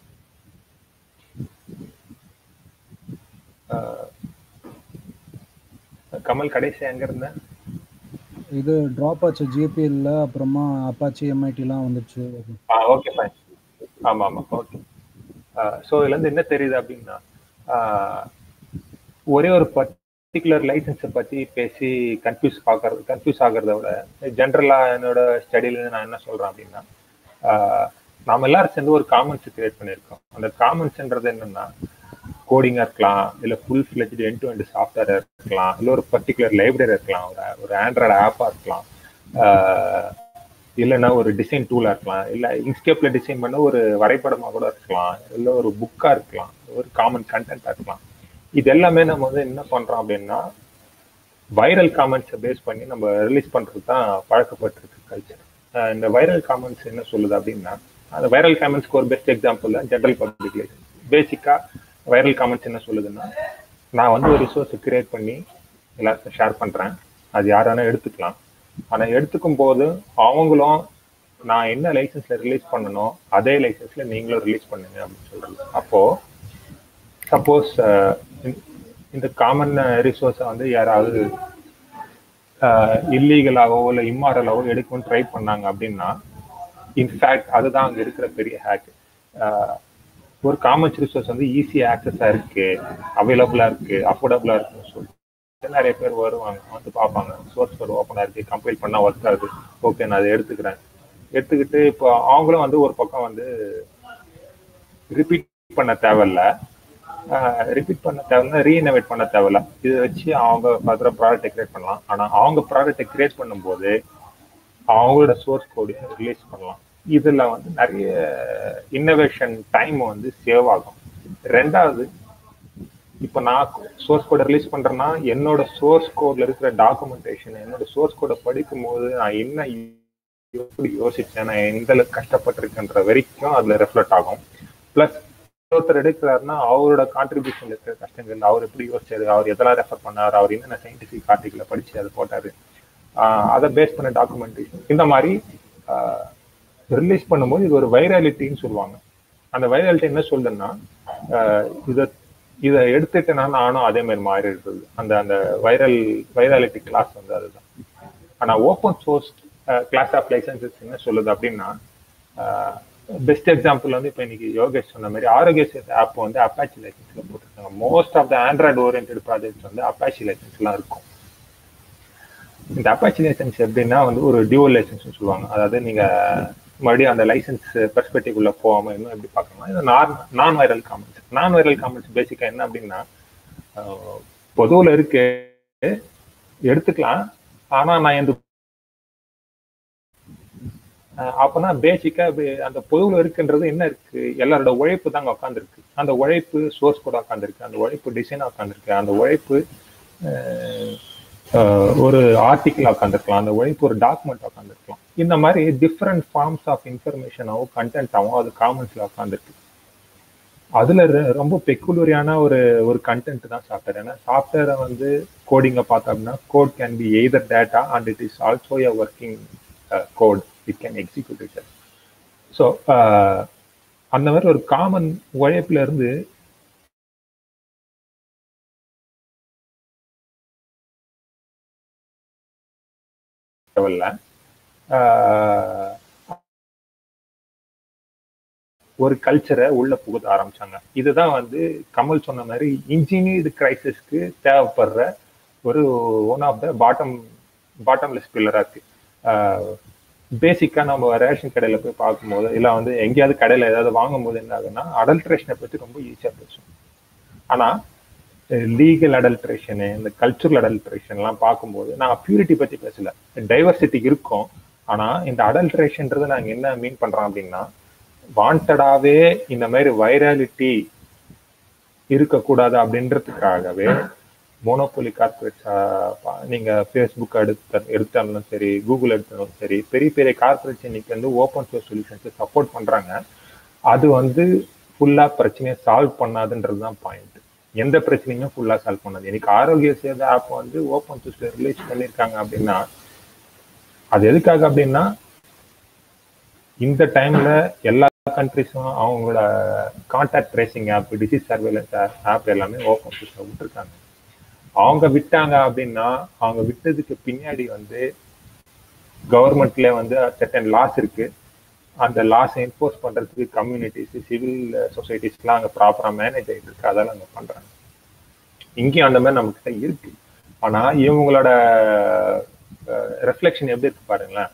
கமல் கடைசி எங்க இருந்தேன் இது ட்ராப் ஆச்சு ஜிபிஎல்ல அப்புறமா அப்பாச்சி எம்ஐடிலாம் வந்துச்சு ஆ ஓகே ஃபைன் ஆமா ஆமா ஓகே ஸோ இதுல இருந்து என்ன தெரியுது அப்படின்னா ஒரே ஒரு பர்டிகுலர் லைசன்ஸை பத்தி பேசி கன்ஃபியூஸ் பார்க்கறது கன்ஃபியூஸ் ஆகிறத விட ஜென்ரலா என்னோட ஸ்டடியில நான் என்ன சொல்றேன் அப்படின்னா நாம எல்லாரும் சேர்ந்து ஒரு காமன்ஸ் கிரியேட் பண்ணியிருக்கோம் அந்த காமன்ஸ்ன்றது என்னன்னா கோடிங்கா இருக்கலாம் இல்ல full fledge end to end software இருக்கலாம் இல்ல ஒரு பர்டிகுலர் லைப்ரரி இருக்கலாம் ஒரு ஒரு ஆண்ட்ராய்டு ஆப்பா இருக்கலாம் இல்லைன்னா ஒரு டிசைன் டூலா இருக்கலாம் இல்ல இன்ஸ்கேப்ல டிசைன் பண்ண ஒரு வரைபடமா கூட இருக்கலாம் இல்ல ஒரு புக்கா இருக்கலாம் ஒரு காமன் கண்டென்ட்டா இருக்கலாம் இது எல்லாமே நம்ம வந்து என்ன பண்றோம் அப்படின்னா வைரல் காமெண்ட்ஸை பேஸ் பண்ணி நம்ம ரிலீஸ் பண்றது தான் பழக்கப்பட்டிருக்கு கல்ச்சர் இந்த வைரல் காமெண்ட்ஸ் என்ன சொல்லுது அப்படின்னா அந்த வைரல் காமெண்ட்ஸ்க்கு ஒரு best example general public license basically viral comments என்ன சொல்லுதுன்னா நான் வந்து ஒரு ரிசோர்ஸை கிரியேட் பண்ணி எல்லாருக்கும் ஷேர் பண்றேன் அது யாரானா எடுத்துக்கலாம் ஆனா எடுத்துக்கும் போது அவங்களும் நான் என்ன லைசன்ஸ்ல ரிலீஸ் பண்ணணும் அதே லைசன்ஸ்ல நீங்களும் ரிலீஸ் பண்ணுங்க அப்படின்னு சொல்றது அப்போ சப்போஸ் இந்த காமன் ரிசோர்ஸை வந்து யாராவது இல்லீகலாவோ இல்லை இம்மாரலாவோ எடுக்கணும்னு ட்ரை பண்ணாங்க அப்படின்னா இன்ஃபேக்ட் அதுதான் அங்கே இருக்கிற பெரிய ஹேக் ஒரு காமன்ஸ் ரிசோர்ஸ் வந்து ஈஸி ஆக்சஸாக இருக்கு அவைலபிளாக இருக்கு அஃபோர்டபுளாக இருக்குன்னு சொல்லிட்டு நிறைய பேர் வருவாங்க வந்து பார்ப்பாங்க சோர்ஸ் கோட் ஓப்பனாக இருக்கு கம்பைல் பண்ணால் ஒர்க் ஆகுது ஓகே நான் அதை எடுத்துக்கிறேன் எடுத்துக்கிட்டு இப்போ அவங்களும் வந்து ஒரு பக்கம் வந்து ரிப்பீட் பண்ண தேவையில்ல ரிப்பீட் பண்ண தேவையில்ல ரீஇனோவேட் பண்ண தேவையில்ல இதை வச்சு அவங்க ஃபர்தராக ப்ராடக்ட்டை கிரியேட் பண்ணலாம் ஆனால் அவங்க ப்ராடக்ட்டை கிரியேட் பண்ணும்போது அவங்களோட சோர்ஸ் கோடு ரிலீஸ் பண்ணலாம் இதில் வந்து நிறைய இன்னோவேஷன் டைம் வந்து சேவ் ஆகும் ரெண்டாவது இப்போ நான் சோர்ஸ் கோடை ரிலீஸ் பண்ணுறேன்னா என்னோட சோர்ஸ் கோடில் இருக்கிற டாக்குமெண்டேஷன் என்னோட சோர்ஸ் கோடை படிக்கும் போது நான் என்ன எப்படி யோசிச்சேன் நான் எந்த அளவுக்கு கஷ்டப்பட்டிருக்கேன்ற வரைக்கும் அதில் ரெஃப்ளெக்ட் ஆகும் ப்ளஸ் ஒருத்தர் எடுக்கிறாருன்னா அவரோட கான்ட்ரிபியூஷன் இருக்கிற கஷ்டங்கள் அவர் எப்படி யோசிச்சாரு அவர் எதெல்லாம் ரெஃபர் பண்ணார் அவர் என்னென்ன சயின்டிஃபிக் ஆர்டிக்கலை படிச்சு அதை போட்டாரு அதை பேஸ் பண்ண டாக்குமெண்டேஷன் இந்த மாதிரி ரிலீஸ் பண்ணும்போது இது ஒரு வைராலிட்டின்னு சொல்லுவாங்க அந்த வைராலிட்டி என்ன சொல்லுன்னா இதை இதை எடுத்துட்டேன்னா நானும் அதே மாதிரி மாறிடுறது அந்த அந்த வைரல் வைராலிட்டி கிளாஸ் வந்து அதுதான் ஆனால் open source class of licenses என்ன சொல்லுது அப்படின்னா பெஸ்ட் எக்ஸாம்பிள் வந்து இப்போ இன்னைக்கு யோகேஷ் சொன்ன மாதிரி ஆரோக்கிய சேத் ஆப் வந்து அப்பாச்சி லைசன்ஸ்ல போட்டிருக்காங்க most of the Android orient projects வந்து அப்பாச்சி லைசன்ஸ்லாம் இருக்கும் இந்த அப்பாச்சி லைசன்ஸ் எப்படின்னா வந்து ஒரு டியூவல் லைசன்ஸ் சொல்லுவாங்க அதாவது நீங்க மறுபடியும் அந்த லைசன்ஸ் பெர்ஸ்பெக்டிவ் உள்ள போகாம இன்னும் எப்படி பார்க்கலாம் இது நான் நான் வைரல் காமெண்ட்ஸ் நான் வைரல் காமெண்ட்ஸ் பேசிக்கா என்ன அப்படின்னா பொதுவில் இருக்கு எடுத்துக்கலாம் ஆனா நான் எந்த அப்பனா பேசிக்கா அந்த பொதுவில் இருக்குன்றது என்ன இருக்கு எல்லாரோட உழைப்பு தாங்க உட்காந்துருக்கு அந்த உழைப்பு சோர்ஸ் கூட உட்காந்துருக்கு அந்த உழைப்பு டிசைனா உட்காந்துருக்கு அந்த உழைப்பு ஒரு ஆர்டிக்கிள் உட்காந்துருக்கலாம் அந்த உழைப்பு ஒரு டாக்குமெண்ட் உட்காந்துருக்கலாம் இந்த மாதிரி டிஃப்ரெண்ட் ஃபார்ம்ஸ் ஆஃப் இன்ஃபர்மேஷனாகவும் கண்டென்ட்டாகவும் அது காமன்ஸ்ல உட்காந்துருக்கு அதுல ரொம்ப பெக்குலரியான ஒரு ஒரு கண்டென்ட் தான் சாஃப்ட்வேர் ஏன்னா சாஃப்ட்வேரை வந்து கோடிங்கை பார்த்தோம் அப்படின்னா code can be either data and it is also a working code it can execute it so அந்த மாதிரி ஒரு காமன் உழைப்புல இருந்து லெவல்ல ஒரு கல்ச்சரை உள்ள புகுத்த ஆரம்பிச்சாங்க இதுதான் வந்து கமல் சொன்ன மாதிரி இன்ஜினியர்டு கிரைசிஸ்க்கு தேவைப்படுற ஒரு one of the bottom bottomless பில்லரா இருக்கு பேசிக்கா நம்ம ரேஷன் கடையில போய் பார்க்கும்போது இல்லை வந்து எங்கேயாவது கடையில ஏதாவது வாங்கும்போது என்ன ஆகுதுன்னா அடல்ட்ரேஷனை பத்தி ரொம்ப ஈஸியா பேசும் ஆனா லீகல் அடல்ட்ரேஷனு இந்த கல்ச்சுரல் அடல்ட்ரேஷன்லாம் பார்க்கும்போது நான் பியூரிட்டி பத்தி பேசல டைவர்சிட்டி இருக்கும் ஆனா இந்த அடல்ட்ரேஷன்றது நாங்க என்ன மீன் பண்றோம் அப்படின்னா வாண்டடாவே இந்த மாதிரி வைராலிட்டி இருக்கக்கூடாது அப்படின்றதுக்காகவே மோனோபோலி கார்பரேட்ஸ் நீங்க ஃபேஸ்புக் எடுத்த எடுத்தாலும் சரி கூகுள் எடுத்தாலும் சரி பெரிய பெரிய கார்பரேட்ஸ் இன்னைக்கு வந்து ஓப்பன் சோர்ஸ் சொல்யூஷன்ஸ் சப்போர்ட் பண்றாங்க அது வந்து ஃபுல்லா பிரச்சனையை சால்வ் பண்ணாதுன்றது தான் பாயிண்ட் எந்த பிரச்சனையுமே ஃபுல்லா சால்வ் பண்ணாது இன்னைக்கு ஆரோக்கிய சேவை ஆப் வந்து ஓப்பன் சோர்ஸ்ல ரிலீஸ் பண்ணியிருக்காங்க அப்படின்னா அது எதுக்காக அப்படின்னா இந்த டைம்ல எல்லா கண்ட்ரிஸும் அவங்களோட contact tracing app disease surveillance app எல்லாமே ஓப்பன் சோர்ஸ்ல விட்டுருக்காங்க அவங்க விட்டாங்க அப்படின்னா அவங்க விட்டதுக்கு பின்னாடி வந்து கவர்மெண்ட்ல வந்து செட்டன் லாஸ் இருக்கு அந்த லாஸ் என்ஃபோர்ஸ் பண்றதுக்கு கம்யூனிட்டிஸ் சிவில் சொசைட்டிஸ்லாம் அங்கே ப்ராப்பரா மேனேஜ் ஆகிட்டு இருக்கு அதெல்லாம் அங்கே பண்றாங்க இங்கேயும் அந்த மாதிரி நம்ம கிட்ட இருக்கு ஆனா இவங்களோட ரெஃப்ளெக்ஷன் எப்படி இருக்கு பாருங்களேன்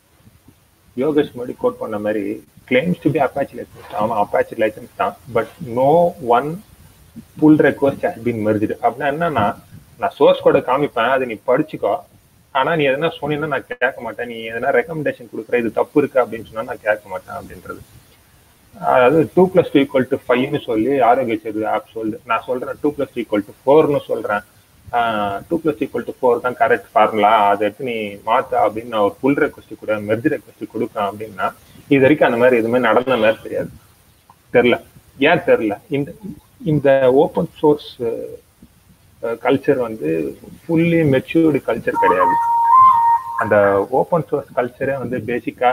யோகேஷ் மோடி கோட் பண்ண மாதிரி claims to be Apache license ஆமாம் அப்பாச்சி லைசன்ஸ் தான் but no one pull request has been merged அப்படின்னா என்னன்னா நான் சோர்ஸ் கோடை காமிப்பேன் அதை நீ படிச்சுக்கோ ஆனா நீ எதனா சொன்னீங்கன்னா நான் கேட்க மாட்டேன் நீ எதனா ரெக்கமெண்டேஷன் கொடுக்குற இது தப்பு இருக்கு அப்படின்னு சொன்னா நான் கேட்க மாட்டேன் அப்படின்றது அதாவது two plus two equal to ஃபைவ்னு சொல்லி ஆரோக்கிய சேது ஆப் சொல்லுது நான் சொல்றேன் two plus two equal to ஃபோர்னு சொல்றேன் two plus equal to four தான் கரெக்ட் ஃபார்முலா அதை எடுத்து நீ மாத்த அப்படின்னு நான் ஒரு புல் ரெக்வஸ்ட் கூட மெர்ஜ் ரெக்வஸ்ட் கொடுப்பேன் அப்படின்னா இது வரைக்கும் அந்த மாதிரி எதுவுமே நடந்த மாதிரி தெரியாது தெரில ஏன் தெரில இந்த இந்த ஓப்பன் சோர்ஸ் கல்ச்சர் வந்து ஃபுல்லி மெச்சூர்டு கல்ச்சர் கிடையாது அந்த ஓப்பன் சோர்ஸ் கல்ச்சரே வந்து பேசிக்கா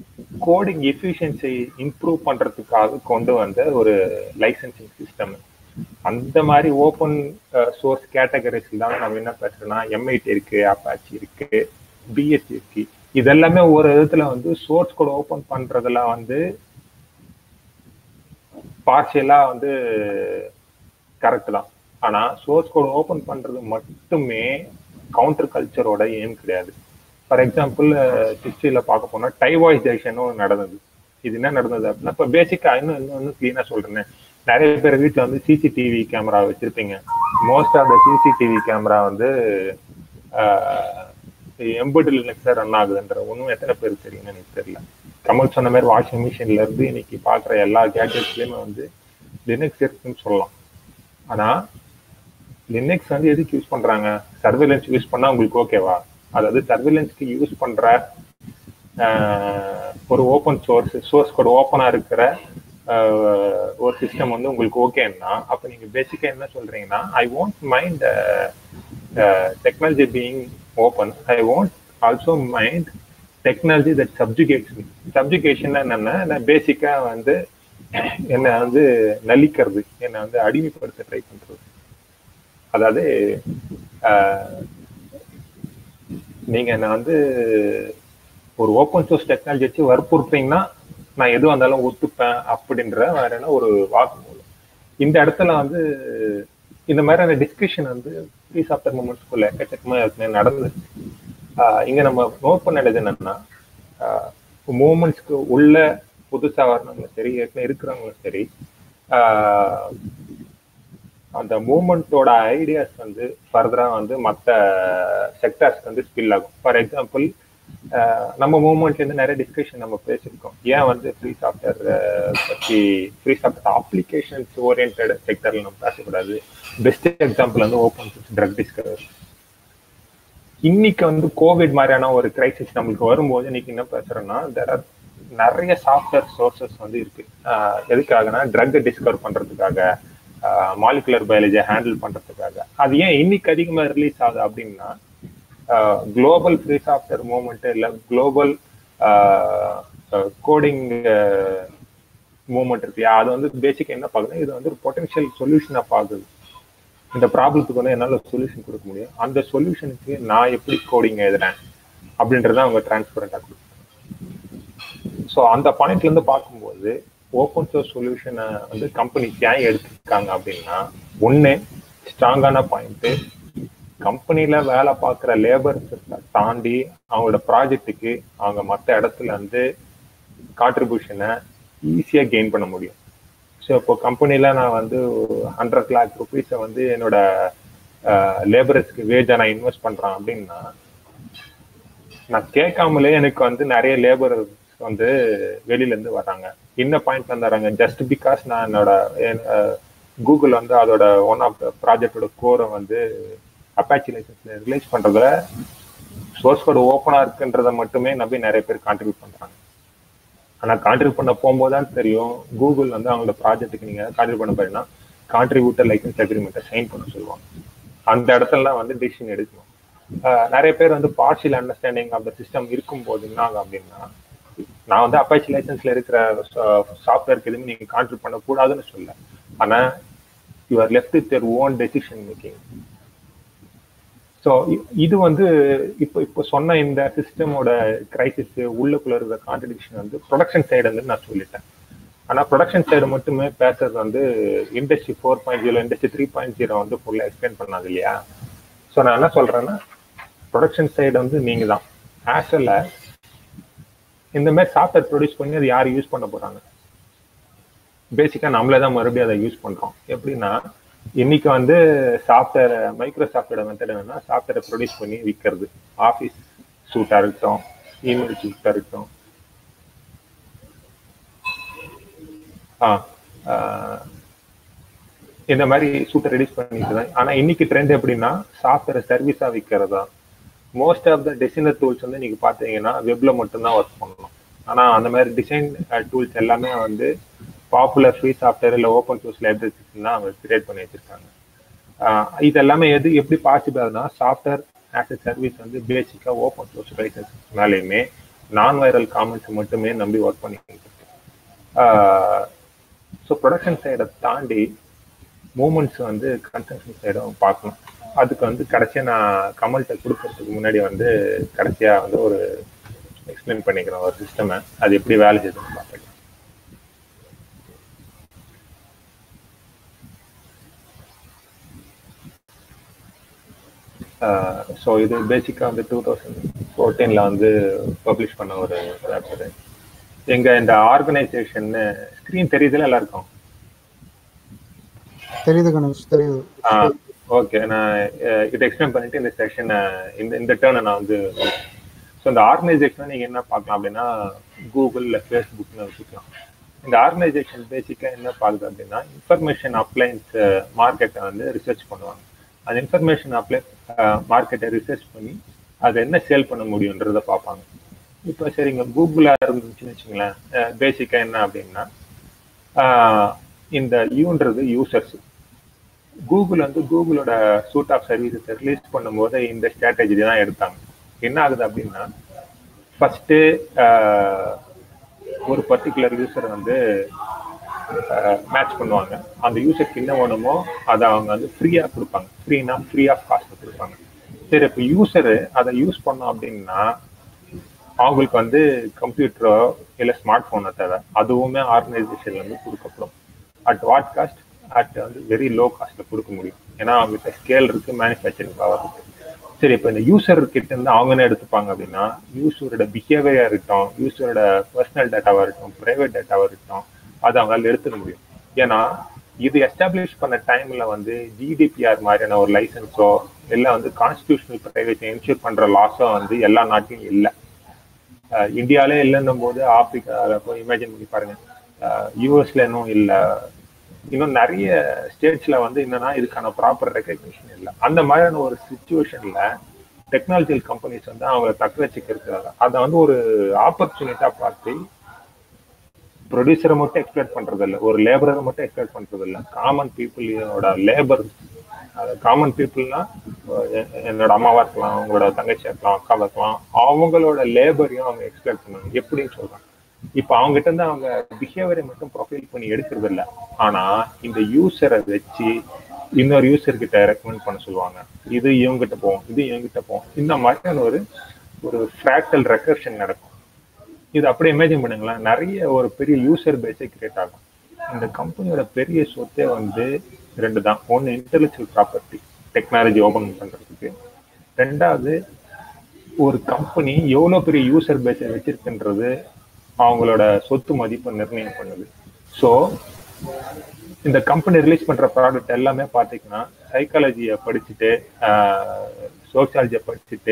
கோடிங் எஃபிஷியன்சி இம்ப்ரூவ் பண்றதுக்காக கொண்டு வந்த ஒரு லைசன்சிங் சிஸ்டம் அந்த மாதிரி ஓப்பன் சோர்ஸ் கேட்டகரிஸ்ல தான் நம்ம என்ன பேசுறோம்னா எம்ஐடி இருக்கு அப்பாச்சி இருக்கு பிஎஸ்சி இருக்கு இதெல்லாமே ஒரு விதத்துல வந்து சோர்ஸ் கோட் ஓபன் பண்றதுல வந்து பார்ஷியலா வந்து கரெக்ட் தான் ஆனா சோர்ஸ் கோட் ஓபன் பண்றது மட்டுமே கவுண்டர் கல்ச்சரோட எய்ம் கிடையாது ஃபார் எக்ஸாம்பிள் ஹிஸ்டரியில பார்க்க போனா டைவாய்சேஷன் நடந்தது இது என்ன நடந்தது அப்படின்னா இப்போ பேசிக்கா இன்னும் இன்னும் இன்னும் கிளீனா சொல்றேன் நிறைய பேர் வீட்டுல வந்து சிசிடிவி கேமரா வச்சிருப்பீங்க most of the CCTV camera வந்து எம்பர்டு லினக்ஸா ரன் ஆகுதுன்ற ஒன்றும் எத்தனை பேர் தெரியும்னு எனக்கு தெரியல கமல் சொன்ன மாதிரி வாஷிங் மிஷின்ல இருந்து இன்னைக்கு பாக்குற எல்லா கேட்ஜெட்ஸ்லயுமே வந்து லினக்ஸ் இருக்குன்னு சொல்லலாம் ஆனா லினக்ஸ் வந்து எதுக்கு யூஸ் பண்றாங்க சர்வேலன்ஸ் யூஸ் பண்ணா உங்களுக்கு ஓகேவா அதாவது சர்வேலன்ஸ்க்கு யூஸ் பண்ற ஒரு ஓப்பன் சோர்ஸ் சோர்ஸ் கோட் ஓப்பனா இருக்கிற ஒரு சிஸ்டம் வந்து உங்களுக்கு ஓகேன்னா அப்ப நீங்க பேசிக்கா என்ன சொல்றீங்கன்னா I won't mind technology being open I won't also mind technology that subjugates me subjugation என்னன்னா நான் பேசிக்கா வந்து என்னை வந்து நலிக்கிறது என்னை வந்து அடிமைப்படுத்த ட்ரை பண்றது அதாவது நீங்க என்ன வந்து ஒரு ஓப்பன் சோர்ஸ் டெக்னாலஜி வச்சு வற்புறுத்தீங்கன்னா நான் எதுவாக இருந்தாலும் ஒத்துப்பேன் அப்படின்ற வேற ஒரு வாக்குமூலம் இந்த இடத்துல வந்து இந்த மாதிரியான டிஸ்கஷன் வந்து ஃப்ரீ சாஃப்ட்வேர் மூமெண்ட்ஸ்குள்ள எக்கச்சக்கமா இருக்குமே நடந்தது இங்க நம்ம நோட் பண்ண வேண்டியது என்னன்னா மூமெண்ட்ஸ்க்கு உள்ள புதுசா வரணுங்களும் சரி ஏற்கனவே இருக்கிறவங்களும் சரி அந்த மூமெண்ட்டோட ஐடியாஸ் வந்து ஃபர்தரா வந்து மற்ற செக்டர்ஸ்க்கு வந்து ஸ்பில் ஆகும் ஃபார் எக்ஸாம்பிள் நம்ம மூவ்மெண்ட்ல இருந்து நிறைய டிஸ்கஷன் நம்ம பேசியிருக்கோம் ஏன் வந்து ஃப்ரீ சாஃப்ட்வேர் பத்தி ஃப்ரீ சாஃப்ட்வேர் அப்ளிகேஷன்ஸ் ஓரியன்ட் செக்டர்ல நம்ம பேசக்கூடாது பெஸ்ட் எக்ஸாம்பிள் வந்து ஓப்பன் ட்ரக் டிஸ்கவர் இன்னைக்கு வந்து கோவிட் மாதிரியான ஒரு கிரைசிஸ் நம்மளுக்கு வரும்போது இன்னைக்கு என்ன பேசுறோம்னா தெர் ஆர் நிறைய சாஃப்ட்வேர் சோர்சஸ் வந்து இருக்கு எதுக்காகனா ட்ரக் டிஸ்கவர் பண்றதுக்காக மாலிகுலர் பயாலஜியை ஹேண்டில் பண்றதுக்காக அது ஏன் இன்னைக்கு அதிகமா ரிலீஸ் ஆகுது அப்படின்னா குளோபல் ஃப்ரீ சாஃப்ட்வேர் மூவ்மெண்ட் இல்லை குளோபல் கோடிங் மூவ்மெண்ட் இருக்கு அது வந்து பேசிக் என்ன பார்க்குதுன்னா இது வந்து ஒரு பொட்டன்ஷியல் சொல்யூஷனை பார்க்குது இந்த ப்ராப்ளத்துக்கு வந்து என்னால் சொல்யூஷன் கொடுக்க முடியும் அந்த சொல்யூஷனுக்கு நான் எப்படி கோடிங் எழுதுறேன் அப்படின்றத அவங்க டிரான்ஸ்பரண்டாக கொடுக்கும் ஸோ அந்த பாயிண்ட்ல இருந்து பார்க்கும்போது ஓப்பன் சோர்ஸ் சொல்யூஷனை வந்து கம்பெனிஸ் ஏன் எடுத்திருக்காங்க அப்படின்னா ஒன்று ஸ்ட்ராங்கான பாயிண்ட்டு கம்பெனில வேலை பார்க்குற லேபர்ஸ் தாண்டி அவங்களோட ப்ராஜெக்ட்டுக்கு அவங்க மற்ற இடத்துல வந்து கான்ட்ரிபியூஷனை ஈஸியாக கெயின் பண்ண முடியும் ஸோ இப்போ கம்பெனில நான் வந்து ஹண்ட்ரட் லேக் ருபீஸை வந்து என்னோட லேபரர்ஸ்க்கு வேஜாக நான் இன்வெஸ்ட் பண்ணுறேன் அப்படின்னா நான் கேட்காமலே எனக்கு வந்து நிறைய லேபர் வந்து வெளியில இருந்து வர்றாங்க என்ன பாயிண்ட் வந்து வராங்க ஜஸ்ட் பிகாஸ் நான் என்னோட கூகுள் வந்து அதோட ஒன் ஆஃப் த ப்ராஜெக்டோட கோரை வந்து அப்பாச்சி லைசன்ஸ்ல ரிலீஸ் பண்றதுல சோர்ஸ் கோட் ஓப்பனா இருக்குன்றத மட்டுமே நம்பி நிறைய பேர் கான்ட்ரிபியூட் பண்றாங்க ஆனா கான்ட்ரிபியூட் பண்ண போகும்போது தான் தெரியும் கூகுள் வந்து அவங்களோட ப்ராஜெக்ட்டுக்கு நீங்க கான்ட்ரிபியூட் பண்ண போறீங்கன்னா கான்ட்ரிபியூட்டர் லைசன்ஸ் அக்ரிமெண்ட்டை சைன் பண்ண சொல்லுவாங்க அந்த இடத்துல வந்து டிசிஷன் எடுக்கணும் நிறைய பேர் வந்து partial understanding of the system இருக்கும்போது என்ன ஆகும் அப்படின்னா நான் வந்து அப்பாச்சி லைசன்ஸ்ல இருக்கிற சாஃப்ட்வேருக்கு எதுவுமே நீங்க கான்ட்ரிபியூட் பண்ணக்கூடாதுன்னு சொல்ல ஆனா you are left with your own decision making so இது வந்து இப்போ இப்போ சொன்ன இந்த சிஸ்டமோட கிரைசிஸ் உள்ளுக்குள்ள இருக்கிற கான்ட்ரடிக்ஷன் வந்து ப்ரொடக்ஷன் சைடு வந்து நான் சொல்லிட்டேன் ஆனால் ப்ரொடக்ஷன் சைடு மட்டுமே பேசுறது வந்து industry four point zero industry three point zero வந்து ஃபுல்லாக எக்ஸ்பிளைன் பண்ணாது இல்லையா ஸோ நான் என்ன சொல்றேன்னா ப்ரொடக்ஷன் சைடு வந்து நீங்க தான் ஆக்சுவல இந்த மாதிரி சாஃப்ட்வேர் ப்ரொடியூஸ் பண்ணி அதை யார் யூஸ் பண்ண போறாங்க பேசிக்கா நம்மளே தான் மறுபடியும் அதை யூஸ் பண்றோம் எப்படின்னா இன்னைக்கு வந்து சாஃப்ட்வேர் மைக்ரோசாஃப்டோட மெத்தட் என்னன்னா சாஃப்ட்வேரை ப்ரொடியூஸ் பண்ணி விற்கிறது ஆஃபீஸ் சூட்டா இருக்கட்டும் இமெயில் சூட்டா இருக்கட்டும் இந்த மாதிரி சூட்டை ரெடியூஸ் பண்ணிட்டு தான் ஆனா இன்னைக்கு ட்ரெண்ட் எப்படின்னா சாஃப்ட்வேரை சர்வீஸா விற்கிறதா most of the designer tools வந்து நீங்க பாத்தீங்கன்னா வெப்ல மட்டும்தான் ஒர்க் பண்ணணும் ஆனா அந்த மாதிரி டிசைன் டூல்ஸ் எல்லாமே வந்து பாப்புலர் ஃப்ரீ சாஃப்ட்வேர் இல்லை ஓப்பன் சோர்ஸ் லைப்ரரிஸ் தான் அவங்க கிரியேட் பண்ணி வச்சிருக்காங்க இது எல்லாமே எது எப்படி பாசிபிள் ஆகுதுன்னா சாஃப்ட்வேர் ஆஸ் எ சர்வீஸ் வந்து பேசிக்கா ஓப்பன் சோர்ஸ் லைசன்ஸ் மேலேயுமே நான் வைரல் காமெண்ட்ஸ் மட்டுமே நம்பி ஒர்க் பண்ணிட்டு இருக்கு ஸோ ப்ரொடக்ஷன் சைடை தாண்டி மூமெண்ட்ஸ் வந்து கன்சென்சஸ் சைடும் பார்க்கணும் அதுக்கு வந்து கடைசியாக நான் கமல்கிட்ட கொடுக்கறதுக்கு முன்னாடி வந்து கடைசியாக வந்து ஒரு எக்ஸ்பிளைன் பண்ணிக்கிறேன் ஒரு சிஸ்டமை அது எப்படி வேலை செய்யுதுன்னு பார்த்துக்கலாம் ஸோ இது பேசிக்காக வந்து டூ தௌசண்ட் ஃபோர்டீனில் வந்து பப்ளிஷ் பண்ண ஒரு பேப்பர் எங்கள் இந்த ஆர்கனைசேஷன் ஸ்க்ரீன் தெரியுதுல எல்லாருக்கும் தெரியுது கணேஷ் தெரியுது ஆ ஓகே நான் அஹ், இதை எக்ஸ்பிளைன் பண்ணிட்டு இந்த செஷனை இந்த இந்த டேர்னை நான் வந்து ஸோ இந்த ஆர்கனைசேஷனை நீங்கள் என்ன பார்க்கலாம் அப்படின்னா கூகுள் இல்லை ஃபேஸ்புக்னு வச்சுக்கலாம் இந்த ஆர்கனைசேஷன் பேசிக்காக என்ன பார்க்குது அப்படின்னா இன்ஃபர்மேஷன் அப்ளைன்ஸ் மார்க்கெட்டை வந்து ரிசர்ச் பண்ணுவாங்க அந்த இன்ஃபர்மேஷன் அப்ளை மார்க்கெட்டை ரிசர்ச் பண்ணி அதை என்ன சேல் பண்ண முடியுன்றதை பார்ப்பாங்க இப்போ சரிங்க கூகுளாக இருந்துச்சுன்னு வச்சுங்களேன் பேசிக்காக என்ன அப்படின்னா ஆஹ், இந்த யூன்றது யூசர்ஸ் கூகுள் வந்து கூகுளோட சூட் ஆஃப் சர்வீசஸ் ரிலீஸ் பண்ணும்போது இந்த ஸ்ட்ராட்டஜி தான் எடுத்தாங்க என்ன ஆகுது அப்படின்னா ஃபர்ஸ்ட்டு ஒரு பர்டிகுலர் யூசர் வந்து மேட்ச் பண்ணுவாங்க அந்த யூசருக்கு என்ன வேணுமோ அதை அவங்க வந்து ஃப்ரீயாக கொடுப்பாங்க ஃப்ரீனா ஃப்ரீ ஆஃப் காஸ்ட் கொடுப்பாங்க சரி இப்போ யூசரு அதை யூஸ் பண்ணோம் அப்படின்னா அவங்களுக்கு வந்து கம்ப்யூட்டரோ இல்லை ஸ்மார்ட் ஃபோனோ தேவை அதுவுமே ஆர்கனைசேஷன்ல இருந்து கொடுக்கப்படும் அட் வாட் காஸ்ட் அட் வந்து வெரி லோ காஸ்ட்ல கொடுக்க முடியும் ஏன்னா அவங்ககிட்ட ஸ்கேல் இருக்கு மேனுஃபேக்சரிங் பவர் இருக்கு சரி இப்போ இந்த யூசர் கிட்ட இருந்து அவங்க என்ன எடுத்துப்பாங்க அப்படின்னா யூசரோட பிஹேவியரா இருக்கட்டும் யூசரோட பர்சனல் டேட்டாவா இருக்கட்டும் பிரைவேட் டேட்டாவா இருக்கட்டும் அதை அவங்களால எடுத்துக்க முடியும் ஏன்னா இது எஸ்டாப்ளிஷ் பண்ண டைம்ல வந்து ஜிடிபிஆர் மாதிரியான ஒரு லைசன்ஸோ இல்லை வந்து கான்ஸ்டியூஷனல் பிரைவேட் என்ஷூர் பண்ற லாஸோ வந்து எல்லா நாட்டிலும் இல்லை அஹ் இந்தியாலே இல்லைன்னும் போது ஆப்பிரிக்காவில் போய் இமேஜின் பண்ணி பாருங்க யூஎஸ்ல இன்னும் இல்லை இன்னும் நிறைய ஸ்டேட்ஸ்ல வந்து என்னன்னா இதுக்கான ப்ராப்பர் ரெக்கக்னிஷன் இல்லை அந்த மாதிரியான ஒரு சுச்சுவேஷன்ல டெக்னாலஜிக்கல் கம்பெனிஸ் வந்து அவங்கள தக்க வச்சுக்கிறது அதை வந்து ஒரு ஆப்பர்ச்சுனிட்டா பார்த்து ப்ரொடியூசரை மட்டும் எக்ஸ்பெக்ட் பண்றது இல்லை ஒரு லேபரரை மட்டும் எக்ஸ்பெக்ட் பண்றது இல்லை காமன் பீப்புளோட லேபர் காமன் பீப்புள்னா என்னோட அம்மாவா இருக்கலாம் உங்களோட தங்கச்சியா இருக்கலாம் அக்காவா இருக்கலாம் அவங்களோட லேபரையும் அவங்க எக்ஸ்பெக்ட் பண்ணுவாங்க எப்படின்னு சொல்றாங்க இப்போ அவங்ககிட்ட இருந்து அவங்க பிஹேவியரை மட்டும் ப்ரொஃபைல் பண்ணி எடுக்கிறது இல்லை ஆனா இந்த யூசரை வச்சு இன்னொரு யூசர் கிட்ட ரெக்கமெண்ட் பண்ண சொல்லுவாங்க இது இவங்ககிட்ட போகும் இது இவங்ககிட்ட போகும் இந்த மாதிரியான ஒரு ஒரு ஃப்ராக்டல் ரெக்கர்ஷன் நடக்கும் இது அப்படியே இமேஜின் பண்ணுங்களேன் நிறைய ஒரு பெரிய யூசர் பேஸே கிரியேட் ஆகும் இந்த கம்பெனியோட பெரிய சொத்தே வந்து ரெண்டு தான் ஒன்று இன்டெலெக்சுவல் ப்ராப்பர்ட்டி டெக்னாலஜி ஓபன் பண்றதுக்கு ரெண்டாவது ஒரு கம்பெனி எவ்வளோ பெரிய யூசர் பேஸை வச்சிருக்குன்றது அவங்களோட சொத்து மதிப்பை நிர்ணயம் பண்ணுது ஸோ இந்த கம்பெனி ரிலீஸ் பண்ற ப்ராடக்ட் எல்லாமே பார்த்தீங்கன்னா சைக்காலஜியை படிச்சுட்டு சோசியாலஜியை படிச்சுட்டு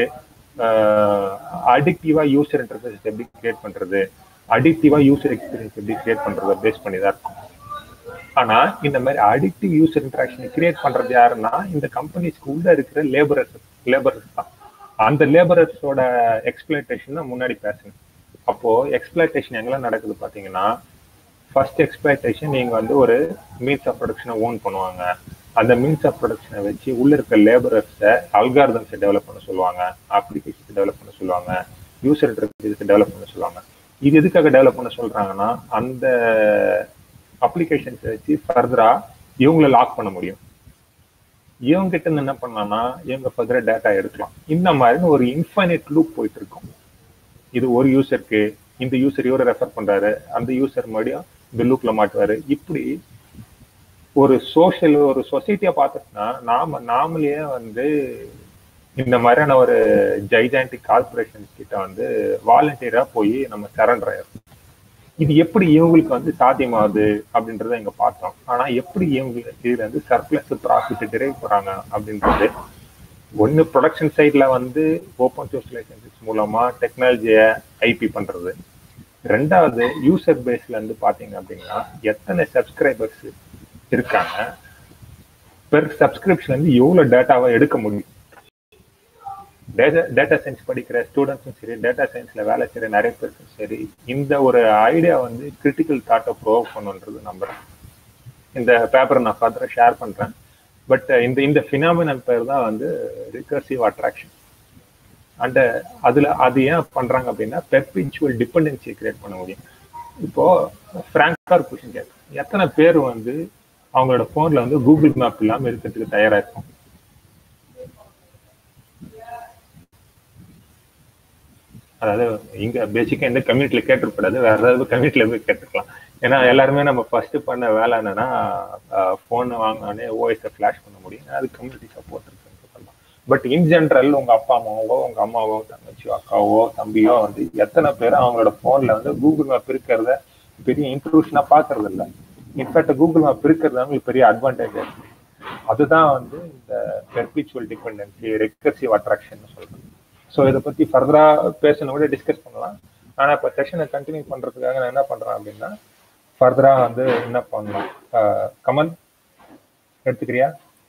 அடிக்டிவா யூசர் இன்டர்ஃபேஸ் எப்படி கிரியேட் பண்றது அடிக்டிவா யூசர் எக்ஸ்பீரியன்ஸ் எப்படி கிரியேட் பண்றதை பேஸ் பண்ணி தான் இருக்கும் ஆனா இந்த மாதிரி அடிக்டிவ் யூசர் இன்டராக்ஷன் கிரியேட் பண்றது யாருன்னா இந்த கம்பெனிஸ்க்கு உள்ள இருக்கிற லேபரர்ஸ் லேபரர்ஸ் தான் அந்த லேபரர்ஸோட எக்ஸ்பிளேட்டேஷன் தான் முன்னாடி பேசணும் அப்போ எக்ஸ்பிளேட்டேஷன் எங்கெல்லாம் நடக்குது பாத்தீங்கன்னா ஃபர்ஸ்ட் எக்ஸ்பிளேட்டேஷன் நீங்க வந்து ஒரு மீன்ஸ் ஆஃப் ப்ரொடக்ஷனை ஓன் பண்ணுவாங்க அந்த மீன்ஸ் ஆஃப் ப்ரொடக்ஷனை வச்சு உள்ள இருக்க லேபரர்ஸை அல்காரதம்ஸை டெவலப் பண்ண சொல்லுவாங்க அப்ளிகேஷன்ஸ் டெவலப் பண்ண சொல்லுவாங்க யூசர் இன்டர்ஃபேஸ் டெவலப் பண்ண சொல்லுவாங்க இது எதுக்காக டெவலப் பண்ண சொல்றாங்கன்னா அந்த அப்ளிகேஷன்ஸை வச்சு ஃபர்தரா இவங்கள லாக் பண்ண முடியும் இவங்க கிட்ட இருந்து என்ன பண்ணலாம்னா இவங்க ஃபர்தரா டேட்டா எடுக்கலாம் இந்த மாதிரி ஒரு இன்ஃபைனைட் லூப் போயிட்டு இருக்கும் இது ஒரு யூசருக்கு இந்த யூசர் இவரை ரெஃபர் பண்றாரு அந்த யூசர் மறுபடியும் இந்த லூப்ல மாட்டுவாரு இப்படி ஒரு சோஷியல் ஒரு சொசைட்டியா பார்த்துட்டுனா நாம நாமளே வந்து இந்த மாதிரியான ஒரு ஜைஜாண்டிக் கார்பரேஷன்ஸ் கிட்ட வந்து வாலண்டியரா போய் நம்ம சரண்டர் ஆயிரும் இது எப்படி இவங்களுக்கு வந்து சாத்தியமாகுது அப்படின்றத இங்க பார்த்தோம் ஆனா எப்படி இவங்களுக்கு இதுல வந்து சர்ப்ளஸ் ப்ராஃபிட் டிரைவ் போறாங்க அப்படின்றது ஒன்னு ப்ரொடக்ஷன் சைட்ல வந்து ஓப்பன் சோர்ஸ் லைசன்சஸ் மூலமா டெக்னாலஜியை ஐபி பண்றது ரெண்டாவது யூசர் பேஸ்ல இருந்து பாத்தீங்க அப்படின்னா எத்தனை சப்ஸ்கிரைபர்ஸ் இருக்காங்க பெர் சப்ஸ்கிரிப்ஷன் வந்து எவ்வளவு டேட்டாவை எடுக்க முடியும் டேட்டா டேட்டா சயின்ஸ் படிக்கிற ஸ்டூடெண்ட்ஸும் சரி டேட்டா சயின்ஸ்ல வேலை செய்யற நிறைய பேருக்கும் சரி இந்த ஒரு ஐடியா வந்து கிரிட்டிக்கல் தாட்டை ப்ரோவ் பண்ணுன்றது நம்புறேன் இந்த பேப்பரை நான் ஃபர்தராக ஷேர் பண்றேன் பட் இந்த இந்த ஃபினாமினல் பேர் தான் வந்து ரிகர்சிவ் அட்ராக்ஷன் அண்ட் அதுல அது ஏன் பண்றாங்க அப்படின்னா பெர்பிச்சுவல் டிபெண்டன்சியை கிரியேட் பண்ண முடியும் இப்போ ஃப்ராங்கா ஒரு கொஷின் கேட்கும் எத்தனை பேர் வந்து அவங்களோட போன்ல வந்து கூகுள் மேப் இல்லாம இருக்கிறதுக்கு தயாரா இருக்கும் அதாவது இங்க பேசிக்கா எந்த கம்யூனிட்டில கேட்டுக்கூடாது வேற ஏதாவது கம்யூனிட்டில போய் கேட்டுக்கலாம் ஏன்னா எல்லாருமே நம்ம ஃபர்ஸ்ட் பண்ண வேலை என்னன்னா போன் வாங்கினோடனே ஓஎஸ் ஃபிளாஷ் பண்ண முடியும் அது கம்யூனிட்டி சப்போர்ட் இருக்குன்னு சொல்லலாம் பட் இன் ஜென்ரல் உங்க அப்பா அம்மாவோ உங்க அம்மாவோ தங்கச்சியோ அக்காவோ தம்பியோ வந்து எத்தனை பேர் அவங்களோட போன்ல வந்து கூகுள் மேப் இருக்கிறத பெரிய இன்ட்ரூஷனா பாக்குறது இல்ல இன்ஃபேக்ட் கூகுள் மேப் இருக்கிறது அவங்களுக்கு பெரிய அட்வான்டேஜ் இருக்கு அதுதான் வந்து இந்த பெர்பிச்சுவல் டிபெண்டன்சி ரெக்கர்சிவ் அட்ராக்ஷன் சொல்றது ஸோ இதை பத்தி ஃபர்தரா பேசணும் கூட டிஸ்கஸ் பண்ணலாம் ஆனா இப்போ செஷனை கண்டினியூ பண்றதுக்காக நான் என்ன பண்றேன் அப்படின்னா ஃபர்தரா வந்து என்ன பண்ணலாம் அஹ் கமல் எடுத்துக்கிறியா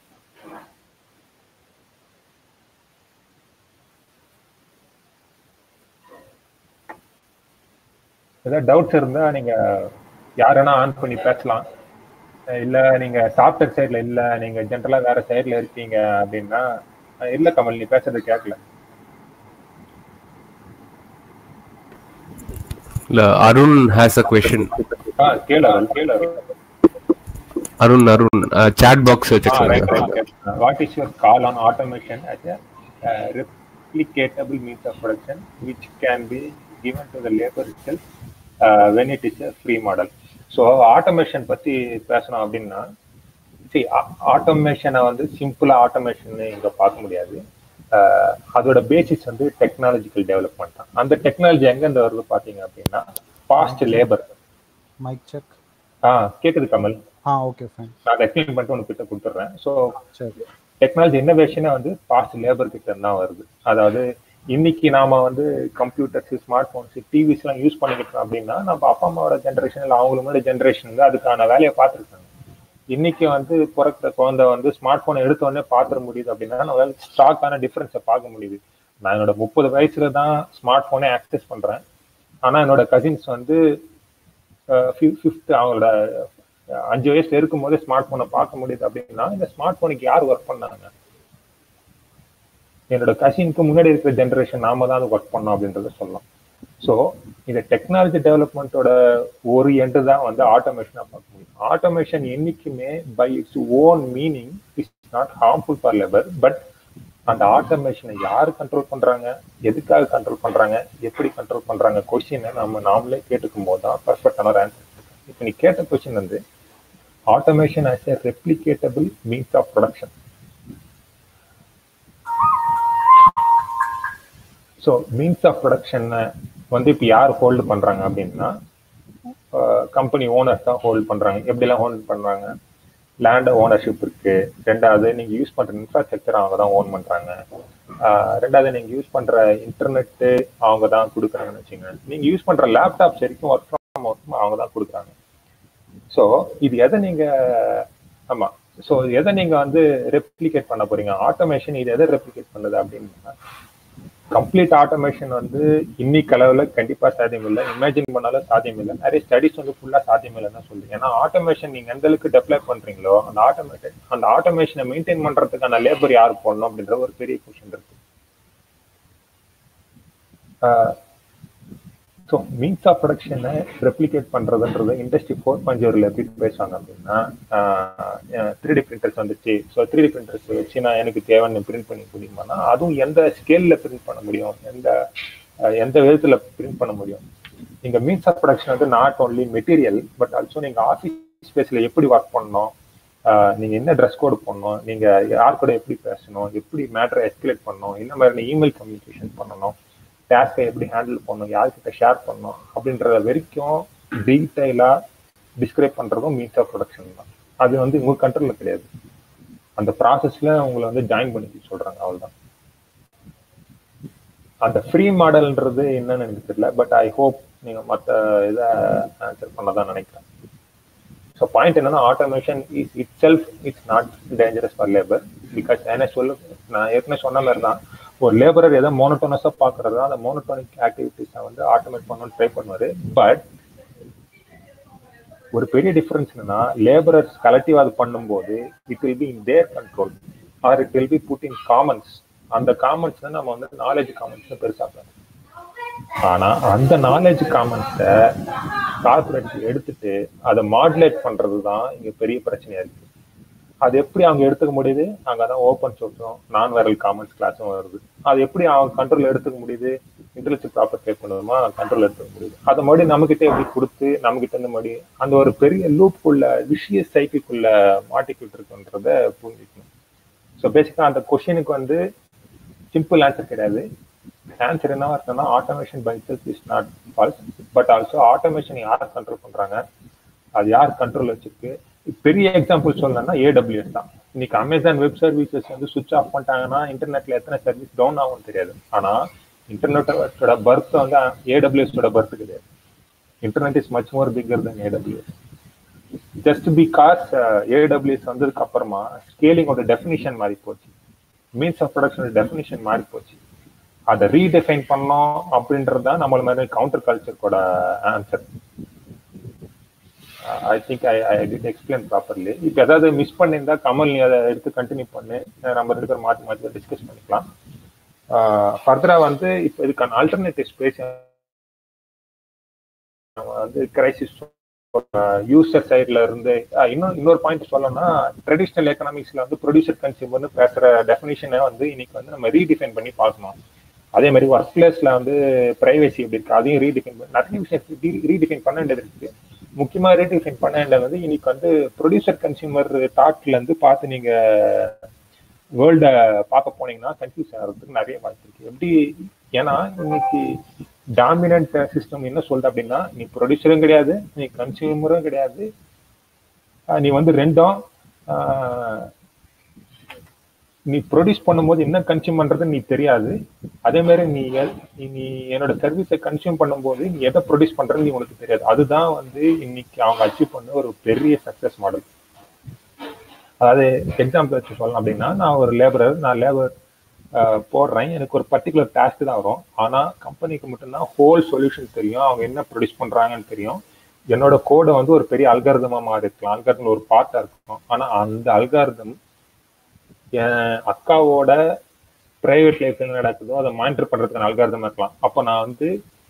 ஏதாவது டவுட்ஸ் இருந்தா நீங்க யாருன்னா ஆன் பண்ணி பேசலாம் அஹ் இல்ல நீங்க சாஃப்ட்வேர் சைட்ல இல்ல நீங்க ஜென்ரலா வேற சைட்ல இருக்கீங்க அப்படின்னா அஹ் இல்ல கமல் நீ பேசுறது கேட்கல இல்ல அருண் ஹேஸ் அ கொஸ்டின் ஆ கேளு அருள், கேளு Arul. Arun Arun chat box Ah, check right, பண்ணுங்க right, right. Uh, What is your call on automation as a uh, replicatable means of production which can be given to the labor itself uh, when it is a free model? So automation பத்தி பேசணும் அப்படின்னா C ஆட்டோமேஷனை வந்து சிம்பிளா automation இங்க பார்க்க முடியாது Uh, அதோட basis வந்து டெக்னாலஜிக்கல் டெவலப்மெண்ட் தான் அந்த டெக்னாலஜி எங்க இருந்து வருது பாத்தீங்க அப்படின்னா ஃபாஸ்ட் லேபர் மைக் செக் ஆ கேக்குது கமல் ஆ ஓகே ஃபைன் நான் அதை எக்ஸ்பிளைன் பண்ணிட்டு உனக்கு கிட்ட கொடுத்துட்றேன் ஸோ சரி டெக்னாலஜி இன்னோவேஷனே வந்து பாஸ்ட் லேபர் கிட்ட இருந்து தான் வருது அதாவது இன்னைக்கு நாம வந்து கம்ப்யூட்டர்ஸ் ஸ்மார்ட் போன்ஸ் டிவிஸ் எல்லாம் யூஸ் பண்ணிக்கிட்டோம் அப்படின்னா நம்ம அப்பா அம்மாவோட ஜென்ரேஷன் இல்லை அவங்களோட ஜென்ரேஷனுங்க அதுக்கான வேலையை பார்த்துருக்காங்க இன்னைக்கு வந்து பிறக்கிற குழந்தை வந்து ஸ்மார்ட் போனை எடுத்த உடனே பார்த்துட முடியுது அப்படின்னா நம்மளால ஸ்டாக்கான டிஃபரன்ஸை பார்க்க முடியுது நான் என்னோட முப்பது வயசுல தான் ஸ்மார்ட் போனே ஆக்சஸ் பண்றேன் ஆனா என்னோட கசின்ஸ் வந்து ஃபிஃப்த் அவங்களோட அஹ், அஞ்சு வயசுல இருக்கும் போதே ஸ்மார்ட் போனை பார்க்க முடியுது அப்படின்னா இந்த ஸ்மார்ட் போனுக்கு யார் ஒர்க் பண்ணாங்க என்னோட கசினுக்கு முன்னாடி இருக்கிற ஜென்ரேஷன் நாம தான் ஒர்க் பண்ணோம் அப்படின்றத சொல்லலாம் ஸோ இந்த டெக்னாலஜி டெவலப்மெண்ட்டோட ஒரு எண்டு தான் வந்து ஆட்டோமேஷனாக பார்க்க முடியும் ஆட்டோமேஷன் என்னைக்குமே by its own meaning is not harmful for labour but அந்த ஆட்டோமேஷனை யார் கண்ட்ரோல் பண்றாங்க எதுக்காக கண்ட்ரோல் பண்றாங்க எப்படி கண்ட்ரோல் பண்றாங்க கொஸ்டினை நம்ம நாமளே கேட்டுக்கும் போது தான் பர்ஃபெக்டான ஒரு ஆன்சர் இப்போ நீ கேட்ட கொஸ்டின் வந்து automation as a replicable means of production so means of ப்ரொடக்ஷனை வந்து இப்போ யார் ஹோல்டு பண்றாங்க அப்படின்னா கம்பெனி ஓனர்ஸ் தான் ஹோல்ட் பண்றாங்க எப்படிலாம் ஹோல்ட் பண்றாங்க லேண்ட் ஓனர்ஷிப் இருக்கு ரெண்டாவது நீங்க யூஸ் பண்ற இன்ஃப்ராஸ்ட்ரக்சர் அவங்க தான் ஓன் பண்றாங்க ஆஹ் ரெண்டாவது நீங்க யூஸ் பண்ற இன்டர்நெட் அவங்க தான் கொடுக்குறாங்கன்னு வச்சுங்க நீங்க யூஸ் பண்ற லேப்டாப்ஸ் வரைக்கும் ஒர்க் ஃப்ரம் ஒர்க் அவங்க தான் கொடுக்குறாங்க ஸோ இது எதை நீங்க ஆமா ஸோ எதை நீங்க வந்து ரெப்ளிகேட் பண்ண போறீங்க ஆட்டோமேஷன் இது எதை ரெப்ளிகேட் பண்ணுது அப்படின்னா கம்ப்ளீட் ஆட்டோமேஷன் வந்து இன்னைக்கு அளவுல கண்டிப்பா சாத்தியம் இல்லை இமேஜின் பண்ணாலும் சாத்தியம் இல்லை நிறைய ஸ்டடிஸ் வந்து ஃபுல்லா சாத்தியம் இல்லைன்னு தான் சொல்லுங்க ஏன்னா ஆட்டோமேஷன் நீங்க எந்த அளவுக்கு டெவலப் பண்றீங்களோ அந்த ஆட்டோமேட்டட் அந்த ஆட்டோமேஷனை மெயின்டைன் பண்றதுக்கான லேபர் யார் போடணும் அப்படின்ற ஒரு பெரிய கொஸ்டின் இருக்கு ஸோ மீன்ஸ் ஆஃப் ப்ரொடக்ஷனை ரெப்ளிகேட் பண்றதுன்றது இண்டஸ்ட்ரி ஃபோர் பாயிண்ட் ஜீரோல எப்படி பேசுவாங்க அப்படின்னா த்ரீ டி பிரிண்டர்ஸ் வந்துச்சு ஸோ த்ரீ டி பிரிண்டர்ஸ் வச்சு நான் எனக்கு தேவைன்னு பிரிண்ட் பண்ணி முடியுமானா அதுவும் எந்த ஸ்கேல்ல பிரிண்ட் பண்ண முடியும் எந்த அஹ், எந்த விதத்துல பிரிண்ட் பண்ண முடியும் நீங்க மீன்ஸ் ஆஃப் ப்ரொடக்ஷன் வந்து not only material but also நீங்க ஆஃபீஸ் ஸ்பேஸ்ல எப்படி ஒர்க் பண்ணணும் ஆஹ் நீங்க என்ன ட்ரெஸ் கோட் பண்ணணும் நீங்க யார் கூட எப்படி பேசணும் எப்படி மேட்டரை எஸ்கலேட் பண்ணணும் என்ன மாதிரி இமெயில் கம்யூனிகேஷன் பண்ணணும் டாஸ்கை எப்படி ஹேண்டில் பண்ணணும் யார்கிட்ட ஷேர் பண்ணணும் அப்படின்றத வரைக்கும் டீட்டெயிலா டிஸ்கிரைப் பண்றதும் மீன்ஸ் ஆஃப் ப்ரொடக்ஷன் தான் அது வந்து உங்க கண்ட்ரோல்ல கிடையாது அந்த ப்ராசஸ்ல உங்களை வந்து ஜாயின் பண்ணிக்க சொல்றாங்க அவ்வளவுதான் அந்த ஃப்ரீ மாடல்ன்றது என்னன்னு எனக்கு தெரியல பட் ஐ ஹோப் நீங்க மற்ற இதை ஆன்சர் பண்ணதான் நினைக்கிறேன் ஸோ பாயிண்ட் என்னன்னா automation is itself it's not dangerous for labour because என்ன சொல்ல நான் ஏற்கனவே சொன்ன மாதிரி தான் ஒரு லேபரர் எதை மோனோட்டோனஸாக பார்க்கறது அந்த மோனோட்டோனிக் ஆக்டிவிட்டிஸை வந்து ஆட்டோமேட் பண்ணணும்னு ட்ரை பண்ணுவாரு பட் ஒரு பெரிய டிஃபரன்ஸ் என்னன்னா லேபரர்ஸ் கலெக்டிவ் அது பண்ணும்போது it will be in their control or it will be put in commons அந்த காமன்ஸ் தான் நம்ம வந்து நாலேஜ் காமன்ஸ் பெருசா பார்க்கணும் ஆனா அந்த நாலேஜ் காமன்ஸை கார்பரேட் எடுத்துட்டு அதை மாடுலேட் பண்றது தான் இங்க பெரிய பிரச்சனையா இருக்கு அது எப்படி அவங்க எடுத்துக்க முடியுது அங்கதான் ஓப்பன் சோர்ஸும் நான் வைரல் காமன்ஸ் கிளாஸும் வருது அது எப்படி அவங்க கண்ட்ரோல் எடுத்துக்க முடியுது இன்டெலெக்சுவல் ப்ராப்பர்ட்டி பண்ணுவோமா கண்ட்ரோல் எடுத்துக்க முடியுது அதை மறுபடியும் நம்மகிட்ட எப்படி கொடுத்து நம்மகிட்ட இருந்து மறுபடி அந்த ஒரு பெரிய லூப்புக்குள்ள விஷய சைக்கிள்குள்ள மாட்டிக்கிட்டு இருக்குன்றத புரிஞ்சுக்கணும் ஸோ பேசிக்கா அந்த கொஷினுக்கு வந்து சிம்பிள் ஆன்சர் கிடையாது ஆன்சர் என்னவா இருக்குன்னா automation by self is not false but also automation யார் கண்ட்ரோல் பண்றாங்க அது யார் கண்ட்ரோல் வச்சிருக்கு பெரிய எக்ஸாம்பிள் சொல்லணும்னா ஏடபிள்யூஎஸ் தான் இன்னைக்கு அமேசான் வெப் சர்வீசஸ் வந்து சுவிச் ஆஃப் பண்ணிட்டாங்கன்னா இன்டர்நெட்ல எத்தனை சர்வீஸ் டவுன் ஆகும்னு தெரியாது ஆனா இன்டர்நெட்டோட பர்த் வந்து ஏடபிள்யூஎஸோட பர்த் கிடையாது internet is much more bigger then AWS just because AWS வந்ததுக்கு அப்புறமா ஸ்கேலிங்கோட டெஃபினிஷன் மாறி போச்சு மீன்ஸ் ஆஃப் ப்ரொடக்ஷனோட டெஃபினிஷன் மாறி போச்சு அதை ரீடெஃபைன் பண்ணோம் அப்படின்றது தான் நம்மள மாதிரி கவுண்டர் கல்ச்சருக்கோட answer I think I I did explain properly இப்போ ஏதாவது மிஸ் பண்ணியிருந்தா கமல் நீ அதை எடுத்து கண்டினியூ பண்ணு நம்ம ரெண்டு பேரும் மாற்றி மாற்றி டிஸ்கஸ் பண்ணிக்கலாம் ஃபர்தரா வந்து இப்போ இதுக்கான ஆல்டர்னேட்டிவ் ஸ்பேஸ் வந்து கிரைசிஸ் யூசர் சைட்ல இருந்து இன்னும் இன்னொரு பாயிண்ட் சொல்லணும்னா ட்ரெடிஷ்னல் எக்கனாமிக்ஸ்ல வந்து ப்ரொடியூசர் கன்சியூமர்னு பேசுற டெஃபினேஷனை வந்து இன்னைக்கு வந்து நம்ம ரீடிஃபைன் பண்ணி பார்க்கணும் அதே மாதிரி ஒர்க் பிளேஸ்ல வந்து பிரைவேசி எப்படி இருக்கு அதையும் ரீடிஃபைன் பண்ண நிறைய விஷயம் ரீடிஃபைன் பண்ண வேண்டியது இருக்கு முக்கியமா ரீடிஃபைன் பண்ண வேண்டியது வந்து இன்னைக்கு வந்து ப்ரொடியூசர் கன்சியூமர் தாட்ல இருந்து பார்த்து நீங்க வேர்ல்ட பார்க்க போனீங்கன்னா கன்ஃபியூஸ் ஆகிறதுக்கு நிறைய வாய்ப்பு இருக்கு எப்படி ஏன்னா இன்னைக்கு டாமினன்ட் சிஸ்டம் என்ன சொல்ற அப்படின்னா நீ ப்ரொடியூசரும் கிடையாது நீ கன்சியூமரும் கிடையாது நீ வந்து ரெண்டும் நீ ப்ரொடியூஸ் பண்ணும்போது என்ன கன்சியூம் பண்றது நீ தெரியாது அதே மாதிரி நீ நீ என்னோட சர்வீஸை கன்சியூம் பண்ணும்போது நீ எதை ப்ரொடியூஸ் பண்றது நீ உனக்கு தெரியாது அதுதான் வந்து இன்னைக்கு அவங்க அச்சீவ் பண்ண ஒரு பெரிய சக்சஸ் மாடல் அதாவது எக்ஸாம்பிள் வச்சு சொல்லலாம் அப்படின்னா நான் ஒரு லேபரர் நான் லேபர் போடுறேன் எனக்கு ஒரு பர்டிகுலர் டாஸ்க் தான் வரும் ஆனா கம்பெனிக்கு மட்டும்தான் ஹோல் சொல்யூஷன் தெரியும் அவங்க என்ன ப்ரொடியூஸ் பண்றாங்கன்னு தெரியும் என்னோட கோடை வந்து ஒரு பெரிய அல்காரதமா மாறி இருக்கலாம் அல்காரதம் ஒரு பார்ட்டா இருக்கும் ஆனா அந்த அல்காரதம் என் அக்காவோட பிரைவேட் லைஃப் என்ன நடக்குதோ அதை மானிட்டர் பண்றதுக்கான அல்காரதமா இருக்கலாம் அப்போ நான் வந்து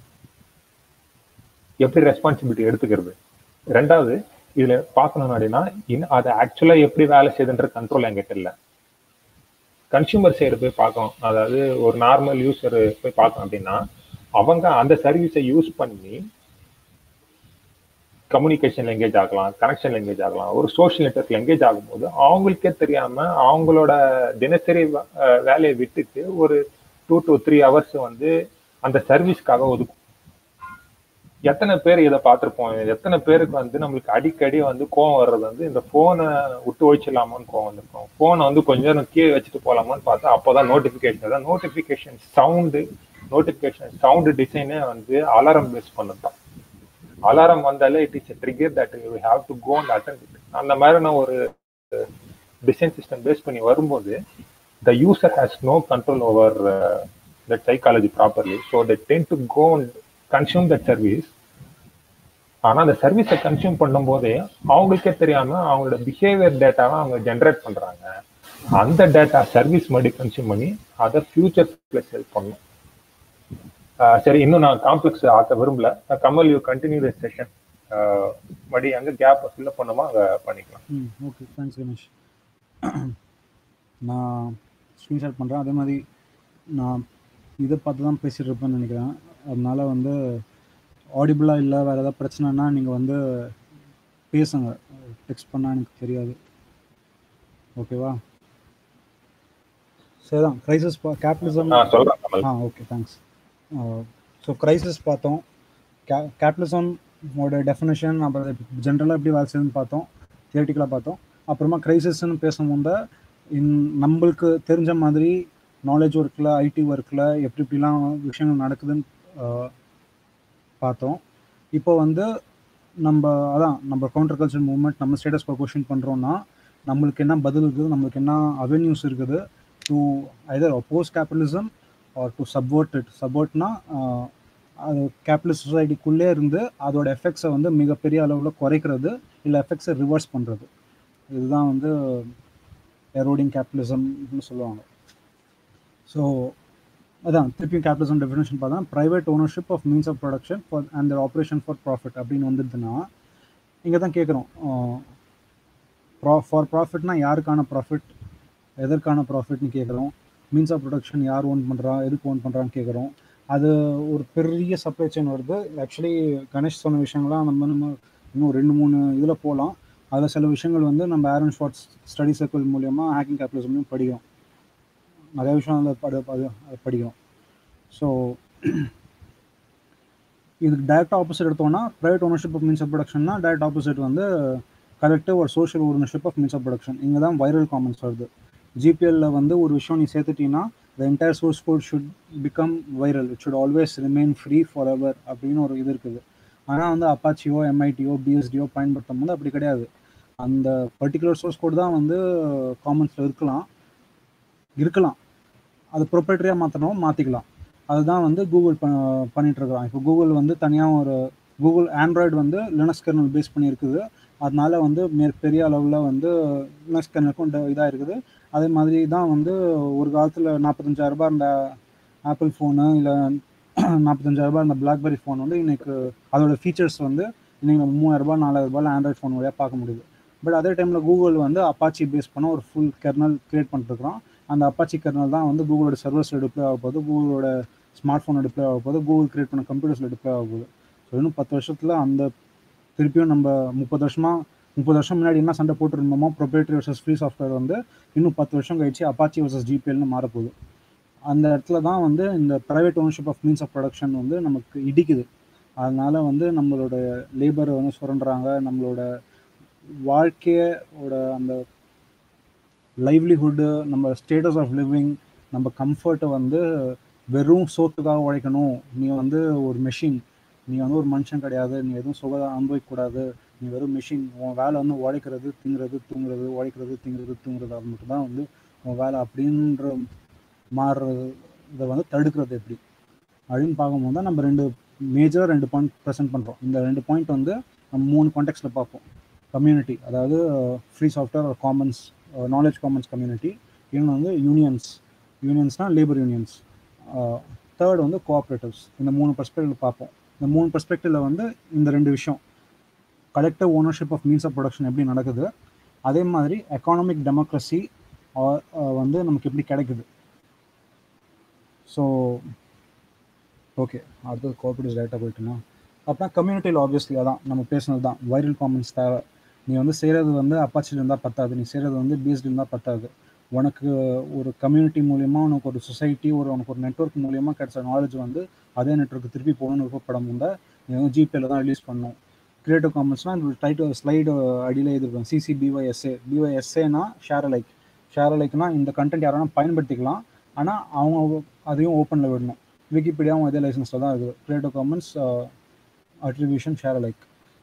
எப்படி ரெஸ்பான்சிபிலிட்டி எடுத்துக்கிறது ரெண்டாவது இதுல பார்க்கணும் அப்படின்னா அதை ஆக்சுவலா எப்படி வேலை செய்யுதுன்ற கண்ட்ரோல் என்கிட்ட இல்லை கன்சியூமர் சைடு போய் பார்க்கணும் அதாவது ஒரு நார்மல் யூசர் போய் பார்க்கணும் அப்படின்னா அவங்க அந்த சர்வீஸை யூஸ் பண்ணி கம்யூனிகேஷன்ல எங்கேஜ் ஆகலாம் கனெக்ஷன்ல எங்கேஜ் ஆகலாம் ஒரு சோஷியல் நெட்ஒர்க்ல எங்கேஜ் ஆகும்போது அவங்களுக்கே தெரியாம அவங்களோட தினசரி வேலையை விட்டுட்டு ஒரு டூ டு த்ரீ ஹவர்ஸ் வந்து அந்த சர்வீஸ்க்காக ஒதுக்கும் எத்தனை பேர் இதை பார்த்துருப்போம் எத்தனை பேருக்கு வந்து நம்மளுக்கு அடிக்கடி வந்து கோவம் வர்றது வந்து இந்த ஃபோனை விட்டு ஒழிச்சிடலாமான்னு கோவம் வந்திருக்கும் ஃபோனை வந்து கொஞ்ச நேரம் கீழே வச்சுட்டு போகலாமான்னு பார்த்தா அப்போதான் நோட்டிஃபிகேஷன் அதான் நோட்டிஃபிகேஷன் சவுண்டு நோட்டிஃபிகேஷன் சவுண்டு டிசைனே வந்து அலாரம் பேஸ் பண்ணதான் அலாரம் வந்தாலே it is trigger that you have to go and attend அந்த மாதிரி நான் ஒரு டிசைன் சிஸ்டம் பேஸ் பண்ணி வரும்போது the user has no control over that psychology properly so the tend to go and consume that service ஆனால் அந்த சர்வீஸை consume பண்ணும்போதே அவங்களுக்கே தெரியாம அவங்களோட பிஹேவியர் டேட்டாவை அவங்க ஜென்ரேட் பண்றாங்க அந்த டேட்டா சர்வீஸ் மறுபடி கன்சியூம் பண்ணி அதை ஃபியூச்சர் பிளஸ் ஹெல்ப் பண்ணும் சரி இன்னும் நான் காம்ப்ளெக்ஸ் ஆக்க விரும்பல Kamal you continue the session மறுபடி அங்கே கேப் ஃபில்அப் பண்ணுமோ அங்கே பண்ணிக்கலாம் ம் ஓகே தேங்க்ஸ் கணேஷ் நான் ஸ்க்ரீன்ஷாட் பண்ணுறேன் அதே மாதிரி நான் இதை பார்த்து தான் பேசிகிட்டு இருப்பேன்னு நினைக்கிறேன் அதனால வந்து ஆடிபிளாக இல்லை வேறு ஏதாவது பிரச்சனைனா நீங்கள் வந்து பேசுங்க டெக்ஸ்ட் பண்ணால் எனக்கு தெரியாது ஓகேவா சரிதான் க்ரைசிஸ் பா கேபிட்டலிசம் நான் சொல்றேன் Kamal ah okay thanks so crisis பார்த்தோம் கே கேபிட்டலிசமோட டெஃபினேஷன் அப்புறம் ஜென்ரலாக எப்படி வேலை செய்யுதுன்னு பார்த்தோம் தியேட்டிக்கலாக பார்த்தோம் அப்புறமா க்ரைசிஸ்ன்னு பேசும்போது இன் நம்மளுக்கு தெரிஞ்ச மாதிரி நாலேஜ் ஒர்க்கில் ஐடி ஒர்க்கில் எப்படி எப்படிலாம் விஷயங்கள் நடக்குதுன்னு ஆஹ், பார்த்தோம் இப்போ வந்து நம்ம அதான் நம்ம கவுண்டர் கல்ச்சர் மூவ்மெண்ட் நம்ம ஸ்டேட்டஸ் கொஷின் பண்ணுறோன்னா நம்மளுக்கு என்ன பதில் இருக்குது நம்மளுக்கு என்ன அவென்யூஸ் இருக்குது to either opose capitalism or to support it சப்போர்ட்னா அது கேபிட்டலிஸ்ட் சொசைட்டிக்குள்ளே இருந்து அதோட எஃபெக்ட்ஸை வந்து மிகப்பெரிய அளவில் குறைக்கிறது இல்லை எஃபெக்ட்ஸை ரிவர்ஸ் பண்ணுறது இதுதான் வந்து எரோடிங் கேபிட்டலிசம்னு சொல்லுவாங்க ஸோ அதான் திருப்பியும் கேபிட்டலிசம் டெஃபினேஷன் பார்த்தா private ownership of means of production for and operation for profit அப்படின்னு வந்துடுதுன்னா இங்கே தான் கேட்குறோம் ப்ரா ஃபார் ப்ராஃபிட்னா யாருக்கான ப்ராஃபிட் எதற்கான ப்ராஃபிட்னு கேட்குறோம் மீன்ஸ் ஆஃப் ப்ரொடக்ஷன் யார் ஓன் பண்ணுறா எதுக்கு ஓன் பண்ணுறான்னு கேட்குறோம் அது ஒரு பெரிய சப்ளை செயின் வருது ஆக்சுவலி கணேஷ் சொன்ன விஷயங்கள்லாம் நம்ம நம்ம இன்னும் ரெண்டு மூணு இதில் போகலாம் அதில் சில விஷயங்கள் வந்து நம்ம ஆரன் ஷார்ட்ஸ் ஸ்டடி சர்க்கிள் மூலியமாக ஹேக்கிங் கேபிட்டலிசம்லையும் படிக்கிறோம் நிறைய விஷயம் அதில் படி அது அது படிக்கிறோம் ஸோ இதுக்கு டைரக்ட் ஆப்போசிட் எடுத்தோம்னா private ownership of means of ப்ரொடக்ஷன்னா டைரக்ட் ஆப்போசிட் வந்து கலெக்டிவ் ஒரு social ownership of means of production இங்கே தான் வைரல் காமன்ஸ் வருது ஜிபிஎல்ல வந்து ஒரு விஷயம் நீ சேர்த்துட்டீங்கன்னா the entire source code should become viral it should always remain free forever அப்படின்னு ஒரு இது இருக்குது ஆனால் வந்து அப்பாச்சியோ எம்ஐடியோ பிஎஸ்டியோ பயன்படுத்தும் போது அப்படி கிடையாது அந்த பர்டிகுலர் சோர்ஸ் கோட் தான் வந்து காமன்ஸில் இருக்கலாம் இருக்கலாம் அது ப்ரொப்ரேட்டரியாக மாற்றணும் மாற்றிக்கலாம் அதுதான் வந்து கூகுள் ப பண்ணிட்டு இருக்கிறோம் இப்போ கூகுள் வந்து தனியாக ஒரு கூகுள் ஆண்ட்ராய்டு வந்து லினக்ஸ் கர்னல் பேஸ் பண்ணி இருக்குது அதனால வந்து மே பெரிய அளவில் வந்து லினக்ஸ் கர்னலுக்கும் இதாக இருக்குது அதே மாதிரி தான் வந்து ஒரு காலத்தில் நாற்பத்தஞ்சாயிரரூபா இருந்த ஆப்பிள் ஃபோனு இல்லை நாற்பத்தஞ்சாயிரரூபா இருந்த பிளாக்பெரி ஃபோன் வந்து இன்னைக்கு அதோட ஃபீச்சர்ஸ் வந்து இன்னைக்கு நம்ம மூவாயிரரூபா நாலாயிரரூபாயில் ஆண்ட்ராய்ட் ஃபோன் வழியாக பார்க்க முடியுது பட் அதே டைமில் கூகுள் வந்து அப்பாச்சி பேஸ் பண்ண ஒரு ஃபுல் கெர்னல் கிரியேட் பண்ணிட்டுருக்கோம் அந்த அப்பாச்சி கர்னல் தான் வந்து கூகுளோட சர்வர்ஸில் டிப்ளே ஆக போகுது கூகுளோட ஸ்மார்ட் ஃபோனில் டிப்ளே ஆக போகுது கூகுள் கிரியேட் பண்ண கம்ப்யூட்டர்ஸில் டிப்ளே ஆக போகுது ஸோ இன்னும் பத்து வருஷத்தில் அந்த திருப்பியும் நம்ம முப்பது வருஷமாக முப்பது வருஷம் முன்னாடி என்ன சண்டை போட்டுருந்தோமோ ப்ரொப்ரேட்டரி வர்சஸ் ஃப்ரீ சாஃப்ட்வேர் வந்து இன்னும் பத்து வருஷம் கழிச்சு அப்பாச்சி வர்சஸ் ஜிபிஎல்னு மாறப்போகுது அந்த இடத்துல தான் வந்து இந்த private ownership of means of production வந்து நமக்கு இடிக்குது அதனால வந்து நம்மளோட லேபரை வந்து சுரண்டுறாங்க நம்மளோட வாழ்க்கையோட அந்த லைவ்லிஹுட்டு நம்ம ஸ்டேட்டஸ் ஆஃப் லிவிங் நம்ம கம்ஃபர்ட்டை வந்து வெறும் சோத்துக்காக உழைக்கணும் நீ வந்து ஒரு மெஷின் நீ வந்து ஒரு மனுஷன் கிடையாது நீ எதுவும் சுக அனுபவிக்கக்கூடாது நீ வெறும் மிஷின் உன் வேலை வந்து உழைக்கிறது திங்கிறது தூங்குறது உழைக்கிறது திங்கிறது தூங்குறது அது மட்டும் தான் வந்து உன் வேலை அப்படின்ற மாறுறது இதை வந்து தடுக்கிறது எப்படி அப்படின்னு பார்க்கும்போது தான் நம்ம ரெண்டு மேஜராக ரெண்டு பாயிண்ட் ப்ரெசென்ட் பண்ணுறோம் இந்த ரெண்டு பாயிண்ட் வந்து நம்ம மூணு கான்டெக்ட்ஸில் பார்ப்போம் கம்யூனிட்டி அதாவது free software commons knowledge commons community இன்னொன்று வந்து யூனியன்ஸ் யூனியன்ஸ்னால் லேபர் யூனியன்ஸ் தேர்ட் வந்து கோஆப்ரேட்டிவ்ஸ் இந்த மூணு பெர்ஸ்பெக்டிவ் பார்ப்போம் இந்த மூணு பெர்ஸ்பெக்டிவில் வந்து இந்த ரெண்டு விஷயம் collective ownership of means of production எப்படி நடக்குது அதே மாதிரி எக்கானமிக் டெமோக்ரஸி வந்து நமக்கு எப்படி கிடைக்குது ஸோ ஓகே அடுத்தது கோஆப்ரேட்டிவ் டேட்டா போயிட்டுனா அப்படின்னா கம்யூனிட்டியில் ஆப்வியஸ்லி அதான் நம்ம பேசுனது தான் வைரல் காமன்ஸ் தேவை நீ வந்து செய்கிறது வந்து அப்பாச்சில் இருந்தால் பத்தாது நீ செய்கிறது வந்து பிஎஸ்டி இருந்தால் பத்தாது உனக்கு ஒரு கம்யூனிட்டி மூலியமா உனக்கு ஒரு சொசைட்டி ஒரு உனக்கு ஒரு நெட்ஒர்க் மூலியமா கிடைச்ச நாலேஜ் வந்து அதே நெட்ஒர்க் திருப்பி போகணும்னு விருப்பப்படும் போது நீ வந்து ஜிபேல தான் ரிலீஸ் பண்ணணும் கிரியேட்டிவ் காமன்ஸ்னால் இந்த டைட்டில் ஸ்லைடு அடியில் எழுதிருக்கோம் சிசி பிஒய்எஸ்ஏ பிஒய்எஸ்ஏனா ஷேர் லைக் ஷேர் லைக்னா இந்த கண்டென்ட் யாராலும் பயன்படுத்திக்கலாம் ஆனால் அவங்க அதையும் ஓப்பனில் விடணும் விக்கிபீடியாவும் இதே லைசன்ஸில் தான் இருக்குது creative commons attribution share like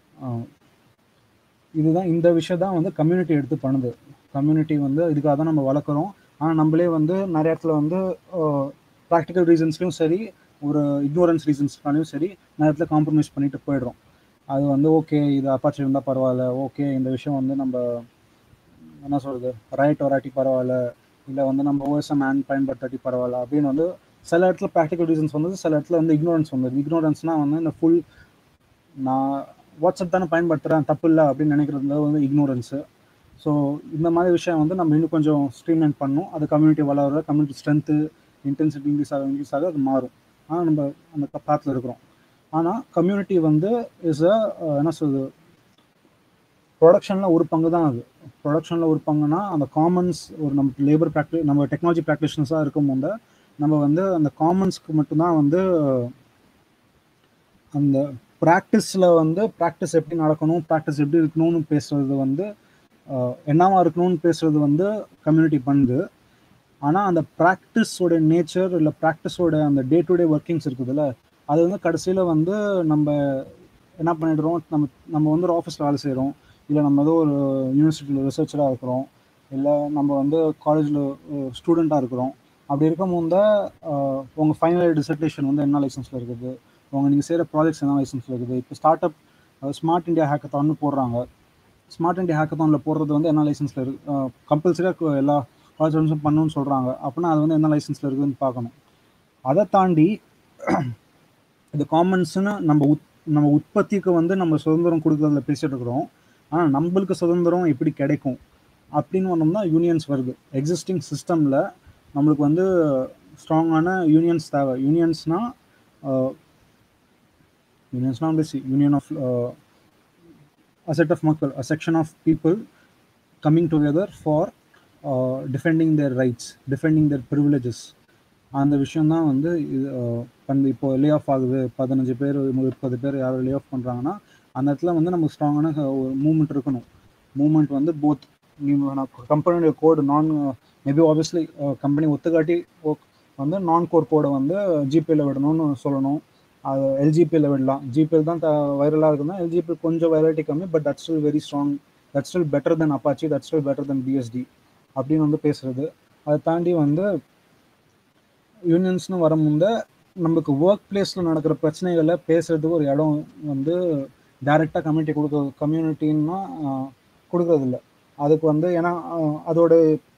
இதுதான் இந்த விஷயம் தான் வந்து கம்யூனிட்டி எடுத்து பண்ணுது கம்யூனிட்டி வந்து இதுக்காக தான் நம்ம வளர்க்குறோம் ஆனால் நம்மளே வந்து நிறைய இடத்துல வந்து ப்ராக்டிக்கல் ரீசன்ஸ்லையும் சரி ஒரு இக்னோரன்ஸ் ரீசன்ஸ்னாலையும் சரி நிறைய இடத்துல காம்ப்ரமைஸ் பண்ணிட்டு போயிடுறோம் அது வந்து ஓகே இது அப்பாச்சி இருந்தால் பரவாயில்ல ஓகே இந்த விஷயம் வந்து நம்ம என்ன சொல்கிறது ரைட் வராட்டி பரவாயில்ல இல்லை வந்து நம்ம ஓஎஸ்எம் ஆன் பயன்படுத்தாட்டி பரவாயில்ல அப்படின்னு வந்து சில இடத்துல ப்ராக்டிக்கல் ரீசன்ஸ் வந்தது சில இடத்துல வந்து இக்னோரன்ஸ் வந்தது இக்னோரன்ஸ்னால் வந்து இந்த ஃபுல் நான் வாட்ஸ்அப் தானே பயன்படுத்துகிறேன் தப்பு இல்லை அப்படின்னு நினைக்கிறது வந்து இக்னோரன்ஸு ஸோ இந்த மாதிரி விஷயம் வந்து நம்ம இன்னும் கொஞ்சம் ஸ்ட்ரீம்லைன் பண்ணணும் அது கம்யூனிட்டி வளர கம்யூனிட்டி ஸ்ட்ரென்த்து இன்டென்சிட்டி இன்க்ரீஸ் ஆக இன்க்ரீஸ் ஆக அது மாறும் ஆனால் நம்ம அந்த பாத்தில் இருக்கிறோம் ஆனால் கம்யூனிட்டி வந்து இஸ் அ என்ன சொல்றது ப்ரொடக்ஷனில் ஒரு பங்கு தான் அது ப்ரொடக்ஷனில் ஒரு பங்குனா அந்த காமன்ஸ் ஒரு நம்ம லேபர் ப்ராக்டி நம்ம டெக்னாலஜி ப்ராக்டிஷனர்ஸாக இருக்கும் போது நம்ம வந்து அந்த காமன்ஸ்க்கு மட்டும்தான் வந்து அந்த ப்ராக்டிஸில் வந்து ப்ராக்டிஸ் எப்படி நடக்கணும் ப்ராக்டிஸ் எப்படி இருக்கணும்னு பேசுறது வந்து என்னவா இருக்கணும்னு பேசுறது வந்து கம்யூனிட்டி பண்ணுது ஆனால் அந்த ப்ராக்டிஸோட நேச்சர் இல்லை ப்ராக்டிஸோட அந்த டே டு டே ஒர்க்கிங்ஸ் இருக்குதுல்ல அது வந்து கடைசியில் வந்து நம்ம என்ன பண்ணிடுறோம் நம்ம நம்ம வந்து ஒரு ஆஃபீஸில் வேலை செய்கிறோம் இல்லை நம்ம ஏதோ ஒரு யூனிவர்சிட்டியில் ரிசர்ச்சராக இருக்கிறோம் இல்லை நம்ம வந்து காலேஜில் ஸ்டூடெண்ட்டாக இருக்கிறோம் அப்படி இருக்கும்போது தான் உங்கள் ஃபைனல் இயர் டிசர்டேஷன் வந்து என்ன லைசன்ஸில் இருக்குது உங்கள் நீங்கள் செய்கிற ப்ராஜெக்ட்ஸ் என்ன லைசன்ஸில் இருக்குது இப்போ ஸ்டார்ட் அப் ஸ்மார்ட் இந்தியா ஹேக்கத்தான்னு போடுறாங்க ஸ்மார்ட் இந்தியா ஹேக்கத்தானில் போடுறது வந்து என்ன லைசன்ஸில் இருக்குது கம்பல்சரியாக எல்லா காலேஜ் பண்ணணும்னு சொல்கிறாங்க அப்படின்னா அது வந்து என்ன லைசன்ஸில் இருக்குதுன்னு பார்க்கணும் அதை தாண்டி இந்த காமன்ஸ்னு நம்ம உத் நம்ம உற்பத்திக்கு வந்து நம்ம சுதந்திரம் கொடுக்கறதுல பேசிட்டு இருக்கிறோம் ஆனால் நம்மளுக்கு சுதந்திரம் எப்படி கிடைக்கும் அப்படின்னு வந்தோம்னா யூனியன்ஸ் வருது எக்ஸிஸ்டிங் சிஸ்டமில் நம்மளுக்கு வந்து ஸ்ட்ராங்கான யூனியன்ஸ் தேவை யூனியன்ஸ்னால் யூனியன்ஸ்னால் பேசி union of a set of மக்கள் a section of people coming together for uh, defending their rights defending their privileges அந்த விஷயம் தான் வந்து இது uh, பண்ணி இப்போ லே ஆஃப் ஆகுது பதினஞ்சு பேர் முப்பது பேர் யாரும் லே ஆஃப் பண்ணுறாங்கன்னா அந்த இடத்துல வந்து நமக்கு ஸ்ட்ராங்கான ஒரு மூமெண்ட் இருக்கணும் மூமெண்ட் வந்து போத் நீ கம்பெனியோட கோடு நான் மேபி ஆப்வியஸ்லி கம்பெனி ஒத்துக்காட்டி வந்து நான் கோர் கோடை வந்து ஜிபேல விடணும்னு சொல்லணும் அது எல்ஜிபியில் விடலாம் ஜிபிஎல் தான் வைரலாக இருக்குன்னா எல்ஜிபி கொஞ்சம் வைரலிட்டி கம்மி but that still very strong that still better than Apache that still better than BSD அப்படின்னு வந்து பேசுறது அதை தாண்டி வந்து யூனியன்ஸ்னு வர முந்த நம்மளுக்கு ஒர்க் பிளேஸில் நடக்கிற பிரச்சனைகளை பேசுறதுக்கு ஒரு இடம் வந்து டைரெக்டாக கம்யூனிட்டி கொடுக்க கம்யூனிட்டின்னா கொடுக்கறதில்ல அதுக்கு வந்து ஏன்னா அதோட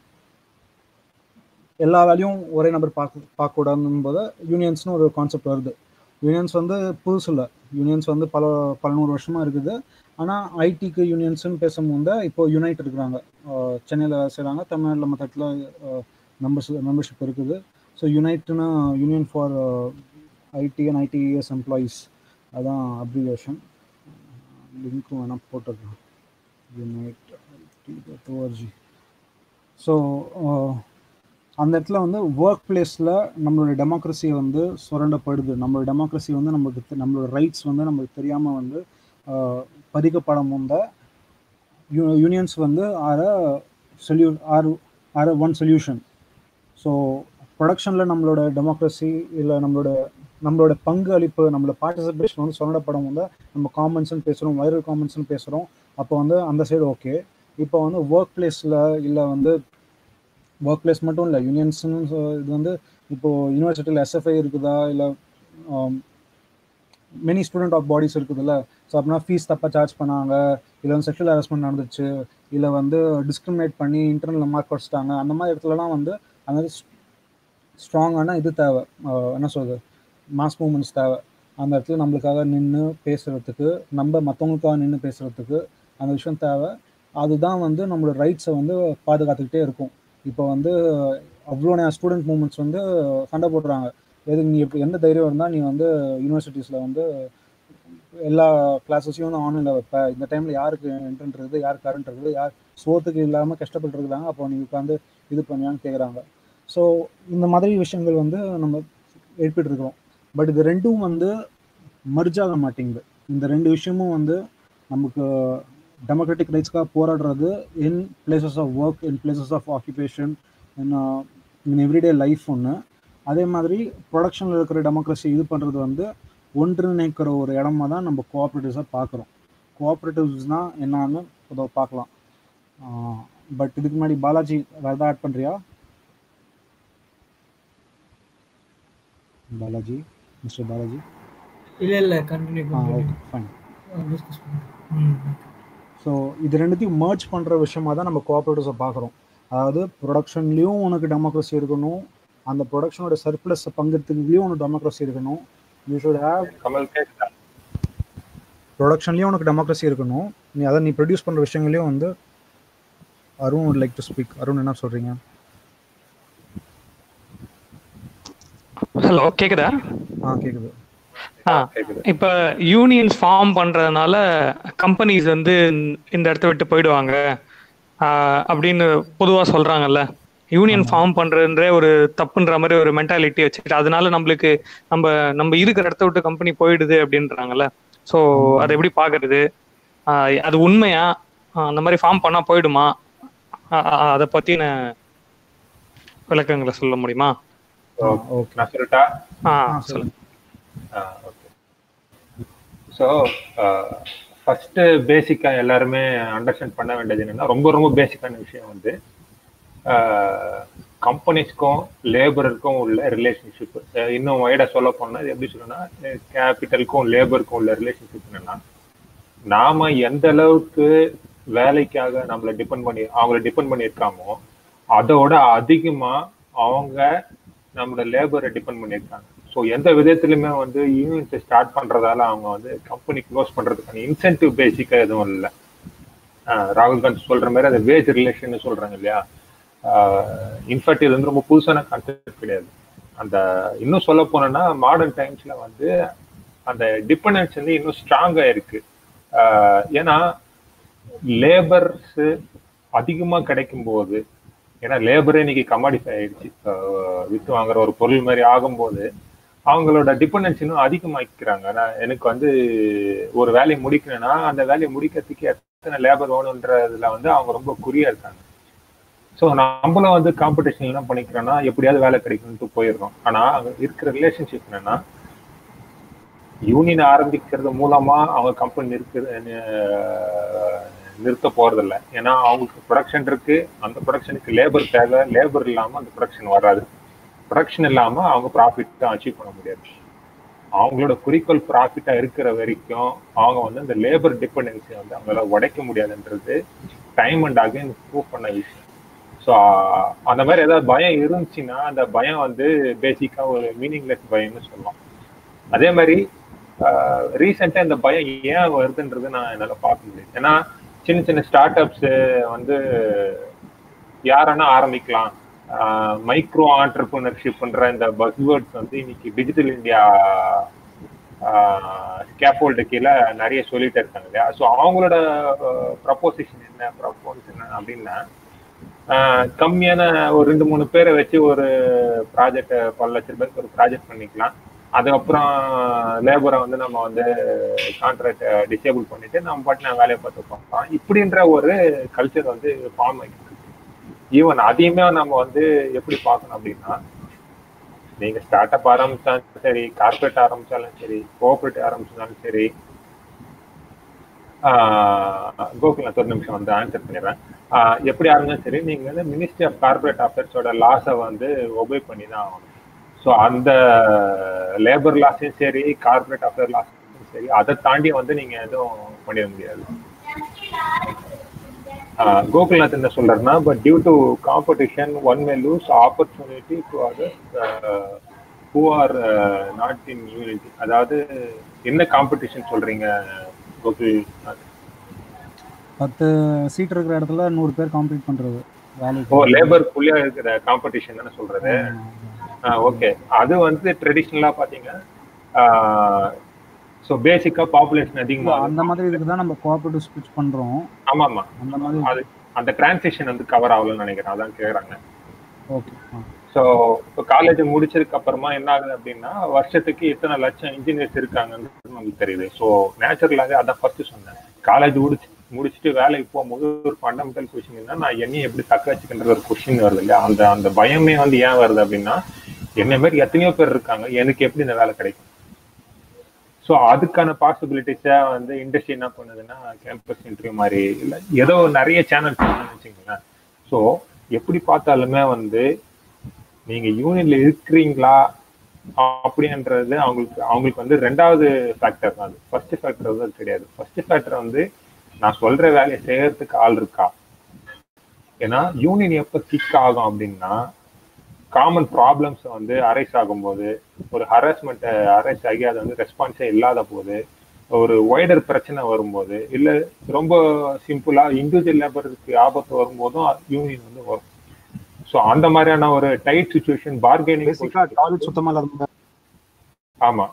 எல்லா வேலையும் ஒரே நபர் பார்க்க பார்க்கக்கூடாதுன்னு போது யூனியன்ஸ்னு ஒரு கான்செப்ட் வருது யூனியன்ஸ் வந்து புதுசு இல்லை யூனியன்ஸ் வந்து பல பல நூறு வருஷமாக இருக்குது ஆனால் ஐடிக்கு யூனியன்ஸ்னு பேசும்போது இப்போ யுனைட் இருக்கிறாங்க சென்னையில் செய்கிறாங்க தமிழ்நாட்டில் மற்ற இடத்துல மெம்பர்ஸ் மெம்பர்ஷிப் இருக்குது ஸோ யுனைட்னா union for IT and ITES employees அதான் அப்ரிவேஷன் லிங்க்கும் வேணால் போட்டுருக்கேன் யுனைட் ஐடி ஓஆர்ஜி ஸோ அந்த இடத்துல வந்து ஒர்க் பிளேஸில் நம்மளோட டெமோக்ரஸி வந்து சுரண்டப்படுது நம்மளோட டெமோக்ரஸி வந்து நம்மளுக்கு நம்மளோட ரைட்ஸ் வந்து நம்மளுக்கு தெரியாமல் வந்து பறிக்கப்படும் முந்த யூனியன்ஸ் வந்து are solu are are one solution so ப்ரொடக்ஷனில் நம்மளோட டெமோக்ரஸி இல்லை நம்மளோட நம்மளோட பங்கு அளிப்பு நம்மளோட பார்ட்டிசிபேஷன் வந்து சொல்லப்படும் போது நம்ம காமன்ஸ்னு பேசுகிறோம் வைரல் காமன்ஸ்னு பேசுகிறோம் அப்போ வந்து அந்த சைடு ஓகே இப்போ வந்து ஒர்க் பிளேஸில் இல்லை வந்து ஒர்க் பிளேஸ் மட்டும் இல்லை யூனியன்ஸ்னு இது வந்து இப்போது யூனிவர்சிட்டியில் எஸ்எஃப்ஐ இருக்குதா இல்லை மெனி ஸ்டூடெண்ட் ஆஃப் பாடிஸ் இருக்குதுல்ல ஸோ அப்படின்னா ஃபீஸ் தப்பாக சார்ஜ் பண்ணாங்க இல்லை வந்து செக்ஷுவல் ஹராஸ்மெண்ட் நடந்துச்சு இல்லை வந்து டிஸ்கிரிமினேட் பண்ணி இன்டர்னல் மார்க் வச்சுட்டாங்க அந்த மாதிரி இடத்துலலாம் வந்து அந்த ஸ்ட்ராங்கான இது தேவை என்ன சொல்கிறது மாஸ் மூமெண்ட்ஸ் தேவை அந்த இடத்துல நம்மளுக்காக நின்று பேசுகிறதுக்கு நம்ம மற்றவங்களுக்காக நின்று பேசுகிறதுக்கு அந்த விஷயம் தேவை அதுதான் வந்து நம்மளோட ரைட்ஸை வந்து பாதுகாத்துக்கிட்டே இருக்கும் இப்போ வந்து அவ்வளோ நிறைய ஸ்டூடெண்ட் மூமெண்ட்ஸ் வந்து சண்டை போடுறாங்க எது நீ இப்போ எந்த தைரியம் இருந்தால் நீ வந்து யூனிவர்சிட்டிஸில் வந்து எல்லா கிளாஸஸையும் வந்து ஆன்லைனில் வைப்ப இந்த டைமில் யாருக்கு இன்டர்நெட் இருக்குது யார் கரண்ட் இருக்குது யார் சோத்துக்கு இல்லாமல் கஷ்டப்பட்டு இருக்கிறாங்க அப்போ நீ உட்காந்து இது பண்ணியான்னு கேட்குறாங்க ஸோ இந்த மாதிரி விஷயங்கள் வந்து நம்ம எழுப்பிட்டு இருக்கிறோம் பட் இது ரெண்டும் வந்து மர்ஜ் ஆக மாட்டேங்குது இந்த ரெண்டு விஷயமும் வந்து நமக்கு டெமோக்ராட்டிக் ரைட்ஸ்க்காக போராடுறது in places of work in places of occupation in in everyday life ஒன்று அதே மாதிரி ப்ரொடக்ஷனில் இருக்கிற டெமோக்ரஸி இது பண்ணுறது வந்து ஒன்றிணைக்கிற ஒரு இடமா தான் நம்ம கோஆப்ரேட்டிவ்ஸாக பார்க்குறோம் கோஆப்ரேட்டிவ்ஸ்னால் என்னன்னு இப்போ பார்க்கலாம் பட் இதுக்கு முன்னாடி பாலாஜி வேறு எதாவது ஆட் பண்ணுறியா பாலாஜி மிஸ்டர் பாலாஜி இல்ல இல்ல கண்டினியூ ஆ பண்ணுங்க ஓகே ஃபைன் டிஸ்கஸ் பண்ணுங்க ஸோ இது ரெண்டுத்தையும் மர்ஜ் பண்ணுற விஷயமா தான் நம்ம கோஆப்ரேட்டிவ்ஸை பார்க்குறோம் அதாவது ப்ரொடக்ஷன்லேயும் உனக்கு டெமோக்ரஸி இருக்கணும் அந்த ப்ரொடக்ஷனோட சர்ப்ளஸ் பங்கெடுத்துக்கிறதுலையும் உனக்கு டெமோக்ரஸி இருக்கணும் யூ ஷுட் ஹேவ் கமல் கேக்குதா ப்ரொடக்ஷன்லேயும் உனக்கு டெமோக்ரஸி இருக்கணும் நீ அதை நீ ப்ரொடியூஸ் பண்ணுற விஷயங்களையும் வந்து Arun would like to speak Arun என்ன சொல்கிறீங்க ஹலோ கேக்குதா ஆ கேட்குது ஆ கேக்குது இப்ப யூனியன்ஸ் ஃபார்ம் பண்றதுனால கம்பெனிஸ் வந்து இந்த இடத்த விட்டு போயிடுவாங்க ஆ, அப்படின்னு பொதுவா சொல்றாங்கல்ல யூனியன் ஃபார்ம் பண்றதுன்ற ஒரு தப்புன்ற மாதிரி ஒரு மென்டாலிட்டி வச்சுக்கிட்டு அதனால நம்மளுக்கு நம்ம நம்ம இருக்கிற இடத்த விட்டு கம்பெனி போயிடுது அப்படின்றாங்கல்ல ஸோ அதை எப்படி பாக்குறது ஆ, அது உண்மையா ஆ, அந்த மாதிரி ஃபார்ம் பண்ணா போயிடுமா அதை பத்தின விளக்கங்களை சொல்ல முடியுமா ஓகே நான் சொல்லட்டா ஆ ஆ சொல்லுங்க ஓகே ஸோ ஃபர்ஸ்ட் பேசிக்கா எல்லாருமே அண்டர்ஸ்டாண்ட் பண்ண வேண்டியது என்னன்னா ரொம்ப ரொம்ப பேசிக்கான விஷயம் வந்து கம்பெனிஸ்க்கும் லேபருக்கும் உள்ள ரிலேஷன்ஷிப் இன்னும் வைடா சொல்ல போனா இது எப்படி சொல்லணும்னா கேபிட்டலுக்கும் லேபருக்கும் உள்ள ரிலேஷன்ஷிப் என்னன்னா நாம எந்த அளவுக்கு வேலைக்காக நம்மளை டிபெண்ட் பண்ணி அவங்கள டிபெண்ட் பண்ணி இருக்காமோ அதோட அதிகமா அவங்க நம்மளோட லேபரை டிபெண்ட் பண்ணியிருக்காங்க ஸோ எந்த விதத்துலையுமே வந்து யூனியன்ஸை ஸ்டார்ட் பண்றதால அவங்க வந்து கம்பெனி க்ளோஸ் பண்றதுக்கான இன்சென்டிவ் பேசிக்கா எதுவும் இல்லை ராகுல் காந்தி சொல்ற மாதிரி அந்த வேஜ் ரிலேஷன் சொல்றாங்க இல்லையா இன்ஃபேக்ட் இது வந்து ரொம்ப புதுசான கான்செப்ட் கிடையாது அந்த இன்னும் சொல்ல போனோம்னா மாடர்ன் டைம்ஸ்ல வந்து அந்த டிபெண்டன்ஸ் வந்து இன்னும் ஸ்ட்ராங்கா இருக்கு ஆஹ் ஏன்னா லேபர்ஸ் அதிகமா கிடைக்கும் போது ஏன்னா லேபரே இன்னைக்கு கமாடிஃபை ஆயிடுச்சு ஆஹ் வித்து வாங்குற ஒரு பொருள் மாதிரி ஆகும்போது அவங்களோட டிபெண்டன்ஸ் இன்னும் அதிகமாக்கிறாங்க நான் எனக்கு வந்து ஒரு வேலையை முடிக்கணும்னா அந்த வேலையை முடிக்கிறதுக்கு எத்தனை லேபர் வேணுன்றதுல வந்து அவங்க ரொம்ப குறியா இருக்காங்க ஸோ நம்மளும் வந்து காம்படிஷன் என்ன பண்ணிக்கிறோம்னா எப்படியாவது வேலை கிடைக்கணும்ட்டு போயிடுறோம் ஆனா அங்க இருக்கிற ரிலேஷன்ஷிப் என்னன்னா யூனியன் ஆரம்பிக்கிறது மூலமா அவங்க கம்பெனி நிறுத்த நிறுத்த போறதில்ல ஏன்னா அவங்களுக்கு ப்ரொடக்ஷன் இருக்கு அந்த ப்ரொடக்ஷனுக்கு லேபர் தேவை லேபர் இல்லாம அந்த ப்ரொடக்ஷன் வராது ப்ரொடக்ஷன் இல்லாம அவங்க ப்ராஃபிட் தான் அச்சீவ் பண்ண முடியாது அவங்களோட குறிக்கோள் ப்ராஃபிட்டா இருக்கிற வரைக்கும் அவங்க வந்து அந்த லேபர் டிபெண்டன்சி வந்து அவங்களால உடைக்க முடியாதுன்றது டைம் அண்ட் அகைன் ப்ரூவ் பண்ண விஷயம் ஸோ அந்த மாதிரி ஏதாவது பயம் இருந்துச்சுன்னா அந்த பயம் வந்து பேசிக்கா ஒரு மீனிங்லெஸ் பயம்னு சொல்லலாம் அதே மாதிரி ரீசெண்டாக இந்த பயம் ஏன் வருதுன்றது நான் என்னால் பார்க்க முடியும் ஏன்னா சின்ன சின்ன ஸ்டார்ட் அப்ஸ் வந்து யாரன்னா ஆரம்பிக்கலாம் மைக்ரோ ஆண்டர்பிரினர்ஷிப்ன்ற இந்த பஸ்வேர்ட்ஸ் வந்து இன்னைக்கு டிஜிட்டல் இந்தியா ஸ்கேஃபோல்டு கீழே நிறைய சொல்லிட்டு இருக்காங்க இல்லையா ஸோ அவங்களோட ப்ரப்போசிஷன் என்ன ப்ரப்போஸ் என்ன அப்படின்னா ஆஹ் கம்மியான ஒரு ரெண்டு மூணு பேரை வச்சு ஒரு ப்ராஜெக்ட் பல லட்சம் பேருக்கு ஒரு ப்ராஜெக்ட் பண்ணிக்கலாம் அதுக்கப்புறம் லேபரை வந்து நம்ம வந்து கான்ட்ராக்ட் டிசேபிள் பண்ணிட்டு நம்ம பாட்டு நான் வேலையை பார்த்து பார்ப்போம் இப்படின்ற ஒரு கல்ச்சர் வந்து ஃபார்ம் ஆகிட்டு ஈவன் அதையுமே நம்ம வந்து எப்படி பார்க்கணும் அப்படின்னா நீங்க ஸ்டார்ட் அப் ஆரம்பிச்சாலும் சரி கார்பரேட் ஆரம்பிச்சாலும் சரி கோஆபரேட்டிவ் ஆரம்பிச்சாலும் சரி கோகுல் ஒரு நிமிஷம் வந்து ஆன்சர் பண்ணிடுறேன் எப்படி ஆரம்பிச்சாலும் சரி நீங்க வந்து மினிஸ்ட்ரி ஆஃப் கார்பரேட் அஃபேர்ஸோட லாஸை வந்து ஒபே பண்ணி தான் ஆகணும் ஸோ அந்த லேபர் லாஸையும் சரி கார்பரேட் அஃபேர் லாஸையும் சரி அதை தாண்டி வந்து நீங்க எதுவும் பண்ணிட முடியாது கோகுல்நாத் என்ன சொல்றாருன்னா but due to competition one may lose opportunity to other who are not in unity அதாவது என்ன காம்படிஷன் சொல்றீங்க கோகுல்நாத் பத்து சீட் இருக்கிற இடத்துல நூறு பேர் காம்பீட் பண்றது ஓ லேபருக்குள்ளே இருக்கிற காம்படிஷன் தானே சொல்றது ஓகே அது வந்து ட்ரெடிஷ்னலா பாத்தீங்க ஸோ பேசிக்கா பாப்புலேஷன் அதிகமா அந்த மாதிரி இதுக்கு தான் நம்ம கோஆபரேட்டிவ் ஸ்விட்ச் பண்றோம் ஆமா ஆமா அந்த மாதிரி அது அந்த டிரான்சிஷன் வந்து கவர் ஆகலன்னு நினைக்கிறேன் அதான் கேக்குறாங்க ஓகே ஸோ இப்போ காலேஜ் முடிச்சதுக்கு அப்புறமா என்ன ஆகுது அப்படின்னா வருஷத்துக்கு எத்தனை லட்சம் இன்ஜினியர்ஸ் இருக்காங்கன்னு நமக்கு தெரியுது ஸோ நேச்சுரலாகவே அதான் ஃபர்ஸ்ட் சொன்னேன் காலேஜ் முடிச்சு முடிச்சுட்டு வேலைக்கு போகும்போது ஒரு ஃபண்டமெண்டல் கொஸ்டின் என்ன நான் என்னையும் எப்படி தக்க வச்சுக்கின்ற ஒரு கொஸ்டின் வருது இல்லையா அந்த அந்த பயமே வந்து ஏன் வருது அப்படின்னா என்ன மாதிரி எத்தனையோ பேர் இருக்காங்க எனக்கு எப்படி இந்த வேலை கிடைக்கும் ஸோ அதுக்கான பாசிபிலிட்டிஸை வந்து இண்டஸ்ட்ரி என்ன பண்ணுதுன்னா கேம்பஸ் இன்டர்வியூ மாதிரி இல்லை ஏதோ நிறைய சேனல்ஸ் வச்சுங்களேன் ஸோ எப்படி பார்த்தாலுமே வந்து நீங்க யூனியன்ல இருக்கிறீங்களா அப்படின்றது அவங்களுக்கு அவங்களுக்கு வந்து ரெண்டாவது ஃபேக்டர் தான் அது ஃபர்ஸ்ட் ஃபேக்டர் வந்து அது கிடையாது ஃபர்ஸ்ட் ஃபேக்டர் வந்து நான் சொல்ற வேலையை செய்யறதுக்கு ஆள் இருக்கா ஏன்னா யூனியன் எப்போ கிக் ஆகும் அப்படின்னா காமன் ப்ராப்ளம்ஸ் வந்து அரைஸ் ஆகும்போது ஒரு ஹராஸ்மெண்ட் அரைஸ் ஆகி அது வந்து ரெஸ்பான்ஸே இல்லாத போது ஒரு ஒய்டர் பிரச்சனை வரும்போது இல்ல ரொம்ப சிம்பிளா இண்டிவிஜுவல் லேபருக்கு ஆபத்து வரும்போதும் யூனியன் வந்து வரும் ஸோ அந்த மாதிரியான ஒரு டைட் சுச்சுவேஷன் பார்கெனிங் டாய்லெட் சுத்தமா இல்லாத ஆமா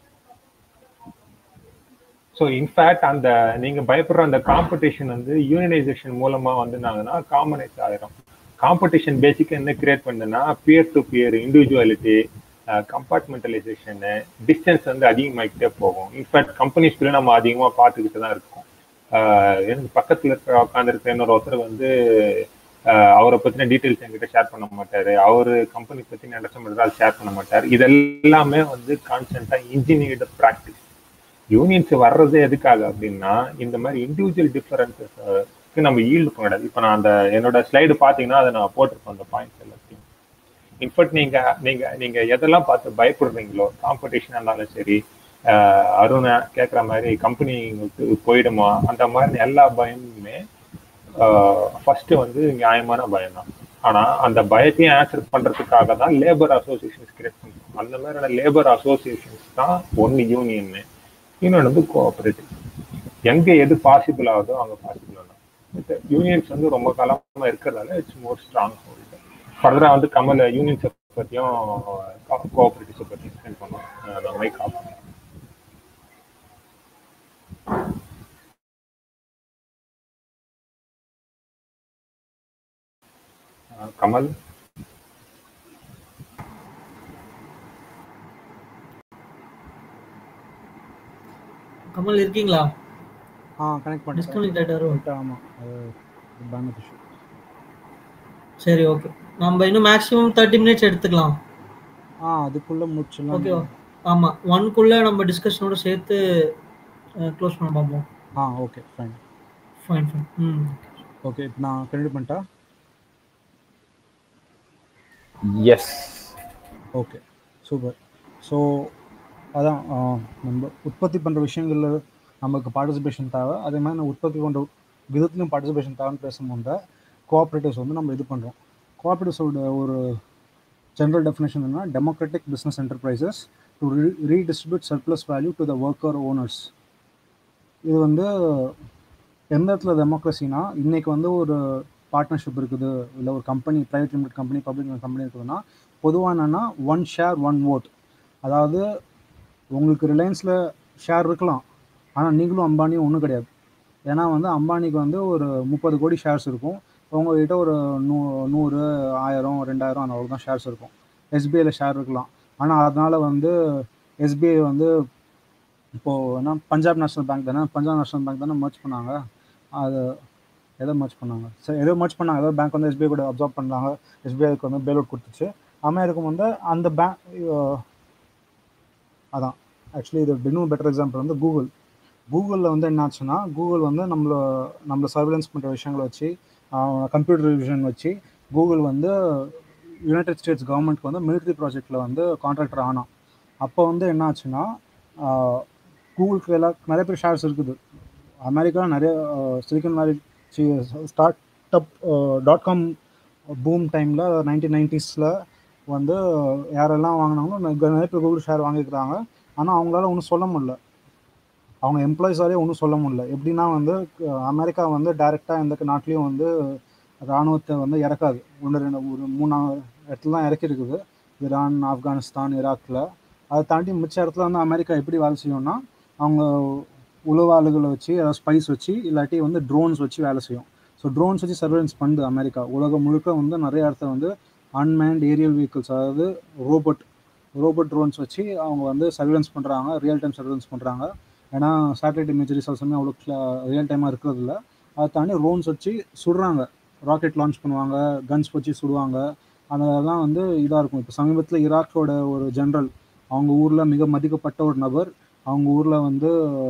ஸோ இன்ஃபேக்ட் அந்த நீங்க பயப்படுற அந்த காம்படிஷன் வந்து யூனியனைசேஷன் மூலமா வந்துனாங்கன்னா காமனைஸ் ஆயிரும் காம்படிஷன் பேசிக்காக என்ன கிரியேட் பண்ணுன்னா பியர் டு பியர் இண்டிவிஜுவாலிட்டி கம்பார்ட்மெண்டலைசேஷனு டிஸ்டன்ஸ் வந்து அதிகமாகிட்டே போகும் இன்ஃபேக்ட் கம்பெனிஸ்குள்ளே நம்ம அதிகமாக பார்த்துக்கிட்டு தான் இருக்கோம் எனக்கு பக்கத்தில் இருக்கிற உட்காந்துருக்க இன்னொரு ஒருத்தர் வந்து அவரை பற்றின டீட்டெயில்ஸ் என்கிட்ட ஷேர் பண்ண மாட்டார் அவர் கம்பெனி பற்றி அண்டர்ஸ்டாண்ட் அதை ஷேர் பண்ண மாட்டார் இதெல்லாமே வந்து கான்ஸ்டன்ட்டாக இன்ஜினியர்டு ப்ராக்டிஸ் யூனியன்ஸ் வர்றது எதுக்காக அப்படின்னா இந்த மாதிரி இண்டிவிஜுவல் டிஃபரன்சஸ்க்கு நம்ம ஈல்டு பண்ணக்கூடாது இப்போ நான் அந்த என்னோட ஸ்லைடு பார்த்தீங்கன்னா அதை நான் போட்டிருப்பேன் அந்த பாயிண்ட்ஸ் எல்லாத்தையும் இன்ஃபேக்ட் நீங்க நீங்க நீங்க எதெல்லாம் பார்த்து பயப்படுறீங்களோ காம்படிஷன் இருந்தாலும் சரி அருணை கேட்குற மாதிரி கம்பெனி போயிடுமா அந்த மாதிரி எல்லா பயமுமே ஃபர்ஸ்ட் வந்து நியாயமான பயம் தான் ஆனா அந்த பயத்தையும் ஆன்சர் பண்றதுக்காக தான் லேபர் அசோசியேஷன்ஸ் கிரியேட் பண்றோம் அந்த மாதிரியான லேபர் அசோசியேஷன்ஸ் தான் ஒன்னு யூனியன் இன்னொன்று வந்து கோஆபரேட்டிவ் எங்க எது பாசிபிள் ஆகுதோ அங்க பாசிபிள் ஆகும் யூனியன்ஸ் வந்து ரொம்ப காலமா இருக்கிறதால இட்ஸ் மோர் ஸ்ட்ராங் ஹோல்டு ஃபர்தரா வந்து கமல் யூனியன்ஸை பத்தியும் கோஆபரேட்டிவ்ஸை பத்தியும் எக்ஸ்பிளைன் பண்ணுவோம் நான் மைக் ஆஃப் பண்ணுறேன் கமல் கமல் இருக்கீங்களா ஆ கனெக்ட் பண்ணிட்டேன் டிஸ்கனெக்ட் ஆயிட்டாரோ பண்ணிட்டேன் ஆமாம் அது பேனட் இஷ்யூ சரி ஓகே நம்ம இன்னும் மேக்ஸிமம் தேர்ட்டி மினிட்ஸ் எடுத்துக்கலாம் ஆ அதுக்குள்ளே முடிச்சிடலாம் ஓகே ஆமா ஒன்குள்ள நம்ம டிஸ்கஷனோட சேர்த்து க்ளோஸ் பண்ண பார்ப்போம் ஆ ஓகே ஃபைன் ஃபைன் ஃபைன் ம் ஓகே இப்போ நான் கண்டினியூ பண்ணிட்டா எஸ் ஓகே சூப்பர் ஸோ அதான் ஆ, நம்ம உற்பத்தி பண்ணுற விஷயங்களில் நமக்கு பார்ட்டிசிபேஷன் தேவை அதே மாதிரி நம்ம உற்பத்தி பண்ணுற விதத்துலையும் பார்ட்டிசிபேஷன் தேவைன்னு பேசும்போது கோஆப்ரேட்டிவ்ஸ் வந்து நம்ம இது பண்ணுறோம் கோஆப்ரேட்டிவ்ஸோட ஒரு ஜென்ரல் டெஃபினேஷன் என்ன democratic business enterprises to redistribute surplus value to the worker owners இது வந்து எந்த இடத்துல டெமோக்ரஸினா இன்னைக்கு வந்து ஒரு பார்ட்னர்ஷிப் இருக்குது இல்லை ஒரு company private limited company public company இருக்குதுன்னா பொதுவாக என்னென்னா ஒன் ஷேர் ஒன் ஓட் அதாவது உங்களுக்கு ரிலையன்ஸில் ஷேர் இருக்கலாம் ஆனால் நீங்களும் அம்பானியும் ஒன்றும் கிடையாது ஏன்னா வந்து அம்பானிக்கு வந்து ஒரு முப்பது கோடி ஷேர்ஸ் இருக்கும் உங்ககிட்ட ஒரு நூ நூறு ஆயிரம் ரெண்டாயிரம் அந்த அவ்வளோ தான் ஷேர்ஸ் இருக்கும் எஸ்பிஐயில் ஷேர் இருக்கலாம் ஆனால் அதனால் வந்து எஸ்பிஐ வந்து இப்போது என்ன பஞ்சாப் நேஷனல் பேங்க் தானே பஞ்சாப் நேஷனல் பேங்க் தானே மர்ச் பண்ணாங்க அது எதை மர்ச் பண்ணாங்க சரி எதோ மர்ச் பண்ணாங்க ஏதோ பேங்க் வந்து எஸ்பிஐ கூட அப்சர்வ் பண்ணாங்க எஸ்பிஐக்கு வந்து பேல் அவுட் கொடுத்துச்சு அமெரிக்கும் வந்து அந்த பேங்க் அதான் ஆக்சுவலி இது இன்னும் பெட்டர் எக்ஸாம்பிள் வந்து கூகுள் கூகுளில் வந்து என்ன ஆச்சுன்னா கூகுள் வந்து நம்மள நம்மள சர்வேலன்ஸ் பண்ணுற விஷயங்களை வச்சு கம்ப்யூட்டர் ரிவிஷன் வச்சு கூகுள் வந்து யுனைடெட் ஸ்டேட்ஸ் கவர்மெண்ட்க்கு வந்து மிலிட்ரி ப்ராஜெக்டில் வந்து கான்ட்ராக்டர் ஆனான் அப்போ வந்து என்ன ஆச்சுன்னா கூகுளுக்கு எல்லா நிறைய பேர் ஷேர்ஸ் இருக்குது அமெரிக்கா நிறைய silicon valley start up dot com boom டைமில் நைன்டீன் நைன்டிஸில் வந்து யாரெல்லாம் வாங்கினாங்களோ நெ- நிறைய பேர் கூகுள் ஷேர் வாங்கிக்கிறாங்க ஆனால் அவங்களால ஒன்றும் சொல்ல முடியல அவங்க எம்ப்ளாயிஸாலே ஒன்றும் சொல்ல முடியல எப்படின்னா வந்து அஹ், அமெரிக்கா வந்து டைரெக்டாக எந்த நாட்டிலையும் வந்து இராணுவத்தை வந்து இறக்காது ஒன்று ரெண்டு ஒரு மூணு இடத்துல தான் இறக்கிருக்குது ஈரான் ஆப்கானிஸ்தான் ஈராக்கில் அதை தாண்டி மிச்ச இடத்துல வந்து அமெரிக்கா எப்படி வேலை செய்யும்னா அவங்க உளவாளுகளை வச்சு அதாவது ஸ்பைஸ் வச்சு இல்லாட்டி வந்து ட்ரோன்ஸ் வச்சு வேலை செய்யும் ஸோ ட்ரோன்ஸ் வச்சு சர்வேலன்ஸ் பண்ணுது அமெரிக்கா உலகம் முழுக்க வந்து நிறைய இடத்துல வந்து அன்மேண்ட் ஏரியல் வெஹிக்கிள்ஸ் அதாவது ரோபோட் ரோபோட் ட்ரோன்ஸ் வச்சு அவங்க வந்து சர்வேலன்ஸ் பண்ணுறாங்க ரியல் டைம் சர்வேலன்ஸ் பண்ணுறாங்க ஏன்னா சேட்டலைட் இமேஜரிஸ் எல்லாமே அவ்வளோ ரியல் டைமாக இருக்கிறது இல்ல அதை தாண்டி ரோன்ஸ் வச்சு சுடுறாங்க ராக்கெட் லான்ச் பண்ணுவாங்க கன்ஸ் வச்சு சுடுவாங்க அதெல்லாம் வந்து இதாக இருக்கும் இப்போ சமீபத்தில் ஈராக்கோட ஒரு ஜென்ரல் அவங்க ஊரில் மிக மதிக்கப்பட்ட ஒரு நபர் அவங்க ஊரில் வந்து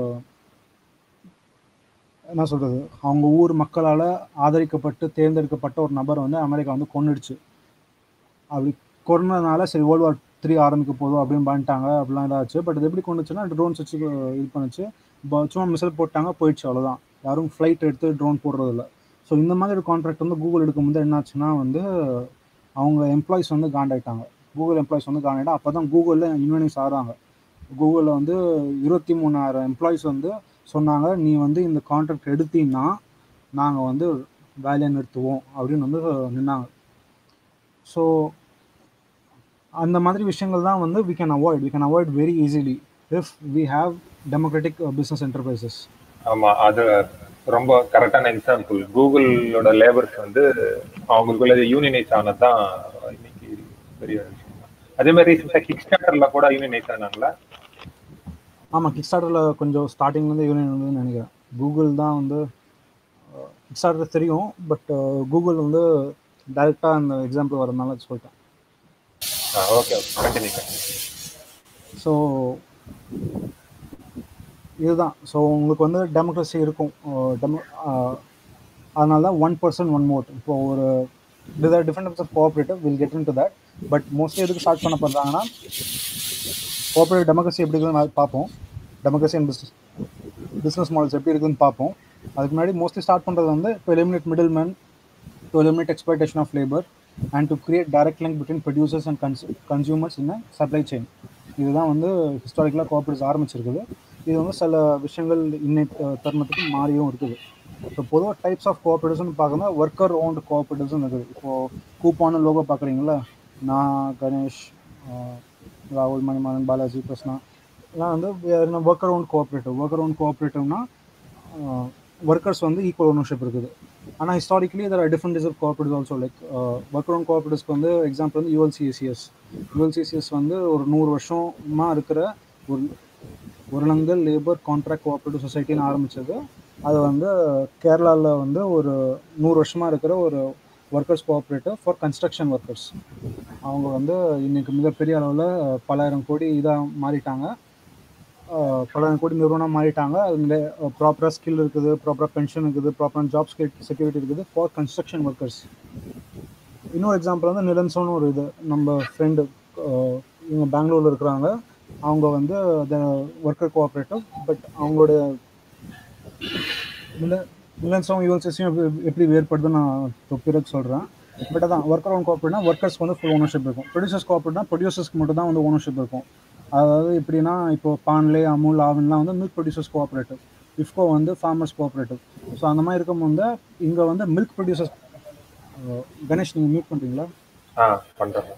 என்ன சொல்கிறது அவங்க ஊர் மக்களால் ஆதரிக்கப்பட்டு தேர்ந்தெடுக்கப்பட்ட ஒரு நபர் வந்து அமெரிக்கா வந்து கொன்னுடுச்சு அப்படி கொன்னதுனால சரி வேர்ல்டு வார் த்ரீ ஆரம்பிக்க போதும் அப்படின்னு பண்ணிட்டாங்க அப்படிலாம் இதாச்சு பட் இது எப்படி கொண்டுச்சுன்னா ட்ரோன்ஸ் வச்சு இது பண்ணுச்சு ப- சும்மா மிசைல் போட்டாங்க போயிடுச்சு அவ்வளோதான் யாரும் ஃப்ளைட் எடுத்து ட்ரோன் போடுறதில்ல ஸோ இந்த மாதிரி ஒரு கான்ட்ராக்ட் வந்து கூகுள் எடுக்கும்போது என்னாச்சுன்னா வந்து அவங்க எம்ப்ளாயிஸ் வந்து காண்டாயிட்டாங்க கூகுள் எம்ப்ளாயிஸ் வந்து காண்டாயிட்டா அப்போ தான் கூகுளில் யூனியனைஸ் ஆகிறாங்க கூகுளில் வந்து இருபத்தி மூணாயிரம் எம்ப்ளாயிஸ் வந்து சொன்னாங்க நீ வந்து இந்த கான்ட்ராக்ட் எடுத்தீங்கன்னா நாங்கள் வந்து வேலையை நிறுத்துவோம் அப்படின்னு வந்து நின்னாங்க ஸோ அந்த மாதிரி விஷயங்கள் தான் வந்து we can avoid we can avoid very easily if we have democratic uh, business enterprises ஆமா அது ரொம்ப கரெக்டான எக்ஸாம்பிள் கூகுளோட லேபர்ஸ் வந்து அவங்களுக்குள்ள யூனியனைஸ் ஆனதுதான் இன்னைக்கு பெரிய விஷயம் தான். அதே மாதிரி ரீசெண்டா கிக் ஸ்டார்டர்ல கூட யூனியனைஸ் ஆனாங்களா ஆமாம் கிக் ஸ்டார்டரில் கொஞ்சம் ஸ்டார்டிங்லேருந்து யூனியன் வந்து நினைக்கிறேன் கூகுள் தான் வந்து கிக் ஸ்டார்டர் தெரியும் பட் கூகுள் வந்து டைரெக்டாக அந்த எக்ஸாம்பிள் வரதுனால சொல்லிட்டேன் okay okay continue continue so இதுதான் ஸோ உங்களுக்கு வந்து டெமோக்ரஸி இருக்கும் டெமோ அதனால தான் ஒன் பர்சன் ஒன் மோட் இப்போ ஒரு different types of cooperative will get into that but mostly எதுக்கு ஸ்டார்ட் பண்ண பண்ணுறாங்கன்னா கோஆப்ரேட்டிவ் டெமோக்ரஸி எப்படி இருக்குதுன்னு பார்ப்போம் democracy and business business models எப்படி இருக்குதுன்னு பார்ப்போம் அதுக்கு முன்னாடி மோஸ்ட்லி ஸ்டார்ட் பண்ணுறது வந்து to eliminate middle man to eliminate expectation of labour and to create direct link between producers and cons consumers in supply chain இதுதான் வந்து ஹிஸ்டாரிக்கலாக கோஆப்ரேட்ஸ் ஆரம்பிச்சிருக்குது இது வந்து சில விஷயங்கள் இன்னை த- தருணத்துக்கு மாறியும் இருக்குது இப்போ பொதுவாக டைப்ஸ் ஆஃப் கோஆப்ரேட்டிவ்ஸ்னு பார்க்கணும் ஒர்க்கர் ஓன்டு கோஆப்ரேட்டிவ்ஸ்னு இருக்குது இப்போது கூப்பான லோகோ பார்க்குறீங்களா நான் கணேஷ் ஆஹ் ராகுல் மணிமாறன் பாலாஜி கிருஷ்ணா இதெல்லாம் வந்து worker own cooperative worker own கோஆப்ரேட்டிவ்னா ஒர்க்கர்ஸ் வந்து ஈக்குவல் ஓனர்ஷிப் இருக்குது ஆனால் historically there are different types of cooperatives also like worker own கோஆப்ரேட்டிவ்ஸ்க்கு வந்து எக்ஸாம்பிள் வந்து யூஎல்சிஎஸ்சிஎஸ் யூஎல்சிஎஸ்சிஎஸ் வந்து ஒரு நூறு வருஷமா இருக்கிற ஒரு ஒருலங்கல் லேபர் கான்ட்ராக்ட் கோஆப்ரேட்டிவ் சொசைட்டின்னு ஆரம்பிச்சது அது வந்து கேரளாவில் வந்து ஒரு நூறு வருஷமா இருக்கிற ஒரு workers cooperative for construction workers அவங்க வந்து இன்னைக்கு மிகப்பெரிய அளவில் பலாயிரம் கோடி இதாக மாறிட்டாங்க அஹ் பலாயிரம் கோடி நிறுவனம் மாறிட்டாங்க அதில் ப்ராப்பராக ஸ்கில் இருக்குது ப்ராப்பராக பென்ஷன் இருக்குது ப்ராப்பரான ஜாப் செக்யூரிட்டி இருக்குது ஃபார் கன்ஸ்ட்ரக்ஷன் ஒர்க்கர்ஸ் இன்னொரு எக்ஸாம்பிள் வந்து நிலன்சோன்னு ஒரு இது நம்ம ஃப்ரெண்டு இவங்க பெங்களூரில் இருக்கிறாங்க அவங்க வந்து ஒர்க்கர் கோஆப்ரேட்டிவ் பட் அவங்களுடைய மிலன்ஸும் யூஎல்சிஸும் எப்படி எப்படி வேறுபடுதுன்னு நான் இப்போ பிறகு சொல்கிறேன் பட் அதான் ஒர்க்கர் ஓன் கோஆப்ரேட்னா ஒர்க்கர்ஸ்க்கு வந்து ஃபுல் ஓனர்ஷிப் இருக்கும் ப்ரொடியூசர்ஸ் கோஆப்ரேட்னா ப்ரொடியூசர்ஸ்க்கு மட்டும் தான் வந்து ஓனர்ஷிப் இருக்கும் அதாவது எப்படின்னா இப்போ பான்லே அமுல் ஆவின்லாம் வந்து மில்க் ப்ரொடியூசர்ஸ் கோஆப்ரேட்டிவ் இஃப்கோ வந்து ஃபார்மர்ஸ் கோஆப்ரேட்டிவ் ஸோ அந்த மாதிரி இருக்கும்போது இங்கே வந்து மில்க் ப்ரொடியூசர்ஸ் கணேஷ் நீங்கள் மியூட் பண்ணுறீங்களா ஆ பண்றேன்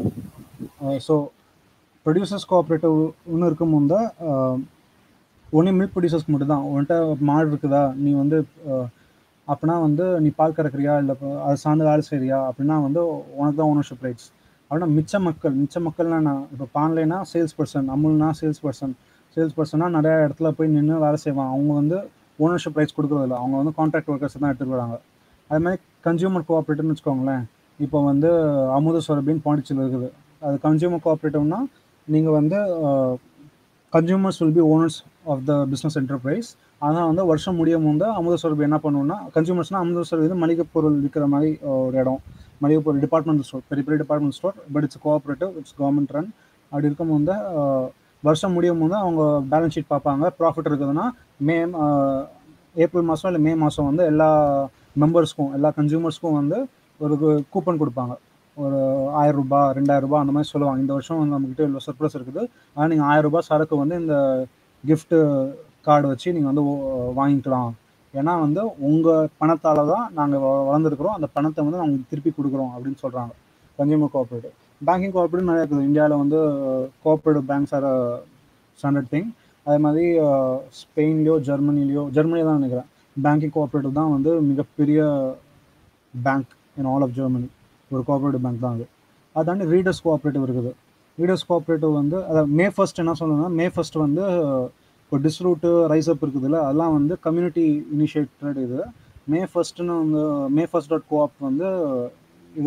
ஸோ ப்ரொடியூசர்ஸ் கோஆப்ரேட்டிவ் ஒன்று இருக்கும் போது ஒன்லி மில்க் ப்ரொடியூசர்ஸ்க்கு மட்டும் தான் உன்கிட்ட மாடு இருக்குதா நீ வந்து அஹ், அப்படின்னா வந்து நீ பால் கறக்குறியா இல்லை அதை சார்ந்து வேலை செய்றியா அப்படின்னா வந்து உனக்கு தான் ஓனர்ஷிப் ரைட்ஸ் அப்படின்னா மிச்ச மக்கள் மிச்ச மக்கள்னா நான் இப்போ பான்லேனா சேல்ஸ் பர்சன் அமுல்னா சேல்ஸ் பர்சன் சேல்ஸ் பர்சனாக நிறையா இடத்துல போய் நின்று வேலை செய்வாங்க அவங்க வந்து ஓனர்ஷிப் ரைட்ஸ் கொடுக்குறதில்ல அவங்க வந்து கான்ட்ராக்ட் ஒர்க்கர்ஸ் தான் எடுத்துட்டு வராங்க அது மாதிரி கன்சியூமர் கோஆப்ரேட்டிவ்னு வச்சுக்கோங்களேன் இப்போ வந்து அமுத சுரபின்னு பாண்டிச்சேரியில் இருக்குது அது கன்சியூமர் கோஆப்ரேட்டிவ்னா நீங்கள் வந்து consumers will be owners of the business enterprise ஆனால் வந்து வருஷம் முடியும் போது அமுத சுரபி என்ன பண்ணுவோம்னா கன்சியூமர்ஸ்னால் அமுத சுரபி வந்து மளிகை பொருள் விற்கிற மாதிரி அஹ், ஒரு இடம் மளிகை பொருள் டிபார்ட்மெண்ட் ஸ்டோர் பெரிய பெரிய department store but it's cooperative it's government run அப்படி இருக்கும் போது அஹ், வருஷம் முடியும் போது அவங்க பேலன்ஸ் ஷீட் பார்ப்பாங்க ப்ராஃபிட் இருக்குதுன்னா மே அஹ், ஏப்ரல் மாதம் இல்லை மே மாதம் வந்து எல்லா மெம்பர்ஸ்க்கும் எல்லா கன்சியூமர்ஸ்க்கும் வந்து ஒரு கூப்பன் கொடுப்பாங்க ஒரு ஆயிரம் ரூபாய் ரெண்டாயிரம் ரூபாய் அந்த மாதிரி சொல்லுவாங்க இந்த வருஷம் வந்து நம்மக்கிட்ட இவ்வளோ சர்ப்ளஸ் இருக்குது ஆனால் நீங்கள் ஆயிரம் ரூபாய் சரக்கு வந்து இந்த gift கார்டு வச்சு நீங்கள் வந்து ஓ- வாங்கிக்கலாம் ஏன்னா வந்து உங்கள் பணத்தால் தான் நாங்கள் வளர்ந்துருக்குறோம் அந்த பணத்தை வந்து நாங்கள் திருப்பி கொடுக்குறோம் அப்படின்னு சொல்கிறாங்க கன்சியூமர் கோஆப்ரேட்டிவ் பேங்கிங் கோஆப்ரேட்டிவ் நிறைய இருக்குது இந்தியாவில் வந்து cooperative banks are standard thing அதே மாதிரி ஸ்பெயின்லேயோ ஜெர்மனிலேயோ ஜெர்மனி தான் நினைக்கிறேன் பேங்கிங் கோஆப்ரேட்டிவ் தான் வந்து மிகப்பெரிய bank in all of Germany ஒரு கோஆப்ரேட்டிவ் பேங்க் தான் அது அது தாண்டி ரீடர்ஸ் கோஆப்ரேட்டிவ் இருக்குது ரீடர்ஸ் கோஆப்ரேட்டிவ் வந்து அதாவது மே ஃபர்ஸ்ட் என்ன சொல்லணும்னா மே ஃபர்ஸ்ட் வந்து இப்போ டிஸ்ரூட்டு ரைஸ் அப் இருக்குதுல்ல அதெல்லாம் வந்து கம்யூனிட்டி இனிஷியேட்டட் இது மே ஃபர்ஸ்ட்னு வந்து மே ஃபர்ஸ்ட் டாட் கோஆப் வந்து இது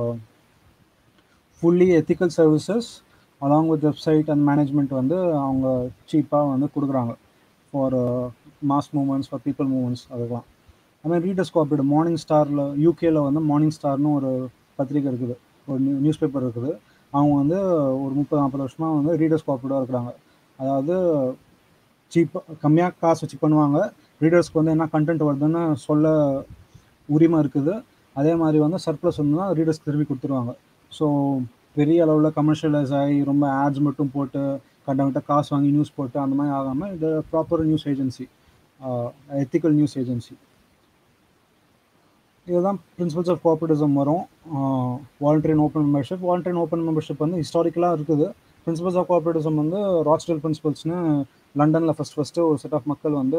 fully ethical services along with website and management வந்து அவங்க சீப்பாக வந்து கொடுக்குறாங்க for mass movements for people movements அதுக்கெலாம் அதுமாதிரி ரீடர்ஸ் கோஆப்ரேட்டிவ் மார்னிங் ஸ்டாரில் யூகேல வந்து மார்னிங் ஸ்டார்னு ஒரு பத்திரிக்கை இருக்குது ஒரு நியூ நியூஸ் பேப்பர் இருக்குது அவங்க வந்து ஒரு முப்பது நாற்பது வருஷமாக வந்து ரீடர்ஸ் கோஆப்ரேட்டிவாக இருக்கிறாங்க அதாவது சீப்பாக கம்மியாக காசு வச்சு பண்ணுவாங்க ரீடர்ஸ்க்கு வந்து என்ன கண்டென்ட் வருதுன்னு சொல்ல உரிமை இருக்குது அதே மாதிரி வந்து சர்ப்ளஸ் வந்துன்னா ரீடர்ஸ்க்கு திரும்பி கொடுத்துருவாங்க ஸோ பெரிய அளவில் கமர்ஷியலைஸ் ஆகி ரொம்ப ஆட்ஸ் மட்டும் போட்டு கண்டவங்கிட்ட காசு வாங்கி நியூஸ் போட்டு அந்த மாதிரி ஆகாமல் இது proper news agency ethical news agency இதுதான் பிரின்சிபல்ஸ் ஆஃப் கோஆப்ரேட்டிசம் வரும் voluntary and open membership voluntary and open membership வந்து ஹிஸ்டாரிக்கலாக இருக்குது பிரின்சிபல்ஸ் ஆஃப் கோஆப்ரேட்டிசம் வந்து ராக்ஸ்டெல் பிரின்சிபல்ஸ்னு லண்டனில் ஃபஸ்ட் ஃபஸ்ட்டு ஒரு செட் ஆஃப் மக்கள் வந்து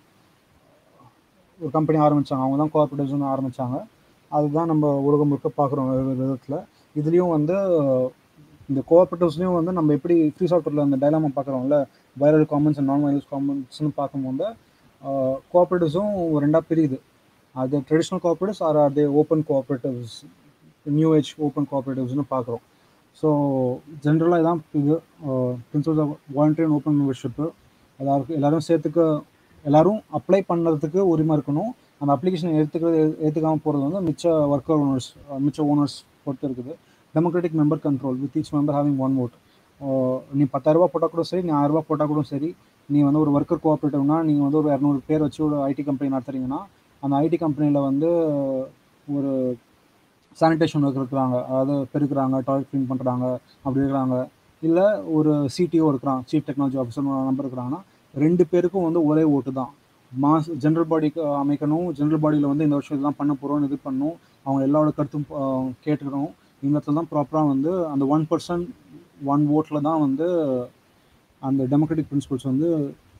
ஒரு கம்பெனி ஆரம்பித்தாங்க அவங்க தான் கோஆப்ரேட்டிவ்ஸ்னு ஆரம்பித்தாங்க அதுதான் நம்ம உலகம் முழுக்க பார்க்குறோம் வெவ்வேறு விதத்தில் இதுலேயும் வந்து இந்த கோஆப்ரேட்டிவ்ஸ்லையும் வந்து நம்ம எப்படி ஃப்ரீ சாஃப்ட்வேரில் அந்த டைலாமா பார்க்குறோம்ல viral commons and non viral காமன்ஸ்னு பார்க்கும்போது கோஆப்ரேட்டிவ்ஸும் ரெண்டாக பிரியுது அது traditional cooperatives or or they open cooperatives new age open கோஆப்ரேட்டிவ்ஸ்னு பார்க்குறோம் ஸோ ஜென்ரலாக இதான் இது principles of voluntary and open membership எல்லாருக்கும் எல்லாரும் சேர்த்துக்க எல்லாரும் அப்ளை பண்ணுறதுக்கு உரிமை இருக்கணும் அந்த அப்ளிகேஷன் எடுத்துக்கிறது ஏற்றுக்காமல் போகிறது வந்து மிச்ச ஒர்க்கர் ஓனர்ஸ் மிச்ச ஓனர்ஸ் பொறுத்து இருக்குது democratic member control with each member having one vote நீ பத்தாயிரரூபா போட்டால் கூட சரி நீ ஆயிரரூபா போட்டால் கூட சரி நீ வந்து ஒரு ஒர்க்கர் கோஆப்ரேட்டிவ்னா நீங்கள் வந்து ஒரு இரநூறு பேர் வச்சு ஒரு ஐடி கம்பெனி நடத்துறீங்கன்னா அந்த ஐடி கம்பெனியில் வந்து ஒரு சானிடேஷன் ஒர்க் இருக்கிறாங்க அதாவது பெருக்குறாங்க டாய்லெட் க்ளீன் பண்ணுறாங்க அப்படி இருக்கிறாங்க இல்லை ஒரு சிடிஓ இருக்கிறான் சீஃப் டெக்னாலஜி ஆஃபீஸர் நம்பர் இருக்கிறாங்கன்னா ரெண்டு பேருக்கும் வந்து ஒரே ஓட்டு தான் மாஸ் ஜென்ரல் பாடிக்கு அமைக்கணும் ஜென்ரல் பாடியில் வந்து இந்த வருஷம் இதெல்லாம் பண்ண போகிறோம் இது பண்ணணும் அவங்க எல்லாரோட கருத்தும் ஆஹ், கேட்டுக்கணும் இந்த இடத்துல தான் ப்ராப்பராக வந்து அந்த ஒன் பர்சன்ட் ஒன் ஓட்டில் தான் வந்து அந்த டெமோக்ராட்டிக் பிரின்சிபல்ஸ் வந்து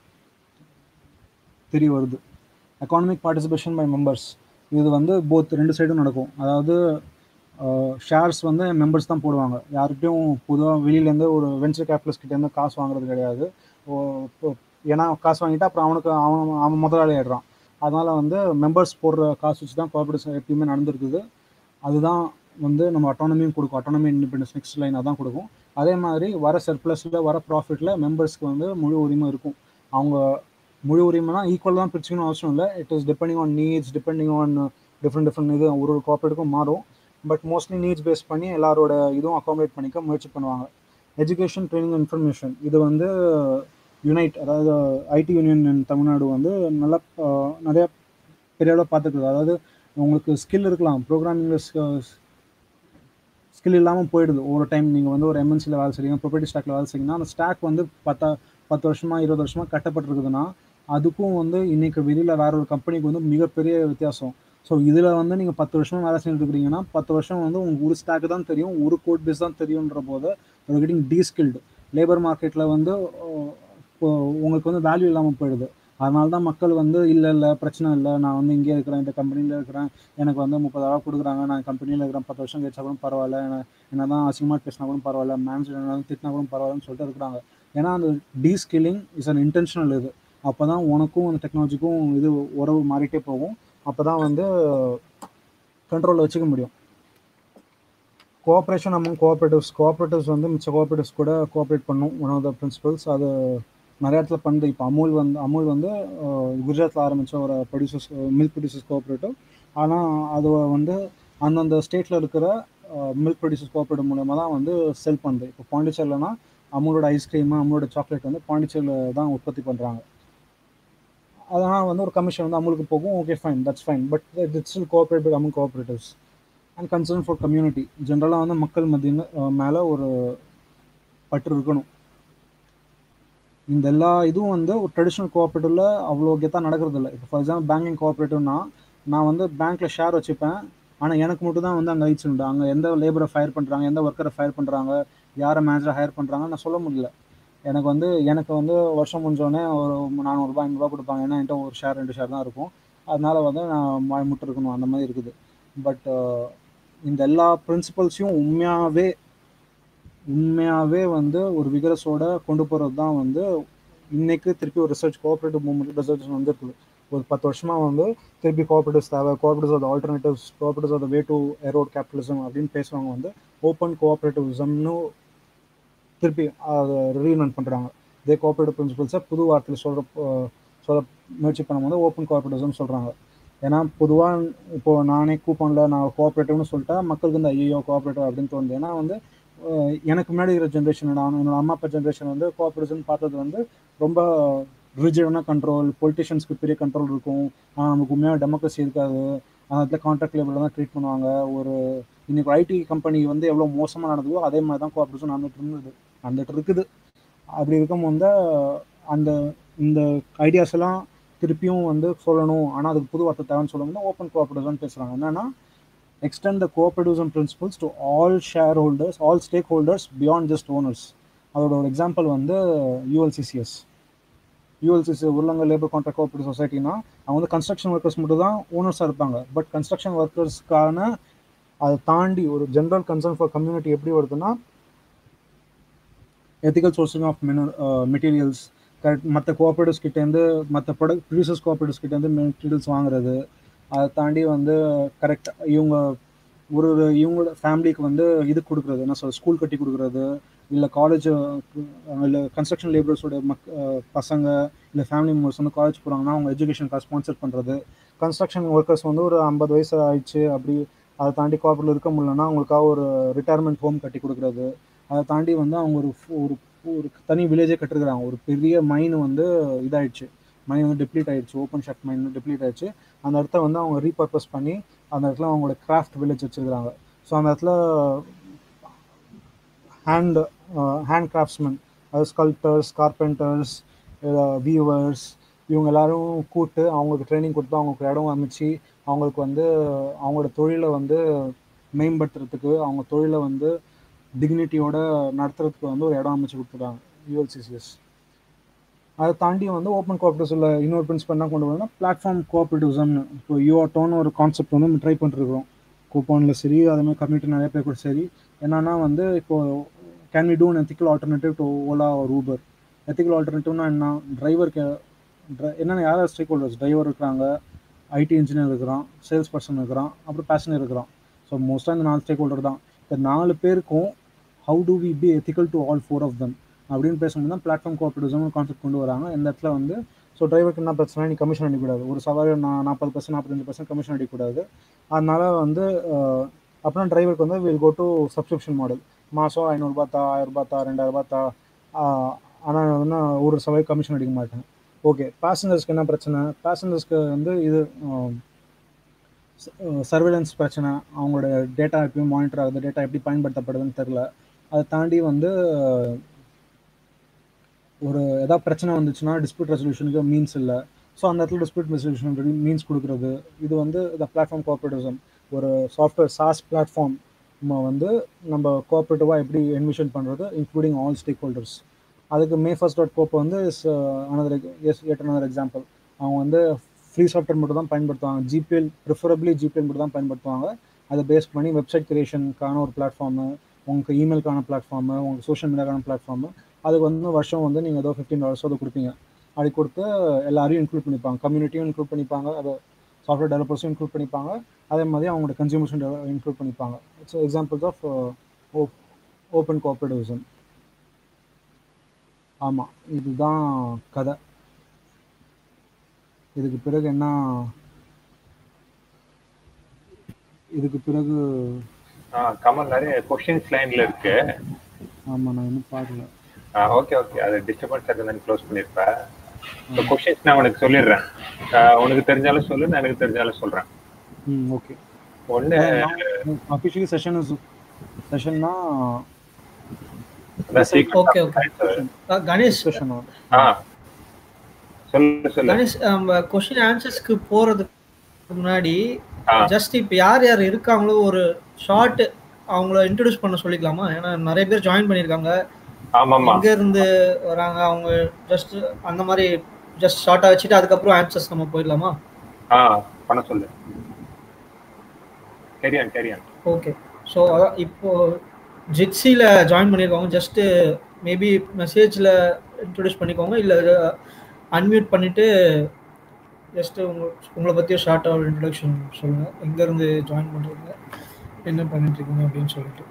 தெரிய வருது எக்கானமிக் பார்ட்டிசிபேஷன் பை மெம்பர்ஸ் இது வந்து போத் ரெண்டு சைடும் நடக்கும் அதாவது ஷேர்ஸ் வந்து மெம்பர்ஸ் தான் போடுவாங்க யார்கிட்டையும் பொதுவாக வெளியிலேருந்து ஒரு வெஞ்சர் கேபிட்டலிஸ்ட் கிட்டேருந்து காசு வாங்குறது கிடையாது ஓ, இப்போ- ஏன்னா காசு வாங்கிட்டா அப்புறம் அவனுக்கு அவன் அவன் முதலாளி ஆயிடுறான் அதனால் வந்து மெம்பர்ஸ் போடுற காசு வச்சு தான் கார்பரேஷன் எப்பயுமே நடந்திருக்குது அதுதான் வந்து நம்ம அட்டானமியும் கொடுக்கும் அட்டானமி இண்டிபெண்டன்ஸ் நெக்ஸ்ட் லைன் அதான் கொடுக்கும் அதே மாதிரி வர சர்ப்ளஸில் வர ப்ராஃபிட்டில் மெம்பர்ஸ்க்கு வந்து முழு உரிமை இருக்கும் அவங்க முழு உரிமைனா ஈக்குவல் தான் பிரிச்சுக்கணும் அவசியம் இல்லை it is depending on needs depending on different different இது ஒரு ஒரு கார்பரேட்டுக்கும் மாறும் பட் மோஸ்ட்லி நீட்ஸ் பேஸ் பண்ணி எல்லாரோட இதுவும் அகாமடேட் பண்ணிக்க முயற்சி பண்ணுவாங்க எஜுகேஷன் ட்ரைனிங் இன்ஃபர்மேஷன் இது வந்து யுனைட் அதாவது ஐடி யூனியன் இன் தமிழ்நாடு வந்து நல்லா ஆஹ், நிறைய பெரிய அளவு பார்த்துக்குது அதாவது உங்களுக்கு ஸ்கில் இருக்கலாம் ப்ரோக்ராமிங்கில் ஸ்கில் இல்லாமல் போயிடுது ஒரு டைம் நீங்கள் வந்து ஒரு எம்என்சியில் வேலை செய்றீங்க ப்ரொபர்ட்டி ஸ்டாக்ல வேலை செய்றீங்கன்னா அந்த ஸ்டாக் வந்து பத்தா பத்து வருஷமா இருபது வருஷமா கட்டப்பட்டிருக்குதுன்னா அதுக்கும் வந்து இன்னைக்கு வெளியில் வேற ஒரு கம்பெனிக்கு வந்து மிகப்பெரிய வித்தியாசம் ஸோ இதில் வந்து நீங்கள் பத்து வருஷமா வேலை செஞ்சுட்டு இருக்கிறீங்கன்னா பத்து வருஷம் வந்து உங்களுக்கு ஒரு ஸ்டாக் தான் தெரியும் ஒரு கோட் பேஸ் தான் தெரியுன்ற போது ஒரு கெட்டிங் டீஸ்கில்டு லேபர் மார்க்கெட்டில் வந்து அஹ், இப்போ உங்களுக்கு வந்து வேல்யூ இல்லாமல் போயிடுது அதனால தான் மக்கள் வந்து இல்லை இல்லை பிரச்சனை இல்லை நான் வந்து இங்கே இருக்கிறேன் இந்த கம்பெனியில் இருக்கிறேன் எனக்கு வந்து முப்பதாயிரம் கொடுக்குறாங்க நான் கம்பெனியில் இருக்கிறேன் பத்து வருஷம் கழிச்சா கூட பரவாயில்ல என்ன என்ன தான் அசிங்கமாக பேசினா கூட பரவாயில்ல மேனேஜர் என்ன திட்டினா கூட பரவாயில்லன்னு சொல்லிட்டு இருக்கிறாங்க ஏன்னா அந்த டீஸ்கில்லிங் இஸ் அன் இன்டென்ஷனல் இது அப்போ தான் உனக்கும் அந்த டெக்னாலஜிக்கும் இது உறவு மாறிட்டே போகும் அப்போ தான் வந்து கண்ட்ரோலில் வச்சுக்க முடியும் கோஆப்ரேஷன் அமங் கோஆப்ரேட்டிவ்ஸ் கோஆப்ரேட்டிவ்ஸ் வந்து மிச்ச கோஆப்ரேட்டிவ்ஸ் கூட கோஆப்ரேட் பண்ணும் ஒன் ஆஃப் த பிரின்சிபல்ஸ் அது நிறைய இடத்துல பண்ணுது இப்போ அமுல் வந்து அமுல் வந்து குஜராத்தில் ஆரம்பித்த ஒரு ப்ரொடியூசர்ஸ் மில்க் ப்ரொடியூசர்ஸ் கோஆப்ரேட்டிவ் ஆனால் அது வந்து அந்தந்த ஸ்டேட்டில் இருக்கிற மில்க் ப்ரொடியூசர்ஸ் கோஆப்ரேட்டிவ் மூலமாக தான் வந்து செல் பண்ணுது இப்போ பாண்டிச்சேரிலனா அமுலோட ஐஸ்கிரீமு அமுலோட சாக்லேட் வந்து பாண்டிச்சேரியில் தான் உற்பத்தி பண்ணுறாங்க அதனால் வந்து ஒரு கமிஷன் வந்து அமுலுக்கு போகும் okay fine that's fine but it's still cooperate among cooperatives and concern for community ஜென்ரலாக வந்து மக்கள் மத்தியில் மேலே ஒரு பற்று இருக்கணும் இந்த எல்லா இதுவும் வந்து ஒரு ட்ரெடிஷ்னல் கோஆப்ரேட்டிவ்ல அவ்வளோ கெத்தாக நடக்கிறது இல்லை இப்போ ஃபார் எக்ஸாம்பிள் பேங்கிங் கோஆப்ரேட்டிவ்னா நான் வந்து பேங்க்கில் ஷேர் வச்சுப்பேன் ஆனால் எனக்கு மட்டும் தான் வந்து அங்கே ரைட்ஸ் உண்டு அங்கே எந்த லேபரை ஃபயர் பண்ணுறாங்க எந்த ஒர்க்கரை ஃபயர் பண்ணுறாங்க யாரை மேனேஜரை ஹையர் பண்ணுறாங்க நான் சொல்ல முடியல எனக்கு வந்து எனக்கு வந்து வருஷம் முடிஞ்சோடனே ஒரு நானூறுரூபா ஐநூறுரூபா கொடுப்பாங்க ஏன்னா என்கிட்ட ஒரு ஷேர் ரெண்டு ஷேர் தான் இருக்கும் அதனால வந்து நான் வாய் முட்டு இருக்கணும் அந்த மாதிரி இருக்குது பட் இந்த எல்லா பிரின்சிபல்ஸையும் உண்மையாகவே உண்மையாகவே வந்து ஒரு விகரஸோட கொண்டு போகிறது தான் வந்து இன்னைக்கு திருப்பி ஒரு ரிசர்ச் கோஆப்ரேட்டிவ் மூவ்மெண்ட் ரிசர்ச் வந்துருக்குது ஒரு பத்து வருஷமா வந்து திருப்பி கோஆப்ரேட்டிவ்ஸ் தேவை cooperatives of alternatives cooperatives of way to erode capitalism அப்படின்னு பேசுறவங்க வந்து ஓப்பன் கோஆப்ரேட்டிவிசம்னு திருப்பி அதை ரீஇன்வென்ட் பண்ணுறாங்க இதே கோஆப்ரேட்டிவ் பிரின்சிபல்ஸை புது வார்த்தையில் சொல்கிற சொல்ல முயற்சி பண்ணும்போது ஓப்பன் கோஆப்ரேட்டிவ்ஸ்னு சொல்கிறாங்க ஏன்னா பொதுவாக இப்போ நானே கூப்பனில் நான் கோஆப்ரேட்டிவ்னு சொல்லிட்டா மக்களுக்கு வந்து ஐயோ கோஆப்ரேட்டிவ் அப்படின்னு தோணுது ஏன்னா வந்து அஹ் எனக்கு முன்னாடி இருக்கிற ஜென்ரேஷன் நான் என்னோட அம்மா அப்பா ஜென்ரேஷன் வந்து கோஆப்ரேஷன் பார்த்தது வந்து ரொம்ப ரிஜிடான கண்ட்ரோல் பொலிட்டிஷியன்ஸ்க்கு பெரிய கண்ட்ரோல் இருக்கும் ஆனால் நமக்கு உண்மையாக டெமோக்ரஸி இருக்காது அந்த இடத்துல கான்ட்ராக்ட் லேபிள் தான் ட்ரீட் பண்ணுவாங்க ஒரு இன்னைக்கு ஐடி கம்பெனி வந்து எவ்வளோ மோசமாக நடந்ததோ அதே மாதிரி தான் கோஆப்ரேஷன் நடந்துட்டு இருந்தது நடந்துட்டு இருக்குது அப்படி இருக்கும்போது அந்த இந்த ஐடியாஸ் எல்லாம் திருப்பியும் வந்து சொல்லணும் ஆனால் அதுக்கு புது வார்த்தை தேவைன்னு சொல்லணும்னா ஓப்பன் கோஆப்ரேட்டிவ்ஸ் பேசுகிறாங்க என்னன்னா extend the cooperativism principles to all shareholders, all stakeholders beyond just owners. அதோட ஒரு எக்ஸாம்பிள் வந்து ULCCS ULCC Uralungal labour contract cooperative சொசைட்டினா அவங்க வந்து கன்ஸ்ட்ரக்ஷன் ஒர்க்கர்ஸ் மட்டும் தான் ஓனர்ஸாக இருப்பாங்க பட் கன்ஸ்ட்ரக்ஷன் ஒர்க்கர்ஸ்க்கான அதை தாண்டி ஒரு ஜென்ரல் கன்சர்ன் ஃபார் கம்யூனிட்டி எப்படி வருதுன்னா ethical sourcing of minor materials correct மற்ற கோஆபரேட்டிவ்ஸ் கிட்டேருந்து மற்ற ப்ரொடக்ட் ப்ரொடியூசர்ஸ் கோஆபரேட்டிவ்ஸ் கிட்டேருந்து மெட்டீரியல்ஸ் வாங்குறது அதை தாண்டி வந்து கரெக்ட் இவங்க ஒரு ஒரு இவங்களோட ஃபேமிலிக்கு வந்து இது கொடுக்குறது என்ன சொல்ற ஸ்கூல் கட்டி கொடுக்குறது இல்லை காலேஜ் இல்லை கன்ஸ்ட்ரக்ஷன் லேபர்ஸோட மக் அஹ் பசங்க இல்லை ஃபேமிலி மெம்பர்ஸ் வந்து காலேஜ் போகிறாங்கன்னா அவங்க எஜுகேஷனுக்காக ஸ்பான்சர் பண்ணுறது கன்ஸ்ட்ரக்ஷன் ஒர்க்கர்ஸ் வந்து ஒரு ஐம்பது வயசு ஆயிடுச்சு அப்படி அதை தாண்டி கோஆபரேட்டில் இருக்க முடியலன்னா அவங்களுக்காக ஒரு ரிட்டையர்மெண்ட் ஹோம் கட்டி கொடுக்குறது அதை தாண்டி வந்து அவங்க ஒரு ஒரு ஒரு தனி வில்லேஜே கட்டிருக்கிறாங்க ஒரு பெரிய மைன் வந்து இதாயிடுச்சு மைன் வந்து டெப்ளீட் ஆயிடுச்சு ஓப்பன் ஷாட் மைன் டெப்ளீட் ஆயிடுச்சு அந்த இடத்த வந்து அவங்க ரீபர்பஸ் பண்ணி அந்த இடத்துல அவங்களோட கிராஃப்ட் வில்லேஜ் வச்சுருக்காங்க ஸோ அந்த இடத்துல ஹேண்ட் ஹேண்ட் கிராஃப்ட்ஸ்மேன் அதாவது ஸ்கல்ப்டர்ஸ் கார்பெண்டர்ஸ் வியூவர்ஸ் இவங்க எல்லாரும் கூப்பிட்டு அவங்களுக்கு ட்ரைனிங் கொடுத்து அவங்களுக்கு இடம் அமைச்சு அவங்களுக்கு வந்து அவங்களோட தொழிலை வந்து மேம்படுத்துறதுக்கு அவங்க தொழிலை வந்து டிக்னிட்டியோட நடத்துறதுக்கு வந்து ஒரு இடம் அமைச்சு கொடுத்துருக்காங்க யூஎல்சிசிஎஸ் அதை தாண்டி வந்து ஓப்பன் கோஆப்ரேட்டிவ்ஸில் இன்னொரு பிரின்சிபல் என்ன கொண்டு வரணும்னா பிளாட்ஃபார்ம் கோஆப்ரேட்டிவ்ஸ்னு இப்போ யூஆட்டோன்னு ஒரு கான்செப்ட் வந்து நம்ம ட்ரை பண்ணிருக்கிறோம் கூப்பானில் சரி அதேமாதிரி கம்யூனிட்டி நிறைய பேர் கூட சரி என்னன்னா வந்து இப்போ can we do an ethical alternative to Ola ஒரு ஊபர் எத்திக்கல் ஆல்டர்னேட்டிவ்னா என்ன டிரைவருக்கு என்னென்ன யார் ஸ்டேக் ஹோல்டர்ஸ் டிரைவர் இருக்கிறாங்க ஐடி இன்ஜினியர் இருக்கிறான் சேல்ஸ் பர்சன் இருக்கிறான் அப்புறம் பேசஞ்சர் இருக்கிறான் ஸோ மோஸ்ட்டாக இந்த நாலு ஸ்டேக் ஹோல்டர் தான் இந்த நாலு பேருக்கும் how do we be ethical to all four of them அப்படின்னு பேசும்போது தான் பிளாட்ஃபார்ம் கோஆப்ரேட்டிவ்ஸ் கான்செப்ட் கொண்டு வராங்க இந்த இடத்துல வந்து ஸோ டிரைவருக்கு என்ன பிரச்சனை நீ கமிஷன் அடிக்கூடாது ஒரு சவாரி நான் நாற்பது பர்சன்ட் நாற்பத்தஞ்சு பர்சன்ட் கமிஷன் அடிக்கூடாது அதனால வந்து அப்புறம் டிரைவருக்கு வந்து will go to subscription model மாதம் ஐநூறுரூபா தா ஆயிரரூபா தா ரெண்டாயிரரூபா தா ஆனால் வந்து ஒரு சவாரி கமிஷன் அடிக்க மாட்டேன் ஓகே பேசஞ்சர்ஸ்க்கு என்ன பிரச்சனை பேசஞ்சர்ஸ்க்கு வந்து இது சர்வேலன்ஸ் பிரச்சனை அவங்களோட டேட்டா எப்பயும் மானிட்டர் ஆகுது டேட்டா எப்படி பயன்படுத்தப்படுதுன்னு தெரில அதை தாண்டி வந்து ஒரு ஏதாவது பிரச்சனை வந்துச்சுன்னா டிஸ்பியூட் ரெசல்யூஷனுக்கு மீன்ஸ் இல்லை ஸோ அந்த இடத்துல டிஸ்பியூட் ரெசல்யூஷன் மீன்ஸ் கொடுக்குறது இது வந்து த பிளாட்ஃபார்ம் கோஆப்ரேட்டிவ்ஸம் ஒரு சாஃப்ட்வேர் சாஸ் பிளாட்ஃபார்ம் வந்து நம்ம கோஆப்ரேட்டிவாக எப்படி என்விஷன் பண்ணுறது இன்க்ளூடிங் ஆல் ஸ்டேக் ஹோல்டர்ஸ் அதுக்கு மே ஃபர்ஸ்ட் டாட் கோப் வந்து is another is it another example அவங்க வந்து ஃப்ரீ சாஃப்ட்வேர் மட்டும் தான் பயன்படுத்துவாங்க ஜிபிஎல் ப்ரிஃபரபிளி ஜிபிஎல் மட்டும் தான் பயன்படுத்துவாங்க அதை பேஸ் பண்ணி வெப்சைட் கிரியேஷனுக்கான ஒரு பிளாட்ஃபார்மு உங்களுக்கு இமெயிலுக்கான பிளாட்ஃபார்மு உங்களுக்கு சோஷியல் மீடியாக்கான பிளாட்ஃபார்மு அதுக்கு வந்து வருஷம் வந்து நீங்கள் ஏதோ ஃபிஃப்டீன் டாலர்ஸோ அதை கொடுப்பீங்க அப்படி கொடுத்து எல்லாரையும் இன்க்ளூட் பண்ணிப்பாங்க கம்யூனிட்டியும் இன்க்ளூட் பண்ணிப்பாங்க அதை சாஃப்ட்வேர் டெவலப்பர்ஸும் இன்க்ளூட் பண்ணிப்பாங்க அதே மாதிரி அவங்களோட கன்சியூமர்ஸும் இன்க்ளூட் பண்ணிப்பாங்க it's examples of open cooperativism ஆமாம் இதுதான் கதை இதுக்கு பிறகு என்ன இதுக்கு பிறகு கமல் நிறைய கொஸ்டின்ஸ் லைன்ல இருக்கு ஆமாம் நான் இன்னும் பார்க்கல ஓகே ஓகே அது டிஸ்டர்பன்ஸ் இருக்குதுன்னு க்ளோஸ் பண்ணிருப்பேன் இப்போ கொஸ்டின்ஸ் நான் உனக்கு சொல்லிடுறேன் உனக்கு தெரிஞ்சாலும் சொல்லு நான் எனக்கு தெரிஞ்சாலும் சொல்றேன் ம் ஓகே ஒன்று அஃபிஷியலி செஷன் செஷன்னா ஓகே ஓகே கணேஷ் செஷன் ஆ சொல்லு சொல்லு கணேஷ் நம்ம கொஸ்டின் ஆன்சர்ஸ்க்கு போறதுக்கு முன்னாடி ஆ. ஜஸ்ட் இப்போ யார் யார் இருக்காங்களோ ஒரு ஷார்ட் அவங்கள இன்ட்ரடியூஸ் பண்ண சொல்லிக்கலாமா ஏன்னா நிறைய பேர் ஜாயின் பண்ணியிருக்காங்க ஆமாமா எங்க இருந்து வராங்க அவங்க ஜஸ்ட் அந்த மாதிரி ஜஸ்ட் ஷார்ட்டா வச்சுட்டு அதுக்கப்புறம் ஆன்சர்ஸ் நம்ம போயிடலாமா ஆ பண்ண சொல்லு கேரியான் கேரியான் ஓகே ஸோ அதான் இப்போ ஜிட்ஸியில் ஜாயின் பண்ணியிருக்கவங்க ஜஸ்ட்டு மேபி மெசேஜில் இன்ட்ரடியூஸ் பண்ணிக்கோங்க இல்லை அன்மியூட் பண்ணிவிட்டு ஜஸ்ட்டு உங்க உங்களை பற்றி ஷார்ட்டாக ஒரு இன்ட்ரடக்ஷன் சொல்லுங்கள் எங்கேருந்து ஜாயின் பண்ணுறீங்க என்ன பண்ணிட்டு இருக்கீங்க அப்படின்னு சொல்லிட்டு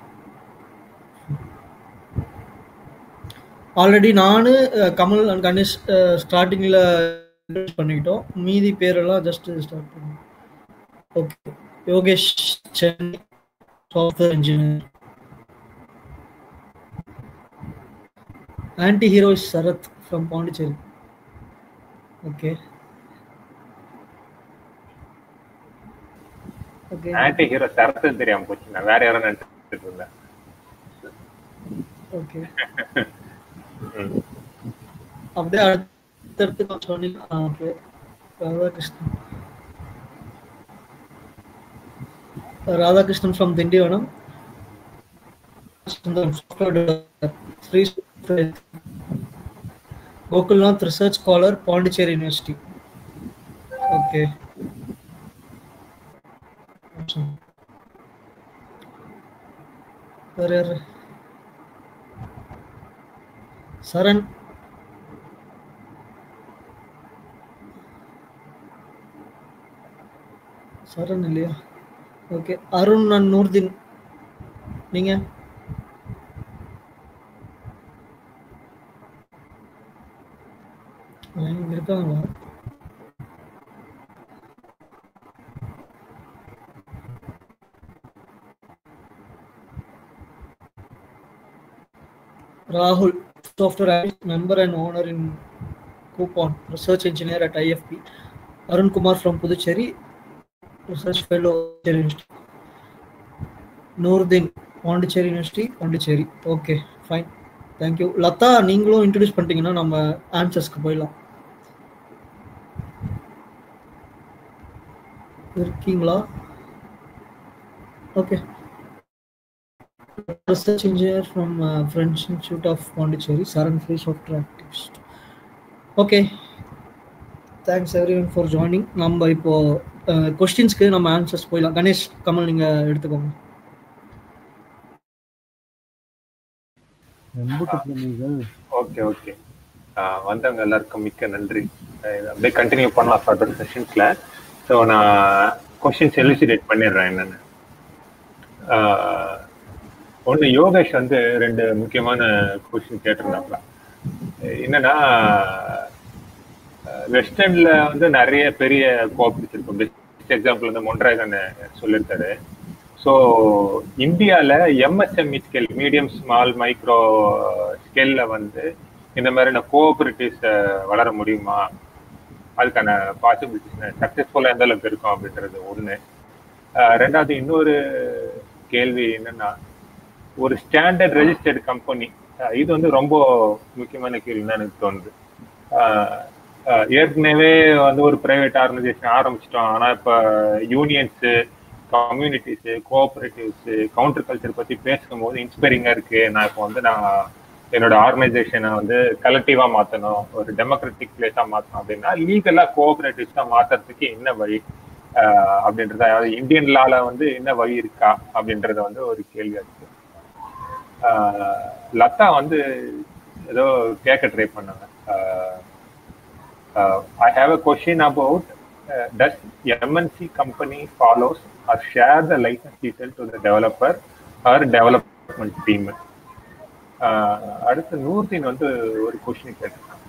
ஆல்ரெடி நான் கமல் அண்ட் கணேஷ் ஸ்டார்டிங்கில் பண்ணிக்கிட்டோம் மீதி பேரெல்லாம் ஜஸ்ட் ஸ்டார்ட் பண்ணி okay Yogesh Chennai software engineer anti hero is Sarath from Pondicherry okay okay anti hero Sarath தெரியாம போச்சு நான் வேற யாரும் நினைச்சிட்டு இருந்தேன் ஓகே ம். அப்படியே அடுத்தடுத்து நான் சொன்னீங்க okay Radhakrishnan Radhakrishnan from Tindivanam Gokulnath research scholar Pondicherry university okay வேற யாரு சரண் சரண் இல்லையா ஓகே அருண் அண்ட் நூர்தீன் நீங்க இங்க இருக்காங்களா Rahul, software analyst, member and owner in Coupon, research engineer at IFP. Arunkumar from Puducherry research fellow university Noordeen Pondicherry university Pondicherry okay fine thank you Latha நீங்களும் இன்ட்ரடியூஸ் பண்ணிட்டீங்கன்னா நம்ம ஆன்சர்ஸ்க்கு போயிடலாம் இருக்கீங்களா okay research engineer from uh, French Institute of Pondicherry, Saran Free Software Activist. Okay. Thanks everyone for joining நம்ம இப்போ கொஸ்டின்ஸ்க்கு நம்ம answers போயிடலாம் கணேஷ் கமல் நீங்க எடுத்துக்கோங்க எம்புட்டு பிரமிகள் ஓகே ஓகே வந்தவங்க எல்லாருக்கும் மிக்க நன்றி அஹ் இதை அப்படியே கண்டினியூ பண்ணலாம் ஃபர்தர் செஷன்ஸ்ல ஸோ நான் கொஸ்டின்ஸ் எலிசிடேட் பண்ணிடுறேன் என்னன்னு ஒன்று யோகேஷ் வந்து ரெண்டு முக்கியமான கொஸ்டின் கேட்டிருந்தாப்ல என்னன்னா வெஸ்டர்ன்ல வந்து நிறைய பெரிய கோஆப்ரேட்டிவ்ஸ் இருக்கும் பெஸ்ட் எக்ஸாம்பிள் வந்து மொன்ட்ராகன் சொல்லியிருக்காரு ஸோ இந்தியாவில் MSME scale medium small micro ஸ்கேல்ல வந்து இந்த மாதிரியான கோஆபரேட்டிவ்ஸ் வளர முடியுமா அதுக்கான பாசிபிலிட்டிஸ் சக்ஸஸ்ஃபுல்லாக எந்த அளவுக்கு இருக்கும் அப்படின்றது ஒன்று ரெண்டாவது இன்னொரு கேள்வி என்னன்னா ஒரு ஸ்டாண்டர்ட் ரெஜிஸ்டர்டு கம்பெனி இது வந்து ரொம்ப முக்கியமான கேள்வின்னு எனக்கு தோணுது அஹ் அஹ் ஏற்கனவே வந்து ஒரு பிரைவேட் ஆர்கனைசேஷன் ஆரம்பிச்சிட்டோம் ஆனால் இப்போ unions communities cooperatives counter culture பற்றி பேசும்போது இன்ஸ்பைரிங்காக இருக்கு நான் இப்போ வந்து நான் என்னோட ஆர்கனைசேஷனை வந்து கலெக்டிவாக மாற்றணும் ஒரு டெமோக்ராட்டிக் பிளேஸாக மாற்றணும் அப்படின்னா லீகலாக கோஆபரேட்டிவ்ஸாக மாற்றுறதுக்கு என்ன வழி அஹ் அப்படின்றத அதாவது இந்தியன் லால வந்து என்ன வழி இருக்கா அப்படின்றத வந்து ஒரு கேள்வியா இருக்கு அஹ் லதா வந்து ஏதோ கேட்க ட்ரை பண்ணாங்க I have a question about does MNC company follows or share the licence detail to the developer or development team அடுத்து நூர்தீன் வந்து ஒரு கொஸ்டின் கேட்டிருக்காங்க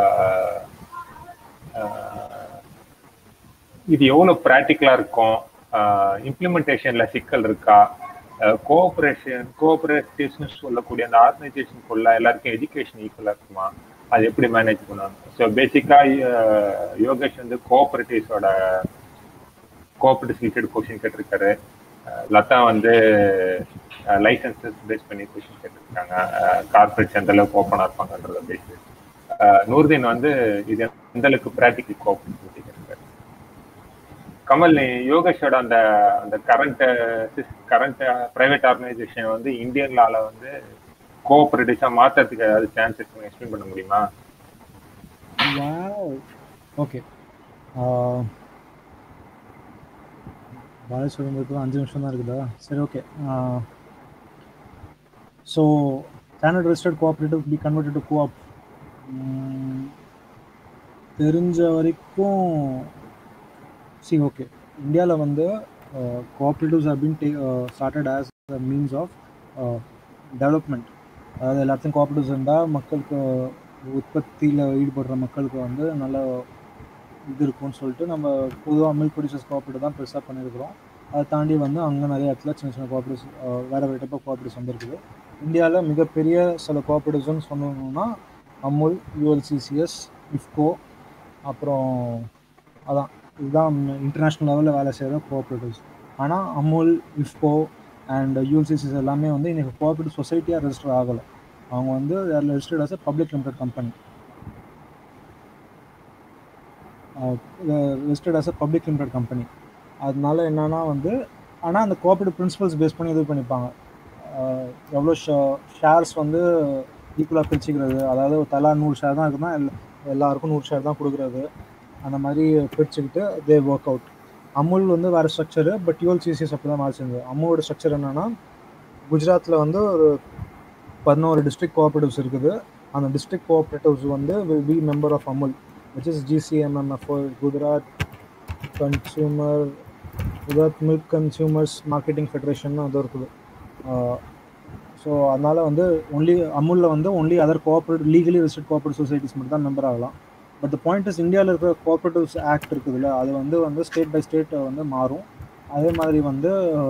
இது எவ்வளோ ப்ராக்டிக்கலாக இருக்கும் இம்ப்ளிமெண்டேஷனில் சிக்கல் இருக்கா கோஆப்ரேஷன் கோஆப்ரேட்டிவ்ஸ்னு சொல்லக்கூடிய அந்த ஆர்கனைசேஷனுக்குள்ள எல்லாருக்கும் எஜுகேஷன் ஈக்குவலாக இருக்குமா அது எப்படி மேனேஜ் பண்ணுவாங்க ஸோ பேசிக்காக யோகேஷ் வந்து கோஆப்ரேட்டிவ்ஸோட கோஆப்ரேட்டிவ் ரிலேட்டட் கொஸ்டின் கேட்டிருக்காரு லதா வந்து லைசன்சஸ் பேஸ் பண்ணி கொஸ்டின் கேட்டிருக்காங்க கார்பரேட்ஸ் எந்த அளவுக்கு ஓப்பனாக இருப்பாங்கன்றத பேசி நூர்தீன் வந்து இது எந்த அளவுக்கு ப்ராக்டிக்கல் கோஆப்ரேட்டிவ் கேட்டிருக்காரு கமல் நீ யோகேஷோட அந்த அந்த கரண்ட் கரண்ட் பிரைவேட் ஆர்கனைசேஷன் வந்து இந்தியன் லால வந்து கோஆபரேட்டிவ்ஸா மாத்துறதுக்கு ஏதாவது சான்ஸ் இருக்குன்னு எக்ஸ்பிளைன் பண்ண முடியுமா ஓகே பாய் சொல்லும்போது அஞ்சு நிமிஷம் தான் இருக்குதா சரி okay so standard registered cooperative be converted to co-op தெரிஞ்ச வரைக்கும் சி ஓகே இந்தியாவில் வந்து cooperatives have been the started as a means of development அதாவது எல்லாத்தையும் கோஆப்ரேட்டிவ்ஸ் இருந்தால் மக்களுக்கு உற்பத்தியில் ஈடுபடுற மக்களுக்கு வந்து நல்ல இது இருக்கும்னு சொல்லிட்டு நம்ம பொதுவாக மில்க் ப்ரொடியூசர்ஸ் கோஆப்ரேட்டிவ் தான் பெருசாக பண்ணியிருக்கிறோம் அதை தாண்டி வந்து அங்கே நிறைய இடத்துல சின்ன சின்ன கோஆப்ரேட்டிவ்ஸ் வேறு வேறு டைப் ஆஃப் கோஆப்ரேட்டிவ்ஸ் வந்துருக்குது இந்தியாவில் மிகப்பெரிய சில கோஆப்ரேட்டிவ்ஸ்னு சொன்னோம்னா அமுல் யூஎல்சிசிஎஸ் இஃப்கோ அப்புறம் அதான் இதுதான் இன்டர்நேஷ்னல் லெவலில் வேலை செய்கிற கோஆப்ரேட்டிவ்ஸ் ஆனால் அமுல் இஃப்கோ அண்ட் யூஎல்சிசிஸ் எல்லாமே வந்து இன்றைக்கி கோஆப்ரேட்டிவ் சொசைட்டியாக ரெஜிஸ்டர் ஆகலை அவங்க வந்து registered as a public limited company registered as a public limited company அதனால என்னன்னா வந்து ஆனால் அந்த கோஆப்ரேட்டிவ் பிரின்சிபல்ஸ் பேஸ் பண்ணி இது பண்ணிப்பாங்க எவ்வளோ ஷேர்ஸ் வந்து ஈக்குவலாக பிரிச்சுக்கிறது அதாவது தலா நூறு ஷேர் தான் இருக்குன்னா எல்லா எல்லாருக்கும் நூறு ஷேர் தான் கொடுக்குறது அந்த மாதிரி பிரிச்சுக்கிட்டு தே ஒர்க் அவுட் அமுல் வந்து வேறு ஸ்ட்ரக்சரு பட் யூஎல்சிசிஎஸ் அப்படி தான் மாறி செஞ்சது அமுலோட ஸ்ட்ரக்சர் என்னென்னா குஜராத்தில் வந்து ஒரு பதினோரு டிஸ்ட்ரிக்ட் கோஆப்ரேட்டிவ்ஸ் இருக்குது அந்த டிஸ்ட்ரிக்ட் கோஆப்ரேட்டிவ்ஸ் வந்து will be member of Amul which is GCMMF Gujarat consumer Gujarat milk consumers marketing federation அது இருக்குது ஸோ அதனால் வந்து ஒன்லி அமுலில் வந்து only other cooperate legally registered cooperate societies மட்டும் தான் மெம்பர் ஆகலாம் பட் த பாயிண்ட் இஸ் இந்தியாவில் இருக்கிற கோஆப்ரேட்டிவ்ஸ் ஆக்ட் இருக்குதுல்ல அது வந்து வந்து ஸ்டேட் பை ஸ்டேட் வந்து மாறும் அதே மாதிரி வந்து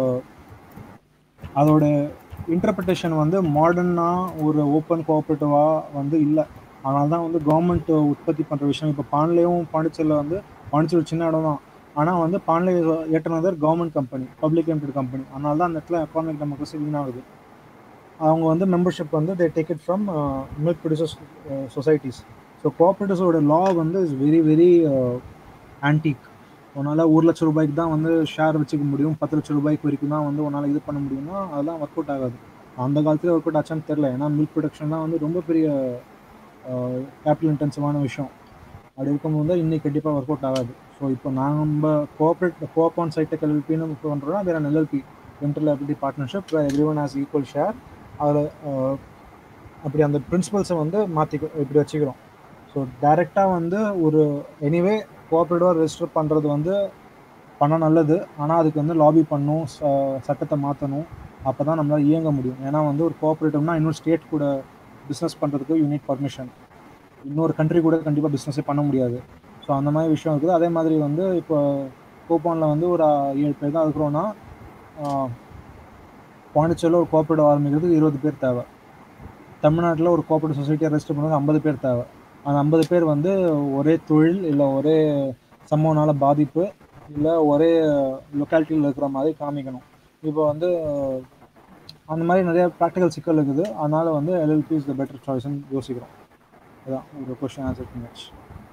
அதோட இன்டர்பிரிட்டேஷன் வந்து மாடர்னாக ஒரு ஓப்பன் கோஆப்ரேட்டிவாக வந்து இல்லை அதனால தான் வந்து கவர்மெண்ட் உற்பத்தி பண்ணுற விஷயம் இப்போ பான்லேயும் பாண்டிச்சேரியில் வந்து பாண்டிச்சேரி ஒரு சின்ன இடம் தான் ஆனால் வந்து Ponlait yet another government company public limited company அதனால தான் அந்த இடத்துல எக்கானமிக் டெமோக்ரஸி வீண் ஆகுது அவங்க வந்து மெம்பர்ஷிப் வந்து they take it from milk producers societies so கோஆப்ரேட்டிவ்ஸோட லா வந்து இஸ் வெரி வெரி ஆன்டிக் உன்னால் ஒரு லட்ச ரூபாய்க்கு தான் வந்து ஷேர் வச்சுக்க முடியும் பத்து லட்ச ரூபாய்க்கு வரைக்கும் தான் வந்து உன்னால் இது பண்ண முடியும்னா அதெல்லாம் ஒர்க் அவுட் ஆகாது அந்த காலத்துல ஒர்க் அவுட் ஆச்சான்னு தெரில ஏன்னா மில்க் ப்ரொடக்ஷன் தான் வந்து ரொம்ப பெரிய கேபிட்டல் இன்டென்சிவான விஷயம் அப்படி இருக்கும்போது இன்னைக்கு கண்டிப்பாக ஒர்க் அவுட் ஆகாது ஸோ இப்போ நம்ம கோஆப்ரேட் கோஆப் ஆன் சைட்டை எல்எல்பின்னு பண்ணுறோம்னா வேற LLP inter liability partnership everyone has equal share அதில் அப்படி அந்த பிரின்சிபல்ஸை வந்து மாற்றிக்க இப்படி வச்சுக்கிறோம் ஸோ டைரெக்டாக வந்து ஒரு எனிவே கோஆப்ரேட்டிவாக ரெஜிஸ்டர் பண்ணுறது வந்து பண்ண நல்லது ஆனால் அதுக்கு வந்து லாபி பண்ணும் ச- சட்டத்தை மாற்றணும் அப்போ தான் நம்மளால் இயங்க முடியும் ஏன்னா வந்து ஒரு கோஆப்ரேட்டிவ்னா இன்னொரு ஸ்டேட் கூட பிஸ்னஸ் பண்ணுறதுக்கு யூனிட் பர்மிஷன் இன்னொரு கண்ட்ரி கூட கண்டிப்பாக பிஸ்னஸே பண்ண முடியாது ஸோ அந்த மாதிரி விஷயம் இருக்குது அதே மாதிரி வந்து இப்போ கோப்பானில் வந்து ஒரு ஏழு பேர் தான் இருக்கிறோன்னா பாண்டிச்சேரியில் ஒரு கோஆப்ரேட்டிவ் ஆரம்பிக்கிறதுக்கு இருபது பேர் தேவை தமிழ்நாட்டில் ஒரு கோஆப்ரேட்டிவ் சொசைட்டியை ரெஜிஸ்டர் பண்ணுறது ஐம்பது பேர் தேவை அந்த ஐம்பது பேர் வந்து ஒரே தொழில் இல்லை ஒரே சம்பவனால பாதிப்பு இல்லை ஒரே லொக்காலிட்டியில் இருக்கிற மாதிரி காமிக்கணும் இப்போ வந்து அந்த மாதிரி நிறைய ப்ராக்டிக்கல் சிக்கல் இருக்குது அதனால வந்து எல்எல்பி இஸ் த பெட்டர் சாய்ஸ்னு யோசிக்கிறோம் அதான் ஒரு கொஸ்டின் ஆன்சர் பண்ணியாச்சு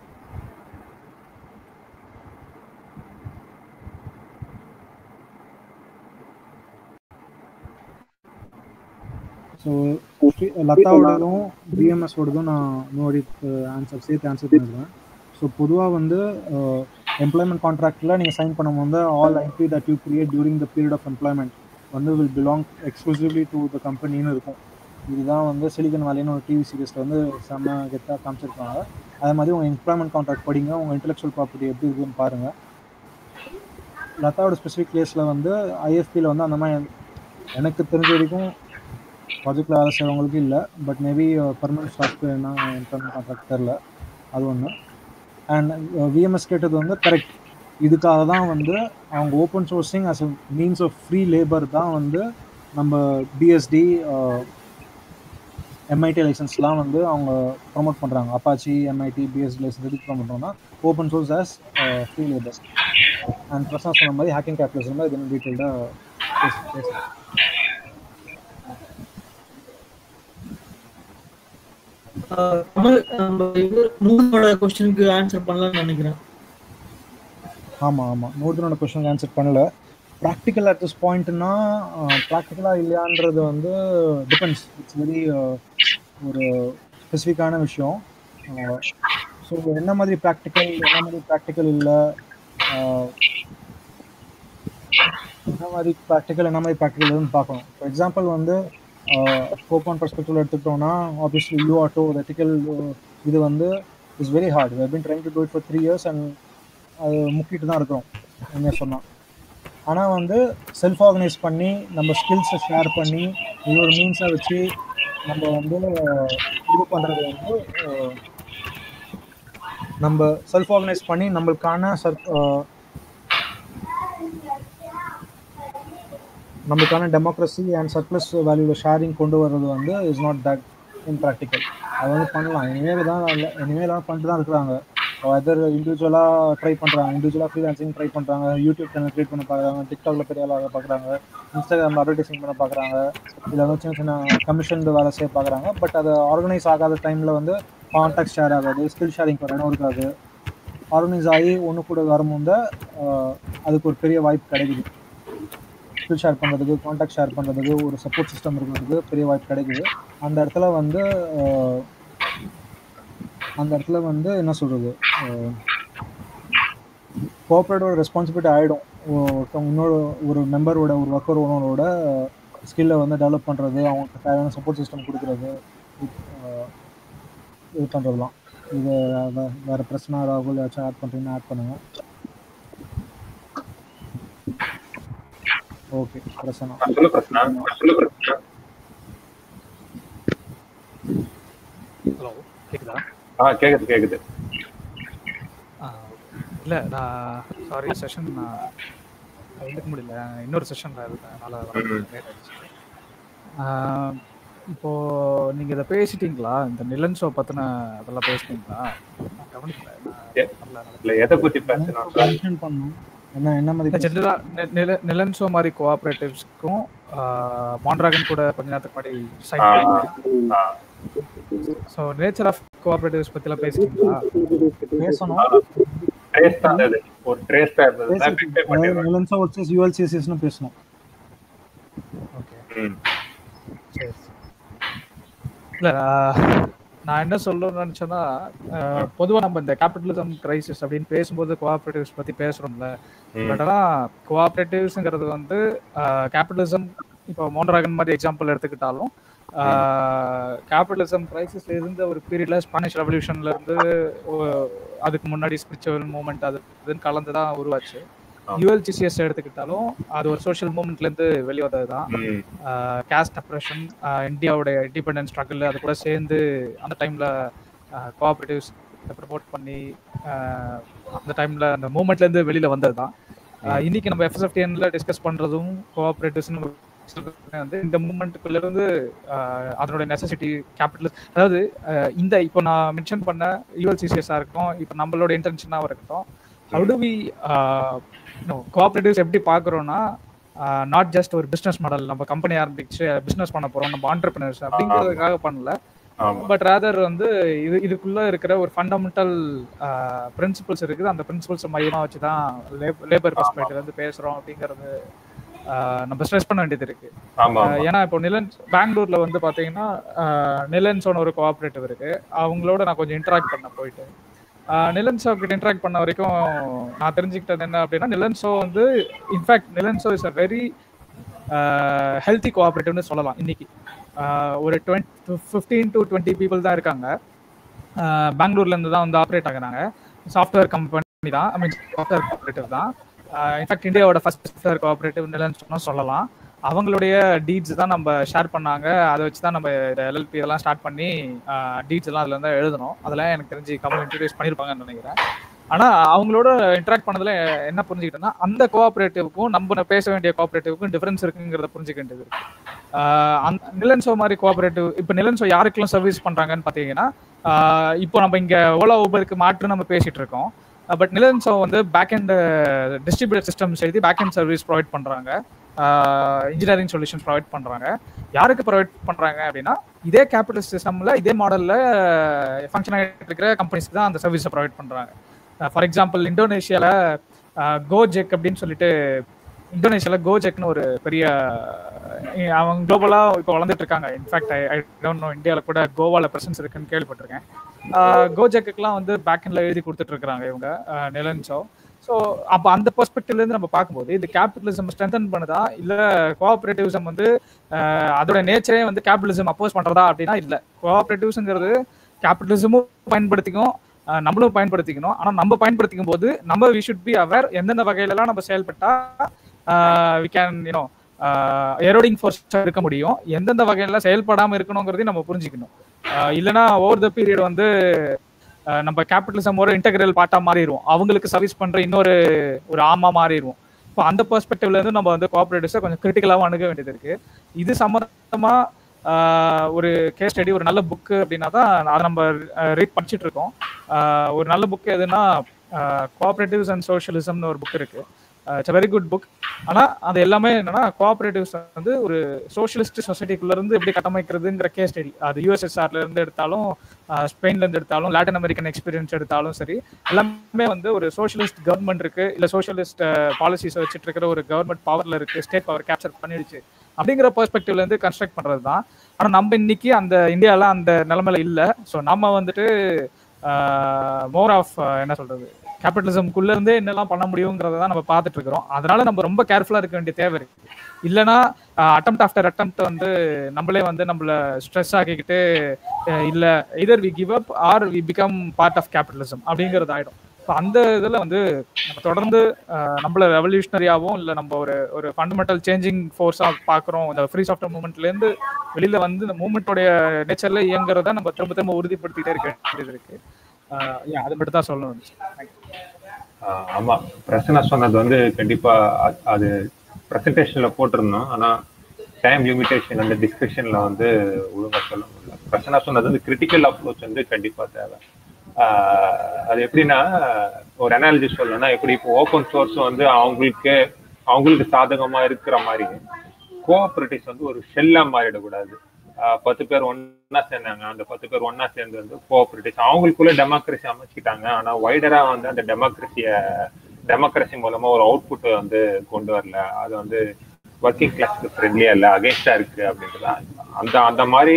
ஸோ லதாவோடதும் பிஎம்எஸோடதும் நான் இன்னொரு ஆன்சர் சேர்த்து ஆன்சர் பண்ணிடுவேன் ஸோ பொதுவாக வந்து எம்ப்ளாய்மெண்ட் கான்ட்ராக்டில் நீங்கள் சைன் பண்ணும்போது all IP that you create during the period of employment வந்து will belong exclusively to the கம்பெனின்னு இருக்கும் இதுதான் வந்து சிலிகன் வேலைன்னு ஒரு டிவி சீரிஸில் வந்து செம்ம கெத்தாக காமிச்சிருக்காங்க அதே மாதிரி உங்கள் எம்ப்ளாய்மெண்ட் கான்ட்ராக்ட் படிங்க உங்கள் இன்டெலெக்சுவல் ப்ராப்பர்ட்டி எப்படி இருக்குன்னு பாருங்கள் லதாவோட ஸ்பெசிஃபிக் கேஸில் வந்து ஐஎஃபியில் வந்து அந்த மாதிரி எனக்கு தெரிஞ்ச வரைக்கும் ப்ராஜெக்டில் வேலை செய்கிறவங்களுக்கு இல்லை பட் மேபி பர்மனன்ட் ஸ்டாஃப்க்கு என்ன எம்ப்ளாய்மெண்ட் கான்ட்ராக்ட் தெரில அது ஒன்று அண்ட் விஎம்எஸ் கேட்டது வந்து கரெக்ட் இதுக்காக தான் வந்து அவங்க open sourcing as a means of free labour தான் வந்து நம்ம பிஎஸ்டி எம்ஐடி லைசன்ஸ்லாம் வந்து அவங்க ப்ரொமோட் பண்ணுறாங்க அப்பாச்சி எம்ஐடி பிஎஸ்டி லைசன்ஸ் எதுக்கு ப்ரொமோட் பண்ணுறோம்னா open source as free labour and Prasanna சொன்ன மாதிரி ஹேக்கிங் கேபிட்டலிசம் இது டீட்டெயில்டாக பேச பேசுகிறேன் கமல் நம்ம இது நூறோட கொஸ்டினுக்கு ஆன்சர் பண்ணலாம்னு நினைக்கிறேன் ஆமாம் ஆமாம் நூறுதனோட கொஸ்டின் ஆன்சர் பண்ணல ப்ராக்டிக்கல் அட் திஸ் பாயிண்ட்னா ப்ராக்டிக்கலாக இல்லையான்றது வந்து டிபெண்ட்ஸ் இட்ஸ் வெரி ஒரு ஸ்பெசிஃபிக்கான விஷயம் ஸோ என்ன மாதிரி ப்ராக்டிக்கல் என்ன மாதிரி ப்ராக்டிக்கல் இல்லை என்ன மாதிரி ப்ராக்டிக்கல் என்ன மாதிரி ப்ராக்டிக்கல் இல்லைன்னு பார்க்கணும் ஃபார் எக்ஸாம்பிள் வந்து கோப்பான் பர்ஸ்பெக்டிவ் எடுத்துக்கிட்டோம்னா ஆப்வியஸ்லி யூ ஆட்டோ எத்திக்கல் இது வந்து is very hard we been trying to do it for three years and அது முக்கிட்டு தான் இருக்கிறோம் என்ன சொன்னால் ஆனால் வந்து செல்ஃப் ஆர்கனைஸ் பண்ணி நம்ம ஸ்கில்ஸை ஷேர் பண்ணி இது ஒரு மீன்ஸாக வச்சு நம்ம வந்து இது பண்ணுறது வந்து அஹ், நம்ம செல்ஃப் ஆர்கனைஸ் பண்ணி நம்மளுக்கான சர் நம்மளுக்கான டெமோக்ரஸி அண்ட் சர்ப்ளஸ் வேல்யூவில் ஷேரிங் கொண்டு வர்றது வந்து இஸ் நாட் தட் இம்ப்ராக்டிக்கல் அது வந்து பண்ணலாம் இனிமேல் தான் இனிமேல் தான் பண்ணிட்டு தான் இருக்கிறாங்க அதர் இண்டிவிஜுவலாக ட்ரை பண்ணுறாங்க இண்டிவிஜுவலாக ஃப்ரீலான்சிங் ட்ரை பண்ணுறாங்க யூடியூப் சேனல் க்ரியேட் பண்ண பார்க்குறாங்க டிக்டாக்ல பெரிய ஆளாக பார்க்குறாங்க இன்ஸ்டாகிராமில் அட்வர்டைசிங் பண்ண பார்க்குறாங்க இதில் வந்து சின்ன சின்ன கமிஷன் வேலை செய்ய பார்க்குறாங்க பட் அது ஆர்கனைஸ் ஆகாத டைமில் வந்து கான்டாக்ட் ஷேர் ஆகாது ஸ்கில் ஷேரிங் பண்ண இடம் இருக்காது ஆர்கனைஸ் ஆகி ஒன்று கூட வரும்போது ஆஹ், அதுக்கு ஒரு பெரிய வாய்ப்பு கிடைக்குது ஸ்கில் ஷேர் பண்ணுறதுக்கு கான்டாக்ட் ஷேர் பண்ணுறதுக்கு ஒரு சப்போர்ட் சிஸ்டம் இருக்கிறதுக்கு பெரிய வாய்ப்பு கிடைக்குது அந்த இடத்துல வந்து ஆஹ், அந்த இடத்துல வந்து என்ன சொல்கிறது கோஆப்ரேட்டோட ரெஸ்பான்சிபிலிட்டி ஆகிடும் ஒருத்தவங்க இன்னொரு ஒரு மெம்பரோட ஒரு ஒர்க்கர் ஓனரோட ஸ்கில்லை வந்து டெவலப் பண்ணுறது அவங்களுக்கு தேவையான சப்போர்ட் சிஸ்டம் கொடுக்குறது ஆஹ், இது பண்ணுறதுலாம் இது வே- வேற பிரச்சனை ராகுல் ஏதாச்சும் ஆட் பண்ணுறீங்கன்னா ஆட் பண்ணுங்க ஓகே பிரச்சனை சொல்லு பிரச்சனை சொல்லு பிரச்சனை ஹலோ கேக்குதா ஆ கேக்குது கேக்குது ஆ, இல்ல நான் சாரி செஷன் நான் எடுக்க முடியல இன்னொரு செஷன்ல இருக்கனால ம். லேட் ஆயிடுச்சு ஆ, இப்போ நீங்க இதை பேசிட்டீங்களா இந்த நிலன் ஷோ பத்தின அதெல்லாம் பேசிட்டீங்களா நான் கவனிக்கல நான் ஏ- நம்ம நல்லா இல்ல எதை பத்தி பேசணும் மென்ஷன் பண்ணணும் என்ன என்ன மாதிரி ஜென்ரலா நிலன்சோ மாதிரி கோஆபரேட்டிவ்ஸ்க்கும் மாண்ட்ராகன் கூட கொஞ்ச நேரத்துக்கு முன்னாடி சைட் பண்ணிருக்கேன் ஆ, ஸோ நேச்சர் ஆஃப் கோஆபரேட்டிவ்ஸ் பத்திலாம் பேசிட்டீங்களா பேசணும் trace தான் இருந்தது ஒரு ட்ரேஸ் தான் இருந்தது தான் பேசிட்டு வெரிஃபை பண்ணிடுவாங்க நிலன்சா வர்சஸ் யூஎல்சிஎஸ்எஸ்னு பேசணும் ஓகே ம். சரி இல்லை நான் என்ன சொல்லணும்னு நினச்சேன்னா பொதுவாக நம்ம இந்த கேபிட்டலிசம் கிரைசிஸ் அப்படின்னு பேசும்போது கோஆபரேட்டிவ்ஸ் பற்றி பேசுகிறோம்ல ம். பட் ஆனால் கோஆபரேட்டிவ்ஸுங்கிறது வந்து கேபிட்டலிசம் இப்போ மோண்டராகன் மாதிரி எக்ஸாம்பிள் எடுத்துக்கிட்டாலும் கேபிட்டலிசம் கிரைசிஸ்ல இருந்த ஒரு பீரியட்ல ஸ்பானிஷ் ரெவல்யூஷன்ல இருந்து ஒ- அதுக்கு முன்னாடி ஸ்பிரிச்சுவல் மூமெண்ட் அது இதுன்னு கலந்து தான் உருவாச்சு ஆமா. யூஎல்ஜிசிஎஸ் எடுத்துக்கிட்டாலும் அது ஒரு சோஷியல் மூமெண்ட்ல இருந்து வெளியே வந்தது தான் ம். கேஸ்ட் அப்ரேஷன் இந்தியாவுடைய இண்டிபெண்டன்ஸ் ஸ்ட்ரகிள் அது கூட சேர்ந்து அந்த டைம்ல கோஆபரேட்டிவ்ஸ் ப்ரமோட் பண்ணி ஆஹ், அந்த டைம்ல அந்த மூமெண்ட்ல இருந்து வெளியில வந்தது தான் இன்னைக்கு நம்ம எஃப்எஸ்எஃப்டிஎன்ல டிஸ்கஸ் பண்றதும் கோஆபரேட்டிவ்ஸ் வந்து இந்த மூமெண்ட்டுக்குள்ள இருந்து ஆஹ், அதனுடைய நெசசிட்டி கேபிட்டல் அதாவது ஆஹ், இந்த இப்போ நான் மென்ஷன் பண்ண யூஎல்சிசிஎஸ்ஸாக இருக்கட்டும் இப்போ நம்மளோட இன்டென்ஷனாக இருக்கட்டும் ஹவு டு வி கோஆபரேட்டிவ்ஸ் எப்படி பார்க்குறோன்னா நாட் ஜஸ்ட் ஒரு பிஸ்னஸ் மாடல் நம்ம கம்பெனி ஆரம்பிச்சு பிஸ்னஸ் பண்ண போறோம் நம்ம ஆண்டர்பிரினர்ஸ் அப்படிங்கிறதுக்காக பண்ணல ஆமா பட் ரேதர் வந்து இது இதுக்குள்ள இருக்கிற ஒரு ஃபண்டமெண்டல் பிரின்சிபல்ஸ் இருக்குது அந்த பிரின்சிபல்ஸ் மையமா வச்சு தான் லேபர் பெர்ஸ்பெக்டிவ்ல இருந்து பேசுறோம் அப்படிங்கிறது ஆஹ், நம்ம ஸ்ட்ரெஸ் பண்ண வேண்டியது இருக்கு ஆமா ஆஹ், ஏன்னா இப்போ நிலன் பெங்களூர்ல வந்து பாத்தீங்கன்னா நிலன்ஸோன ஒரு கோஆபரேட்டிவ் இருக்கு அவங்களோட நான் கொஞ்சம் இன்டராக்ட் பண்ண போயிட்டு நிலன்சோ கிட்ட இன்டராக்ட் பண்ண வரைக்கும் நான் தெரிஞ்சுக்கிட்டது என்ன அப்படின்னா நிலன்சோ வந்து in fact Nilenso is a very healthy கோஆபரேட்டிவ்னு சொல்லலாம் இன்னைக்கு ஆஹ் ஒரு twenty fifteen to twenty people தான் இருக்காங்க ஆஹ் பெங்களூர்ல இருந்து தான் வந்து ஆப்ரேட் ஆகுறாங்க சாஃப்ட்வேர் கம்பெனி தான் ஐ மீன் சாஃப்ட்வேர் கோஆபரேட்டிவ் தான் இன்ஃபேக்ட் இந்தியாவோட ஃபர்ஸ்ட் சாஃப்ட்வேர் கோஆபரேட்டிவ் நிலன்னு சொல்லலாம் அவங்களுடைய டீட்ஸ் தான் நம்ம ஷேர் பண்ணாங்க அதை வச்சு தான் நம்ம இந்த எல்எல்பி இதெல்லாம் ஸ்டார்ட் பண்ணி டீட்ஸ் எல்லாம் அதுல இருந்தா எழுதணும் அதெல்லாம் எனக்கு தெரிஞ்சு கமல் இன்ட்ரடியூஸ் பண்ணியிருப்பாங்கன்னு நினைக்கிறேன் ஆனா அவங்களோட இன்டராக்ட் பண்ணதுல என்ன புரிஞ்சுக்கிட்டேன்னா அந்த கோஆபரேட்டிவ்க்கும் நம்ம பேச வேண்டிய கோஆபரேட்டிவ்க்கும் டிஃபரன்ஸ் இருக்குங்கிறத புரிஞ்சுக்க வேண்டியது இருக்கு ஆஹ் அந்த நிலன்சோ மாதிரி கோஆபரேட்டிவ் இப்போ நிலன்சோ யாருக்கெல்லாம் சர்வீஸ் பண்றாங்கன்னு பாத்தீங்கன்னா ஆஹ் இப்போ நம்ம இங்க ஓலா ஊபருக்கு மாற்று நம்ம பேசிட்டு இருக்கோம் பட் நிலன்சோ வந்து பேக் அண்ட் டிஸ்ட்ரிபியூட்டர் சிஸ்டம்ஸ் எழுதி பேக் அண்ட் சர்வீஸ் ப்ரொவைட் பண்றாங்க இன்ஜினியரிங் சொல்யூஷன்ஸ் ப்ரொவைட் பண்றாங்க யாருக்கு ப்ரொவைட் பண்றாங்க அப்படின்னா இதே கேபிட்டல் சிஸ்டம்ல இதே மாடல்ல ஃபங்க்ஷன் ஆகிட்டு இருக்கிற கம்பெனிஸ்க்கு தான் அந்த சர்வீஸை ப்ரொவைட் பண்றாங்க ஃபார் எக்ஸாம்பிள் இந்தோனேஷியால கோஜெக் அப்படின்னு சொல்லிட்டு இந்தோனேஷியால கோஜெக்னு ஒரு பெரிய அஹ், அவங்க குளோபலா இப்போ வளர்ந்துட்டு இருக்காங்க இன்ஃபேக்ட் ஐ டோன்ட் நோ இந்தியாவில் கூட கோவால பிரசன்ஸ் இருக்குன்னு கேள்விப்பட்டிருக்கேன் கோஜெக்குலாம் வந்து பேக்கெண்ட்ல எழுதி கொடுத்துட்டு இருக்காங்க இவங்க நிலன்சோ ஸோ அப்போ அந்த பெர்ஸ்பெக்டிவ்ல இருந்து நம்ம பார்க்கும்போது இது கேபிட்டலிசம் ஸ்ட்ரென்தன் பண்ணுதா இல்ல கோஆபரேட்டிவ்ஸம் வந்து அஹ், அதோட நேச்சரே வந்து கேபிட்டலிசம் அப்போஸ் பண்றதா அப்படின்னா இல்ல கோஆபரேட்டிவ்ஸுங்கிறது கேபிட்டலிசமும் பயன்படுத்திக்கும் அஹ், நம்மளும் பயன்படுத்திக்கணும் ஆனா நம்ம பயன்படுத்திக்கும் போது நம்ம வி ஷுட் பி அவர் எந்தெந்த வகையிலலாம் நம்ம செயல்பட்டா we can you know eroding force இருக்க முடியும் எந்தெந்த வகையில செயல்படாம இருக்கணுங்கிறதையும் நம்ம புரிஞ்சுக்கணும் அஹ், இல்லைன்னா ஓவர் த பீரியட் வந்து அஹ், நம்ம கேபிட்டலிசம் ஒரு இன்டெகிரல் பார்ட்டா மாறிடுவோம் அவங்களுக்கு சர்வீஸ் பண்ற இன்னொரு ஒரு ஆமா மாறிடுவோம் இப்போ அந்த பெர்ஸ்பெக்டிவ்ல இருந்து நம்ம வந்து கோஆபரேட்டிவ்ஸை கொஞ்சம் கிரிட்டிக்கலாகவும் அணுக வேண்டியது இருக்கு இது சம்மந்தமா ஆஹ், ஒரு கேஸ் ஸ்டடி ஒரு நல்ல புக்கு அப்படின்னா தான் அதை நம்ம ரீட் படிச்சுட்டு இருக்கோம் ஆஹ், ஒரு நல்ல புக் எதுனா கோஆபரேட்டிவ்ஸ் அண்ட் சோஷியலிசம்னு ஒரு புக் இருக்கு இட்ஸ் வெரி குட் புக் ஆனா அது எல்லாமே என்னன்னா கோஆபரேட்டிவ்ஸ் வந்து ஒரு சோஷியலிஸ்ட் சொசைட்டிக்குள்ள இருந்து எப்படி கட்டமைக்கிறதுங்கிற கேஸ் ஸ்டடி அது யூஎஸ்எஸ்ஆர்ல இருந்து எடுத்தாலும் ஆஹ், ஸ்பெயின்ல இருந்து எடுத்தாலும் லாட்டின் அமெரிக்கன் எக்ஸ்பீரியன்ஸ் எடுத்தாலும் சரி எல்லாமே வந்து ஒரு சோஷியலிஸ்ட் கவர்மெண்ட் இருக்கு இல்ல சோஷியலிஸ்ட் பாலிசிஸ் வச்சுட்டு இருக்கிற ஒரு கவர்மெண்ட் பவர்ல இருக்கு ஸ்டேட் பவர் கேப்சர் பண்ணிடுச்சு அப்படிங்கிற பெர்ஸ்பெக்டிவ்ல இருந்து கன்ஸ்ட்ரக்ட் பண்றது தான் ஆனா நம்ம இன்னைக்கு அந்த இந்தியால அந்த நிலைமையில இல்ல ஸோ நம்ம வந்துட்டு மோர் ஆஃப் என்ன சொல்றது கேபிட்டலிசம்குள்ள இருந்தே என்னெல்லாம் பண்ண முடியுங்கிறத தான் நம்ம பார்த்துட்டு இருக்கிறோம் அதனால நம்ம ரொம்ப கேர்ஃபுல்லா இருக்க வேண்டிய தேவை இருக்கு இல்லைன்னா அட்டம் ஆஃப்டர் அட்டம் வந்து நம்மளே வந்து நம்மள ஸ்ட்ரெஸ் ஆக்கிக்கிட்டு அஹ், இல்ல either we give up or we become part of capitalism அப்படிங்கிறது ஆயிடும் ஸோ அந்த இதில் வந்து நம்ம தொடர்ந்து அஹ், நம்மள ரெவல்யூஷனரியாகவும் இல்லை நம்ம ஒரு ஒரு ஃபண்டமெண்டல் சேஞ்சிங் ஃபோர்ஸாக பார்க்குறோம் இந்த ஃப்ரீ சாஃப்ட்வேர் மூவ்மெண்ட்லேருந்து வெளியில் வந்து இந்த மூவ்மெண்ட்டோடைய நேச்சரில் இயங்குறத நம்ம திரும்ப திரும்ப உறுதிப்படுத்திட்டே இருக்க வேண்டியது இருக்கு அஹ், yeah, அதை மட்டும் தான் சொல்லணும் Thank you. ஆஹ் ஆமா பிரசன்னா சொன்னது வந்து கண்டிப்பா அ- அது ப்ரெசன்டேஷன்ல போட்டிருந்தோம் ஆனா டைம் லிமிடேஷன் அந்த டிஸ்கஷன்ல வந்து ஒழுங்கா சொல்ல முடியல பிரசன்னா சொன்னது வந்து கிரிட்டிக்கல் அப்ரோச் வந்து கண்டிப்பா தேவை அது எப்படின்னா ஒரு அனாலஜி சொல்லணும்னா எப்படி இப்போ ஓப்பன் சோர்ஸ் வந்து அவங்களுக்கு அவங்களுக்கு சாதகமா இருக்கிற மாதிரி கோஆபரேட்டிவ்ஸ் வந்து ஒரு ஷெல்லா மாறிடக்கூடாது ஆஹ் பத்து பேர் ஒன்னா சேர்ந்தாங்க அந்த பத்து பேர் ஒன்னா சேர்ந்து வந்து கோஆபரேட்டிவ்ஸ் அவங்களுக்குள்ள டெமோக்ரஸி அமைச்சிக்கிட்டாங்க ஆனா வைடரா வந்து அந்த டெமோக்ரஸிய டெமோக்ரஸி மூலமா ஒரு அவுட்புட் வந்து கொண்டு வரல அது வந்து ஒர்க்கிங் கிளாஸ்க்கு ஃப்ரெண்ட்லியா இல்லை அகேன்ஸ்டா இருக்கு அப்படின்றது அந்த அந்த மாதிரி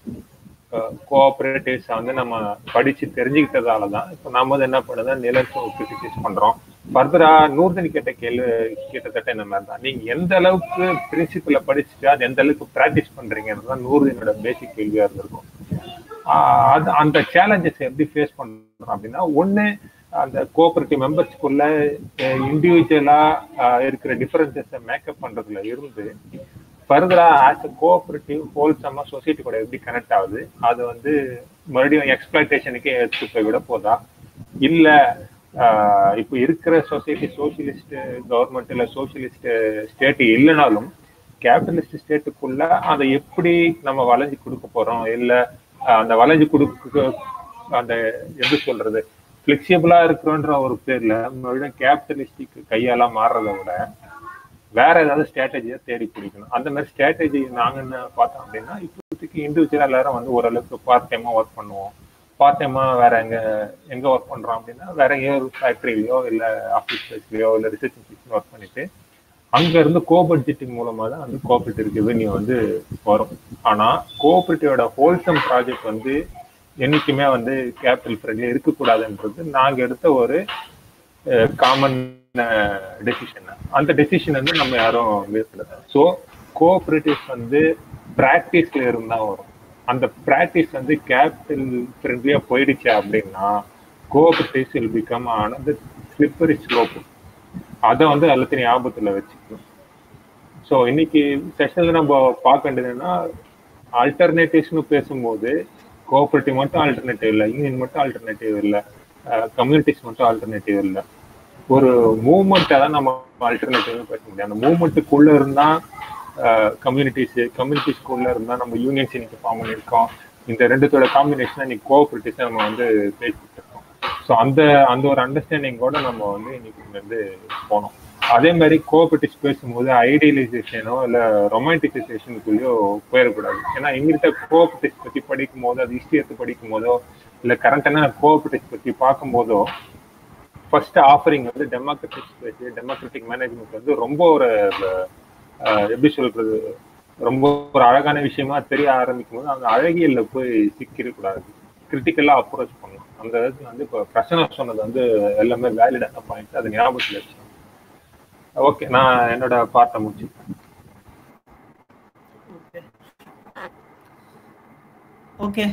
கோஆபரேட்டிவ்ஸ் வந்து நம்ம படிச்சு தெரிஞ்சுக்கிட்டதால தான் இப்போ நம்ம வந்து என்ன பண்ணுறதா நிலத்தும் கிரிட்டிசைஸ் பண்றோம் ஃபர்தரா நூறுதனி கேட்ட கேள்வி கிட்டத்தட்ட இந்த மாதிரி தான் நீங்க எந்த அளவுக்கு பிரின்சிபலை படிச்சுட்டு அது எந்த அளவுக்கு ப்ராக்டிஸ் பண்றீங்கிறது தான் நூறுதனோட பேசிக் கேள்வியா இருந்திருக்கும் ஆஹ் அது அந்த சேலஞ்சஸ் எப்படி ஃபேஸ் பண்றோம் அப்படின்னா ஒண்ணு அந்த கோஆபரேட்டிவ் மெம்பர்ஸ்க்குள்ள இண்டிவிஜுவலா இருக்கிற டிஃபரன்சஸை மேக்கப் பண்றதுல இருந்து ஃபர்தரா ஆஸ் அ கோஆபரேட்டிவ் ஹோல்சமா சொசைட்டி கூட எப்படி கனெக்ட் ஆகுது அது வந்து மறுபடியும் எக்ஸ்பிளாய்டேஷனுக்கே எடுத்து போய் விட போதா இல்ல ஆஹ் இப்போ இருக்கிற சொசைட்டி சோசியலிஸ்ட் கவர்மெண்ட் இல்ல சோசியலிஸ்ட் ஸ்டேட் இல்லைனாலும் கேபிட்டலிஸ்ட் ஸ்டேட்டுக்குள்ள அதை எப்படி நம்ம வளைஞ்சு கொடுக்க போறோம் இல்ல ஆஹ் அந்த வளைஞ்சு கொடுக்க அந்த எப்படி சொல்றது பிளெக்சிபிளா இருக்கிறோன்ற ஒரு பேர்ல மறுபடியும் கேபிட்டலிஸ்டிக் கையாலாம் மாறுறதை விட வேற ஏதாவது ஸ்ட்ராட்டஜியை தேடி பிடிக்கணும் அந்த மாதிரி ஸ்ட்ராட்டஜி நாங்க என்ன பார்த்தோம் அப்படின்னா இப்போதைக்கு இண்டிவிஜுவலா எல்லாரும் வந்து ஓரளவுக்கு பார்ட் டைமா ஒர்க் பண்ணுவோம் பார்ட் டைமா வேற எங்க எங்க ஒர்க் பண்றோம் அப்படின்னா வேற எங்கேயோ ஒரு ஃபேக்டரியிலயோ இல்ல ஆஃபீஸ் ஸ்பேஸ்லயோ இல்ல ரிசர்ச் இன்ஸ்டியூஷன் ஒர்க் பண்ணிட்டு அங்க இருந்து கோ பட்ஜெட்டிங் மூலமா தான் அந்த கோஆபரேட்டிவ் ரெவென்யூ வந்து வரும் ஆனா கோஆபரேட்டிவோட ஹோல்சம் ப்ராஜெக்ட் வந்து என்னைக்குமே வந்து கேபிட்டல் ஃப்ரெண்ட்லி இருக்கக்கூடாதுன்றது நாங்க எடுத்த ஒரு காமன் டெசிஷன் அந்த டெசிஷன் வந்து நம்ம யாரும் மேற்கொள்ள ஸோ கோஆபரேட்டிவ்ஸ் வந்து ப்ராக்டிஸ்ல இருந்தா வரும் அந்த ப்ராக்டிஸ் வந்து கேபிட்டல் ஃப்ரெண்ட்லியா போயிடுச்சு அப்படின்னா கோஆபரேட்டிவ்ஸ் வில் பிகம் ஆனது ஸ்லிப்பரி ஸ்லோப் அதை வந்து எல்லாத்தையும் ஞாபகத்துல வச்சுக்கணும் ஸோ இன்னைக்கு செஷன்ல நம்ம பார்க்க வேண்டியதுன்னா ஆல்டர்னேட்டிவ்ஸ்னு பேசும்போது கோஆபரேட்டிவ் மட்டும் ஆல்டர்னேட்டிவ் இல்லை யூனியன் மட்டும் ஆல்டர்னேட்டிவ் இல்லை கம்யூனிட்டிஸ் மட்டும் ஆல்டர்னேட்டிவ் இல்லை ஒரு மூவ்மெண்ட்டை தான் நம்ம ஆல்டர்னேட்டிவ் பேச முடியும் அந்த மூவ்மெண்ட்டுக்குள்ள இருந்தா கம்யூனிட்டிஸ் கம்யூனிட்டிஸ்க்குள்ள இருந்தா நம்ம யூனியன்ஸ் இன்னைக்கு ஃபார்ம் பண்ணியிருக்கோம் இந்த ரெண்டுத்தோட காம்பினேஷன் இன்னைக்கு கோஆபரேட்டிவ்ஸ் நம்ம வந்து பேசிட்டு இருக்கோம் ஸோ அந்த அந்த ஒரு அண்டர்ஸ்டாண்டிங்கோட நம்ம வந்து இன்னைக்கு வந்து போனோம் அதே மாதிரி கோஆபரேட்டிவ்ஸ் பேசும்போது ஐடியலைசேஷனோ இல்லை ரொமான்டிசைசேஷனுக்குள்ளேயோ போயிடக்கூடாது ஏன்னா எங்ககிட்ட கோஆபரேட்டிவ்ஸ் பற்றி படிக்கும் போதோ அது ஹிஸ்ட்ரி எடுத்து படிக்கும் போதோ இல்லை கரண்டான கோஆபரேட்டிவ்ஸ் பற்றி பார்க்கும் போதோ ஃபர்ஸ்ட் ஆஃபரிங் வந்து டெமோக்ராட்டிக் ஸ்பேஸ் டெமோக்ராட்டிக் மேனேஜ்மெண்ட் வந்து ரொம்ப ஒரு எப்படி சொல்றது ரொம்ப ஒரு அழகான விஷயமா தெரிய ஆரம்பிக்கும் போது அந்த அழகியல்ல போய் சிக்கிடக்கூடாது கிரிட்டிக்கலா அப்ரோச் பண்ணணும் அந்த இதுல வந்து இப்போ பிரச்சனை சொன்னது வந்து எல்லாமே வேலிடான பாயிண்ட் அது ஞாபகத்தில் வச்சு ஓகே நான் என்னோட பார்ட்டை முடிச்சுக்கிறேன் ஓகே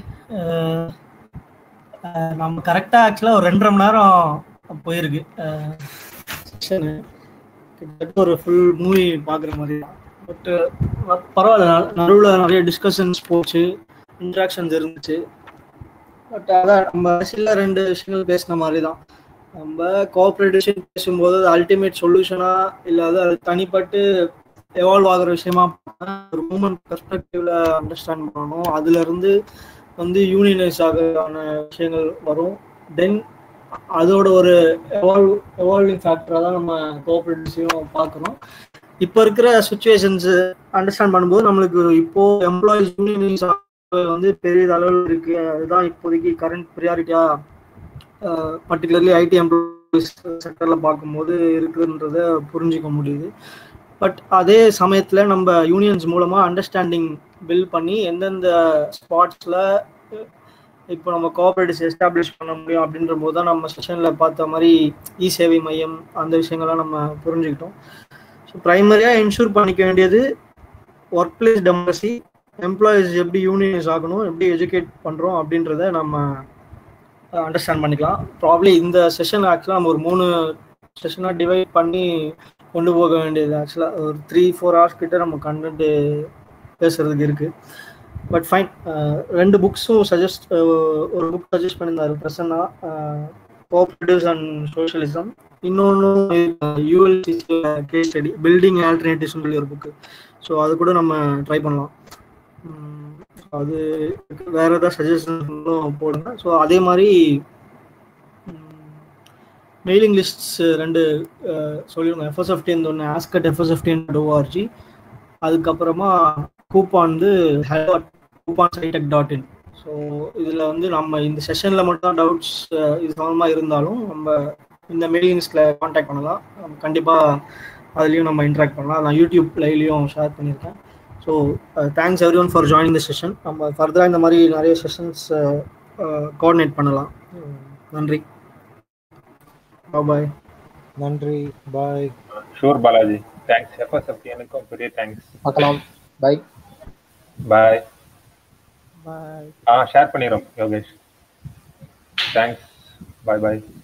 நம்ம கரெக்டாக ஆக்சுவலாக ஒரு ரெண்டரை மணி நேரம் போயிருக்கு செஷனு கிட்டத்தட்ட ஒரு ஃபுல் மூவி பார்க்குற மாதிரி தான் பட் பரவாயில்ல நடுவில் நிறைய டிஸ்கஷன்ஸ் போச்சு இன்ட்ராக்ஷன்ஸ் இருந்துச்சு பட் அதான் நம்ம சில ரெண்டு விஷயங்கள் பேசின மாதிரி தான் நம்ம கோஆப்ரேட்டிவ் பேசும்போது அது அல்டிமேட் சொல்யூஷனா இல்லை அது அது தனிப்பட்டு எவால்வ் ஆகுற விஷயமா ஒரு மூமெண்ட் பெர்ஸ்பெக்டிவ்ல அண்டர்ஸ்டாண்ட் பண்ணணும் அதுல இருந்து வந்து யூனியனைஸ் ஆகிறதான விஷயங்கள் வரும் தென் அதோட ஒரு எவால்வ் எவால்விங் ஃபேக்டராக தான் நம்ம கோஆப்ரேட்டிவ்ஸையும் பார்க்குறோம் இப்போ இருக்கிற சுச்சுவேஷன்ஸ் அண்டர்ஸ்டாண்ட் பண்ணும்போது நம்மளுக்கு இப்போ எம்ப்ளாயிஸ் யூனியனைஸ் வந்து பெரிய அளவில் இருக்கு அதுதான் இப்போதைக்கு கரண்ட் ப்ரியாரிட்டியா பர்டிகுலர்லி ஐடி எம்ப்ளாயிஸ் செக்டரில் பார்க்கும்போது இருக்குன்றத புரிஞ்சிக்க முடியுது பட் அதே சமயத்தில் நம்ம யூனியன்ஸ் மூலமாக அண்டர்ஸ்டாண்டிங் பில்ட் பண்ணி எந்தெந்த ஸ்பாட்ஸில் இப்போ நம்ம கோஆபரேட்டிவ்ஸ் எஸ்டாப்ளிஷ் பண்ண முடியும் அப்படின்ற போது தான் நம்ம செஷனில் பார்த்த மாதிரி இ சேவை மையம் அந்த விஷயங்கள்லாம் நம்ம புரிஞ்சுக்கிட்டோம் ஸோ ப்ரைமரியாக இன்ஷூர் பண்ணிக்க வேண்டியது ஒர்க் பிளேஸ் டெமோக்ரஸி எம்ப்ளாயிஸ் எப்படி யூனியனைஸ் ஆகணும் எப்படி எஜுகேட் பண்ணுறோம் அப்படின்றத நம்ம அண்டர்ஸ்டாண்ட் பண்ணிக்கலாம் ப்ராப்ளி இந்த செஷன் ஆக்சுவலாக நம்ம ஒரு மூணு செஷனாக டிவைட் பண்ணி கொண்டு போக வேண்டியது ஆக்சுவலாக ஒரு த்ரீ ஃபோர் ஹவர்ஸ் கிட்ட நம்ம கண்டென்ட் பேசுறதுக்கு இருக்குது பட் ஃபைன் ரெண்டு புக்ஸும் சஜஸ்ட் ஒரு புக் சஜஸ்ட் பண்ணியிருந்தாரு பிரசன்னா கோஆப்ரேட்டிவ்ஸ் அண்ட் சோஷியலிசம் இன்னொன்று யூஎல்சி கேஸ் ஸ்டடி பில்டிங் ஆல்டர்னேட்டிவ்ஸ்னு சொல்லி ஒரு புக்கு ஸோ அது கூட நம்ம ட்ரை பண்ணலாம் அது வேற ஏதாவது சஜஷன்ஸும் போடுங்க ஸோ அதே மாதிரி மெயிலிங் லிஸ்ட்ஸ் ரெண்டு சொல்லிடுங்க எஃப்எஸ்எஃப்டின் ஒன்று ஆஸ்கட் எஃப்எஸ்எஃப்டின் ஓஆர்ஜி அதுக்கப்புறமா கூப்பான் வந்து Coopon scitech dot in so இதில் வந்து நம்ம இந்த செஷனில் மட்டும் தான் டவுட்ஸ் இது சம்மந்தமாக இருந்தாலும் நம்ம இந்த மெயிலிங்ஸில் காண்டாக்ட் பண்ணலாம் கண்டிப்பாக அதுலேயும் நம்ம இன்ட்ராக்ட் பண்ணலாம் நான் யூடியூப் லைவ்லையும் ஷேர் பண்ணியிருக்கேன் so thanks everyone for joining the session நம்ம ஃபர்தராக இந்த மாதிரி நிறைய செஷன்ஸ் கோஆர்டினேட் பண்ணலாம் நன்றி பாய் நன்றி bye sure Balaji thanks FSFTN எனக்கும் பெரிய தேங்க்ஸ் பார்க்கலாம் பை பாய் பாய் ஆ ஷேர் பண்ணிடுறோம் யோகேஷ் தேங்க்ஸ் பாய் பாய்